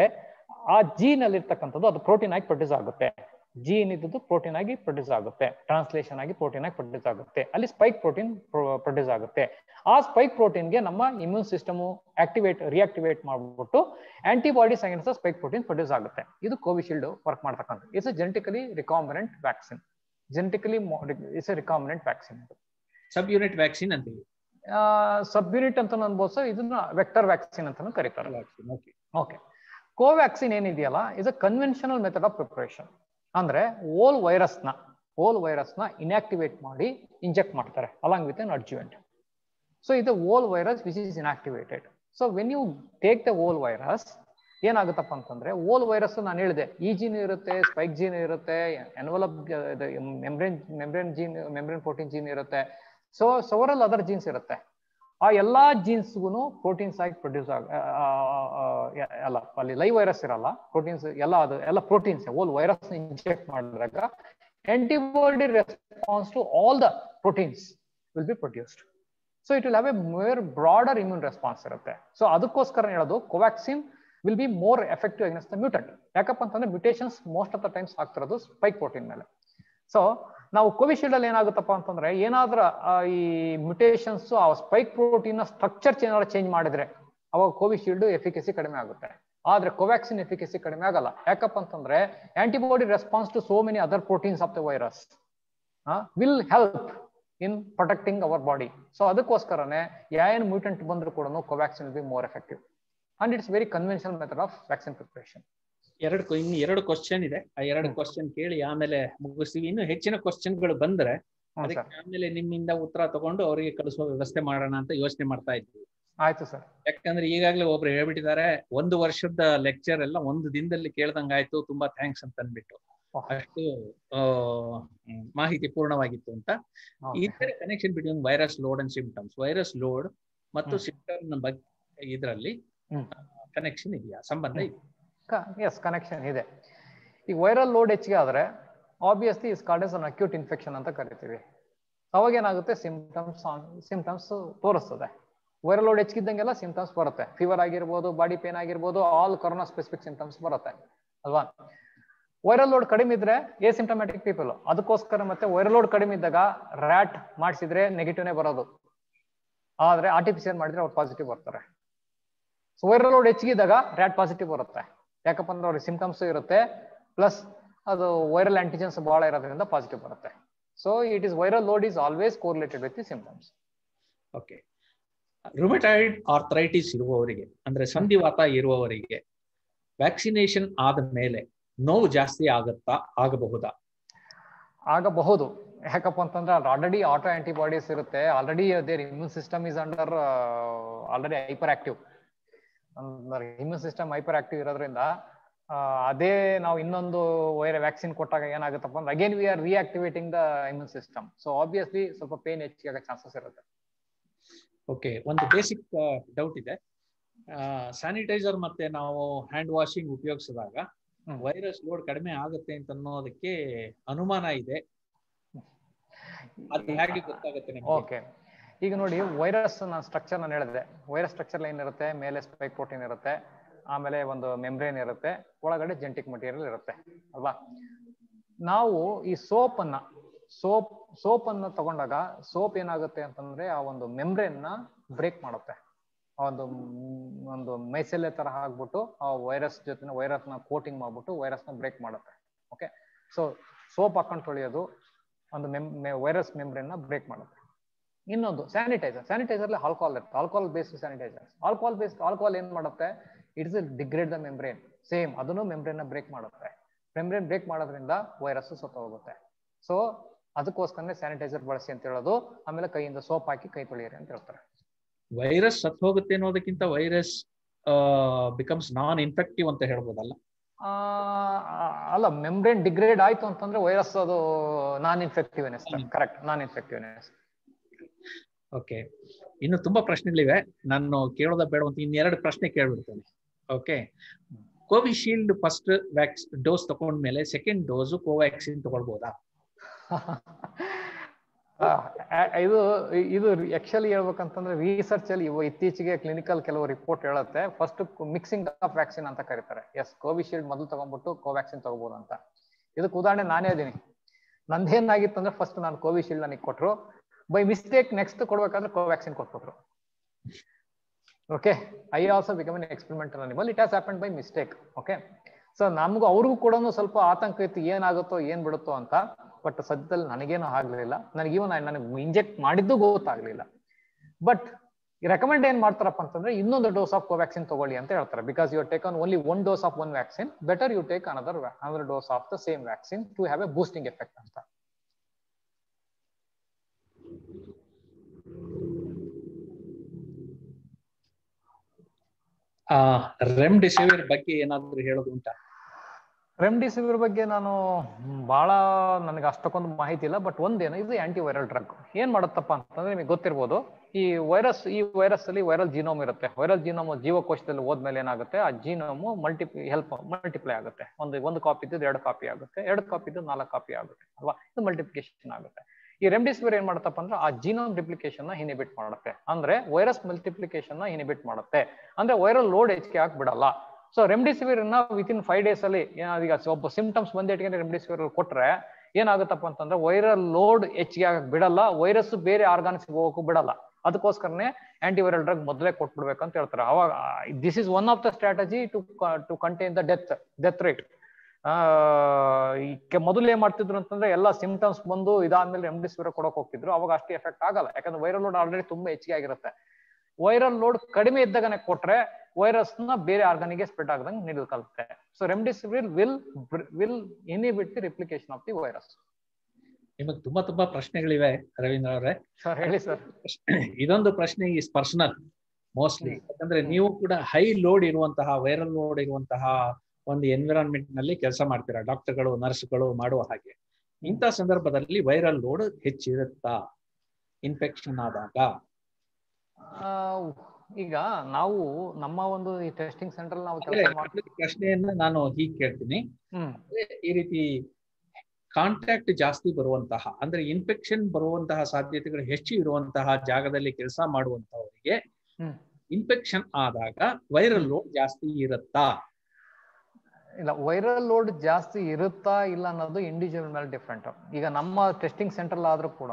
ಆ ಜೀನ್ ಅಲ್ಲಿ ಇರ್ತಕ್ಕಂಥದ್ದು ಅದು ಪ್ರೋಟೀನ್ ಆಗಿ ಪ್ರೊಡ್ಯೂಸ್ ಆಗುತ್ತೆ ಜೀನ್ ಇದ್ದದ್ದು ಪ್ರೋಟೀನ್ ಆಗಿ ಪ್ರೊಡ್ಯೂಸ್ ಆಗುತ್ತೆ ಟ್ರಾನ್ಸ್ಲೇಷನ್ ಆಗಿ ಪ್ರೋಟೀನ್ ಆಗಿ ಪ್ರೊಡ್ಯೂಸ್ ಆಗುತ್ತೆ ಅಲ್ಲಿ ಸ್ಪೈಕ್ ಪ್ರೋಟೀನ್ ಪ್ರೊಡ್ಯೂಸ್ ಆಗುತ್ತೆ ಆ ಸ್ಪೈಕ್ ಪ್ರೋಟೀನ್ಗೆ ನಮ್ಮ ಇಮ್ಯೂನ್ ಸಿಸ್ಟಮ್ ಆಕ್ಟಿವೇಟ್ ರಿಯಾಕ್ಟಿವೇಟ್ ಮಾಡ್ಬಿಟ್ಟು antibodies against spike protein produce ಆಗುತ್ತೆ ಇದು ಕೋವಿಶೀಲ್ಡ್ ವರ್ಕ್ ಮಾಡ್ತಕ್ಕಂಥ it's genetically recombinant vaccine genetically it's a recombinant vaccine subunit vaccine ಅಂತೀವಿ ಸಬ್ ಯೂನಿಟ್ ಅಂತ ಅನ್ಬೋದು ಸರ್ ಇದನ್ನ ವೆಕ್ಟರ್ ವ್ಯಾಕ್ಸಿನ್ ಅಂತಾನು ಕರೀತಾರೆ ವ್ಯಾಕ್ಸಿನ್ ಓಕೆ ಓಕೆ ಕೋವ್ಯಾಕ್ಸಿನ್ ಏನಿದೆಯಲ್ಲ is a conventional method of preparation ಅಂದ್ರೆ ಓಲ್ ವೈರಸ್ನ ಓಲ್ ವೈರಸ್ನ ಇನ್ಆಕ್ಟಿವೇಟ್ ಮಾಡಿ ಇಂಜೆಕ್ಟ್ ಮಾಡ್ತಾರೆ along with an adjuvant so ಇದು whole virus which is inactivated so when you take the whole virus ಏನಾಗುತ್ತಪ್ಪ ಅಂತಂದ್ರೆ whole virus ನಾನು ಹೇಳಿದೆ ಈ ಜೀನ್ ಇರುತ್ತೆ ಸ್ಪೈಕ್ ಜೀನ್ ಇರುತ್ತೆ envelope membrane membrane gene membrane protein gene ಇರುತ್ತೆ ಸೊ ಸವರಲ್ ಅದರ್ ಜೀನ್ಸ್ ಇರುತ್ತೆ ಆ ಎಲ್ಲಾ ಜೀನ್ಸ್ಗೂ ಪ್ರೋಟೀನ್ಸ್ ಆಗಿ ಪ್ರೊಡ್ಯೂಸ್ ಆಗ ಅಲ್ಲ ಅಲ್ಲಿ ಲೈವ್ ವೈರಸ್ ಇರಲ್ಲ ಪ್ರೋಟೀನ್ಸ್ ಎಲ್ಲ ಅದು ಎಲ್ಲ ಪ್ರೋಟೀನ್ಸ್ ಓಲ್ ವೈರಸ್ ಇಂಜೆಕ್ಟ್ ಮಾಡಿದಾಗ antibody response to all the proteins will be produced so it will have a more broader immune response ಇರುತ್ತೆ ಸೊ ಅದಕ್ಕೋಸ್ಕರ ಹೇಳೋದು Covaxin will be more effective against the mutant ಯಾಕಪ್ಪ ಅಂತಂದ್ರೆ mutations most of the times ಆಗ್ತಿರೋದು spike protein ಮೇಲೆ so ನಾವು Covishield ಅಲ್ಲಿ ಏನಾಗುತ್ತಪ್ಪ ಅಂತಂದ್ರೆ ಏನಾದ್ರ ಈ ಮ್ಯುಟೇಷನ್ಸ್ ಆ ಸ್ಪೈಕ್ ಪ್ರೋಟೀನ್ ನ ಸ್ಟ್ರಕ್ಚರ್ ಏನಾದ್ರು ಚೇಂಜ್ ಮಾಡಿದ್ರೆ ಅವಾಗ ಕೋವಿಶೀಲ್ಡ್ ಎಫಿಕಸಿ ಕಡಿಮೆ ಆಗುತ್ತೆ ಆದ್ರೆ ಕೋವ್ಯಾಕ್ಸಿನ್ ಎಫಿಕಸಿ ಕಡಿಮೆ ಆಗಲ್ಲ ಯಾಕಪ್ಪ ಅಂತಂದ್ರೆ antibody response to so many other proteins of the virus will help in protecting our body so ಅದಕ್ಕೋಸ್ಕರನೇ ಏನ್ ಮ್ಯೂಟೆಂಟ್ ಬಂದ್ರು ಕೂಡ Covaxin will be more effective and it's very conventional method of vaccine preparation ಎರಡು ಇನ್ನು ಎರಡು question ಇದೆ ಆ ಎರಡು ಕ್ವಶನ್ ಕೇಳಿ ಆಮೇಲೆ ಮುಗಿಸ್ತೀವಿ ಇನ್ನು ಹೆಚ್ಚಿನ ಕ್ವಶನ್ಗಳು ಬಂದ್ರೆ ಅದಕ್ಕೆ ಆಮೇಲೆ ನಿಮ್ಮಿಂದ ಉತ್ತರ ತಗೊಂಡು ಅವರಿಗೆ ಕಳಿಸುವ ವ್ಯವಸ್ಥೆ ಮಾಡೋಣ ಅಂತ ಯೋಚನೆ ಮಾಡ್ತಾ ಇದ್ವಿ ಆಯ್ತು ಸರ್ ಯಾಕಂದ್ರೆ ಈಗಾಗಲೇ ಒಬ್ರು ಹೇಳ್ಬಿಟ್ಟಿದ್ದಾರೆ ಒಂದು ವರ್ಷದ ಲೆಕ್ಚರ್ ಎಲ್ಲ ಒಂದು ದಿನದಲ್ಲಿ ಕೇಳ್ದಂಗಾಯ್ತು ತುಂಬಾ ಥ್ಯಾಂಕ್ಸ್ ಅಂತ ಅಂದ್ಬಿಟ್ಟು ಅಷ್ಟು ಮಾಹಿತಿ ಪೂರ್ಣವಾಗಿತ್ತು ಅಂತ ಈ ತರ connection between virus load and symptoms virus load ಮತ್ತು ಸಿಂಪ್ಟಮ್ ಬಗ್ಗೆ ಇದರಲ್ಲಿ ಕನೆಕ್ಷನ್ ಇದೆಯಾ ಸಂಬಂಧ ಇದೆ ಎಸ್ ಕನೆಕ್ಷನ್ ಇದೆ ಈ ವೈರಲ್ ಲೋಡ್ ಹೆಚ್ಚಿಗೆ ಆದ್ರೆ obviously is called as an acute infection ಅಂತ ಕರಿತೀವಿ ಅವಾಗ ಏನಾಗುತ್ತೆ ಸಿಂಪ್ಟಮ್ಸ್ ಸಿಂಪ್ಟಮ್ಸ್ ತೋರಿಸ್ತದೆ ವೈರಲ್ ಲೋಡ್ ಹೆಚ್ಚಿದ್ದಂಗೆಲ್ಲ ಸಿಂಪ್ಟಮ್ಸ್ ಬರುತ್ತೆ ಫೀವರ್ ಆಗಿರ್ಬೋದು ಬಾಡಿ ಪೇನ್ ಆಗಿರ್ಬೋದು ಆಲ್ ಕೊರೋನಾ ಸ್ಪೆಸಿಫಿಕ್ ಸಿಂಪ್ಟಮ್ಸ್ ಬರುತ್ತೆ ಅಲ್ವಾ ವೈರಲ್ ಲೋಡ್ ಕಡಿಮೆ ಇದ್ರೆ ಎ ಸಿಂಟಮ್ಯಾಟಿಕ್ ಪೀಪಲ್ ಅದಕ್ಕೋಸ್ಕರ ಮತ್ತೆ ವೈರಲ್ ಲೋಡ್ ಕಡಿಮೆ ಇದ್ದಾಗ ರ್ಯಾಟ್ ಮಾಡಿಸಿದ್ರೆ ನೆಗೆಟಿವ್ನೇ ಬರೋದು ಆದ್ರೆ ಆರ್ಟಿಫಿಷಿಯಲ್ ಮಾಡಿದ್ರೆ ಅವ್ರು ಪಾಸಿಟಿವ್ ಬರ್ತಾರೆ ಸೊ ವೈರಲ್ ಲೋಡ್ ಹೆಚ್ಚಿಗಿದ್ದಾಗ ರ್ಯಾಟ್ ಪಾಸಿಟಿವ್ ಬರುತ್ತೆ ಯಾಕಪ್ಪ ಅಂದ್ರೆ ಅವ್ರಿಗೆ ಸಿಂಪ್ಟಮ್ಸ್ ಇರುತ್ತೆ ಪ್ಲಸ್ ಅದು ವೈರಲ್ ಆಂಟಿಜನ್ಸ್ ಬಹಳ ಇರೋದ್ರಿಂದ ಪಾಸಿಟಿವ್ ಬರುತ್ತೆ so it is viral load is always correlated with the symptoms okay rheumatoid arthritis ಇರುವವರಿಗೆ ಅಂದ್ರೆ ಸಂಧಿವಾತ ಇರುವವರಿಗೆ ವ್ಯಾಕ್ಸಿನೇಷನ್ ಆದ ಮೇಲೆ ನೋವು ಜಾಸ್ತಿ ಆಗತ್ತಾ ಆಗಬಹುದಾ ಆಗಬಹುದು ಯಾಕಪ್ಪ ಅಂತಂದ್ರೆ ಆಲ್ರೆಡಿ ಆಟೋ ಆಂಟಿಬಾಡೀಸ್ ಇರುತ್ತೆ already there immune system is under already hyper active ಅಂದ್ರೆ ಇಮ್ಯೂನ್ ಸಿಸ್ಟಮ್ ಹೈಪರ್ ಆಕ್ಟಿವ್ ಇರೋದ್ರಿಂದ ಅದೇ ನಾವು ಇನ್ನೊಂದು ವೈರ ವ್ಯಾಕ್ಸಿನ್ ಕೊಟ್ಟಾಗ ಏನಾಗುತ್ತಪ್ಪ ಅಂದ್ರೆ again we are reactivating the immune system so obviously ಸ್ವಲ್ಪ ಪೇನ್ ಹೆಚ್ಚಿಗೆ ಆಗೋ ಚಾನ್ಸಸ್ ಇರುತ್ತೆ ಓಕೆ ಒಂದು ಬೇಸಿಕ್ ಡೌಟ್ ಇದೆ ಸ್ಯಾನಿಟೈಸರ್ ಮತ್ತೆ ನಾವು ಹ್ಯಾಂಡ್ ವಾಷಿಂಗ್ ಉಪಯೋಗಿಸಿದಾಗ ವೈರಸ್ ಲೋಡ್ ಕಡಿಮೆ ಆಗುತ್ತೆ ಅಂತ ಅನ್ನೋದಕ್ಕೆ ಅನುಮಾನ ಇದೆ ಅದು ಹೇಗೆ ಗೊತ್ತಾಗುತ್ತೆ ಓಕೆ ಈಗ ನೋಡಿ ವೈರಸ್ ನಾನು ಸ್ಟ್ರಕ್ಚರ್ ನಾನು ಹೇಳಿದೆ ವೈರಸ್ ಸ್ಟ್ರಕ್ಚರ್ ಏನಿರುತ್ತೆ ಮೇಲೆ ಸ್ಪೈಕ್ ಪ್ರೋಟೀನ್ ಇರುತ್ತೆ ಆಮೇಲೆ ಒಂದು ಮೆಮ್ಬ್ರೇನ್ ಇರುತ್ತೆ ಒಳಗಡೆ ಜೆಂಟಿಕ್ ಮಟೀರಿಯಲ್ ಇರುತ್ತೆ ಅಲ್ವಾ ನಾವು ಈ ಸೋಪ್ ಅನ್ನ ಸೋಪ್ ಸೋಪ್ ಅನ್ನ ತಗೊಂಡಾಗ ಸೋಪ್ ಏನಾಗುತ್ತೆ ಅಂತಂದ್ರೆ ಆ ಒಂದು ಮೆಮ್ಬ್ರೇನ್ ನ ಬ್ರೇಕ್ ಮಾಡುತ್ತೆ ಆ ಒಂದು ಒಂದು ಮೈಸೆಲೆ ತರ ಹಾಕ್ಬಿಟ್ಟು ಆ ವೈರಸ್ ಜೊತೆ ವೈರಸ್ ನ ಕೋಟಿಂಗ್ ಮಾಡ್ಬಿಟ್ಟು ವೈರಸ್ ನ ಬ್ರೇಕ್ ಮಾಡುತ್ತೆ ಓಕೆ ಸೊ ಸೋಪ್ ಹಾಕೊಂಡು ತೊಳೆಯೋದು ಒಂದು ಮೆಮ್ ವೈರಸ್ ಮೆಮ್ಬ್ರೇನ್ ನ ಬ್ರೇಕ್ ಮಾಡುತ್ತೆ ಇನ್ನೊಂದು ಸ್ಯಾನಿಟೈಸರ್ ಸ್ಯಾನಿಟೈಸರ್ ಆಲ್ಕೋಹಾಲ್ ಇರುತ್ತೆ alcohol based sanitiser alcohol based alcohol ಏನ್ ಮಾಡುತ್ತೆ it's degrade the membrane same ಅದನ್ನು ಮೆಮ್ಬ್ರೇನ್ ನ ಬ್ರೇಕ್ ಮಾಡುತ್ತೆ ಮೆಮ್ಬ್ರೇನ್ ಬ್ರೇಕ್ ಮಾಡೋದ್ರಿಂದ ವೈರಸ್ ಸತ್ತ ಹೋಗುತ್ತೆ ಸೊ ಅದಕ್ಕೋಸ್ಕರನೇ ಸ್ಯಾನಿಟೈಸರ್ ಬಳಸಿ ಅಂತ ಹೇಳೋದು ಆಮೇಲೆ ಕೈಯಿಂದ ಸೋಪ್ ಹಾಕಿ ಕೈ ತೊಳೆಯಿರಿ ಅಂತ ಹೇಳ್ತಾರೆ ವೈರಸ್ ಸತ್ ಹೋಗುತ್ತೆ ಅನ್ನೋದಕ್ಕಿಂತ ವೈರಸ್ ಬಿಕಮ್ಸ್ ನಾನ್ ಇನ್ಫೆಕ್ಟಿವ್ ಅಂತ ಹೇಳ್ಬೋದಲ್ಲ ಅಲ್ಲ ಮೆಮ್ಬ್ರೇನ್ ಡಿಗ್ರೇಡ್ ಆಯ್ತು ಅಂತಂದ್ರೆ ವೈರಸ್ ಅದು ನಾನ್ ಇನ್ಫೆಕ್ಟಿವ್ನೆಸ್ ಕರೆಕ್ಟ್ ನಾನ್ ಇನ್ಫೆಕ್ಟಿವ್ನೆಸ್ ಓಕೆ ಇನ್ನು ತುಂಬಾ ಪ್ರಶ್ನೆಗಳಿವೆ ನಾನು ಕೇಳೋದ ಬೇಡ ಅಂತ ಇನ್ನೆರಡು ಪ್ರಶ್ನೆ ಕೇಳ್ಬಿಡ್ತೇನೆ okay Covishield first vax dose ತಗೊಂಡ್ಮೇಲೆ ಸೆಕೆಂಡ್ ಡೋಸ್ ಕೋವ್ಯಾಕ್ಸಿನ್ ತಗೊಳ್ಬೋದಾ ಆ, ಆ- ಇದು ಇದು ಆಕ್ಚುಲಿ ಹೇಳ್ಬೇಕಂತಂದ್ರೆ ರಿಸರ್ಚ್ ಅಲ್ಲಿ ಇವ ಇತ್ತೀಚೆಗೆ ಕ್ಲಿನಿಕಲ್ ಕೆಲವು ರಿಪೋರ್ಟ್ ಹೇಳುತ್ತೆ ಫಸ್ಟ್ ಮಿಕ್ಸಿಂಗ್ ಆಫ್ ವ್ಯಾಕ್ಸಿನ್ ಅಂತ ಕರೀತಾರೆ ಎಸ್ ಕೋವಿಶೀಲ್ಡ್ ಮೊದಲು ತಗೊಂಡ್ಬಿಟ್ಟು ಕೋವ್ಯಾಕ್ಸಿನ್ ತಗೋಬಹುದು ಅಂತ ಇದಕ್ಕೆ ಉದಾಹರಣೆ ನಾನೇ ಇದೀನಿ ನಂದೇನಾಗಿತ್ತು ಅಂದ್ರೆ ಫಸ್ಟ್ ನಾನು ಕೋವಿಶೀಲ್ಡ್ ನನಗೆ ಕೊಟ್ರು ಬೈ ಮಿಸ್ಟೇಕ್ ನೆಕ್ಸ್ಟ್ ಕೊಡ್ಬೇಕಾದ್ರೆ ಕೋವ್ಯಾಕ್ಸಿನ್ ಕೊಟ್ಬಿಟ್ರು okay I also become an experimental animal it has happen by mistake okay so ನಮಗೂ ಅವ್ರಿಗೂ ಕೂಡ ಸ್ವಲ್ಪ ಆತಂಕ ಇತ್ತು ಏನಾಗುತ್ತೋ ಏನ್ ಬಿಡುತ್ತೋ ಅಂತ ಬಟ್ ಸದ್ಯದಲ್ಲಿ ನನಗೇನು ಆಗ್ಲಿಲ್ಲ ನನಗೆ ಇವನ್ ನನಗೆ ಇಂಜೆಕ್ಟ್ ಮಾಡಿದ್ದು ಗೊತ್ತಾಗ್ಲಿಲ್ಲ ಬಟ್ ರೆಕಮೆಂಡ್ ಏನ್ ಮಾಡ್ತಾರಪ್ಪ ಅಂತಂದ್ರೆ ಇನ್ನೊಂದು ಡೋಸ್ ಆಫ್ ಕೋವ್ಯಾಕ್ಸಿನ್ ತಗೊಳ್ಳಿ ಅಂತ ಹೇಳ್ತಾರೆ because you take on only one dose of one vaccine better you take another another dose of the same vaccine to have a boosting effect ಅಂತ ಆ ರೆಮ್ಡಿಸಿವಿರ್ ಬಗ್ಗೆ ಏನಾದ್ರು ಹೇಳೋದು ಉಂಟಾ ರೆಮ್ಡಿಸಿವಿರ್ ಬಗ್ಗೆ ನಾನು ಮ್, ಬಹಳ ನನಗೆ ಅಷ್ಟಕ್ಕೊಂದು ಮಾಹಿತಿ ಇಲ್ಲ ಬಟ್ ಒಂದೇನು ಇದು ಆಂಟಿ ವೈರಲ್ ಡ್ರಗ್ ಏನ್ ಮಾಡುತ್ತಪ್ಪ ಅಂತಂದ್ರೆ ನಿಮಗೆ ಗೊತ್ತಿರ್ಬೋದು ಈ ವೈರಸ್ ಈ ವೈರಸ್ ಅಲ್ಲಿ ವೈರಲ್ ಜೀನೋಮ್ ಇರುತ್ತೆ ವೈರಲ್ ಜೀನೋಮ್ ಜೀವಕೋಶದಲ್ಲಿ ಹೋದ್ಮೇಲೆ ಏನಾಗುತ್ತೆ ಆ ಜೀನೋಮ್ ಮಲ್ಟಿ ಹೆಲ್ಪ್ ಮಲ್ಟಿಪ್ಲೈ ಆಗುತ್ತೆ ಒಂದು ಒಂದು ಕಾಪಿ ಇದ್ದು ಎರಡು ಕಾಪಿ ಆಗುತ್ತೆ ಎರಡು ಕಾಪಿ ಇದ್ದು ನಾಲ್ಕು ಕಾಪಿ ಆಗುತ್ತೆ ಅಲ್ವಾ ಇದು ಮಲ್ಟಿಪ್ಲಿಕೇಶನ್ ಆಗುತ್ತೆ ಈ ರೆಮ್ಡಿಸಿವಿರ್ ಏನ್ ಮಾಡುತ್ತಪ್ಪ ಅಂದ್ರೆ ಆ ಜೀನೋಮ್ ಡಿಪ್ಲಿಕೇಶನ್ ನ ಇನಿಬಿಟ್ ಮಾಡುತ್ತೆ ಅಂದ್ರೆ ವೈರಸ್ ಮಲ್ಟಿಪ್ಲಿಕೇಶನ್ ನ ಇನಿಬಿಟ್ ಮಾಡುತ್ತೆ ಅಂದ್ರೆ ವೈರಲ್ ಲೋಡ್ ಹೆಚ್ಚಿಗೆ ಹಾಕ್ ಬಿಡಲ್ಲ ಸೊ ರೆಮ್ಡಿಸಿವಿರ್ ನ ವಿತ್ ಇನ್ ಫೈವ್ ಡೇಸ್ ಅಲ್ಲಿ ಏನಾದ್ರು ಈಗ ಒಬ್ಬ ಸಿಂಪ್ಟಮ್ಸ್ ಬಂದಿಟ್ಕೊಂಡು ರೆಮ್ಡಿಸಿವಿರ್ ಕೊಟ್ರೆ ಏನಾಗುತ್ತಪ್ಪ ಅಂತಂದ್ರೆ ವೈರಲ್ ಲೋಡ್ ಹೆಚ್ಚಿಗೆ ಆಗಕ್ ಬಿಡಲ್ಲ ವೈರಸ್ ಬೇರೆ ಆರ್ಗಾನ್ಸ್ ಹೋಗಕ್ಕೂ ಬಿಡಲ್ಲ ಅದಕ್ಕೋಸ್ಕರನೇ ಆಂಟಿವೈರಲ್ ಡ್ರಗ್ ಮೊದಲೇ ಕೊಟ್ಬಿಡ್ಬೇಕಂತ ಹೇಳ್ತಾರೆ ಅವಾಗ this is one of the strategy to to contain the death death rate ಮೊದಲು ಏನ್ ಮಾಡ್ತಿದ್ರು ಅಂತಂದ್ರೆ ಎಲ್ಲ ಸಿಂಪ್ಟಮ್ಸ್ ಬಂದು ಇದಾದ್ಮೇಲೆ ರೆಮ್ಡಿಸಿವಿರ್ ಕೊಡಕ್ ಹೋಗ್ತಿದ್ರು ಅವಾಗ ಅಷ್ಟು ಎಫೆಕ್ಟ್ ಆಗಲ್ಲ ಯಾಕಂದ್ರೆ ವೈರಲ್ ಲೋಡ್ ಆಲ್ರೆಡಿ ತುಂಬಾ ಹೆಚ್ಚಿಗೆ ಆಗಿರುತ್ತೆ ವೈರಲ್ ಲೋಡ್ ಕಡಿಮೆ ಇದ್ದಾಗನೇ ಕೊಟ್ರೆ ವೈರಸ್ ನ ಬೇರೆ ಆರ್ಗನಿಗೆ ಸ್ಪ್ರೆಡ್ ಆಗದಂಗೆ ನಿಲ್ಕಲ್ತೆ so remdesivir will will inhibit the replication of the virus ನಿಮಗೆ ತುಂಬಾ ತುಂಬಾ ಪ್ರಶ್ನೆಗಳಿವೆ ರವೀಂದ್ರ ಅವರೇ ಸರ್ ಹೇಳಿ ಸರ್ ಇದೊಂದು ಪ್ರಶ್ನೆ ಇಸ್ ಪರ್ಸನಲ್ ಮೋಸ್ಟ್ಲಿ ಯಾಕಂದ್ರೆ ನೀವು ಕೂಡ ಹೈ ಲೋಡ್ ಇರುವಂತಹ ವೈರಲ್ ಲೋಡ್ ಇರುವಂತಹ ಒಂದು ಎನ್ವಿರಾನ್ಮೆಂಟ್ ನಲ್ಲಿ ಕೆಲಸ ಮಾಡ್ತೀರಾ ಡಾಕ್ಟರ್ಗಳು ನರ್ಸ್ಗಳು ಮಾಡುವ ಹಾಗೆ ಇಂಥ ಸಂದರ್ಭದಲ್ಲಿ ವೈರಲ್ ಲೋಡ್ ಹೆಚ್ಚಿರುತ್ತಾ ಇನ್ಫೆಕ್ಷನ್ ಆದಾಗ ಆ, ಈಗ ನಾವು ನಮ್ಮ ಒಂದು ಈ ಟೆಸ್ಟಿಂಗ್ ಸೆಂಟರ್ ನಾವು ಅಂದ್ರೆ ಕೆಲಸ ಮಾಡಿ ಪ್ರಶ್ನೆಯನ್ನ ನಾನು ಹೀಗೆ ಕೇಳ್ತೀನಿ ಹ್ಮ್ ಈ ರೀತಿ ಕಾಂಟ್ಯಾಕ್ಟ್ ಜಾಸ್ತಿ ಬರುವಂತಹ ಅಂದ್ರೆ ಇನ್ಫೆಕ್ಷನ್ ಬರುವಂತಹ ಸಾಧ್ಯತೆಗಳು ಹೆಚ್ಚು ಇರುವಂತಹ ಜಾಗದಲ್ಲಿ ಕೆಲಸ ಮಾಡುವಂತವರಿಗೆ ಹ್ಮ್ ಇನ್ಫೆಕ್ಷನ್ ಆದಾಗ ವೈರಲ್ ಲೋಡ್ ಜಾಸ್ತಿ ಇರುತ್ತಾ ಇಲ್ಲ ವೈರಲ್ ಲೋಡ್ ಜಾಸ್ತಿ ಇರುತ್ತಾ ಇಲ್ಲ ಅನ್ನೋದು ಇಂಡಿವಿಜುವಲ್ ಮೇಲೆ ಡಿಫ್ರೆಂಟ್ ಈಗ ನಮ್ಮ ಟೆಸ್ಟಿಂಗ್ ಸೆಂಟರ್ ಆದ್ರೂ ಕೂಡ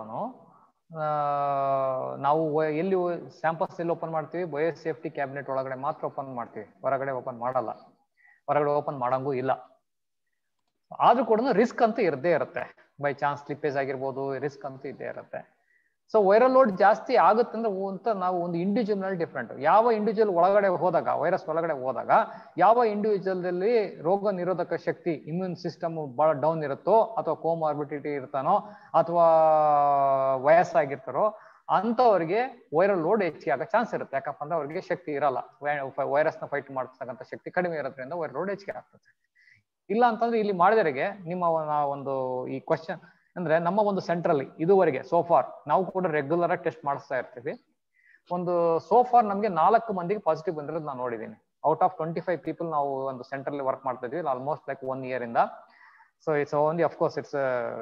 ನಾವು ವ- ಎಲ್ಲಿ ಸ್ಯಾಂಪಲ್ಸ್ ಎಲ್ಲಿ ಓಪನ್ ಮಾಡ್ತೀವಿ ಬಯೋ ಸೇಫ್ಟಿ ಕ್ಯಾಬಿನೆಟ್ ಒಳಗಡೆ ಮಾತ್ರ ಓಪನ್ ಮಾಡ್ತೀವಿ ಹೊರಗಡೆ ಓಪನ್ ಮಾಡಲ್ಲ ಹೊರಗಡೆ ಓಪನ್ ಮಾಡಂಗೂ ಇಲ್ಲ ಆದ್ರೂ ಕೂಡ ರಿಸ್ಕ್ ಅಂತೂ ಇರದೇ ಇರುತ್ತೆ ಬೈ ಚಾನ್ಸ್ ಸ್ಲಿಪ್ಪೇಜ್ ಆಗಿರ್ಬೋದು ರಿಸ್ಕ್ ಅಂತೂ ಇದ್ದೇ ಇರುತ್ತೆ ಸೊ ವೈರಲ್ ಲೋಡ್ ಜಾಸ್ತಿ ಆಗುತ್ತೆ ಅಂದ್ರೆ ಅಂತ ನಾವು ಒಂದು ಇಂಡಿವಿಜುವಲ್ ಡಿಫ್ರೆಂಟ್ ಯಾವ ಇಂಡಿವಿಜುವಲ್ ಒಳಗಡೆ ಹೋದಾಗ ವೈರಸ್ ಒಳಗಡೆ ಹೋದಾಗ ಯಾವ ಇಂಡಿವಿಜುವಲ್ ಅಲ್ಲಿ ರೋಗ ನಿರೋಧಕ ಶಕ್ತಿ ಇಮ್ಯೂನ್ ಸಿಸ್ಟಮ್ ಬಹಳ ಡೌನ್ ಇರುತ್ತೋ ಅಥವಾ ಕೋಮಾರ್ಬಿಡಿಟಿ ಇರ್ತಾನೋ ಅಥವಾ ವಯಸ್ಸಾಗಿರ್ತಾರೋ ಅಂತವರಿಗೆ ವೈರಲ್ ಲೋಡ್ ಹೆಚ್ಚಿಗೆ ಆಗೋ ಚಾನ್ಸ್ ಇರುತ್ತೆ ಯಾಕಪ್ಪ ಅಂದ್ರೆ ಅವ್ರಿಗೆ ಶಕ್ತಿ ಇರಲ್ಲ ವೈರಸ್ ನ ಫೈಟ್ ಮಾಡ್ತಕ್ಕಂಥ ಶಕ್ತಿ ಕಡಿಮೆ ಇರೋದ್ರಿಂದ ವೈರಲ್ ಲೋಡ್ ಹೆಚ್ಚಿಗೆ ಆಗ್ತದೆ ಇಲ್ಲ ಅಂತಂದ್ರೆ ಇಲ್ಲಿ ಮಾಡಿದವರಿಗೆ ನಿಮ್ಮ ಒಂದು- ಒಂದು ಈ ಕ್ವಶನ್ ಅಂದ್ರೆ ನಮ್ಮ ಒಂದು ಸೆಂಟ್ರಲ್ಲಿ ಇದುವರೆಗೆ ಸೋಫಾರ್ ನಾವು ಕೂಡ ರೆಗ್ಯುಲರ್ ಆಗಿ ಟೆಸ್ಟ್ ಮಾಡಿಸ್ತಾ ಇರ್ತೀವಿ ಒಂದು ಸೋಫಾರ್ ನಮಗೆ ನಾಲ್ಕು ಮಂದಿಗೆ ಪಾಸಿಟಿವ್ ಬಂದಿರೋದು ನಾನು ನೋಡಿದ್ದೀನಿ out of twenty five people ನಾವು ಒಂದು ಸೆಂಟ್ರಲ್ಲಿ ವರ್ಕ್ ಮಾಡ್ತಾ ಇದ್ವಿ ಆಲ್ಮೋಸ್ಟ್ ಲೈಕ್ ಒನ್ ಇಯರ್ ಇಂದ so it's only of course it's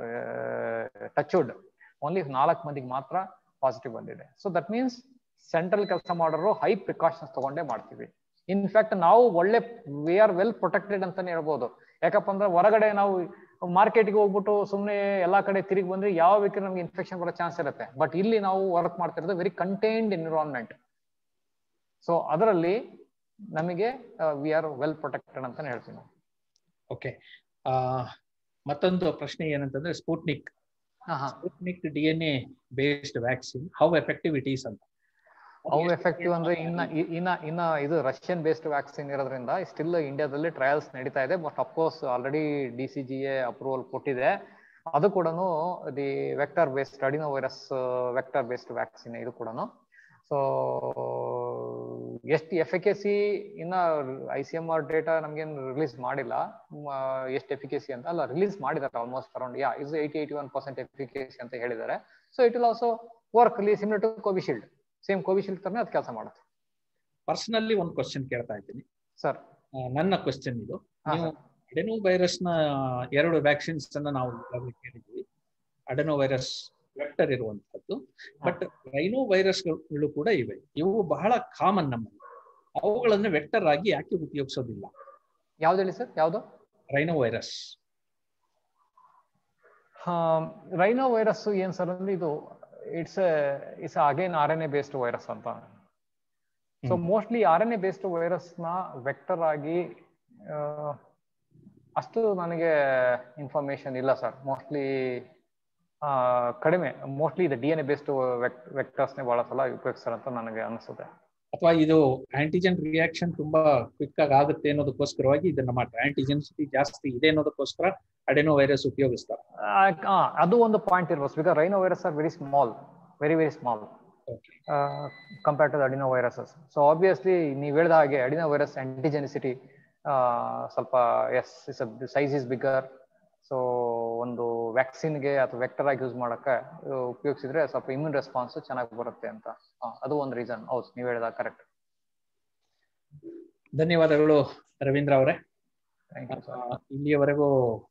touch wood only ನಾಲ್ಕು ಮಂದಿಗೆ ಮಾತ್ರ ಪಾಸಿಟಿವ್ ಬಂದಿದೆ ಸೊ ದಟ್ ಮೀನ್ಸ್ ಸೆಂಟ್ರಲ್ ಕೆಲಸ ಮಾಡೋರು ಹೈ ಪ್ರಿಕಾಷನ್ಸ್ ತಗೊಂಡೇ ಮಾಡ್ತೀವಿ ಇನ್ಫ್ಯಾಕ್ಟ್ ನಾವು ಒಳ್ಳೆ ವಿ ಆರ್ ವೆಲ್ ಪ್ರೊಟೆಕ್ಟೆಡ್ ಅಂತಾನೆ ಹೇಳ್ಬೋದು ಯಾಕಪ್ಪ ಅಂದ್ರೆ ಹೊರಗಡೆ ನಾವು ಮಾರ್ಕೆಟ್ಗೆ ಹೋಗ್ಬಿಟ್ಟು ಸುಮ್ಮನೆ ಎಲ್ಲಾ ಕಡೆ ತಿರುಗಿ ಬಂದ್ರೆ ಯಾವ ಬೇಕಾದ್ರೆ ನಮ್ಗೆ ಇನ್ಫೆಕ್ಷನ್ ಬರೋ ಚಾನ್ಸ್ ಇರುತ್ತೆ ಬಟ್ ಇಲ್ಲಿ ನಾವು ವರ್ಕ್ ಮಾಡ್ತಿರೋದು ವೆರಿ ಕಂಟೈನ್ಡ್ ಎನ್ವಿರಾನ್ಮೆಂಟ್ ಸೊ ಅದರಲ್ಲಿ ನಮಗೆ ವಿ ಆರ್ ವೆಲ್ ಪ್ರೊಟೆಕ್ಟೆಡ್ ಅಂತಾನೆ ಹೇಳ್ತೀನಿ ನಾವು. ಓಕೆ ಆ ಮತ್ತೊಂದು ಪ್ರಶ್ನೆ ಏನಂತಂದ್ರೆ ಸ್ಪುಟ್ನಿಕ್ ಹಾ ಹಾ Sputnik D N A based vaccine how effective it is ಅಂತ ಹೌ ಎಫೆಕ್ಟಿವ್ ಅಂದ್ರೆ ಇನ್ನ ಇ- ಇನ್ನ ಇನ್ನ ಇದು ರಷ್ಯನ್ ಬೇಸ್ಡ್ ವ್ಯಾಕ್ಸಿನ್ ಇರೋದ್ರಿಂದ ಸ್ಟಿಲ್ ಇಂಡಿಯಾದಲ್ಲಿ ಟ್ರಯಲ್ಸ್ ನಡೀತಾ ಇದೆ but of course already D C G A approval ಕೊಟ್ಟಿದೆ ಅದು ಕೂಡ the vector based adeno virus vector based vaccine ಇದು ಕೂಡ ಸೊ ಎಷ್ಟು ಎಫಿಕೆಸಿ ಇನ್ನ I C M R data ನಮ್ಗೇನು ರಿಲೀಸ್ ಮಾಡಿಲ್ಲ ಎಷ್ಟು ಎಫಿಕೆಸಿ ಅಂತ ಅಲ್ಲ ರಿಲೀಸ್ ಮಾಡಿದ್ದಾರೆ almost around yeah is eighty eighty one percent efficacy ಅಂತ ಹೇಳಿದ್ದಾರೆ so it will also work similar to Covishield same Covishield ತರನೇ ಅದು ಕೆಲಸ ಮಾಡುತ್ತೆ ಪರ್ಸನಲಿ ಒಂದು ಕ್ವಶನ್ ಕೇಳ್ತಾ ಇದ್ದೀನಿ ಸರ್ ಆ, ನನ್ನ ಕ್ವಶನ್ ಇದು ಹಾ ನೀವು ಸರ್ ಅಡೆನೋ ವೈರಸ್ ನ ಎರಡು ವ್ಯಾಕ್ಸಿನ್ಸ್ ಅನ್ನ ನಾವು ಈಗಾಗಲೇ ಕೇಳಿದ್ವಿ ಅಡೆನೋ ವೈರಸ್ ವೆಕ್ಟರ್ ಇರುವಂತಹದ್ದು ಬಟ್ ರೈನೋ ವೈರಸ್ಗಳು ಕೂಡ ಇವೆ ಇವು ಬಹಳ ಕಾಮನ್ ನಮ್ಮಲ್ಲಿ ಅವುಗಳನ್ನು ವೆಕ್ಟರ್ ಆಗಿ ಯಾಕೆ ಉಪಯೋಗಿಸೋದಿಲ್ಲ ಯಾವ್ದು ಹೇಳಿ ಸರ್ ಯಾವ್ದು ರೈನೋ ವೈರಸ್ ರೈನೋ ವೈರಸ್ ಏನ್ ಸರ್ ಅಂದ್ರೆ ಇದು it's it's again R N A based virus ಅಂತ so mostly R N A based virus ನ ವೆಕ್ಟರ್ ಆಗಿ ಆ, ಅಷ್ಟು ನನಗೆ ಇನ್ಫಾರ್ಮೇಶನ್ ಇಲ್ಲ ಸರ್ ಮೋಸ್ಟ್ಲಿ ಕಡಿಮೆ ಮೋಸ್ಟ್ಲಿ ಇದು ಡಿ ಎನ್ ಎ ಬೇಸ್ಡ್ ವೆಕ್ಟರ್ಸ್ನೇ ಬಹಳ ಸಲ ಉಪಯೋಗಿಸ್ತಾರೆ ಅಂತ ನನಗೆ ಅನಿಸುತ್ತೆ ಅಥವಾ ಇದು ಆಂಟಿಜೆನ್ ರಿಯಾಕ್ಷನ್ ತುಂಬಾ ಕ್ವಿಕ್ ಆಗಿ ಆಗುತ್ತೆ ಅನ್ನೋದಕ್ಕೋಸ್ಕರವಾಗಿ ಇದನ್ನ ಮಾಡ್ತಾರೆ ಆಂಟಿಜೆನ್ಸಿಟಿ ಜಾಸ್ತಿ ಇದೆ ಅನ್ನೋದಕ್ಕೋಸ್ಕರ ಅಡೆನೋ ವೈರಸ್ ಉಪಯೋಗಿಸ್ತಾರೆ ಆ, ಆ, ಅದು ಒಂದು ಪಾಯಿಂಟ್ ಇರ್ಬೋದು because rhino virus are very small very very small okay compared to adeno viruses so obviously ನೀವು ಹೇಳಿದ ಹಾಗೆ ಅಡಿನೋ ವೈರಸ್ ಆಂಟಿಜೆನಿಸಿಟಿ ಸ್ವಲ್ಪ as is size is bigger so ಒಂದು ವ್ಯಾಕ್ಸಿನ್ಗೆ ಅಥವಾ ವೆಕ್ಟರ್ ಆಗಿ ಯೂಸ್ ಮಾಡಕ್ಕೆ ಇದು ಉಪಯೋಗಿಸಿದ್ರೆ ಸ್ವಲ್ಪ ಇಮ್ಯೂನ್ ರೆಸ್ಪಾನ್ಸ್ ಚೆನ್ನಾಗಿ ಬರುತ್ತೆ ಅಂತ ಆ, ಅದು ಒಂದು ರೀಸನ್ ಹೌದು ನೀವು ಹೇಳಿದಾಗ ಕರೆಕ್ಟ್ ಧನ್ಯವಾದಗಳು ರವೀಂದ್ರ ಅವರೇ ಥ್ಯಾಂಕ್ ಯು ಸರ್ ಆ, ಇಲ್ಲಿಯವರೆಗೂ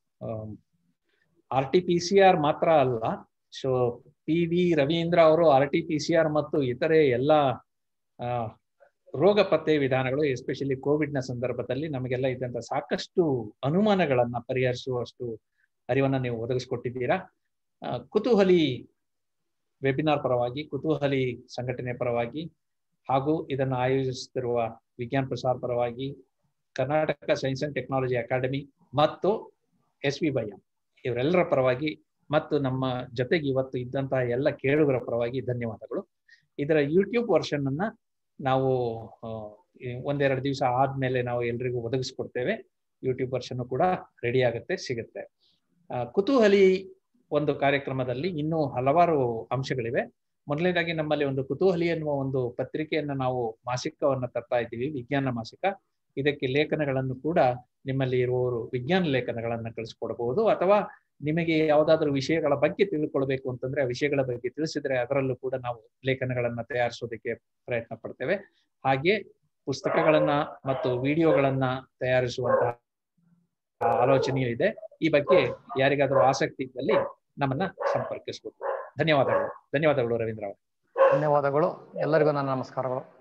R T P C R ಮಾತ್ರ ಅಲ್ಲ ಸೊ ಪಿ ವಿ ರವೀಂದ್ರ ಅವರು R T P C R ಮತ್ತು ಇತರೆ ಎಲ್ಲ ಆ, ರೋಗ ಪತ್ತೆ ವಿಧಾನಗಳು ಎಸ್ಪೆಷಲಿ ಕೋವಿಡ್ ನ ಸಂದರ್ಭದಲ್ಲಿ ನಮಗೆಲ್ಲ ಇದ್ದಂತ ಸಾಕಷ್ಟು ಅನುಮಾನಗಳನ್ನ ಪರಿಹರಿಸುವಷ್ಟು ಅರಿವನ್ನ ನೀವು ಒದಗಿಸ್ಕೊಟ್ಟಿದ್ದೀರಾ ಆ, ಕುತೂಹಲಿ ವೆಬಿನಾರ್ ಪರವಾಗಿ ಕುತೂಹಲಿ ಸಂಘಟನೆ ಪರವಾಗಿ ಹಾಗೂ ಇದನ್ನು ಆಯೋಜಿಸುತ್ತಿರುವ ವಿಜ್ಞಾನ ಪ್ರಸಾರ ಪರವಾಗಿ Karnataka science and technology academy ಮತ್ತು ಎಸ್ ವಿ ಬೈಎಂ ಇವರೆಲ್ಲರ ಪರವಾಗಿ ಮತ್ತು ನಮ್ಮ ಜೊತೆಗೆ ಇವತ್ತು ಇದ್ದಂತಹ ಎಲ್ಲ ಕೇಳುಗರ ಪರವಾಗಿ ಧನ್ಯವಾದಗಳು ಇದರ ಯೂಟ್ಯೂಬ್ ವರ್ಷನ್ ಅನ್ನ ನಾವು ಆ, ಈ ಒಂದೆರಡು ದಿವಸ ಆದ್ಮೇಲೆ ನಾವು ಎಲ್ರಿಗೂ ಒದಗಿಸ್ಕೊಡ್ತೇವೆ ಯೂಟ್ಯೂಬ್ ವರ್ಷನ್ ಕೂಡ ರೆಡಿ ಆಗುತ್ತೆ ಸಿಗುತ್ತೆ ಆ, ಕುತೂಹಲಿ ಒಂದು ಕಾರ್ಯಕ್ರಮದಲ್ಲಿ ಇನ್ನೂ ಹಲವಾರು ಅಂಶಗಳಿವೆ ಮೊದಲನೇದಾಗಿ ನಮ್ಮಲ್ಲಿ ಒಂದು ಕುತೂಹಲಿ ಎನ್ನುವ ಒಂದು ಪತ್ರಿಕೆಯನ್ನ ನಾವು ಮಾಸಿಕವನ್ನ ತರ್ತಾ ಇದ್ದೀವಿ ವಿಜ್ಞಾನ ಮಾಸಿಕ ಇದಕ್ಕೆ ಲೇಖನಗಳನ್ನು ಕೂಡ ನಿಮ್ಮಲ್ಲಿ ಇರುವವರು ವಿಜ್ಞಾನ ಲೇಖನಗಳನ್ನ ಕಳಿಸ್ಕೊಡಬಹುದು ಅಥವಾ ನಿಮಗೆ ಯಾವುದಾದ್ರೂ ವಿಷಯಗಳ ಬಗ್ಗೆ ತಿಳ್ಕೊಳ್ಬೇಕು ಅಂತಂದ್ರೆ ಆ ವಿಷಯಗಳ ಬಗ್ಗೆ ತಿಳಿಸಿದ್ರೆ ಅದರಲ್ಲೂ ಕೂಡ ನಾವು ಲೇಖನಗಳನ್ನ ತಯಾರಿಸೋದಕ್ಕೆ ಪ್ರಯತ್ನ ಪಡ್ತೇವೆ ಹಾಗೆ ಪುಸ್ತಕಗಳನ್ನ ಮತ್ತು ವಿಡಿಯೋಗಳನ್ನ ತಯಾರಿಸುವಂತಹ ಆಲೋಚನೆಯೂ ಇದೆ ಈ ಬಗ್ಗೆ ಯಾರಿಗಾದರೂ ಆಸಕ್ತಿ ಇದ್ದಲ್ಲಿ ನಮ್ಮನ್ನ ಸಂಪರ್ಕಿಸಬಹುದು ಧನ್ಯವಾದಗಳು ಧನ್ಯವಾದಗಳು ರವೀಂದ್ರ ಅವರು ಧನ್ಯವಾದಗಳು ಎಲ್ಲರಿಗೂ ನನ್ನ ನಮಸ್ಕಾರಗಳು